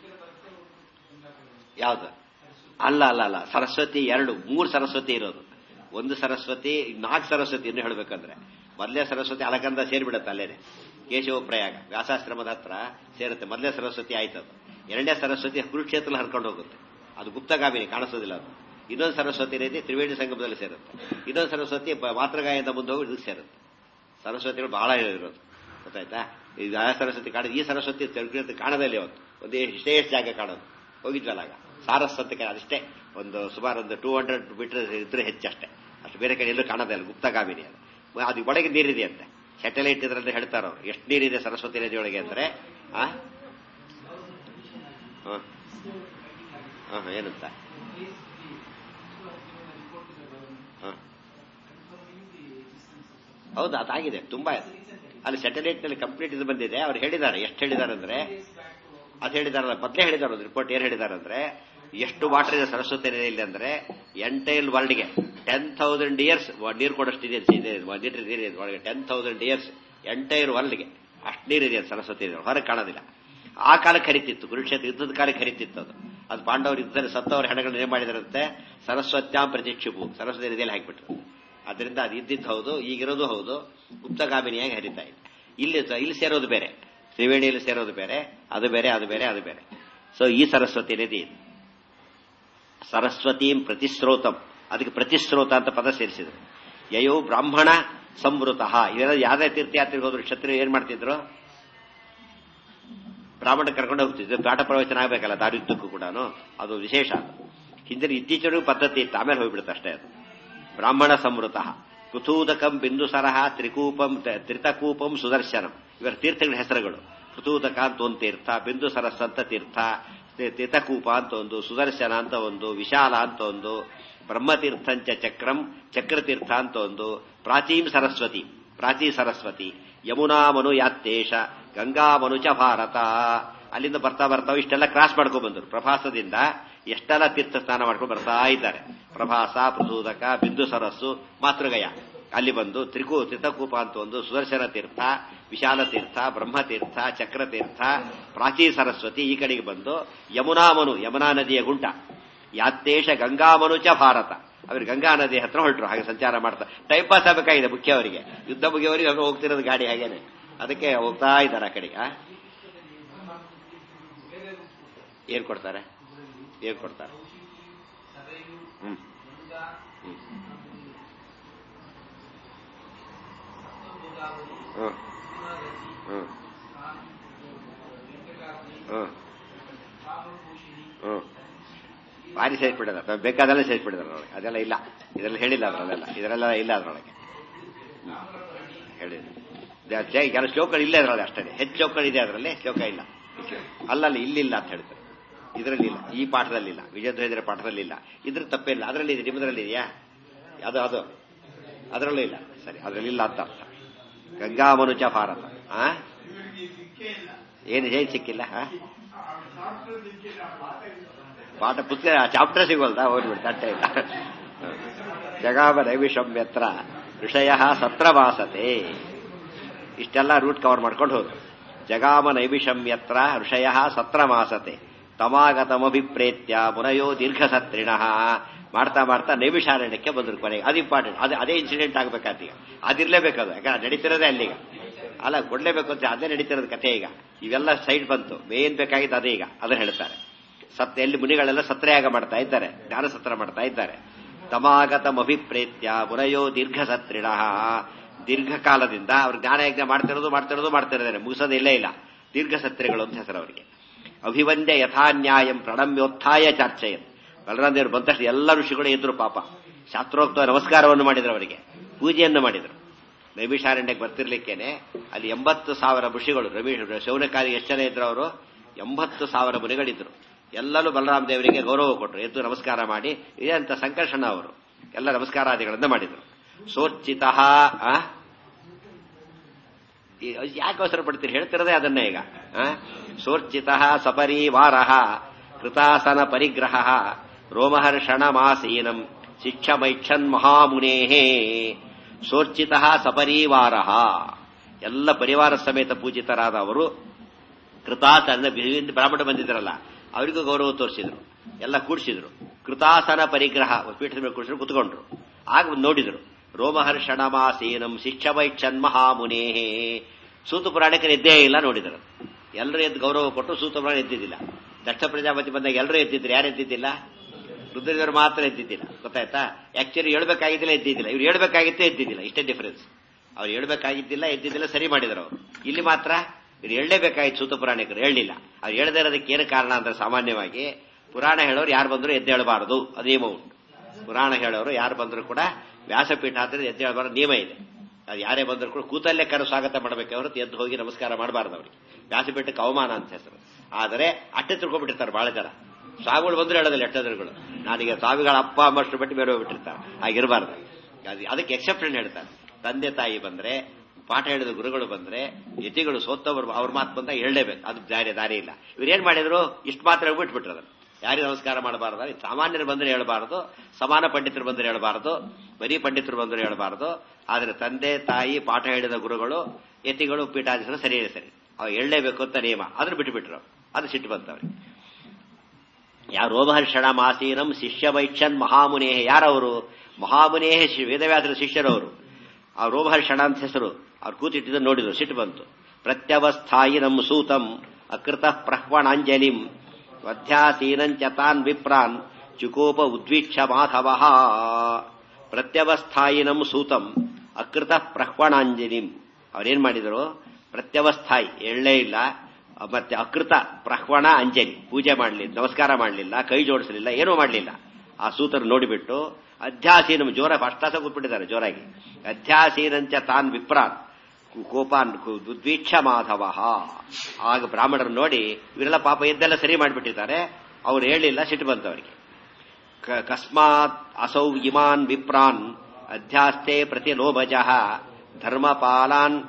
ಯಾವುದು ಅಲ್ಲ ಅಲ್ಲ ಅಲ್ಲ ಸರಸ್ವತಿ ಎರಡು ಮೂರು ಸರಸ್ವತಿ ಇರೋದು ಒಂದು ಸರಸ್ವತಿ ನಾಲ್ಕು ಸರಸ್ವತಿ ಇನ್ನು ಹೇಳ್ಬೇಕಂದ್ರೆ ಮೊದಲೇ ಸರಸ್ವತಿ ಅಲಕಂದ ಸೇರಿಬಿಡುತ್ತೆ ಅಲ್ಲೇನೆ ಕೇಶವ ಪ್ರಯಾಗ ವ್ಯಾಸಾಶ್ರಮದ ಹತ್ರ ಸೇರುತ್ತೆ ಮೊದಲೇ ಸರಸ್ವತಿ ಆಯ್ತದು ಎರಡನೇ ಸರಸ್ವತಿ ಕುರುಕ್ಷೇತ್ರ ಹರ್ಕೊಂಡು ಹೋಗುತ್ತೆ ಅದು ಗುಪ್ತಗಾಮಿನಿ ಕಾಣಿಸೋದಿಲ್ಲ ಅದು ಇನ್ನೊಂದು ಸರಸ್ವತಿ ರೀತಿ ತ್ರಿವೇಣಿ ಸಂಗಮದಲ್ಲಿ ಸೇರುತ್ತೆ ಇನ್ನೊಂದು ಸರಸ್ವತಿ ಮಾತೃಗಾಯದ ಮುಂದೆ ಹೋಗಿ ಇದಕ್ಕೆ ಸೇರುತ್ತೆ ಸರಸ್ವತಿಗಳು ಬಹಳ ಇರೋದು ಗೊತ್ತಾಯ್ತಾ ಈ ಸರಸ್ವತಿ ಕಾಣ ಈ ಸರಸ್ವತಿ ಕಾಣದಲ್ಲಿ ಅವತ್ತು ಒಂದು ಇಷ್ಟೇ ಎಷ್ಟು ಜಾಗ ಕಾಣೋದು ಹೋಗಿದ್ವಲ್ಲ ಆಗ ಸಾರಸ್ ಅಂತ ಅದಷ್ಟೇ ಒಂದು ಸುಮಾರು ಒಂದು ಟೂ ಹಂಡ್ರೆಡ್ ಮೀಟರ್ ಇದ್ರೆ ಹೆಚ್ಚಷ್ಟೇ ಅಷ್ಟು ಬೇರೆ ಕಡೆ ಎಲ್ಲೂ ಕಾಣೋದಿಲ್ಲ ಗುಪ್ತಗಾಮಿನಿ ಅದು ಅದು ಒಳಗೆ ನೀರಿದೆ ಅಂತೆ ಸ್ಯಾಟಲೈಟ್ ಇದ್ರಲ್ಲಿ ಹೇಳ್ತಾರ ಅವ್ರು ಎಷ್ಟು ನೀರಿದೆ ಸರಸ್ವತಿ ನದಿ ಒಳಗೆ ಅಂದ್ರೆ ಆ ಏನಂತ ಹೌದು ಅದಾಗಿದೆ ತುಂಬಾ ಅಲ್ಲಿ ಸ್ಯಾಟಲೈಟ್ ನಲ್ಲಿ ಕಂಪ್ಲೀಟ್ ಇದು ಬಂದಿದೆ ಅವ್ರು ಹೇಳಿದ್ದಾರೆ ಎಷ್ಟು ಹೇಳಿದ್ದಾರೆ ಅಂದ್ರೆ ಅದು ಹೇಳಿದಾರಲ್ಲ ಮೊದಲೇ ಹೇಳಿದಾರೆ ಒಂದು ರಿಪೋರ್ಟ್ ಏನ್ ಹೇಳಿದ್ದಾರೆ ಅಂದ್ರೆ ಎಷ್ಟು ವಾಟರ್ ಇದೆ ಸರಸ್ವತಿ ನದಿಯಲ್ಲಿ ಅಂದ್ರೆ ಎಂಟೈಲ್ ವರ್ಲ್ಡ್ಗೆ ಟೆನ್ ಥೌಸಂಡ್ ಇಯರ್ಸ್ ನೀರು ಕೊಡಷ್ಟು ಇದೆ ಲೀಟರ್ ನೀರಿದೆ ಒಳಗೆ ಟೆನ್ ಥೌಸಂಡ್ ಇಯರ್ಸ್ ಎಂಟೈರ್ ವರ್ಲ್ಡ್ಗೆ ಅಷ್ಟು ನೀರಿದೆ ಸರಸ್ವತಿ ಹೊರಗೆ ಕಾಣೋದಿಲ್ಲ ಆ ಕಾಲಕ್ಕೆ ಹರಿತಿತ್ತು ಕುರುಕ್ಷೇತ್ರ ಯುದ್ಧದ ಕಾಲಕ್ಕೆ ಹರಿತಿತ್ತು ಅದು ಅದು ಪಾಂಡವರು ಯುದ್ಧದಲ್ಲಿ ಸತ್ತವರ ಹೆಣಗಳನ್ನ ಏನ್ ಮಾಡಿದಾರಂತೆ ಸರಸ್ವತ್ಯಾಂ ಪ್ರತಿಕ್ಷಿಪು ಸರಸ್ವತಿ ನದಿಯಲ್ಲಿ ಹಾಕಿಬಿಟ್ರು ಅದರಿಂದ ಅದು ಇದ್ದಿದ್ದು ಹೌದು ಈಗಿರೋದು ಹೌದು ಗುಪ್ತಗಾಮಿನಿಯಾಗಿ ಹರಿತಾ ಇದೆ ಇಲ್ಲಿ ಇಲ್ಲಿ ಸೇರೋದು ಬೇರೆ ತ್ರಿವೇಣಿಯಲ್ಲಿ ಸೇರೋದು ಬೇರೆ ಅದು ಬೇರೆ ಅದು ಬೇರೆ ಅದು ಬೇರೆ ಸೊ ಈ ಸರಸ್ವತಿ ನದಿ ಸರಸ್ವತೀಂ ಪ್ರತಿಸ್ರೋತಂ ಅದಕ್ಕೆ ಪ್ರತಿಸ್ರೋತ ಅಂತ ಪದ ಸೇರಿಸಿದ್ರು ಯಯೋ ಬ್ರಾಹ್ಮಣ ಸಂವೃತ ಇವೆಲ್ಲ ಯಾವ್ದೇ ತೀರ್ಥಯಾತ್ರೆಗೆ ಹೋದ್ರು ಕ್ಷತ್ರಿಯ ಏನ್ ಮಾಡ್ತಿದ್ರು ಬ್ರಾಹ್ಮಣ ಕರ್ಕೊಂಡು ಹೋಗ್ತಿದ್ರು ಪಾಠ ಪ್ರವಚನ ಆಗ್ಬೇಕಲ್ಲ ದಾರಿಯುದ್ದಕ್ಕೂ ಕೂಡ ಅದು ವಿಶೇಷ ಹಿಂದಿನ ಇತ್ತೀಚೆಗೂ ಪದ್ಧತಿ ಇತ್ತು ಆಮೇಲೆ ಹೋಗ್ಬಿಡುತ್ತೆ ಅಷ್ಟೇ ಅದು ಬ್ರಾಹ್ಮಣ ಸಂವೃತ ಪೃಥೂದಕಂ ಬಿಂದುಸರಹ ತ್ರಿಕೂಪಂ ತ್ರಿತಕೂಪಂ ಸುದರ್ಶನಂ ಇವರ ತೀರ್ಥಗಳ ಹೆಸರುಗಳು ಪೃಥೂದಕ ಅಂತ ಒಂದು ತೀರ್ಥ ಬಿಂದು ಸರಸ್ ಅಂತ ತೀರ್ಥ ತೀರ್ಥಕೂಪ ಅಂತ ಒಂದು ಸುದರ್ಶನ ಅಂತ ಒಂದು ವಿಶಾಲ ಅಂತ ಒಂದು ಬ್ರಹ್ಮತೀರ್ಥಂಚ ಚಕ್ರಂ ಚಕ್ರತೀರ್ಥ ಅಂತ ಒಂದು ಪ್ರಾಚೀಂ ಸರಸ್ವತಿ ಪ್ರಾಚೀ ಸರಸ್ವತಿ ಯಮುನಾ ಮನು ಯಾತ್ತೇಶ ಗಂಗಾ ಮನುಚ ಭಾರತ ಅಲ್ಲಿಂದ ಬರ್ತಾ ಬರ್ತಾ ಇಷ್ಟೆಲ್ಲ ಕ್ರಾಸ್ ಮಾಡ್ಕೊಂಡ್ ಬಂದರು ಪ್ರಭಾಸದಿಂದ ಎಷ್ಟೆಲ್ಲ ತೀರ್ಥ ಸ್ನಾನ ಮಾಡ್ಕೊಂಡು ಬರ್ತಾ ಇದ್ದಾರೆ ಪ್ರಭಾಸ ಪ್ರಸೂದಕ ಬಿಂದು ಸರಸ್ಸು ಮಾತೃಗಯ ಅಲ್ಲಿ ಬಂದು ತ್ರಿಕೂ ತ್ರಿತಕೂಪ ಅಂತ ಒಂದು ಸುದರ್ಶನ ತೀರ್ಥ ವಿಶಾಲ ತೀರ್ಥ ಬ್ರಹ್ಮತೀರ್ಥ ಚಕ್ರತೀರ್ಥ ಪ್ರಾಚೀ ಸರಸ್ವತಿ ಈ ಕಡೆಗೆ ಬಂದು ಯಮುನಾ ಮನು ಯಮುನಾ ನದಿಯ ಗುಂಟ ಯಾತ್ತೇಶ ಗಂಗಾ ಮನುಚ ಭಾರತ ಅವ್ರು ಗಂಗಾ ನದಿ ಹತ್ರ ಹೊರಟರು ಹಾಗೆ ಸಂಚಾರ ಮಾಡ್ತಾ ಟೈಮ್ ಪಾಸ್ ಆಗಬೇಕಾಗಿದೆ ಮುಖ್ಯ ಅವರಿಗೆ ಯುದ್ಧ ಮುಗಿಯವರಿಗೆ ಅವ್ರು ಹೋಗ್ತಿರೋದು ಗಾಡಿ ಹಾಗೇನೆ ಅದಕ್ಕೆ ಹೋಗ್ತಾ ಇದ್ದಾರೆ ಆ ಕಡೆಗೆ ಏನ್ ಕೊಡ್ತಾರೆ ಏನ್ ಕೊಡ್ತಾರೆ ಹ್ಮ್ ಹ್ಮ್ ಹ್ಮ್ ಹ್ಮ್ ಹ್ಮ್ ಭಾರಿ ಸೇರಿಸ್ಬಿಟ್ಟಿದ್ದಾರೆ ಬೇಕಾದೆಲ್ಲ ಸೇರಿಸ್ಬಿಟ್ಟಿದ್ದಾರೆ ಒಳಗೆ ಅದೆಲ್ಲ ಇಲ್ಲ ಇದೆಲ್ಲ ಹೇಳಿಲ್ಲ ಅದರಲ್ಲೆಲ್ಲ ಇದರೆಲ್ಲ ಇಲ್ಲ ಅದರೊಳಗೆ ಹೇಳಿಲ್ಲ ಕೆಲವು ಶ್ಲೋಕಗಳು ಇಲ್ಲ ಅದರಲ್ಲಿ ಅಷ್ಟೇ ಹೆಚ್ಚು ಶ್ಲೋಕಗಳು ಇದೆ ಅದರಲ್ಲಿ ಶ್ಲೋಕ ಇಲ್ಲ ಅಲ್ಲಲ್ಲ ಇಲ್ಲಿಲ್ಲ ಅಂತ ಹೇಳ್ತಾರೆ ಇದರಲ್ಲಿ ಇಲ್ಲ ಈ ಪಾಠದಲ್ಲಿ ಇಲ್ಲ ವಿಜಯಧ್ವಜರ ಪಾಠದಲ್ಲಿ ಇಲ್ಲ ಇದ್ರ ತಪ್ಪಿಲ್ಲ ಅದರಲ್ಲಿ ಇದೆ ನಿಮ್ಮದ್ರಲ್ಲಿ ಇದೆಯಾ ಅದು ಅದು ಅದರಲ್ಲೂ ಇಲ್ಲ ಸರಿ ಅದರಲ್ಲಿ ಇಲ್ಲ ಅಂತ ಅರ್ಥ ಗಂಗಾ ಮನುಜ ಭಾರತ ಆ ಏನು ಏನ್ ಸಿಕ್ಕಿಲ್ಲ ಪಾಠ ಪುಸ್ತಕ ಚಾಪ್ಟರ್ ಸಿಗೋಲ್ದ ಹೋಗ್ಬಿಟ್ಟು ತಟ್ಟೆ ಇಲ್ಲ ಜಗಾಮ ನೈವಿಷಮ್ಯತ್ರ ಋಷಯ ಸತ್ರವಾಸತೆ ಇಷ್ಟೆಲ್ಲ ರೂಟ್ ಕವರ್ ಮಾಡ್ಕೊಂಡು ಹೋದ್ರು ಜಗಾಮ ನೈವಿಷಮ್ಯತ್ರ ಋಷಯ ಸತ್ರಮಾಸತೆ ತಮಾಗತಮಭಿಪ್ರೇತ್ಯ ಮುನಯೋ ದೀರ್ಘ ಸತ್ರಿಣ ಮಾಡ್ತಾ ಮಾಡ್ತಾ ನೈವಿಷಾರಣ್ಯಕ್ಕೆ ಬಂದ್ರು ಕೊನೆಗೆ ಅದು ಇಂಪಾರ್ಟೆಂಟ್ ಅದೇ ಅದೇ ಇನ್ಸಿಡೆಂಟ್ ಆಗ್ಬೇಕಾದ ಈಗ ಅದಿರ್ಲೇಬೇಕದು ಯಾಕಂದ್ರೆ ನಡೀತಿರೋದೇ ಅಲ್ಲಿಗ ಅಲ್ಲ ಕೊಡ್ಲೇಬೇಕು ಅಂತ ಅದೇ ನಡೀತಿರೋದು ಕಥೆ ಈಗ ಇವೆಲ್ಲ ಸೈಡ್ ಬಂತು ಮೇನ್ ಬೇಕಾಗಿದ್ದು ಅದೇ ಈಗ ಅದನ್ನ ಹೇಳ್ತಾರೆ ಸತ್ ಎಲ್ಲಿ ಮುನಿಗಳೆಲ್ಲ ಸತ್ರಯಾಗ ಮಾಡ್ತಾ ಇದ್ದಾರೆ ಜ್ಞಾನ ಸತ್ರ ಮಾಡ್ತಾ ಇದ್ದಾರೆ ತಮಾಗತಮಭಿಪ್ರೇತ್ಯ ಮುನಯೋ ದೀರ್ಘಸತ್ರಿಣ ದೀರ್ಘಕಾಲದಿಂದ ಅವ್ರು ಜ್ಞಾನಯಜ್ಞ ಮಾಡ್ತಿರೋದು ಮಾಡ್ತಿರೋದು ಮಾಡ್ತಿದ್ದಾರೆ ಮುಗಿಸೋದು ಇಲ್ಲೇ ಇಲ್ಲ ದೀರ್ಘಸತ್ರಿಗಳು ಅಂತ ಹೆಸರು ಅವರಿಗೆ ಅಭಿವಂದ್ಯ ಯಥಾನ್ಯಾಯಂ ಪ್ರಣಮ್ಯೋತ್ಥಾಯ ಚರ್ಚೆಯನ್ ಬಲರಾಮ ದೇವರು ಬಂದ ತಕ್ಷಣ ಎಲ್ಲ ಋಷಿಗಳು ಎದ್ರು ಪಾಪ ಶಾಸ್ತ್ರೋಕ್ತ ನಮಸ್ಕಾರವನ್ನು ಮಾಡಿದ್ರು ಅವರಿಗೆ ಪೂಜೆಯನ್ನು ಮಾಡಿದರು ನೈಮಿಷಾರಣ್ಯಕ್ಕೆ ಬರ್ತಿರ್ಲಿಕ್ಕೇನೆ ಅಲ್ಲಿ ಎಂಬತ್ತು ಸಾವಿರ ಋಷಿಗಳು ರವಿ ಶೌನಕಾಲಿ ಎಷ್ಟು ಜನ ಇದ್ರು ಅವರು ಎಂಬತ್ತು ಸಾವಿರ ಮುನಿಗಳಿದ್ರು ಎಲ್ಲರೂ ಬಲರಾಮ ದೇವರಿಗೆ ಗೌರವ ಕೊಟ್ಟರು ಎದ್ದು ನಮಸ್ಕಾರ ಮಾಡಿ ಇದೇ ಅಂತ ಸಂಕರ್ಷಣ ಅವರು ಎಲ್ಲ ನಮಸ್ಕಾರಾದಿಗಳನ್ನ ಮಾಡಿದರು ಸೋರ್ಚಿತ ಯಾಕೆ ಅವಸರ ಪಡ್ತೀರಿ ಹೇಳ್ತಿರೋದೇ ಅದನ್ನೇ ಈಗ ಸೋರ್ಚಿತ ಸಪರಿವಾರ ಕೃತಾಸನ ಪರಿಗ್ರಹ ರೋಮಹರ್ಷಣ ಮಾಸೀನಂ ಶಿಕ್ಷಮೈಕ್ಷನ್ ಮಹಾಮುನೇ ಸೋರ್ಚಿತ ಸಪರಿವಾರ ಎಲ್ಲ ಪರಿವಾರ ಸಮೇತ ಪೂಜಿತರಾದ ಅವರು ಕೃತಾಸನ ಬ್ರಾಹ್ಮಣ ಬಂದಿದ್ರಲ್ಲ ಅವರಿಗೂ ಗೌರವ ತೋರಿಸಿದ್ರು ಎಲ್ಲ ಕೂಡಿಸಿದ್ರು ಕೃತಾಸನ ಪರಿಗ್ರಹ ಪೀಠದ ಮೇಲೆ ಕೂಡಿಸಿದ್ರು ಕುತ್ಕೊಂಡ್ರು ಆಗ ನೋಡಿದ್ರು ರೋಮಹರ್ಷಣ ಮಾಸೀನಂ ಶಿಕ್ಷಮೈಕ್ಷನ್ ಮಹಾಮುನೇ ಸೂತು ಪುರಾಣಿಕರು ಎದ್ದೇ ಇಲ್ಲ ನೋಡಿದರು ಎಲ್ಲರೂ ಎದ್ದು ಗೌರವ ಕೊಟ್ಟು ಸೂತ ಪುರಾಣ ಎದ್ದಿದ್ದಿಲ್ಲ ದಕ್ಷ ಪ್ರಜಾಪತಿ ಬಂದಾಗ ಎಲ್ಲರೂ ಎದ್ದಿದ್ರು ಯಾರು ಎದ್ದಿದ್ದಿಲ್ಲ ರುದ್ರದೇವರು ಮಾತ್ರ ಎದ್ದಿದ್ದಿಲ್ಲ ಗೊತ್ತಾಯ್ತಾ ಆಕ್ಚುಲಿ ಹೇಳ್ಬೇಕಾಗಿದ್ದಿಲ್ಲ ಎದ್ದಿದ್ದಿಲ್ಲ ಇವ್ರು ಹೇಳ್ಬೇಕಾಗಿತ್ತೇ ಎದ್ದಿದ್ದಿಲ್ಲ ಇಷ್ಟೇ ಡಿಫರೆನ್ಸ್ ಅವ್ರು ಹೇಳ್ಬೇಕಾಗಿದ್ದಿಲ್ಲ ಎದ್ದಿದ್ದಿಲ್ಲ ಸರಿ ಮಾಡಿದ್ರು ಅವರು ಇಲ್ಲಿ ಮಾತ್ರ ಇವ್ರು ಹೇಳಲೇಬೇಕಾಗಿತ್ತು ಸೂತ ಪುರಾಣಿಕರು ಹೇಳಲಿಲ್ಲ ಅವ್ರು ಹೇಳದೇ ಇರೋದಕ್ಕೆ ಏನು ಕಾರಣ ಅಂದ್ರೆ ಸಾಮಾನ್ಯವಾಗಿ ಪುರಾಣ ಹೇಳೋರು ಯಾರು ಬಂದರೂ ಎದ್ದೇಳಬಾರದು ಅದು ನಿಯಮ ಉಂಟು ಪುರಾಣ ಹೇಳೋರು ಯಾರು ಬಂದರೂ ಕೂಡ ವ್ಯಾಸಪೀಠ ಅಂತ ಎದ್ದೇಳಬಾರದು ನಿಯಮ ಇದೆ ಅದು ಯಾರೇ ಬಂದರೂ ಕೂಡ ಕೂತಲ್ಲೇ ಕರೆ ಸ್ವಾಗತ ಮಾಡಬೇಕು ಹೊರತು ಎದ್ದು ಹೋಗಿ ನಮಸ್ಕಾರ ಮಾಡಬಾರ್ದು ಅವರಿಗೆ ವ್ಯಾಸಪೀಠಕ್ಕೆ ಅವಮಾನ ಅಂತ ಹೆಸರು ಆದರೆ ಅಟ್ಟೆ ತಿಳ್ಕೊಂಡ್ಬಿಟ್ಟಿರ್ತಾರೆ ಬಹಳ ಜನ ಸ್ವಾಮಿಗಳು ಬಂದ್ರೆ ಹೇಳೋದಿಲ್ಲ ಎಟ್ಟದ್ರುಗಳು ನಾನೀಗ ಸ್ವಾಮಿಗಳ ಅಪ್ಪ ಅಮ್ಮಷ್ಟು ಬಿಟ್ಟು ಬೇರೆ ಹೋಗ್ಬಿಟ್ಟಿರ್ತಾರೆ ಹಾಗಿರಬಾರ್ದು ಅದಕ್ಕೆ ಎಕ್ಸೆಪ್ಷನ್ ಹೇಳ್ತಾರೆ ತಂದೆ ತಾಯಿ ಬಂದ್ರೆ ಪಾಠ ಹೇಳಿದ ಗುರುಗಳು ಬಂದ್ರೆ ಯತಿಗಳು ಸೋತವರು ಅವ್ರ ಮಾತು ಬಂದಾಗ ಹೇಳಲೇಬೇಕು ಅದು ದಾರಿ ದಾರಿ ಇಲ್ಲ ಇವ್ರು ಏನ್ ಮಾಡಿದ್ರು ಇಷ್ಟು ಮಾತ್ರ ಬಿಟ್ಬಿಟ್ರು ಅದನ್ನು ಯಾರಿಗೆ ನಮಸ್ಕಾರ ಮಾಡಬಾರದು ಸಾಮಾನ್ಯರು ಬಂದ್ರೆ ಹೇಳಬಾರದು ಸಮಾನ ಪಂಡಿತರು ಬಂದ್ರೆ ಹೇಳಬಾರದು ಬರೀ ಪಂಡಿತರು ಬಂದ್ರೆ ಹೇಳಬಾರದು ಆದ್ರೆ ತಂದೆ ತಾಯಿ ಪಾಠ ಹೇಳಿದ ಗುರುಗಳು ಯತಿಗಳು ಪೀಠಾಧೀಶರು ಸರಿ ಸರಿ ಅವ್ ಹೇಳಲೇಬೇಕು ಅಂತ ನಿಯಮ ಅದನ್ನು ಬಿಟ್ಟುಬಿಟ್ರು ಅದು ಸಿಟ್ಟು ಬಂತವ್ರಿಗೆ ಯಾ ರೋಮಹರ್ಷಣ ಮಾಸೀನಂ ಶಿಷ್ಯ ವೈಕ್ಷನ್ ಮಹಾಮುನೇ ಯಾರವರು ಮಹಾಮುನೇ ವೇದವ್ಯಾಸರ ಶಿಷ್ಯರವರು ಆ ರೋಮಹರ್ಷಣ ಅಂತ ಹೆಸರು ಅವ್ರು ಕೂತಿಟ್ಟಿದ್ದು ನೋಡಿದ್ರು ಸಿಟ್ಟು ಬಂತು ಪ್ರತ್ಯವಸ್ಥಾಯಿನಂ ಸೂತಂ ಅಕೃತ ಪ್ರಹ್ವಣಾಂಜಲಿಂ ಅಧ್ಯಾಸೀನಂಚ ತಾನ್ ವಿಪ್ರಾನ್ ಚುಕೋಪ ಉದ್ವೀಕ್ಷ ಮಾಧವ ಪ್ರತ್ಯವಸ್ಥಾಯಿನಂ ಸೂತಂ ಅಕೃತ ಪ್ರಹ್ವಣಾಂಜಲಿಂ ಅವ್ರೇನ್ ಮಾಡಿದರು ಪ್ರತ್ಯವಸ್ಥಾಯಿ ಎಳ್ಳೇ ಇಲ್ಲ ಮತ್ತೆ ಅಕೃತ ಪ್ರಹ್ವಣ ಅಂಜಲಿ ಪೂಜೆ ಮಾಡಲಿಲ್ಲ ನಮಸ್ಕಾರ ಮಾಡಲಿಲ್ಲ ಕೈ ಜೋಡಿಸಲಿಲ್ಲ ಏನೂ ಮಾಡಲಿಲ್ಲ ಆ ಸೂತರು ನೋಡಿಬಿಟ್ಟು ಅಧ್ಯಾಸೀನ ಜೋರ ಅಷ್ಟಾಸ ಕೂತ್ಬಿಟ್ಟಿದ್ದಾರೆ ಜೋರಾಗಿ ಅಧ್ಯಾಸೀನಂಚ ತಾನ್ ವಿಪ್ರಾನ್ ಕೋಪಾನ್ ದ್ವೀಕ್ಷ ಮಾಧವ ಆಗ ಬ್ರಾಹ್ಮಣರು ನೋಡಿ ಇವರೆಲ್ಲ ಪಾಪ ಎದ್ದೆಲ್ಲ ಸರಿ ಮಾಡಿಬಿಟ್ಟಿದ್ದಾರೆ ಅವ್ರು ಹೇಳಿಲ್ಲ ಸಿಟ್ಟು ಬಂತವರಿಗೆ ಕಸ್ಮಾತ್ ಅಸೌ ಇಮಾನ್ ವಿಪ್ರಾನ್ ಅಧ್ಯಾಸ್ತೆ ಪ್ರತಿ ಲೋಭಜ ಧರ್ಮಪಾಲಾನ್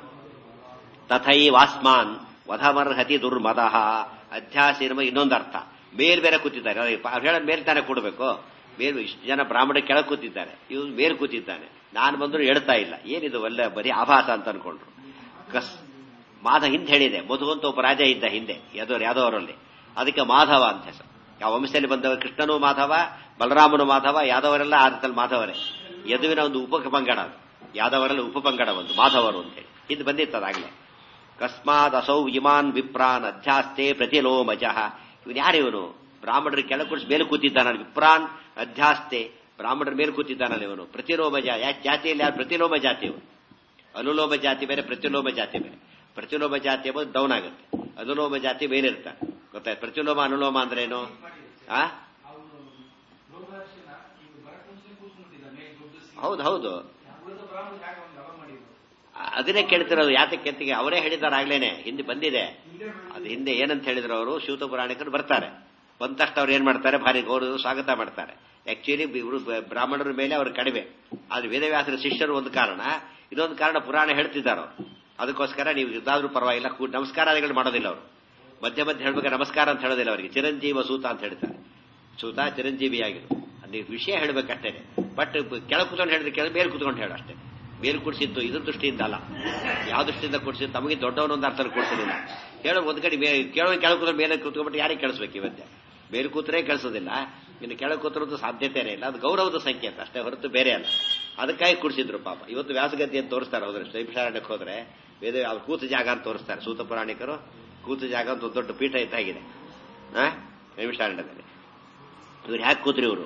ತಥೈವಾಸ್ಮಾನ್ ವಧಮರ್ಹತಿ ದುರ್ಮದ ಅಧ್ಯಾಸೀನಮ ಇನ್ನೊಂದು ಅರ್ಥ ಮೇಲ್ ಬೇರೆ ಕೂತಿದ್ದಾರೆ ಹೇಳೋದ್ ಮೇಲ್ ತಾನೇ ಕೊಡಬೇಕು ಮೇಲ್ ಇಷ್ಟು ಜನ ಬ್ರಾಹ್ಮಣ ಕೆಳಗೆ ಕೂತಿದ್ದಾರೆ ಇವ್ ಮೇಲ್ ಕೂತಿದ್ದಾನೆ ನಾನು ಬಂದ್ರು ಹೇಳ್ತಾ ಇಲ್ಲ ಏನಿದು ಒಳ್ಳೆ ಬರೀ ಆಭಾಸ ಅಂತ ಅನ್ಕೊಂಡ್ರು ಕಸ್ ಮಾಧ ಹಿಂದೆ ಹೇಳಿದೆ ಮಧು ಅಂತ ಒಬ್ಬ ರಾಜ ಇದ್ದ ಹಿಂದೆ ಯಾದವ್ರು ಯಾದವರಲ್ಲಿ ಅದಕ್ಕೆ ಮಾಧವ ಅಂತ ಹೆಸರು ಯಾವ ವಂಶದಲ್ಲಿ ಬಂದವ ಕೃಷ್ಣನು ಮಾಧವ ಬಲರಾಮನು ಮಾಧವ ಯಾದವರೆಲ್ಲ ಆದದಲ್ಲಿ ಮಾಧವರೇ ಯದುವಿನ ಒಂದು ಉಪ ಪಂಗಡ ಅದು ಯಾದವರಲ್ಲಿ ಉಪಪಂಗಡ ಒಂದು ಮಾಧವರು ಅಂತ ಹೇಳಿ ಇದು ಬಂದಿತ್ತದಾಗಲೇ ಕಸ್ಮಾದ್ ಅಸೌ ಇಮಾನ್ ವಿಪ್ರಾನ್ ಅಧ್ಯಾಸ್ತೆ ಪ್ರತಿಲೋಮಜಃ ಇವನು ಯಾರಿವನು ಬ್ರಾಹ್ಮಣರ ಕೆಳ ಕುಡಿಸಿ ಮೇಲೆ ಕೂತಿದ್ದಾನ ವಿಪ್ರಾನ್ ಅಧ್ಯಾಸ್ತೆ ಬ್ರಾಹ್ಮಣರ ಮೇಲೆ ಕೂತಿದ್ದಾನಲ್ಲ ಇವನು ಪ್ರತಿಲೋಮ ಯಾಕೆ ಜಾತಿಯಲ್ಲಿ ಯಾರು ಪ್ರತಿಲೋಮ ಜಾತಿ ಇವನು ಅನುಲೋಮ ಜಾತಿ ಬೇರೆ ಪ್ರತಿಲೋಮ ಜಾತಿ ಬೇರೆ ಪ್ರತಿಲೋಮ ಜಾತಿ ಎಂಬುದು ಡೌನ್ ಆಗುತ್ತೆ ಅನುಲೋಮ ಜಾತಿ ಬೇರೆ ಇರ್ತಾರೆ ಗೊತ್ತಾಯ್ತು ಪ್ರತಿಲೋಮ ಅನುಲೋಮ ಅಂದ್ರೇನು ಆ ಹೌದು ಹೌದು ಅದನ್ನೇ ಕೇಳ್ತಿರೋದು ಯಾತಕ್ಕೆ ಕೆತ್ತಿಗೆ ಅವರೇ ಹೇಳಿದ್ದಾರೆ ಆಗ್ಲೇನೆ ಹಿಂದೆ ಬಂದಿದೆ ಅದು ಹಿಂದೆ ಏನಂತ ಹೇಳಿದ್ರು ಅವರು ಶಿವತ ಪುರಾಣಿಕರು ಬರ್ತಾರೆ ಬಂದ ತಕ್ಷಣ ಅವ್ರು ಏನ್ ಮಾಡ್ತಾರೆ ಭಾರಿ ಗೌರವ ಸ್ವಾಗತ ಮಾಡ್ತಾರೆ ಆಕ್ಚುಲಿ ಇವರು ಬ್ರಾಹ್ಮಣರ ಮೇಲೆ ಅವರು ಕಡಿಮೆ ಆದ್ರೆ ವೇದವ್ಯಾಸರ ಶಿಷ್ಯರು ಒಂದು ಕಾರಣ ಇನ್ನೊಂದು ಕಾರಣ ಪುರಾಣ ಹೇಳ್ತಿದ್ದಾರೆ ಅವರು ಅದಕ್ಕೋಸ್ಕರ ನೀವು ಇದಾದ್ರೂ ಪರವಾಗಿಲ್ಲ ನಮಸ್ಕಾರಾದಿಗಳು ಮಾಡೋದಿಲ್ಲ ಅವರು ಮಧ್ಯ ಮಧ್ಯೆ ಹೇಳ್ಬೇಕಾದ್ರೆ ನಮಸ್ಕಾರ ಅಂತ ಹೇಳೋದಿಲ್ಲ ಅವರಿಗೆ ಚಿರಂಜೀವ ಸೂತ ಅಂತ ಹೇಳ್ತಾರೆ ಸೂತ ಚಿರಂಜೀವಿಯಾಗಿರು ನೀವು ವಿಷಯ ಹೇಳ್ಬೇಕಷ್ಟೇ ಬಟ್ ಕೆಳ ಕೂತ್ಕೊಂಡು ಹೇಳಿದ್ರೆ ಕೆಳ ಮೇಲೆ ಕೂತ್ಕೊಂಡು ಹೇಳು ಅಷ್ಟೇ ಮೇಲ್ ಕುಡಿಸಿದ್ದು ಇದ್ರ ದೃಷ್ಟಿಯಿಂದ ಅಲ್ಲ ಯಾವ ದೃಷ್ಟಿಯಿಂದ ಕುಡಿಸಿದ್ದು ತಮಗೆ ದೊಡ್ಡವನೊಂದು ಅರ್ಥ ಕೊಡಿಸಲಿಲ್ಲ ಹೇಳೋ ಒಂದ್ ಕಡೆ ಕೇಳೋ ಕೆಳ ಕೂತ್ಕೊಂಡು ಮೇಲೆ ಕೂತ್ಕೊಂಡ್ಬಿಟ್ಟು ಯಾರಿಗೆ ಕೇಳಿಸ್ಬೇಕು ಇವತ್ತೆ ಮೇಲೆ ಕೂತ್ರೆ ಕೇಳಿಸೋದಿಲ್ಲ ಇನ್ನು ಕೆಳ ಕೂತಿರೋದು ಸಾಧ್ಯತೆನೇ ಇಲ್ಲ ಅದು ಗೌರವದ ಸಂಕೇತ ಅಷ್ಟೇ ಹೊರತು ಬೇರೆ ಅಲ್ಲ ಅದಕ್ಕಾಗಿ ಕುಡಿಸಿದ್ರು ಪಾಪ ಇವತ್ತು ವ್ಯಾಸಗತಿ ಅಂತ ತೋರಿಸ್ತಾರೆ ಹೋದ್ರೆ ಶೈಪಶಾರಣಕ್ಕೆ ಹೋದ್ರೆ ವೇದ ಅವ್ರು ಕೂತು ಜಾಗ ಅಂತ ತೋರಿಸ್ತಾರೆ ಸೂತ ಪುರಾಣಿಕರು ಕೂತು ಜಾಗ ಅಂತ ಒಂದು ದೊಡ್ಡ ಪೀಠ ಇದ್ದಾಗಿದೆ ನೈಮಿಷಾರಣ್ಯದಲ್ಲಿ ಇವ್ರು ಹ್ಯಾಕ್ ಕೂತ್ರಿ ಇವರು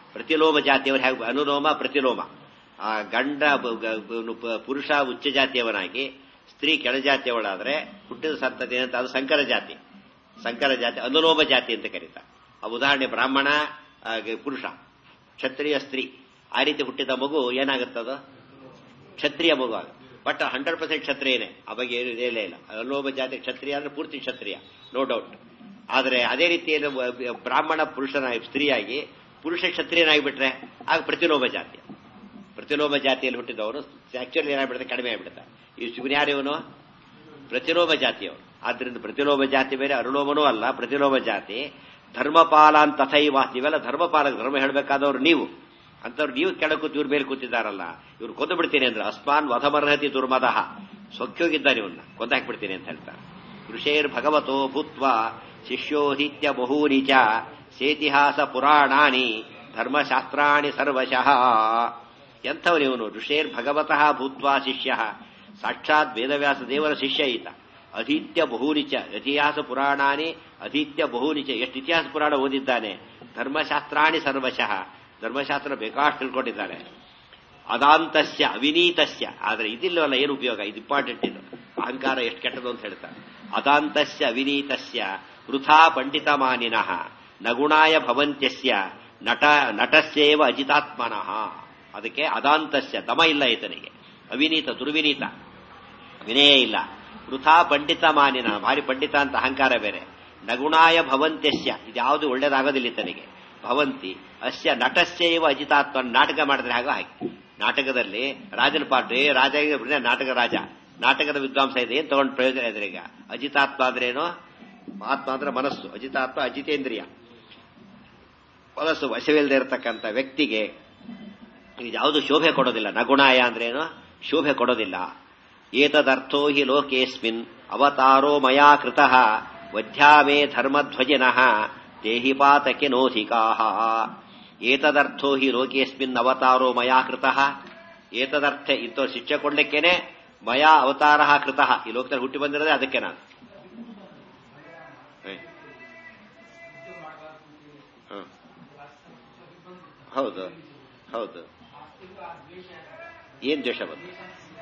ಪ್ರತಿಲೋಮ ಜಾತಿಯವರು ಹೇಗೆ ಅನುಲೋಮ ಪ್ರತಿಲೋಮ ಆ ಗಂಡ ಬ- ಗ- ಬ- ಪುರುಷ ಉಚ್ಚ ಜಾತಿಯವನಾಗಿ ಸ್ತ್ರೀ ಕೆಳಜಾತಿಯವಳಾದ್ರೆ ಹುಟ್ಟಿದ ಸಂತತಿ ಅಂತ ಅದು ಸಂಕರ ಜಾತಿ ಸಂಕರ ಜಾತಿ ಅನುಲೋಮ ಜಾತಿ ಅಂತ ಕರೀತಾರೆ ಆ ಉದಾಹರಣೆ ಬ್ರಾಹ್ಮಣ ಆ, ಗ- ಪುರುಷ ಕ್ಷತ್ರಿಯ ಸ್ತ್ರೀ ಆ ರೀತಿ ಹುಟ್ಟಿದ ಮಗು ಏನಾಗುತ್ತದು ಕ್ಷತ್ರಿಯ ಮಗು ಆಗ ಬಟ್ ಹಂಡ್ರೆಡ್ ಪರ್ಸೆಂಟ್ ಕ್ಷತ್ರಿಯನೇ ಆ ಬಗ್ಗೆ ಏನು ಇದೇ ಇಲ್ಲ ಅನುಲೋಮ ಜಾತಿ ಕ್ಷತ್ರಿಯ ಅಂದ್ರೆ ಪೂರ್ತಿ ಕ್ಷತ್ರಿಯ ನೋ ಡೌಟ್ ಆದರೆ ಅದೇ ರೀತಿ ಏನು ಬ- ಬ್ರಾಹ್ಮಣ ಪುರುಷನ ಸ್ತ್ರೀಯಾಗಿ ಪುರುಷ ಕ್ಷತ್ರಿಯನಾಗಿಬಿಟ್ರೆ ಆಗ ಪ್ರತಿಲೋಮ ಜಾತಿ ಪ್ರತಿಲೋಮ ಜಾತಿಯಲ್ಲಿ ಹುಟ್ಟಿದವರು ಆಕ್ಚುಲಿ ಏನಾಗ್ಬಿಡುತ್ತೆ ಕಡಿಮೆ ಆಗ್ಬಿಡುತ್ತೆ ಈ ಶಿವನ್ ಯಾರು ಇವನು ಪ್ರತಿಲೋಮ ಜಾತಿಯವರು ಆದ್ರಿಂದ ಪ್ರತಿಲೋಮ ಜಾತಿ ಬೇರೆ ಅನುಲೋಮನೂ ಅಲ್ಲ ಪ್ರತಿಲೋಮ ಜಾತಿ ಧರ್ಮಪಾಲ ಅಂತ ತಥೈವ ನೀವೆಲ್ಲ ಧರ್ಮಪಾಲ ಧರ್ಮ ಹೇಳಬೇಕಾದವರು ನೀವು ಅಂತವ್ರು ನೀವು ಕೆಳ ಕೂತು ಇವ್ರ ಮೇಲೆ ಕೂತಿದ್ದಾರಲ್ಲ ಇವ್ರು ಕೊಂದು ಬಿಡ್ತೀನಿ ಅಂದ್ರೆ ಅಸ್ಮಾನ್ ವಧಮರ್ಹತಿ ದುರ್ಮದಃ ಸೊಕ್ಕೋಗಿದ್ದಾನೆ ಇವನ್ನ ಕೊಂದಾಕ್ಬಿಡ್ತೀನಿ ಅಂತ ಹೇಳ್ತಾರೆ ಋಷೇರ್ ಭಗವತೋ ಭೂತ್ವ ಶಿಷ್ಯೋಹಿತ್ಯ ಬಹೂನಿ ಚ ಸೇತಿಹಾಸ ಪುರಾಣಾನಿ ಧರ್ಮಶಾಸ್ತ್ರಾಣಿ ಸರ್ವಶಃ ಎಂಥವನು ಇವನು ಋಷೇರ್ ಭಗವತಃ ಭೂತ್ವ ಶಿಷ್ಯ ಸಾಕ್ಷಾತ್ ವೇದವ್ಯಾಸ ದೇವರ ಶಿಷ್ಯ ಈತ ಅಧೀತ್ಯ ಬಹುನಿಚ ಇತಿಹಾಸ ಪುರಾಣಾನಿ ಅಧೀತ್ಯ ಬಹುನಿಚ ಎಷ್ಟು ಇತಿಹಾಸ ಪುರಾಣ ಓದಿದ್ದಾನೆ ಧರ್ಮಶಾಸ್ತ್ರಾಣಿ ಸರ್ವಶಃ ಧರ್ಮಶಾಸ್ತ್ರ ಬೇಕಾಷ್ಟು ತಿಳ್ಕೊಂಡಿದ್ದಾನೆ ಅದಾಂತಸ್ಯ ಅವಿನೀತಸ್ಯ ಆದ್ರೆ ಇದಿಲ್ಲವಲ್ಲ ಏನು ಉಪಯೋಗ ಇದು ಇಂಪಾರ್ಟೆಂಟ್ ಇದು ಅಹಂಕಾರ ಎಷ್ಟು ಕೆಟ್ಟದು ಅಂತ ಹೇಳ್ತಾರೆ ಅದಾಂತಸ್ಯ ಅವಿನೀತಸ್ಯ ವೃಥಾ ಪಂಡಿತ ಮಾನಿನಃ ನಗುಣಾಯ ಭವಂತ್ಯಸ್ಯ ನಟ ನಟಸ್ಯೇವ ಅಜಿತಾತ್ಮನಃ ಅದಕ್ಕೆ ಅದಾಂತಸ್ಯ ದಮ ಇಲ್ಲ ಈತನಿಗೆ ಅವಿನೀತ ದುರ್ವಿನೀತ ವಿನಯ ಇಲ್ಲ ವೃಥಾ ಪಂಡಿತ ಮಾನಿನ ಭಾರಿ ಪಂಡಿತ ಅಂತ ಅಹಂಕಾರ ಬೇರೆ ನಗುಣಾಯ ಭವಂತ್ಯಸ್ಯ ಇದ್ಯಾವುದು ಒಳ್ಳೇದಾಗೋದಿಲ್ಲ ಈತನಿಗೆ ಭವಂತಿ ಅಸ್ಯ ನಟಸ್ಯೈವ ಅಜಿತಾತ್ಮ ನಾಟಕ ಮಾಡಿದ್ರೆ ಹಾಗೆ ಹಾಗೆ ನಾಟಕದಲ್ಲಿ ರಾಜನ ಪಾತ್ರ ಏ ರಾಜ ಇದೆ, ನಾಟಕ ರಾಜ ನಾಟಕದ ವಿದ್ವಾಂಸ ಇದೆ ಏನ್ ತಗೊಂಡು ಪ್ರಯೋಜನ ಇದೆ ಈಗ ಅಜಿತಾತ್ಮ ಅಂದ್ರೇನು ಆತ್ಮ ಅಂದ್ರೆ ಮನಸ್ಸು ಅಜಿತಾತ್ಮ ಅಜಿತೇಂದ್ರಿಯ ಮನಸ್ಸು ವಶವಿಲ್ಲದೆ ಇರತಕ್ಕಂಥ ವ್ಯಕ್ತಿಗೆ ಇದು ಯಾವುದು ಶೋಭೆ ಕೊಡೋದಿಲ್ಲ ನಗುಣಾಯ ಅಂದ್ರೇನು ಶೋಭೆ ಕೊಡೋದಿಲ್ಲ ಏತದರ್ಥೋ ಹಿ ಲೋಕೇಸ್ಮಿನ್ ಅವತಾರೋ ಮಯಾ ಕೃತಃ ವಧ್ಯಾಮೇ ಧರ್ಮಧ್ವಜಿನಃ ದೇಹಿ ಪಾತಕ್ಕೆ ನೋಧಿಕಾ ಏತದರ್ಥೋ ಹಿ ಲೋಕೇಸ್ಮಿನ್ ಅವತಾರೋ ಮಯಾ ಕೃತಃ ಏತದರ್ಥ ಇಂಥ ಶಿಕ್ಷೆ ಕೊಡ್ಲಿಕ್ಕೇನೆ ಮಯಾ ಅವತಾರ ಕೃತಃ ಈ ಲೋಕದಲ್ಲಿ ಹುಟ್ಟಿ ಬಂದಿರೋದೇ ಅದಕ್ಕೆ ನಾನು ಹೇ. ಹ್ಮ್. ಹೌದು ಹೌದು ಏನ್ ದ್ವೇಷ ಬಂತು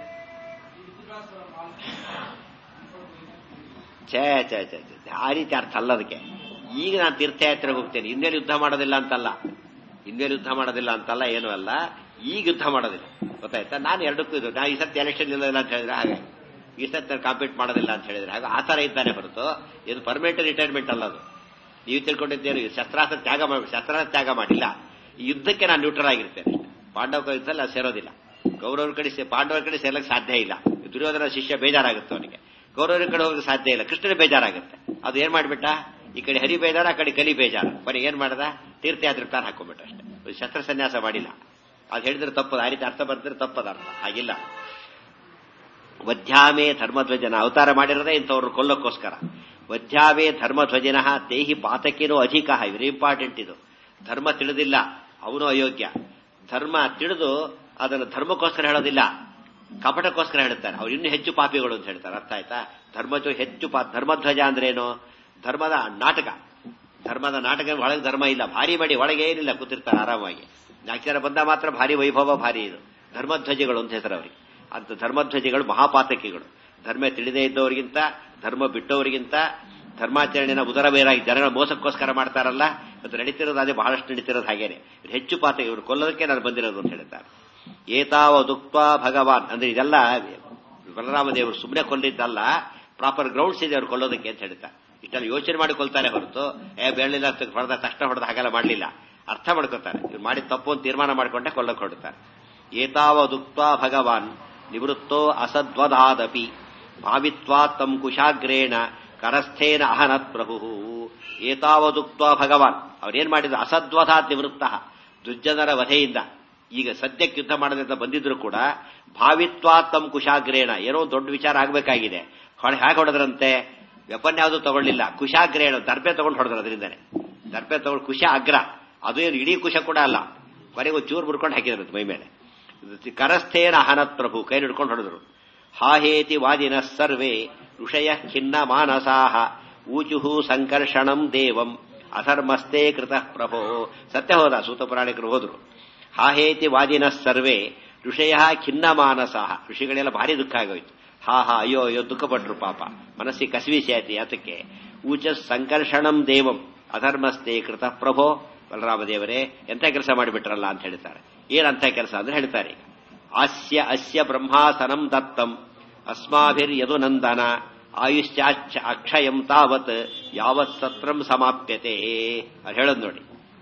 ಛೇ ಛೇ ಛೇ ಛೇ, ಛೇ. ಆ ರೀತಿ ಅರ್ಥ ಅಲ್ಲ ಅದಕ್ಕೆ ಈಗ ನಾನು ತೀರ್ಥಯಾತ್ರೆಗೆ ಹೋಗ್ತೇನೆ ಹಿಂದೇನು ಯುದ್ಧ ಮಾಡೋದಿಲ್ಲ ಅಂತಲ್ಲ ಹಿಂದೇನು ಯುದ್ಧ ಮಾಡೋದಿಲ್ಲ ಅಂತಲ್ಲ ಏನೂ ಅಲ್ಲ ಈಗ ಯುದ್ಧ ಮಾಡೋದಿಲ್ಲ ಗೊತ್ತಾಯ್ತಾ ನಾನು ಎರಡಕ್ಕೂ ಇದು ನಾ ಈ ಸತಿ ಎಲೆಕ್ಷನ್ ಇಲ್ಲ ಅಂತ ಹೇಳಿದ್ರೆ ಹಾಗೆ ಈ ಸತಿ ನಾನು ಕಾಂಪೀಟ್ ಮಾಡೋದಿಲ್ಲ ಅಂತ ಹೇಳಿದ್ರೆ ಹಾಗೆ ಆ ಥರ ಇದ್ದಾನೆ ಹೊರತು ಇದು ಪರ್ಮನೆಂಟ್ ರಿಟೈರ್ಮೆಂಟ್ ಅಲ್ಲ ಅದು ನೀವು ತಿಳ್ಕೊಂಡಿದ್ದೇನು ಇದು ಶಸ್ತ್ರಾಸ್ತ್ರ ತ್ಯಾಗ ಮಾಡಿ ಶಸ್ತ್ರಾಸ್ತ್ರ ತ್ಯಾಗ ಮಾಡಿಲ್ಲ ಈ ಯುದ್ಧಕ್ಕೆ ನಾನು ನ್ಯೂಟ್ರಲ್ ಆಗಿರ್ತೇನೆ ಅಷ್ಟೇ. ಪಾಂಡವ ಯುದ್ಧದಲ್ಲಿ ಅದು ಸೇರೋದಿಲ್ಲ ಕೌರವರ ಕಡೆ ಸೇ- ಪಾಂಡವರ ಕಡೆ ಸೇರ್ಲಕ್ಕೆ ಸಾಧ್ಯ ಇಲ್ಲ ದುರ್ಯೋಧನ ಶಿಷ್ಯ ಬೇಜಾರಾಗುತ್ತೆ ಅವನಿಗೆ ಕೌರವರ ಕಡೆ ಹೋಗಕ್ಕೆ ಸಾಧ್ಯ ಇಲ್ಲ ಕೃಷ್ಣನ ಬೇಜಾರಾಗುತ್ತೆ ಅದು ಏನ್ ಮಾಡ್ಬಿಟ್ಟ ಈ ಕಡೆ ಹರಿ ಬೇಜಾರ ಆ ಕಡೆ ಕಲಿ ಬೇಜಾರ ಕೊನೆಗೆ ಏನ್ ಮಾಡ್ದ ತೀರ್ಥಯಾತ್ರೆ ಪ್ಲಾನ್ ಹಾಕೊಂಡ್ಬಿಟ್ಟ ಅಷ್ಟೇ ಶಸ್ತ್ರ ಸನ್ಯಾಸ ಮಾಡಿಲ್ಲ ಅದು ಹೇಳಿದ್ರೆ ತಪ್ಪದ ಆ ರೀತಿ ಅರ್ಥ ಬರ್ತಿದ್ರೆ ತಪ್ಪದ ಅರ್ಥ ಹಾಗಿಲ್ಲ ವಧ್ಯಾಮೇ ಧರ್ಮಧ್ವಜನ ಅವತಾರ ಮಾಡಿರೋದೇ ಇಂಥವ್ರು ಕೊಲ್ಲಕ್ಕೋಸ್ಕರ ವಧ್ಯಾವೇ ಧರ್ಮಧ್ವಜನ ತೇಹಿ ಪಾತಕಿನೋ ಅಧಿಕ ವೆರಿ ಇಂಪಾರ್ಟೆಂಟ್ ಇದು ಧರ್ಮ ತಿಳಿದಿಲ್ಲ ಅವನು ಅಯೋಗ್ಯ ಧರ್ಮ ತಿಳಿದು ಅದನ್ನು ಧರ್ಮಕ್ಕೋಸ್ಕರ ಹೇಳೋದಿಲ್ಲ ಕಪಟಕ್ಕೋಸ್ಕರ ಹೇಳ್ತಾರೆ ಅವ್ರು ಇನ್ನೂ ಹೆಚ್ಚು ಪಾಪಿಗಳು ಅಂತ ಹೇಳ್ತಾರೆ ಅರ್ಥ ಆಯ್ತಾ ಧರ್ಮಧ್ವ ಹೆಚ್ಚು ಪಾ ಧರ್ಮಧ್ವಜ ಅಂದ್ರೇನು ಧರ್ಮದ ನಾಟಕ ಧರ್ಮದ ನಾಟಕ ಒಳಗೆ ಧರ್ಮ ಇಲ್ಲ ಭಾರಿ ಮಾಡಿ ಒಳಗೆ ಏನಿಲ್ಲ ಕೂತಿರ್ತಾರೆ ಆರಾಮಾಗಿ ನಾಲ್ಕು ಜನ ಬಂದ ಮಾತ್ರ ಭಾರಿ ವೈಭವ ಭಾರಿ ಇದು ಧರ್ಮಧ್ವಜಗಳು ಅಂತ ಹೆಸರು ಅವರಿಗೆ ಅಂತ ಧರ್ಮಧ್ವಜಗಳು ಮಹಾಪಾತಕಿಗಳು ಧರ್ಮ ತಿಳಿದೇ ಇದ್ದವರಿಗಿಂತ ಧರ್ಮ ಬಿಟ್ಟವರಿಗಿಂತ ಧರ್ಮಾಚರಣೆನ ಉದರ ಬೇರಾಗಿ ಜನಗಳ ಮೋಸಕ್ಕೋಸ್ಕರ ಮಾಡ್ತಾರಲ್ಲ ಇವತ್ತು ನಡೀತಿರೋದು ಅದೇ ಬಹಳಷ್ಟು ನಡೀತಿರೋದು ಹಾಗೇನೆ ಇದು ಹೆಚ್ಚು ಪಾತ ಇವರು ಕೊಲ್ಲೋದಕ್ಕೆ ನಾನು ಬಂದಿರೋದು ಅಂತ ಹೇಳ್ತಾರೆ ಏತಾವ ದುಕ್ತ ಭಗವಾನ್ ಅಂದ್ರೆ ಇದೆಲ್ಲ ಬಲರಾಮ ದೇವರು ಸುಮ್ಮನೆ ಕೊಲ್ಲಿದ್ದಲ್ಲ ಪ್ರಾಪರ್ ಗ್ರೌಂಡ್ಸ್ ಇದೆ ಅವ್ರು ಕೊಲ್ಲೋದಕ್ಕೆ ಅಂತ ಹೇಳ್ತಾರೆ ಇಷ್ಟೆಲ್ಲ ಯೋಚನೆ ಮಾಡಿ ಕೊಲ್ತಾರೆ ಹೊರತು ಏ ಬೇಡಲಿಲ್ಲ ಹೊಡೆದ ತಕ್ಷಣ ಹೊಡೆದ ಹಾಗೆಲ್ಲ ಮಾಡಲಿಲ್ಲ ಅರ್ಥ ಮಾಡ್ಕೋತಾರೆ ಇವ್ರು ಮಾಡಿದ ತಪ್ಪು ಅಂತ ತೀರ್ಮಾನ ಮಾಡ್ಕೊಂಡೆ ಕೊಲ್ಲಕ್ಕೆ ಹೊರಡ್ತಾರೆ ಏತಾವ ದುಕ್ತ ಭಗವಾನ್ ನಿವೃತ್ತೋ ಅಸದ್ವದಾದಪಿ ಭಾವಿತ್ವಾ ತಂ ಕುಶಾಗ್ರೇಣ ಕರಸ್ಥೇನ ಅಹನತ್ ಪ್ರಭು ಏತಾವದುಕ್ತ ಭಗವಾನ್ ಅವ್ರೇನ್ ಮಾಡಿದ್ರು ಅಸದ್ವಧಾತ್ ನಿವೃತ್ತ ದುರ್ಜನರ ವಧೆಯಿಂದ ಈಗ ಸದ್ಯಕ್ಕೆ ಯುದ್ಧ ಮಾಡದಂತ ಬಂದಿದ್ರು ಕೂಡ ಭಾವಿತ್ವಾ ತಂ ಕುಶಾಗ್ರೇಣ ಏನೋ ಒಂದು ದೊಡ್ಡ ವಿಚಾರ ಆಗಬೇಕಾಗಿದೆ ಹೇಗೆ ಹೊಡೆದ್ರಂತೆ ವೆಪನ್ ಯಾವುದು ತಗೊಳ್ಳಿಲ್ಲ ಕುಶಾಗ್ರೇಣ ದರ್ಪೆ ತಗೊಂಡು ಹೊಡೆದ್ರು ಅದರಿಂದನೇ ದರ್ಪೆ ತಗೊಂಡು ಕುಶ ಅಗ್ರ ಅದು ಏನು ಇಡೀ ಕುಶ ಕೂಡ ಅಲ್ಲ ಕೊನೆಗೆ ಒಂದು ಚೂರು ಮುಡ್ಕೊಂಡು ಹಾಕಿದ್ರು ಮೈ ಮೇಲೆ ಕರಸ್ಥೇನ ಅಹನತ್ ಪ್ರಭು ಕೈ ಹಿಡ್ಕೊಂಡು ಹೊಡೆದ್ರು ಹಾಹೇತಿ ವಾದಿನ ಸರ್ವೇ ಋಷಯ ಖಿನ್ನ ಮಾನಸಾಹ ಊಚುಹು ಸಂಕರ್ಷಣಂ ದೇವಂ ಅಧರ್ಮಸ್ತೆ ಕೃತ ಪ್ರಭೋ ಸತ್ಯ ಹೋದ ಸೂತ ಪುರಾಣಿಕರು ಹೋದ್ರು ಹಾಹೇತಿ ವಾದಿನ ಸರ್ವೇ ಋಷಯ ಖಿನ್ನ ಮಾನಸಾಹ ಋಷಿಗಳೆಲ್ಲ ಭಾರಿ ದುಃಖ ಆಗೋಯ್ತು ಹಾ ಹಾ ಅಯ್ಯೋ ಅಯ್ಯೋ ದುಃಖಪಟ್ರು ಪಾಪ ಮನಸ್ಸಿಗೆ ಕಸಿವಿಸಿ ಆಯ್ತು ಯಾತಕ್ಕೆ ಊಚ ಸಂಕರ್ಷಣಂ ದೇವಂ ಅಧರ್ಮಸ್ತೆ ಕೃತ ಪ್ರಭೋ ಬಲರಾಮದೇವರೇ ಎಂಥ ಕೆಲಸ ಮಾಡಿಬಿಟ್ರಲ್ಲ ಅಂತ ಹೇಳ್ತಾರೆ ಏನಂತ ಕೆಲಸ ಅಂದ್ರೆ ಹೇಳ್ತಾರೆ ಆಸ್ಯ ಅಸ್ಯ ಬ್ರಹ್ಮಾಸನಂ ದತ್ತಂ ಅಸ್ಮಾಭಿರ್ಯದು ನಂದನ ಆಯುಷ್ಯಾಚ ಅಕ್ಷಯಂ ತಾವತ್ ಯಾವತ್ ಸತ್ರಂ ಸಮಾಪ್ಯತೆ ಅದು ಹೇಳೋದು ನೋಡಿ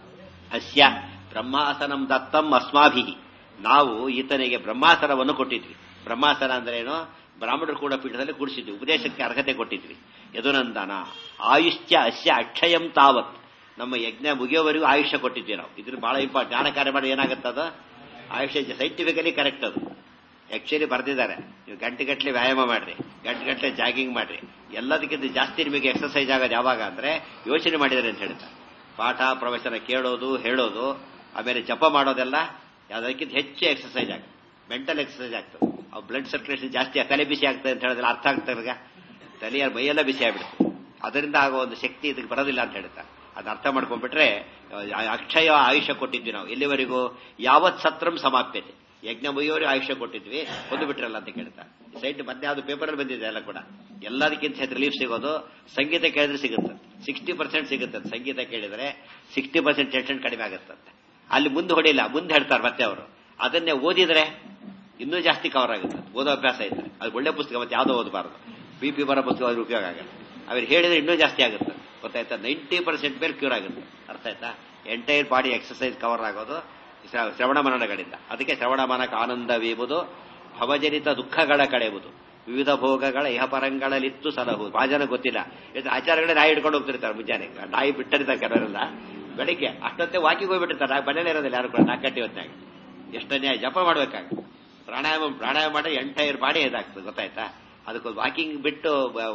ಅಸ್ಯ ಬ್ರಹ್ಮಾಸನಂ ದತ್ತಂ ಅಸ್ಮಾಭಿ ನಾವು ಈತನಿಗೆ ಬ್ರಹ್ಮಾಸನವನ್ನು ಕೊಟ್ಟಿದ್ವಿ ಬ್ರಹ್ಮಾಸನ ಅಂದ್ರೆ ಏನು ಬ್ರಾಹ್ಮಣರು ಕೂಡ ಪೀಠದಲ್ಲಿ ಕೂಡಿಸಿದ್ವಿ ಉಪದೇಶಕ್ಕೆ ಅರ್ಹತೆ ಕೊಟ್ಟಿದ್ವಿ ಯದುನಂದನ ಆಯುಷ್ಯ ಅಸ್ಯ ಅಕ್ಷಯಂ ತಾವತ್ ನಮ್ಮ ಯಜ್ಞ ಮುಗಿಯೋವರೆಗೂ ಆಯುಷ್ಯ ಕೊಟ್ಟಿದ್ವಿ ನಾವು ಇದ್ರ ಬಹಳ ಇಂಪಾರ್ಟ್ ಜ್ಞಾನ ಕಾರ್ಯ ಮಾಡಿ ಏನಾಗುತ್ತದ ಆಯುಷ್ಯ ಸೈಂಟಿಫಿಕಲಿ ಕರೆಕ್ಟ್ ಅದು ಆಕ್ಚುಲಿ ಬರೆದಿದ್ದಾರೆ ನೀವು ಗಂಟೆಗಟ್ಟಲೆ ವ್ಯಾಯಾಮ ಮಾಡ್ರಿ ಗಂಟೆಗಟ್ಟಲೆ ಜಾಗಿಂಗ್ ಮಾಡ್ರಿ ಎಲ್ಲದಕ್ಕಿಂತ ಜಾಸ್ತಿ ನಿಮಗೆ ಎಕ್ಸರ್ಸೈಸ್ ಆಗೋದು ಯಾವಾಗ ಅಂದ್ರೆ ಯೋಚನೆ ಮಾಡಿದ್ದಾರೆ ಅಂತ ಹೇಳ್ತಾರೆ ಪಾಠ ಪ್ರವಚನ ಕೇಳೋದು ಹೇಳೋದು ಆಮೇಲೆ ಜಪ ಮಾಡೋದೆಲ್ಲ ಅದಕ್ಕಿಂತ ಹೆಚ್ಚು ಎಕ್ಸರ್ಸೈಸ್ ಆಗುತ್ತೆ ಮೆಂಟಲ್ ಎಕ್ಸರ್ಸೈಸ್ ಆಗ್ತದೆ ಅವು ಬ್ಲಡ್ ಸರ್ಕ್ಯುಲೇಷನ್ ಜಾಸ್ತಿ ತಲೆ ಬಿಸಿ ಆಗ್ತದೆ ಅಂತ ಹೇಳಿದ್ರೆ ಅರ್ಥ ಆಗ್ತದೆ ತಲೆಯ ಮೈಯೆಲ್ಲ ಬಿಸಿ ಆಗ್ಬಿಡುತ್ತೆ ಅದರಿಂದ ಆಗೋ ಒಂದು ಶಕ್ತಿ ಇದಕ್ಕೆ ಬರೋದಿಲ್ಲ ಅಂತ ಹೇಳ್ತಾರೆ ಅದು ಅರ್ಥ ಮಾಡ್ಕೊಂಡ್ಬಿಟ್ರೆ ಅಕ್ಷಯ ಆಯುಷ್ಯ ಕೊಟ್ಟಿದ್ವಿ ನಾವು ಎಲ್ಲಿವರೆಗೂ ಯಾವತ್ ಸತ್ರಂ ಸಮಾಪ್ಯತೆ ಯಜ್ಞ ಮುಗಿಯೋರಿಗೆ ಆಯುಷ್ಯ ಕೊಟ್ಟಿದ್ವಿ ಒಂದು ಬಿಟ್ರಲ್ಲ ಅಂತ ಕೇಳ್ತಾರೆ ಸೈಟ್ ಮತ್ತೆ ಅದು ಪೇಪರಲ್ಲಿ ಬಂದಿದೆ ಎಲ್ಲ ಕೂಡ ಎಲ್ಲದಕ್ಕಿಂತ ಹೆಚ್ಚು ರಿಲೀಫ್ ಸಿಗೋದು ಸಂಗೀತ ಕೇಳಿದ್ರೆ ಸಿಗುತ್ತೆ ಸಿಕ್ಸ್ಟಿ ಪರ್ಸೆಂಟ್ ಸಿಗುತ್ತೆ ಸಂಗೀತ ಕೇಳಿದ್ರೆ ಸಿಕ್ಸ್ಟಿ ಪರ್ಸೆಂಟ್ ಟೆನ್ಷನ್ ಕಡಿಮೆ ಆಗುತ್ತಂತೆ ಅಲ್ಲಿ ಮುಂದೆ ಹೊಡಿಲ್ಲ ಮುಂದೆ ಹೇಳ್ತಾರೆ ಮತ್ತೆ ಅವರು ಅದನ್ನೇ ಓದಿದ್ರೆ ಇನ್ನೂ ಜಾಸ್ತಿ ಕವರ್ ಆಗುತ್ತೆ ಓದೋ ಅಭ್ಯಾಸ ಇದ್ರೆ ಅದು ಒಳ್ಳೆ ಪುಸ್ತಕ ಮತ್ತೆ ಯಾವುದೋ ಓದಬಾರದು ಬಿ ಪಿ ಬರೋ ಪುಸ್ತಕ ಅದ್ರ ಉಪಯೋಗ ಆಗಲ್ಲ ಅವ್ರು ಹೇಳಿದ್ರೆ ಇನ್ನೂ ಜಾಸ್ತಿ ಆಗುತ್ತೆ ಗೊತ್ತಾಯ್ತಾ ನೈಂಟಿ ಪರ್ಸೆಂಟ್ ಮೇಲೆ ಕ್ಯೂರ್ ಆಗುತ್ತೆ ಅರ್ಥ ಆಯ್ತಾ ಎಂಟೈರ್ ಬಾಡಿ ಎಕ್ಸರ್ಸೈಸ್ ಕವರ್ ಆಗೋದು ಶ್ರವಣ ಮನನಗಳಿಂದ ಅದಕ್ಕೆ ಶ್ರವಣ ಮನಕ ಆನಂದವೀಬುದು ಭವಜನಿತ ದುಃಖಗಳ ಕಳೆಯುವುದು ವಿವಿಧ ಭೋಗಗಳ ಇಹಪರಂಗಳಲ್ಲಿತ್ತು ಸಲಹುದು ಭಾಳ ಜನ ಗೊತ್ತಿಲ್ಲ ಆಚಾರಗಳೇ ನಾಯಿ ಹಿಡ್ಕೊಂಡು ಹೋಗ್ತಿರ್ತಾರೆ ಮುಂಜಾನೆ ನಾಯಿ ಬಿಟ್ಟರಿತಾರೆ ಕೆಲವರೆಲ್ಲ ಬೆಳಿಗ್ಗೆ ಅಷ್ಟೊತ್ತೆ ವಾಕಿಂಗ್ ಹೋಗ್ಬಿಟ್ಟಿರ್ತಾರೆ ಮನೇಲಿ ಇರೋದಿಲ್ಲ ಯಾರು ಕೂಡ ನಾಲ್ಕಟ್ಟಿ ಹೊತ್ತಾಗ ಎಷ್ಟನ್ನೇ ಜಪ ಮಾಡ್ಬೇಕಾಗ ಪ್ರಾಣಾಯಾಮ ಪ್ರಾಣಾಯಾಮ ಮಾಡಿ ಎಂಟೈರ್ ಬಾಡಿ ಇದಾಗ್ತದೆ ಗೊತ್ತಾಯ್ತಾ ಅದಕ್ಕೊಂದು ವಾಕಿಂಗ್ ಬಿಟ್ಟು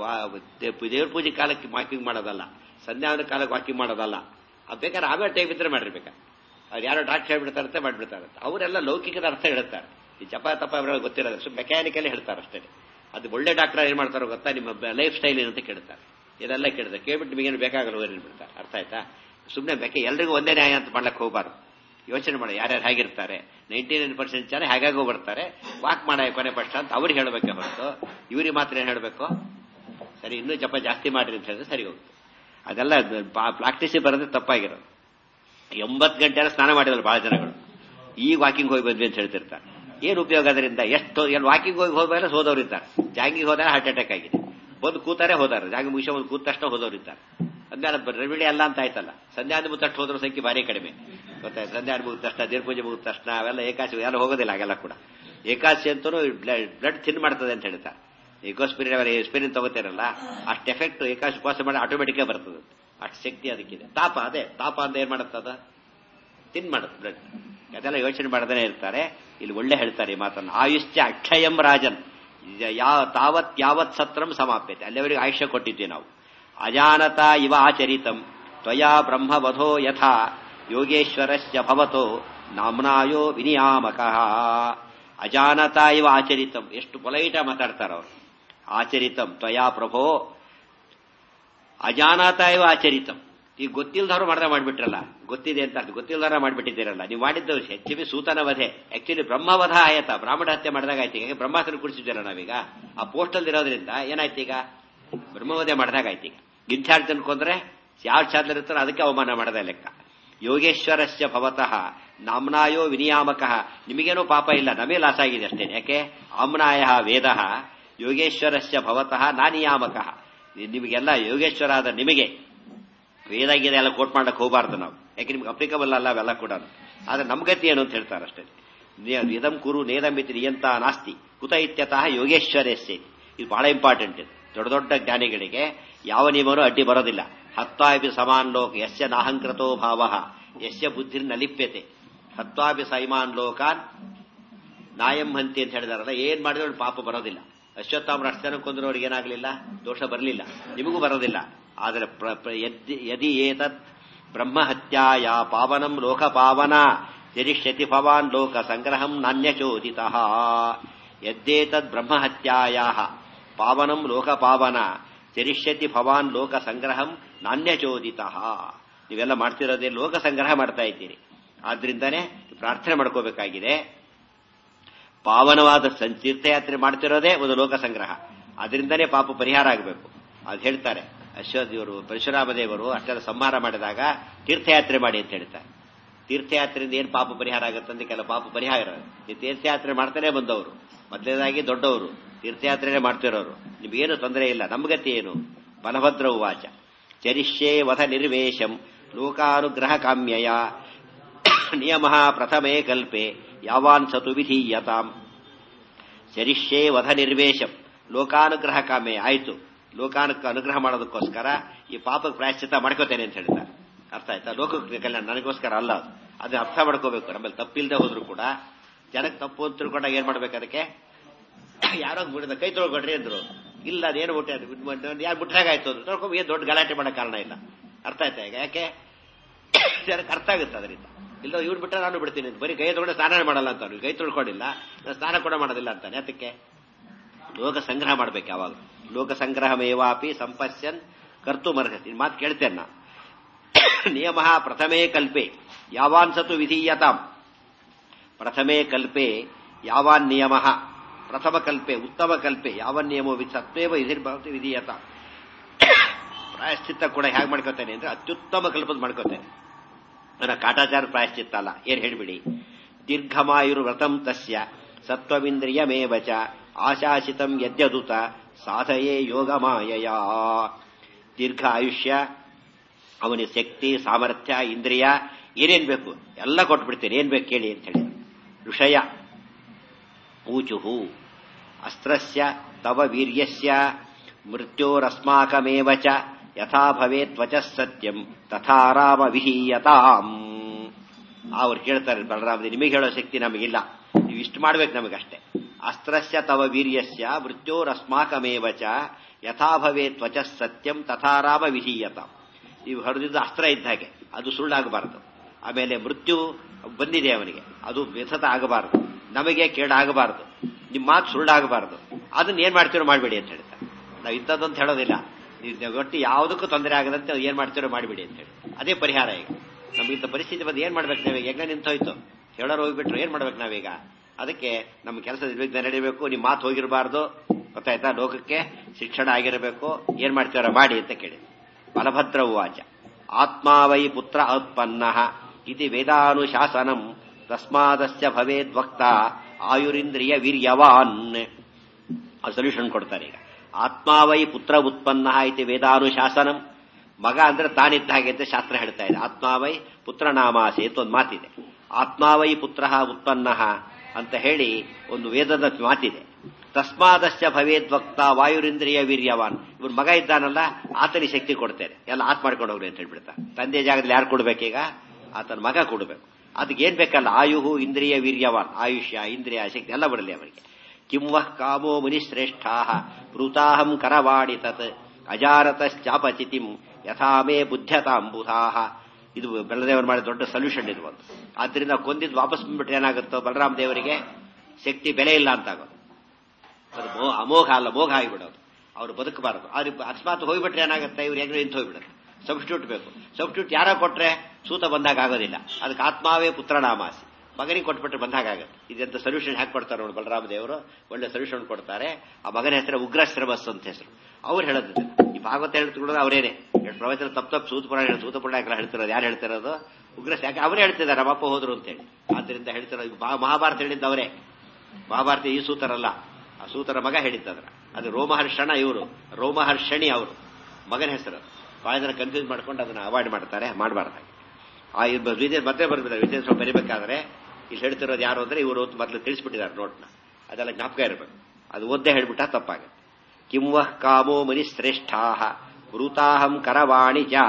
ದೇವ್ರ ಪೂಜೆ ಕಾಲಕ್ಕೆ ವಾಕಿಂಗ್ ಮಾಡೋದಲ್ಲ ಸಂಧ್ಯಾವನ ಕಾಲಕ್ಕೆ ವಾಕಿಂಗ್ ಮಾಡೋದಲ್ಲ ಅದು ಬೇಕಾದ್ರೆ ಆಮೇಲೆ ಟೈಮ್ ಇದ್ರೆ ಮಾಡಿರ್ಬೇಕಾ ಅವ್ರು ಯಾರೋ ಡಾಕ್ಟರ್ ಹೇಳ್ಬಿಡ್ತಾರಂತೆ ಮಾಡ್ಬಿಡ್ತಾರಂತೆ ಅವರೆಲ್ಲ ಲೌಕಿಕದ ಅರ್ಥ ಹೇಳ್ತಾರೆ ಈ ಜಪ ತಪ ಅವರೆಲ್ಲ ಗೊತ್ತಿರೋದು ಸೊ ಮೆಕ್ಯಾನಿಕಲಿ ಹೇಳ್ತಾರೆ ಅಷ್ಟೇ ಅದು ಒಳ್ಳೆ ಡಾಕ್ಟರ್ ಏನ್ ಮಾಡ್ತಾರೋ ಗೊತ್ತಾ ನಿಮ್ಮ ಲೈಫ್ ಸ್ಟೈಲ್ ಏನಂತ ಕೇಳ್ತಾರೆ ಇದೆಲ್ಲ ಕೇಳಿದ್ರೆ ಕೇಳ್ಬಿಟ್ಟು ನಿಮಗೇನು ಬೇಕಾಗಲ್ಲ ಏನ್ಬಿಡ್ತಾರೆ ಅರ್ಥ ಆಯ್ತಾ ಸುಮ್ಮನೆ ಬೇಕೆ ಎಲ್ರಿಗೂ ಒಂದೇ ನ್ಯಾಯ ಅಂತ ಮಾಡ್ಲಕ್ಕೆ ಹೋಗಬಾರ್ದು ಯೋಚನೆ ಮಾಡಿ ಯಾರ್ಯಾರು ಹೇಗಿರ್ತಾರೆ ನೈಂಟಿ ನೈನ್ ಪರ್ಸೆಂಟ್ ಜನ ಹೇಗಾಗೋ ಬರ್ತಾರೆ ವಾಕ್ ಮಾಡ ಕೊನೆ ಪಕ್ಷ ಅಂತ ಅವ್ರಿಗೆ ಹೇಳಬೇಕೆ ಹೊರತು ಇವ್ರಿಗೆ ಮಾತ್ರ ಏನ್ ಹೇಳಬೇಕು ಸರಿ ಇನ್ನೂ ಜಪ ಜಾಸ್ತಿ ಮಾಡ್ರಿ ಅಂತ ಹೇಳಿದ್ರೆ ಸರಿ ಹೋಗುತ್ತೆ ಅದೆಲ್ಲ ಪ್ರಾಕ್ಟೀಸ್ ಬರೋದ್ರೆ ತಪ್ಪಾಗಿರೋದು ಎಂಬತ್ತು ಗಂಟೆ ಸ್ನಾನ ಮಾಡಿದ್ರು ಬಹಳ ಜನಗಳು ಈಗ ವಾಕಿಂಗ್ ಹೋಗಿ ಬಂದ್ವಿ ಅಂತ ಹೇಳ್ತಿರ್ತಾರೆ ಏನು ಉಪಯೋಗ ಅದರಿಂದ ಎಷ್ಟು ಎಲ್ಲಿ ವಾಕಿಂಗ್ ಹೋಗಿ ಹೋದ್ಮೇಲೆ ಹೋದವ್ರು ಇದ್ದಾರೆ ಜಾಗಿಂಗ್ ಹೋದಾಗ ಹಾರ್ಟ್ ಅಟ್ಯಾಕ್ ಆಗಿದೆ ಒಂದು ಕೂತಾರೆ ಹೋದಾರೆ ಜಾಗಿಂಗ್ ಮುಗಿಸೋ ಒಂದು ಕೂತ ತಕ್ಷಣ ಹೋದವ್ರು ಇದ್ದಾರೆ ಅದ್ಮೇಲೆ ರೆಮಿಡಿ ಅಲ್ಲ ಅಂತ ಆಯ್ತಲ್ಲ ಸಂಧ್ಯಾನ ಮುಗಿದ ಹೋದ್ರ ಸಂಖ್ಯೆ ಭಾರಿ ಕಡಿಮೆ ಗೊತ್ತಾಯ್ತು ಸಂಧ್ಯಾನ ಮುಗಿದ ತಕ್ಷಣ ದೇವ್ರ ಪೂಜೆ ಮುಗಿದ ತಕ್ಷಣ ಅವೆಲ್ಲ ಏಕಾಶಿ ಎಲ್ಲ ಹೋಗೋದಿಲ್ಲ ಹಾಗೆಲ್ಲ ಕೂಡ ಏಕಾಶಿ ಅಂತೂ ಬ್ಲಡ್ ಥಿನ್ ಮಾಡ್ತದೆ ಅಂತ ಹೇಳ್ತಾರೆ ಏಕೋಸ್ಪಿರಿನ್ ಅವರ ಎಸ್ಪಿರಿನ್ ತಗೋತಿರಲ್ಲ ಅಷ್ಟು ಎಫೆಕ್ಟ್ ಏಕಾಶಿ ಉಪವಾಸ ಮಾಡಿ ಆಟೋಮೆಟಿಕ್ ಬರ್ತದೆ ಅಷ್ಟು ಶಕ್ತಿ ಅದಕ್ಕಿದೆ ತಾಪ ಅದೇ ತಾಪ ಅಂತ ಏನ್ ಮಾಡುತ್ತದ ತಿನ್ ಮಾಡುತ್ತೆ ಬ್ಲಡ್ ಅದೆಲ್ಲ ಯೋಚನೆ ಮಾಡದೇ ಇರ್ತಾರೆ ಇಲ್ಲಿ ಒಳ್ಳೆ ಹೇಳ್ತಾರೆ ಈ ಮಾತನ್ನು ಆಯುಷ್ಯ ಅಕ್ಷಯಂ ರಾಜನ್ ಯಾವ ತಾವತ್ ಯಾವತ್ ಸತ್ರಂ ಸಮಾಪ್ಯತೆ ಅಲ್ಲಿವರೆಗೆ ಆಯುಷ್ಯ ಕೊಟ್ಟಿದ್ವಿ ನಾವು ಅಜಾನತ ಇವ ಆಚರಿತಂ ತ್ವಯಾ ಬ್ರಹ್ಮವಧೋ ಯಥಾ ಯೋಗೇಶ್ವರಶ್ಚ ಭವತೋ ನಾಮ್ನಾಯೋ ವಿನಿಯಾಮಕ ಅಜಾನತ ಇವ ಆಚರಿತಂ ಎಷ್ಟು ಪೊಲೈಟ ಮಾತಾಡ್ತಾರ ಅವರು ಆಚರಿತಂ ತ್ವಯಾ ಪ್ರಭೋ ಅಜಾನತ ಇವ ಆಚರಿತಂ ಈಗ ಗೊತ್ತಿಲ್ದವ್ರು ಮಾಡ್ದ ಮಾಡ್ಬಿಟ್ರಲ್ಲ ಗೊತ್ತಿದೆ ಅಂತ ಗೊತ್ತಿಲ್ದಾರ ಮಾಡ್ಬಿಟ್ಟಿದ್ದೀರಲ್ಲ ನೀವು ಮಾಡಿದ್ದು ಹೆಚ್ಚಿವಿ ಸೂತನ ವಧೆ ಆಕ್ಚುಲಿ ಬ್ರಹ್ಮವಧ ಆಯತ ಬ್ರಾಹ್ಮಣ ಹತ್ಯೆ ಮಾಡಿದಾಗ ಆಯ್ತು ಈಗ ಬ್ರಹ್ಮಾಸನ ಕುಡಿಸಿದ್ದೀರ ನಾವೀಗ ಆ ಪೋಸ್ಟಲ್ ಇರೋದ್ರಿಂದ ಏನಾಯ್ತು ಈಗ ಬ್ರಹ್ಮವಧೆ ಮಾಡಿದಾಗ ಆಯ್ತು ಈಗ ಗಿಂಚಾರ್ಜನ್ ಕೊಂದ್ರೆ ಯಾವ ಚಾರ್ಜರ್ ಇರ್ತಾರೋ ಅದಕ್ಕೆ ಅವಮಾನ ಮಾಡದ ಲೆಕ್ಕ ಯೋಗೇಶ್ವರಸ್ಯ ಭವತಃ ನಾಮ್ನಾಯೋ ವಿನಿಯಾಮಕ ನಿಮಗೇನೋ ಪಾಪ ಇಲ್ಲ ನಮೇ ಲಾಸ್ ಆಗಿದೆ ಅಷ್ಟೇ ಯಾಕೆ ಆಮ್ನಾಯ ವೇದ ಯೋಗೇಶ್ವರಸ್ಯ ಭವತಃ ನಾನಿಯಾಮಕ ನಿಮಗೆಲ್ಲ ಯೋಗೇಶ್ವರ ಆದ ನಿಮಗೆ ವೇದ ಗೀದ ಎಲ್ಲ ಕೋಟ್ ಮಾಡಕ್ಕೆ ಹೋಗಬಾರ್ದು ನಾವು ಯಾಕೆ ನಿಮ್ಗೆ ಅಪ್ಲಿಕಬಲ್ ಅಲ್ಲ ಅವೆಲ್ಲ ಕೂಡ ಆದ್ರೆ ನಮ್ಗತಿ ಏನು ಅಂತ ಹೇಳ್ತಾರೆ ಅಷ್ಟೇ ಇದಂ ಕುರು ನೇದಮಿತಿ ನಿಯಂತ ನಾಸ್ತಿ ಕುತ ಇತ್ಯತಃ ಯೋಗೇಶ್ವರಸ್ಯ ಇದು ಬಹಳ ಇಂಪಾರ್ಟೆಂಟ್ ಇದು ದೊಡ್ಡ ದೊಡ್ಡ ಜ್ಞಾನಿಗಳಿಗೆ ಯಾವ ನಿಯಮನೂ ಅಡ್ಡಿ ಬರೋದಿಲ್ಲ ಹತ್ವಾಪಿ ಸಮಾನ್ ಲೋಕ ಯಸ್ಯ ನಾಹಂಕೃತೋ ಭಾವ ಯಸ್ಯ ಬುದ್ಧಿ ನಲಿಪ್ಯತೆ ಹತ್ವಾಪಿ ಸೈಮಾನ್ ಲೋಕಾನ್ ನಾಯಂ ಹಂತಿ ಅಂತ ಹೇಳಿದಾರಲ್ಲ ಏನ್ ಮಾಡಿದ್ರು ಪಾಪ ಬರೋದಿಲ್ಲ ಅಶ್ವತ್ಥಾಮ ಅಷ್ಟು ಕೊಂದ್ರವ್ರಿಗೆ ಏನಾಗಲಿಲ್ಲ ದೋಷ ಬರಲಿಲ್ಲ ನಿಮಗೂ ಬರೋದಿಲ್ಲ ಆದರೆ ಯದಿ ಏತತ್ ಬ್ರಹ್ಮಹತ್ಯಾಯ ಪಾವನಂ ಲೋಕ ಪಾವನ ಜರಿಷ್ಯತಿ ಭವಾನ್ ಲೋಕ ಸಂಗ್ರಹಂ ನಾಣ್ಯಚೋದಿತ ಯದ್ದೇತದ್ ಬ್ರಹ್ಮಹತ್ಯಾಯ ಪಾವನಂ ಲೋಕ ಪಾವನ ಚರಿಷ್ಯತಿ ಭವಾನ್ ಲೋಕ ಸಂಗ್ರಹಂ ನಾಣ್ಯಚೋದಿತ ನೀವೆಲ್ಲ ಮಾಡ್ತಿರೋದೇ ಲೋಕ ಸಂಗ್ರಹ ಮಾಡ್ತಾ ಇದ್ದೀರಿ ಆದ್ರಿಂದಾನೇ ಪ್ರಾರ್ಥನೆ ಮಾಡ್ಕೋಬೇಕಾಗಿದೆ ಪಾವನವಾದ ಸಂ- ತೀರ್ಥಯಾತ್ರೆ ಮಾಡ್ತಿರೋದೇ ಒಂದು ಲೋಕ ಸಂಗ್ರಹ ಅದರಿಂದನೇ ಪಾಪ ಪರಿಹಾರ ಆಗಬೇಕು ಅದು ಹೇಳ್ತಾರೆ ಅಶ್ವದೇವರು ಪರಶುರಾಮ ದೇವರು ಅಷ್ಟೆಲ್ಲ ಸಂಹಾರ ಮಾಡಿದಾಗ ತೀರ್ಥಯಾತ್ರೆ ಮಾಡಿ ಅಂತ ಹೇಳ್ತಾರೆ ತೀರ್ಥಯಾತ್ರೆಯಿಂದ ಏನು ಪಾಪ ಪರಿಹಾರ ಆಗುತ್ತಂದ್ರೆ ಕೆಲ ಪಾಪ ಪರಿಹಾರ ಈ ತೀರ್ಥಯಾತ್ರೆ ಮಾಡ್ತಾನೆ ಬಂದವರು ಮೊದಲನೇದಾಗಿ ದೊಡ್ಡವರು ತೀರ್ಥಯಾತ್ರೆನೇ ಮಾಡ್ತಿರೋರು ನಿಮಗೇನು ತೊಂದರೆ ಇಲ್ಲ ನಮ್ಗತಿ ಏನು ಬಲಭದ್ರ ಉವಾಚ ಚರಿಷ್ಯೇ ವಧ ನಿರ್ವೇಶಂ ಲೋಕಾನುಗ್ರಹ ಕಾಮ್ಯಯ ನಿಯಮ ಪ್ರಥಮೇ ಕಲ್ಪೆ ಯಾವಾನ್ ಸತು ವಿಧೀಯತಾಂ ಚರಿಷ್ಯೇ ವಧ ನಿರ್ವೇಶಂ ಲೋಕಾನುಗ್ರಹ ಕಾಮೆ ಆಯ್ತು ಲೋಕಾನುಗ್ರಹ ಅನುಗ್ರಹ ಮಾಡೋದಕ್ಕೋಸ್ಕರ ಈ ಪಾಪಕ್ಕೆ ಪ್ರಾಯಶ್ಚಿತ್ತ ಮಾಡ್ಕೋತೇನೆ ಅಂತ ಹೇಳ್ತಾರೆ ಅರ್ಥ ಆಯ್ತಾ ಲೋಕಕ್ಕೆ ಕಲ್ಯಾಣ ನನಗೋಸ್ಕರ ಅಲ್ಲ ಅದು ಅದು ಅರ್ಥ ಮಾಡ್ಕೋಬೇಕು ನಮ್ಮಲ್ಲಿ ತಪ್ಪಿಲ್ದೆ ಹೋದ್ರು ಕೂಡ ಜನಕ್ಕೆ ತಪ್ಪು ಅಂತ ತಿಳ್ಕೊಂಡಾಗ ಏನ್ ಮಾಡ್ಬೇಕು ಅದಕ್ಕೆ ಯಾರೋ ಬಿಡಿದ ಕೈ ತೊಳ್ಕೊಡ್ರಿ ಅಂದ್ರು ಇಲ್ಲ ಅದೇನು ಮುಟ್ಟೆ ಯಾರು ಮುಟ್ಟಾಗಾಯ್ತು ಅದು ತೊಳ್ಕೊಂಡ್ ಏನು ದೊಡ್ಡ ಗಲಾಟೆ ಮಾಡೋ ಕಾರಣ ಇಲ್ಲ ಅರ್ಥ ಆಯ್ತಾ ಈಗ ಯಾಕೆ ಜನಕ್ಕೆ ಅರ್ಥ ಆಗುತ್ತೆ ಅದರಿಂದ ಇಲ್ಲ ಇವ್ರು ಬಿಟ್ಟರೆ ನಾನು ಬಿಡ್ತೀನಿ ಅಂತ. ಬರೀ ಕೈ ತೊಗೊಂಡು ಸ್ನಾನ ಮಾಡಲ್ಲ ಅಂತ ಅವ್ನು ಕೈ ತೊಳ್ಕೊಂಡಿಲ್ಲ ನಾನು ಸ್ನಾನ ಕೂಡ ಮಾಡೋದಿಲ್ಲ ಅಂತಾನೆ ಅದಕ್ಕೆ ಲೋಕ ಸಂಗ್ರಹ ಮಾಡ್ಬೇಕು ಯಾವಾಗ ಲೋಕ ಸಂಗ್ರಹ ಮೇವಾಪಿ ಸಂಪಶ್ಯನ್ ಕರ್ತು ಮರ್ಹತಿ ಮಾತು ಕೇಳ್ತೇನೆ ನಾ ನಿಯಮ ಪ್ರಥಮೇ ಕಲ್ಪೆ ಯಾವಾನ್ ಸತು ವಿಧೀಯತಾಂ ಪ್ರಥಮೇ ಕಲ್ಪೆ ಯಾವಾನ್ ನಿಯಮ ಪ್ರಥಮ ಕಲ್ಪೆ ಉತ್ತಮ ಕಲ್ಪೆ ಯಾವನ್ ನಿಯಮೋ ವಿ ಸತ್ವೇವ ಇದಿರ್ಭವತಿ ವಿಧೀಯತ ಪ್ರಾಯಶ್ಚಿತ್ತ ಕೂಡ ಹೇಗೆ ಮಾಡ್ಕೋತೇನೆ ಅಂದ್ರೆ ಅತ್ಯುತ್ತಮ ಕಲ್ಪದ ಮಾಡ್ಕೋತೇನೆ ನನ್ನ ಕಾಟಾಚಾರ ಪ್ರಾಯಶ್ಚಿತ್ತ ಅಲ್ಲ ಏನ್ ಹೇಳ್ಬಿಡಿ ದೀರ್ಘಮಾಯುರು ವ್ರತಂ ತಸ್ಯ ಸತ್ವವಿಂದ್ರಿಯಮೇವ ಚ ಆಶಾಸಿತಂ ಯದ್ಯದುತ ಸಾಧಯೇ ಯೋಗಮಾಯಯ ದೀರ್ಘ ಆಯುಷ್ಯ ಅವನಿಗೆ ಶಕ್ತಿ ಸಾಮರ್ಥ್ಯ ಇಂದ್ರಿಯ ಏನೇನ್ ಬೇಕು ಎಲ್ಲ ಕೊಟ್ಬಿಡ್ತೇನೆ ಏನ್ ಬೇಕು ಕೇಳಿ ಅಂತ ಹೇಳಿ ಋಷಯ ಊಚುಹು ಅಸ್ತ್ರಸ್ಯ ತವ ವೀರ್ಯಸ್ಯ ಮೃತ್ಯೋರಸ್ಮಾಕಮೇವ ಚ ಯಥಾ ಭವೇತ್ ವಚಃ ಸತ್ಯಂ ತಥಾ ರಾಮ ವಿಹೀಯತಾಂ ಅವ್ರು ಕೇಳ್ತಾರೆ ಬಲರಾಮ ನಿಮಗೆ ಹೇಳೋ ಶಕ್ತಿ ನಮಗಿಲ್ಲ ನೀವು ಇಷ್ಟು ಮಾಡ್ಬೇಕು ನಮಗಷ್ಟೇ ಅಸ್ತ್ರಸ್ಯ ತವ ವೀರ್ಯಸ್ಯ ಮೃತ್ಯೋರಸ್ಮಾಕಮೇವ ಚ ಯಥಾ ಭವೇತ್ ವಚಃ ಸತ್ಯಂ ತಥಾ ರಾಮ ವಿಹೀಯತಾಂ ನೀವು ಹೊಡೆದಿದ್ದು ಅಸ್ತ್ರ ಇದ್ದ ಹಾಗೆ ಅದು ಸುಳ್ಳಾಗಬಾರದು ಆಮೇಲೆ ಮೃತ್ಯು ಬಂದಿದೆ ಅವನಿಗೆ ಅದು ವ್ಯಥತ ಆಗಬಾರದು ನಮಗೆ ಕೇಡಾಗಬಾರದು ನಿಮ್ಮ ಮಾತು ಸುಳ್ಳಾಗಬಾರದು ಅದನ್ನ ಏನ್ ಮಾಡ್ತೀರೋ ಮಾಡಬೇಡಿ ಅಂತ ಹೇಳ್ತಾರೆ ನಾವು ಇಂಥದ್ದಂತ ಹೇಳೋದಿಲ್ಲ ನೀವು ಒಟ್ಟು ಯಾವುದಕ್ಕೂ ತೊಂದರೆ ಆಗದಂತೆ ಏನ್ ಮಾಡ್ತೀರೋ ಮಾಡಬೇಡಿ ಅಂತ ಹೇಳಿ ಅದೇ ಪರಿಹಾರ ಈಗ ನಮಗಿಂತ ಪರಿಸ್ಥಿತಿ ಬಂದು ಏನ್ ಮಾಡ್ಬೇಕು ನಾವೀಗ ಹೆಂಗ ನಿಂತೋಯ್ತು ಹೇಳೋರು ಹೋಗ್ಬಿಟ್ರು ಏನ್ ಮಾಡ್ಬೇಕು ನಾವೀಗ ಅದಕ್ಕೆ ನಮ್ಮ ಕೆಲಸ ನಿರ್ವಿಘ್ನ ನಡೀಬೇಕು ನಿಮ್ಮ ಮಾತು ಹೋಗಿರಬಾರ್ದು ಗೊತ್ತಾಯ್ತಾ ಲೋಕಕ್ಕೆ ಶಿಕ್ಷಣ ಆಗಿರಬೇಕು ಏನ್ ಮಾಡ್ತೀರೋ ಮಾಡಿ ಅಂತ ಕೇಳಿ ಬಲಭದ್ರ ಉವಾಚ ಆತ್ಮಾ ವೈ ಪುತ್ರ ಉತ್ಪನ್ನ ಇತಿ ವೇದಾನುಶಾಸನಂ ತಸ್ಮಾದಸ್ಯ ಭವೇದ್ವಕ್ತ ಆಯುರಿಂದ್ರಿಯ ವೀರ್ಯವಾನ್ ಸೊಲ್ಯೂಷನ್ ಕೊಡ್ತಾರೆ ಈಗ ಆತ್ಮಾ ವೈ ಪುತ್ರ ಉತ್ಪನ್ನ ಇತಿ ವೇದಾನುಶಾಸನಂ ಮಗ ಅಂದ್ರೆ ತಾನಿದ್ದ ಹಾಗೆ ಅಂತ ಶಾಸ್ತ್ರ ಹೇಳ್ತಾ ಇದೆ ಆತ್ಮಾ ವೈ ಪುತ್ರ ನಾಮಾಸೆ ಅಂತ ಒಂದು ಮಾತಿದೆ ಆತ್ಮಾ ವೈ ಪುತ್ರ ಉತ್ಪನ್ನ ಅಂತ ಹೇಳಿ ಒಂದು ವೇದದ ಮಾತಿದೆ ತಸ್ಮಾದಸ್ಯ ಭವೇದ್ವಕ್ತ ವಾಯುರಿಂದ್ರಿಯ ವೀರ್ಯವಾನ್ ಇವನ್ ಮಗ ಇದ್ದಾನಲ್ಲ ಆತನಿಗೆ ಶಕ್ತಿ ಕೊಡ್ತೇನೆ ಎಲ್ಲ ಆತ್ ಮಾಡ್ಕೊಂಡು ಹೋಗ್ರಿ ಅಂತ ಹೇಳ್ಬಿಡ್ತಾ ತಂದೆ ಜಾಗದಲ್ಲಿ ಯಾರು ಕೊಡ್ಬೇಕೀಗ ಆತನ ಮಗ ಕೊಡಬೇಕು ಅದಕ್ಕೆ ಏನ್ ಬೇಕಲ್ಲ ಆಯುಹು ಇಂದ್ರಿಯ ವೀರ್ಯವಾನ್ ಆಯುಷ್ಯ ಇಂದ್ರಿಯ ಶಕ್ತಿ ಎಲ್ಲ ಬರಲಿ ಅವರಿಗೆ ಕಿಂವಃ ಕಾಮೋ ಮುನಿಶ್ರೇಷ್ಠಾ ಪ್ರೋತಾಹಂ ಕರವಾಡಿ ತತ್ ಅಜಾರತಶ್ಚಾಪಚಿತಿಂ ಯಥಾ ಮೇ ಬುದ್ಧತಾಂಬುಧಾ ಇದು ಬಲದೇವರು ಮಾಡಿದ ದೊಡ್ಡ ಸೊಲ್ಯೂಷನ್ ಇದು ಒಂದು ಆದ್ರಿಂದ ಕೊಂದಿದ್ದು ವಾಪಸ್ ಬಂದ್ಬಿಟ್ರೆ ಏನಾಗುತ್ತೋ ಬಲರಾಮ ದೇವರಿಗೆ ಶಕ್ತಿ ಬೆಲೆ ಇಲ್ಲ ಅಂತ ಆಗೋದು ಅದು ಮೋ ಅಮೋಘ ಅಲ್ಲ ಮೋಘ ಆಗಿಬಿಡೋದು ಅವ್ರು ಬದುಕಬಾರದು ಅವ್ರಿಗೆ ಅಕಸ್ಮಾತ್ ಹೋಗ್ಬಿಟ್ರೆ ಏನಾಗುತ್ತೆ ಇವ್ರು ಹೆಂಗ್ ನಿಂತು ಹೋಗ್ಬಿಡುತ್ತೆ ಸಬ್ಸ್ಟಿಟ್ಯೂಟ್ ಬೇಕು ಸಬ್ಸ್ಟಿಟ್ಯೂಟ್ ಯಾರೋ ಕೊಟ್ರೆ ಸೂತ ಬಂದಾಗ ಆಗೋದಿಲ್ಲ ಅದಕ್ಕೆ ಆತ್ಮಾವೇ ಪುತ್ರನಾಮಾಸಿ ಮಗನಿಗೆ ಕೊಟ್ಬಿಟ್ರೆ ಬಂದಾಗ ಆಗುತ್ತೆ ಇದೆಂತ ಸೊಲ್ಯೂಷನ್ ಹಾಕಿ ಕೊಡ್ತಾರೆ ನೋಡಿ ಬಲರಾಮ ದೇವರು ಒಳ್ಳೆ ಸೊಲ್ಯೂಷನ್ ಕೊಡ್ತಾರೆ ಆ ಮಗನ ಹೆಸರು ಉಗ್ರಶ್ರಮಸ್ ಅಂತ ಹೆಸರು ಅವ್ರು ಹೇಳೋದು ಈ ಭಾಗವತ ಹೇಳ್ತಿರೋದು ಅವರೇನೆ ಪ್ರವಚನ ತಪ್ಪು ತಪ್ಪು ಸೂತ ಪುರಾಣ ಸೂತ ಪುರಾಣ ಹೇಳ್ತಿರೋದು ಯಾರು ಹೇಳ್ತಿರೋದು ಉಗ್ರ ಯಾಕೆ ಅವರೇ ಹೇಳ್ತಿದ್ದಾರೆ ನಮ್ಮಪ್ಪ ಹೋದ್ರು ಅಂತೇಳಿ ಆದ್ರಿಂದ ಹೇಳ್ತಿರೋದು ಮಹಾಭಾರತ ಹೇಳಿದ್ದು ಅವರೇ ಮಹಾಭಾರತ ಈ ಸೂತರಲ್ಲ ಆ ಸೂತರ ಮಗ ಹೇಳಿದ್ದದ್ರ ಅದು ರೋಮಹರ್ಷಣ ಇವರು ರೋಮಹರ್ಷಣಿ ಅವರು ಮಗನ ಹೆಸರು ಬಹಳ ಜನ ಕನ್ಫ್ಯೂಸ್ ಮಾಡ್ಕೊಂಡು ಅದನ್ನ ಅವಾಯ್ಡ್ ಮಾಡ್ತಾರೆ ಮಾಡಬಾರ್ದಾಗಿ ಆ ವಿಜಯ ಮತ್ತೆ ಬರ್ಬಿದ್ದಾರೆ ವಿಜಯ ಸ್ವಲ್ಪ ಬರಿಬೇಕಾದ್ರೆ ಇಲ್ಲಿ ಹೇಳ್ತಿರೋದು ಯಾರು ಅಂದ್ರೆ ಇವರು ಮೊದಲು ತಿಳಿಸ್ಬಿಟ್ಟಿದ್ದಾರೆ ನೋಟ್ನ ಅದೆಲ್ಲ ಜ್ಞಾಪಕ ಇರಬೇಕು ಅದು ಓದ್ದೇ ಹೇಳ್ಬಿಟ್ಟ ತಪ್ಪಾಗುತ್ತೆ ಕಿಂವಃ ಕಾಮೋ ಮನಿ ಶ್ರೇಷ್ಠಾ ವೃತಾಹಂ ಕರವಾಣಿ ಚ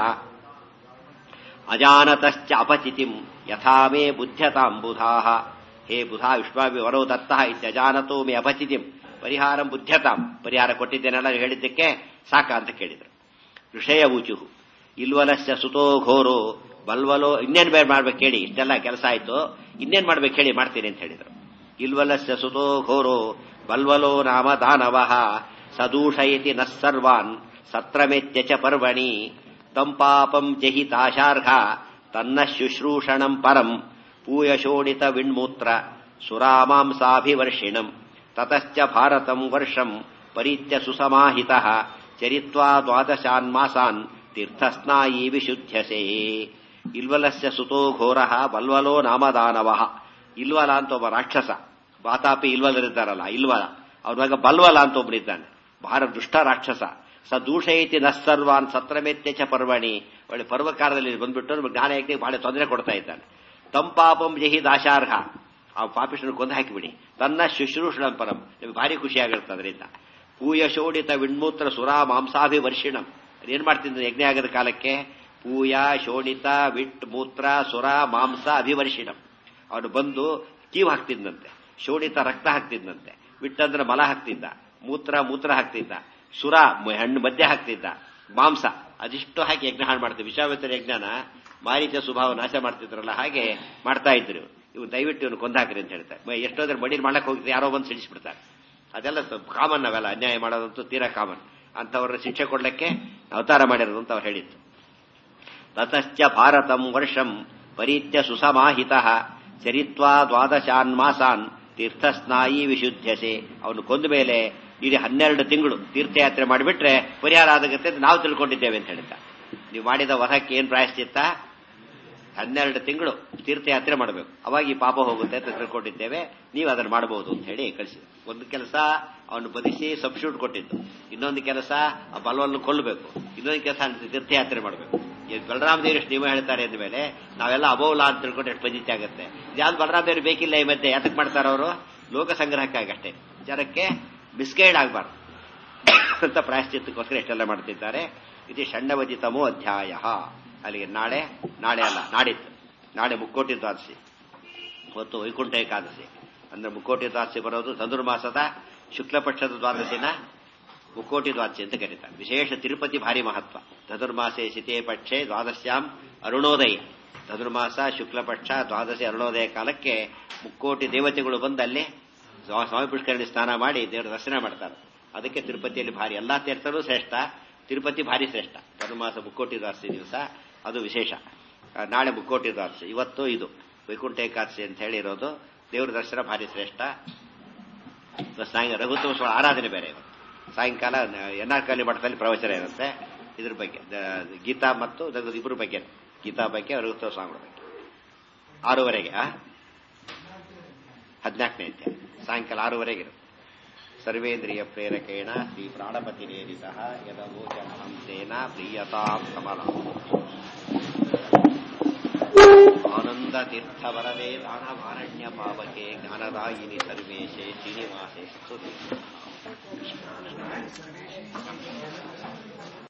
ಅಜಾನತಶ್ಚ ಅಪಚಿತಿಂ ಯಥಾ ಮೇ ಬುದ್ಧ್ಯತಾಂ ಬುಧಾಹ ಹೇ ಬುಧಾ ವಿಶ್ವಾಭಿ ವರೋ ದತ್ತಃ ಇತ್ಯಜಾನತೋ ಮೇ ಅಪಚಿತಿಂ ಪರಿಹಾರಂ ಬುದ್ಧ್ಯತಾಂ ಪರಿಹಾರ ಕೊಟ್ಟಿದ್ದೇನೆಲ್ಲ ಹೇಳಿದ್ದಕ್ಕೆ ಸಾಕ ಅಂತ ಕೇಳಿದ್ರು ಋಷಯ ಊಚುಹು ಇಲ್ವಲಸ್ಯ ಸುತೋ ಘೋರೋ ಬಲ್ವಲೋ ಇನ್ನೇನ್ ಬೇರೆ ಮಾಡ್ಬೇಕು ಹೇಳಿ ಇಷ್ಟೆಲ್ಲ ಕೆಲಸ ಆಯ್ತು ಇನ್ನೇನ್ ಮಾಡ್ಬೇಕು ಹೇಳಿ ಮಾಡ್ತೀನಿ ಅಂತ ಹೇಳಿದ್ರು ಇಲ್ವಲಸ್ಯ ಸುತೋ ಘೋರೋ ಬಲ್ವಲೋ ನಾಮ ದಾನವ ಸದೂಷಯತಿ ನಸ್ಸರ್ವಾನ್ ಸತ್ರಮೆತ್ಯ ಚ ಪರ್ವಣಿ ತಂಪಾಪಂ ಜಹಿತಾಶಾರ್ಹ ತನ್ನ ಶುಶ್ರೂಷಣಂ ಪರಂ ಪೂಯಶೋಣಿತ ವಿಣ್ಮೂತ್ರ ಸುರಾಮಾಂಸಾಭಿವರ್ಷಿಣಂ ತತಶ್ಚ ಭಾರತಂ ವರ್ಷಂ ಪರಿತ್ಯ ಸುಸಮಾಹಿತ ಚರಿತ್ವಾ ದ್ವಾದಶಾನ್ಮಾಸಾನ್ ತೀರ್ಥಸ್ನಾಯೀ ವಿಶುದ್ಧ್ಯಸೇ ಇಲ್ವಲಸ್ಯ ಸುತೋ ಘೋರ ಬಲ್ವಲೋ ನಾಮದಾನವ ಇಲ್ವಲ ಅಂತ ಒಬ್ಬ ರಾಕ್ಷಸ ವಾತಾಪಿ ಇಲ್ವಲರಿದ್ದಾರಲ್ಲ ಇಲ್ವಲ ಅವ್ರ ಮಗ ಬಲ್ವಲ ಅಂತ ಒಬ್ಬನಿದ್ದಾನೆ ಬಹಳ ದುಷ್ಟ ರಾಕ್ಷಸ ಸ ದೂಷಯತಿ ನಸ್ಸರ್ವಾನ್ ಸತ್ರಮೆತ್ಯ ಚ ಪರ್ವಣಿ ಒಳ್ಳೆ ಪರ್ವಕಾಲದಲ್ಲಿ ಬಂದ್ಬಿಟ್ಟು ನಮ್ಗೆ ಜ್ಞಾನ ಯಜ್ಞಕ್ಕೆ ಬಹಳ ತೊಂದರೆ ಕೊಡ್ತಾ ಇದ್ದಾನೆ ತಂಪಾಪಂ ಜಹಿ ದಾಶಾರ್ಹ ಆ ಪಾಪಿಷ್ಟನ್ನು ಕೊಂದು ಹಾಕಿಬಿಡಿ ತನ್ನ ಶುಶ್ರೂಷಣಂ ಪರಂ ನಿಮಗೆ ಭಾರಿ ಖುಷಿಯಾಗಿರುತ್ತೆ ಅದರಿಂದ ಪೂಯಶೋಡಿತ ವಿಣ್ಮೂತ್ರ ಸುರಾ ಮಾಂಸಾಭಿವರ್ಷಿಣಂ ಅದೇನ್ ಮಾಡ್ತಿದ್ದ ಯಜ್ಞ ಆಗದ ಕಾಲಕ್ಕೆ ಪೂಯ ಶೋಣಿತ ವಿಟ್ ಮೂತ್ರ ಸುರ ಮಾಂಸ ಅಭಿವರ್ಷಿಣಂ ಅವನು ಬಂದು ಕೀವು ಹಾಕ್ತಿದ್ದಂತೆ ಶೋಣಿತ ರಕ್ತ ಹಾಕ್ತಿದ್ದಂತೆ ವಿಟ್ಟಂದ್ರೆ ಮಲ ಹಾಕ್ತಿದ್ದ ಮೂತ್ರ ಮೂತ್ರ ಹಾಕ್ತಿದ್ದ ಸುರ ಹಣ್ಣು ಮಧ್ಯೆ ಹಾಕ್ತಿದ್ದ ಮಾಂಸ ಅದಿಷ್ಟು ಹಾಕಿ ಯಜ್ಞ ಹಾಳು ಮಾಡ್ತೀವಿ ವಿಶ್ವಾಮಿತ್ರ ಯಜ್ಞನ ಮಾರೀಚ ಸ್ವಭಾವ ನಾಶ ಮಾಡ್ತಿದ್ರಲ್ಲ ಹಾಗೆ ಮಾಡ್ತಾ ಇದ್ರು ಇವು ದಯವಿಟ್ಟು ಇವನು ಕೊಂದಾಕ್ರಿ ಅಂತ ಹೇಳ್ತಾರೆ ಎಷ್ಟೋದ್ರೆ ಮಡಿಲ್ ಮಾಡಕ್ ಹೋಗಿದ್ರೆ ಯಾರೋ ಬಂದು ಸಿಡಿಸ್ಬಿಡ್ತಾರೆ ಅದೆಲ್ಲ ಕಾಮನ್ ನಾವೆಲ್ಲ ಅನ್ಯಾಯ ಮಾಡೋದಂತೂ ತೀರಾ ಕಾಮನ್ ಅಂತವ್ರ ಶಿಕ್ಷೆ ಕೊಡ್ಲಿಕ್ಕೆ ಅವತಾರ ಮಾಡಿರೋದು ಅಂತ ಅವ್ರು ಹೇಳಿತ್ತು ತತಶ್ಚ ಭಾರತಂ ವರ್ಷಂ ಪರೀತ್ಯ ಸುಸಮಾಹಿತ ಚರಿತ್ವಾ ದ್ವಾದಶಾನ್ಮಾಸಾನ್ ತೀರ್ಥಸ್ನಾಯಿ ವಿಶುದ್ಧಸೆ ಅವನು ಕೊಂದ ಮೇಲೆ ಇಡೀ ಹನ್ನೆರಡು ತಿಂಗಳು ತೀರ್ಥಯಾತ್ರೆ ಮಾಡಿಬಿಟ್ರೆ ಪರಿಹಾರ ಆಗುತ್ತೆ ಅಂತ ನಾವು ತಿಳ್ಕೊಂಡಿದ್ದೇವೆ ಅಂತ ಹೇಳ್ತಾ ನೀವು ಮಾಡಿದ ವಧಕ್ಕೆ ಏನ್ ಪ್ರಾಯಶ್ಚಿತ್ತ ಹನ್ನೆರಡು ತಿಂಗಳು ತೀರ್ಥಯಾತ್ರೆ ಮಾಡಬೇಕು ಅವಾಗ ಈ ಪಾಪ ಹೋಗುತ್ತೆ ಅಂತ ತಿಳ್ಕೊಂಡಿದ್ದೇವೆ ನೀವು ಅದನ್ನು ಮಾಡಬಹುದು ಅಂತ ಹೇಳಿ ಕಳಿಸಿ ಒಂದು ಕೆಲಸ ಅವನು ಬದಿಸಿ ಸಬ್ಸ್ಟ್ಯೂಟ್ ಕೊಟ್ಟಿದ್ದು ಇನ್ನೊಂದು ಕೆಲಸ ಆ ಬಲವನ್ನು ಕೊಲ್ಲಬೇಕು ಇನ್ನೊಂದು ಕೆಲಸ ತೀರ್ಥಯಾತ್ರೆ ಮಾಡಬೇಕು ಬಲರಾಮ ದೇವರು ಎಷ್ಟು ನಿಯಮ ಹೇಳ್ತಾರೆ ಅಂದ ಮೇಲೆ ನಾವೆಲ್ಲ ಅಬೋಲ ಅಂತ ತಿಳ್ಕೊಂಡು ಎಷ್ಟು ಪಜಿತಿ ಆಗುತ್ತೆ ಯಾವ್ದು ಬಲರಾಮ ದೇವರು ಬೇಕಿಲ್ಲ ಈ ಮಧ್ಯೆ ಯಾತಕ್ಕೆ ಮಾಡ್ತಾರ ಅವರು ಲೋಕ ಸಂಗ್ರಹಕ್ಕಾಗಿ ಅಷ್ಟೇ ಜನಕ್ಕೆ ಮಿಸ್ಗೈಡ್ ಆಗಬಾರ್ದು ಅಂತ ಪ್ರಾಯಶ್ಚಿತ್ತಕ್ಕೋಸ್ಕರ ಎಷ್ಟೆಲ್ಲ ಮಾಡ್ತಿದ್ದಾರೆ ಇದು ಷಣ್ಣವತಿತಮೋ ಅಧ್ಯಾಯ ಅಲ್ಲಿಗೆ ನಾಳೆ ನಾಳೆ ಅಲ್ಲ ನಾಡಿದ್ದು ನಾಳೆ ಮುಕ್ಕೋಟಿ ದ್ವಾದಶಿ ಹೊತ್ತು ವೈಕುಂಠ ಏಕಾದಶಿ ಅಂದ್ರೆ ಮುಕ್ಕೋಟಿ ದ್ವಾದಶಿ ಬರೋದು ಧನುರ್ಮಾಸದ ಶುಕ್ಲ ಪಕ್ಷದ ದ್ವಾದಶಿನ ಮುಕ್ಕೋಟಿ ದ್ವಾದಶಿ ಅಂತ ಕರೀತಾರೆ ವಿಶೇಷ ತಿರುಪತಿ ಭಾರಿ ಮಹತ್ವ ಧನುರ್ಮಾಸೆ ಶಿತೆ ಪಕ್ಷೆ ದ್ವಾದಶ್ಯಾಂ ಅರುಣೋದಯ ಧನುರ್ಮಾಸ ಶುಕ್ಲ ಪಕ್ಷ ದ್ವಾದಶಿ ಅರುಣೋದಯ ಕಾಲಕ್ಕೆ ಮುಕ್ಕೋಟಿ ದೇವತೆಗಳು ಬಂದು ಅಲ್ಲಿ ಸ್ವಾಮಿ ಪುಷ್ಕರಣಿ ಸ್ನಾನ ಮಾಡಿ ದೇವರ ದರ್ಶನ ಮಾಡ್ತಾರೆ ಅದಕ್ಕೆ ತಿರುಪತಿಯಲ್ಲಿ ಭಾರಿ ಎಲ್ಲಾ ತೀರ್ಥರು ಶ್ರೇಷ್ಠ ತಿರುಪತಿ ಭಾರಿ ಶ್ರೇಷ್ಠ ಧನುರ್ಮಾಸ ಮುಕ್ಕೋಟಿ ದ್ವಾದಶಿ ದಿವಸ ಅದು ವಿಶೇಷ ನಾಳೆ ಮುಕ್ಕೋಟಿ ದ್ವಾದಶಿ ಇವತ್ತು ಇದು ವೈಕುಂಠ ಏಕಾದಶಿ ಅಂತ ಹೇಳಿರೋದು ದೇವರ ದರ್ಶನ ಭಾರಿ ಶ್ರೇಷ್ಠ ಸಾಯಂಕಾಲ ರಘುತ್ವ ಆರಾಧನೆ ಬೇರೆ ಇವತ್ತು ಸಾಯಂಕಾಲ ಎನ್ ಆರ್ ಕಾಲಿ ಮಠದಲ್ಲಿ ಪ್ರವಚನ ಇರುತ್ತೆ ಇದ್ರ ಬಗ್ಗೆ ಗೀತಾ ಮತ್ತು ಇಬ್ಬರ ಬಗ್ಗೆ ಗೀತಾ ಬಗ್ಗೆ ರಘುತ್ವ ಸ್ವಾಮಿಗಳ ಬಗ್ಗೆ ಆರೂವರೆಗೆ ಹದಿನಾಲ್ಕನೇ ಅಧ್ಯಾಯ ಸಾಯಂಕಾಲ ಆರೂವರೆಗೆ ಇರುತ್ತೆ ಸರ್ವೇಂದ್ರಿಯ ಪ್ರೇರಕೇಣ ಶ್ರೀ ಪ್ರಾಣಪತಿ ನೇರಿತ ಯದವೋಚನಹಂಸೇನ ಪ್ರೀಯತಾಂ ಕಮಲ ಆನಂದ ತೀರ್ಥ ವರದೆ ದಾನವಾರಣ್ಯ ಪಾವಕೆ ಜ್ಞಾನದಾಯಿನಿ ಸರ್ವೇಶೇ ಶ್ರೀನಿವಾಸೇ ಸ್ತುತಿ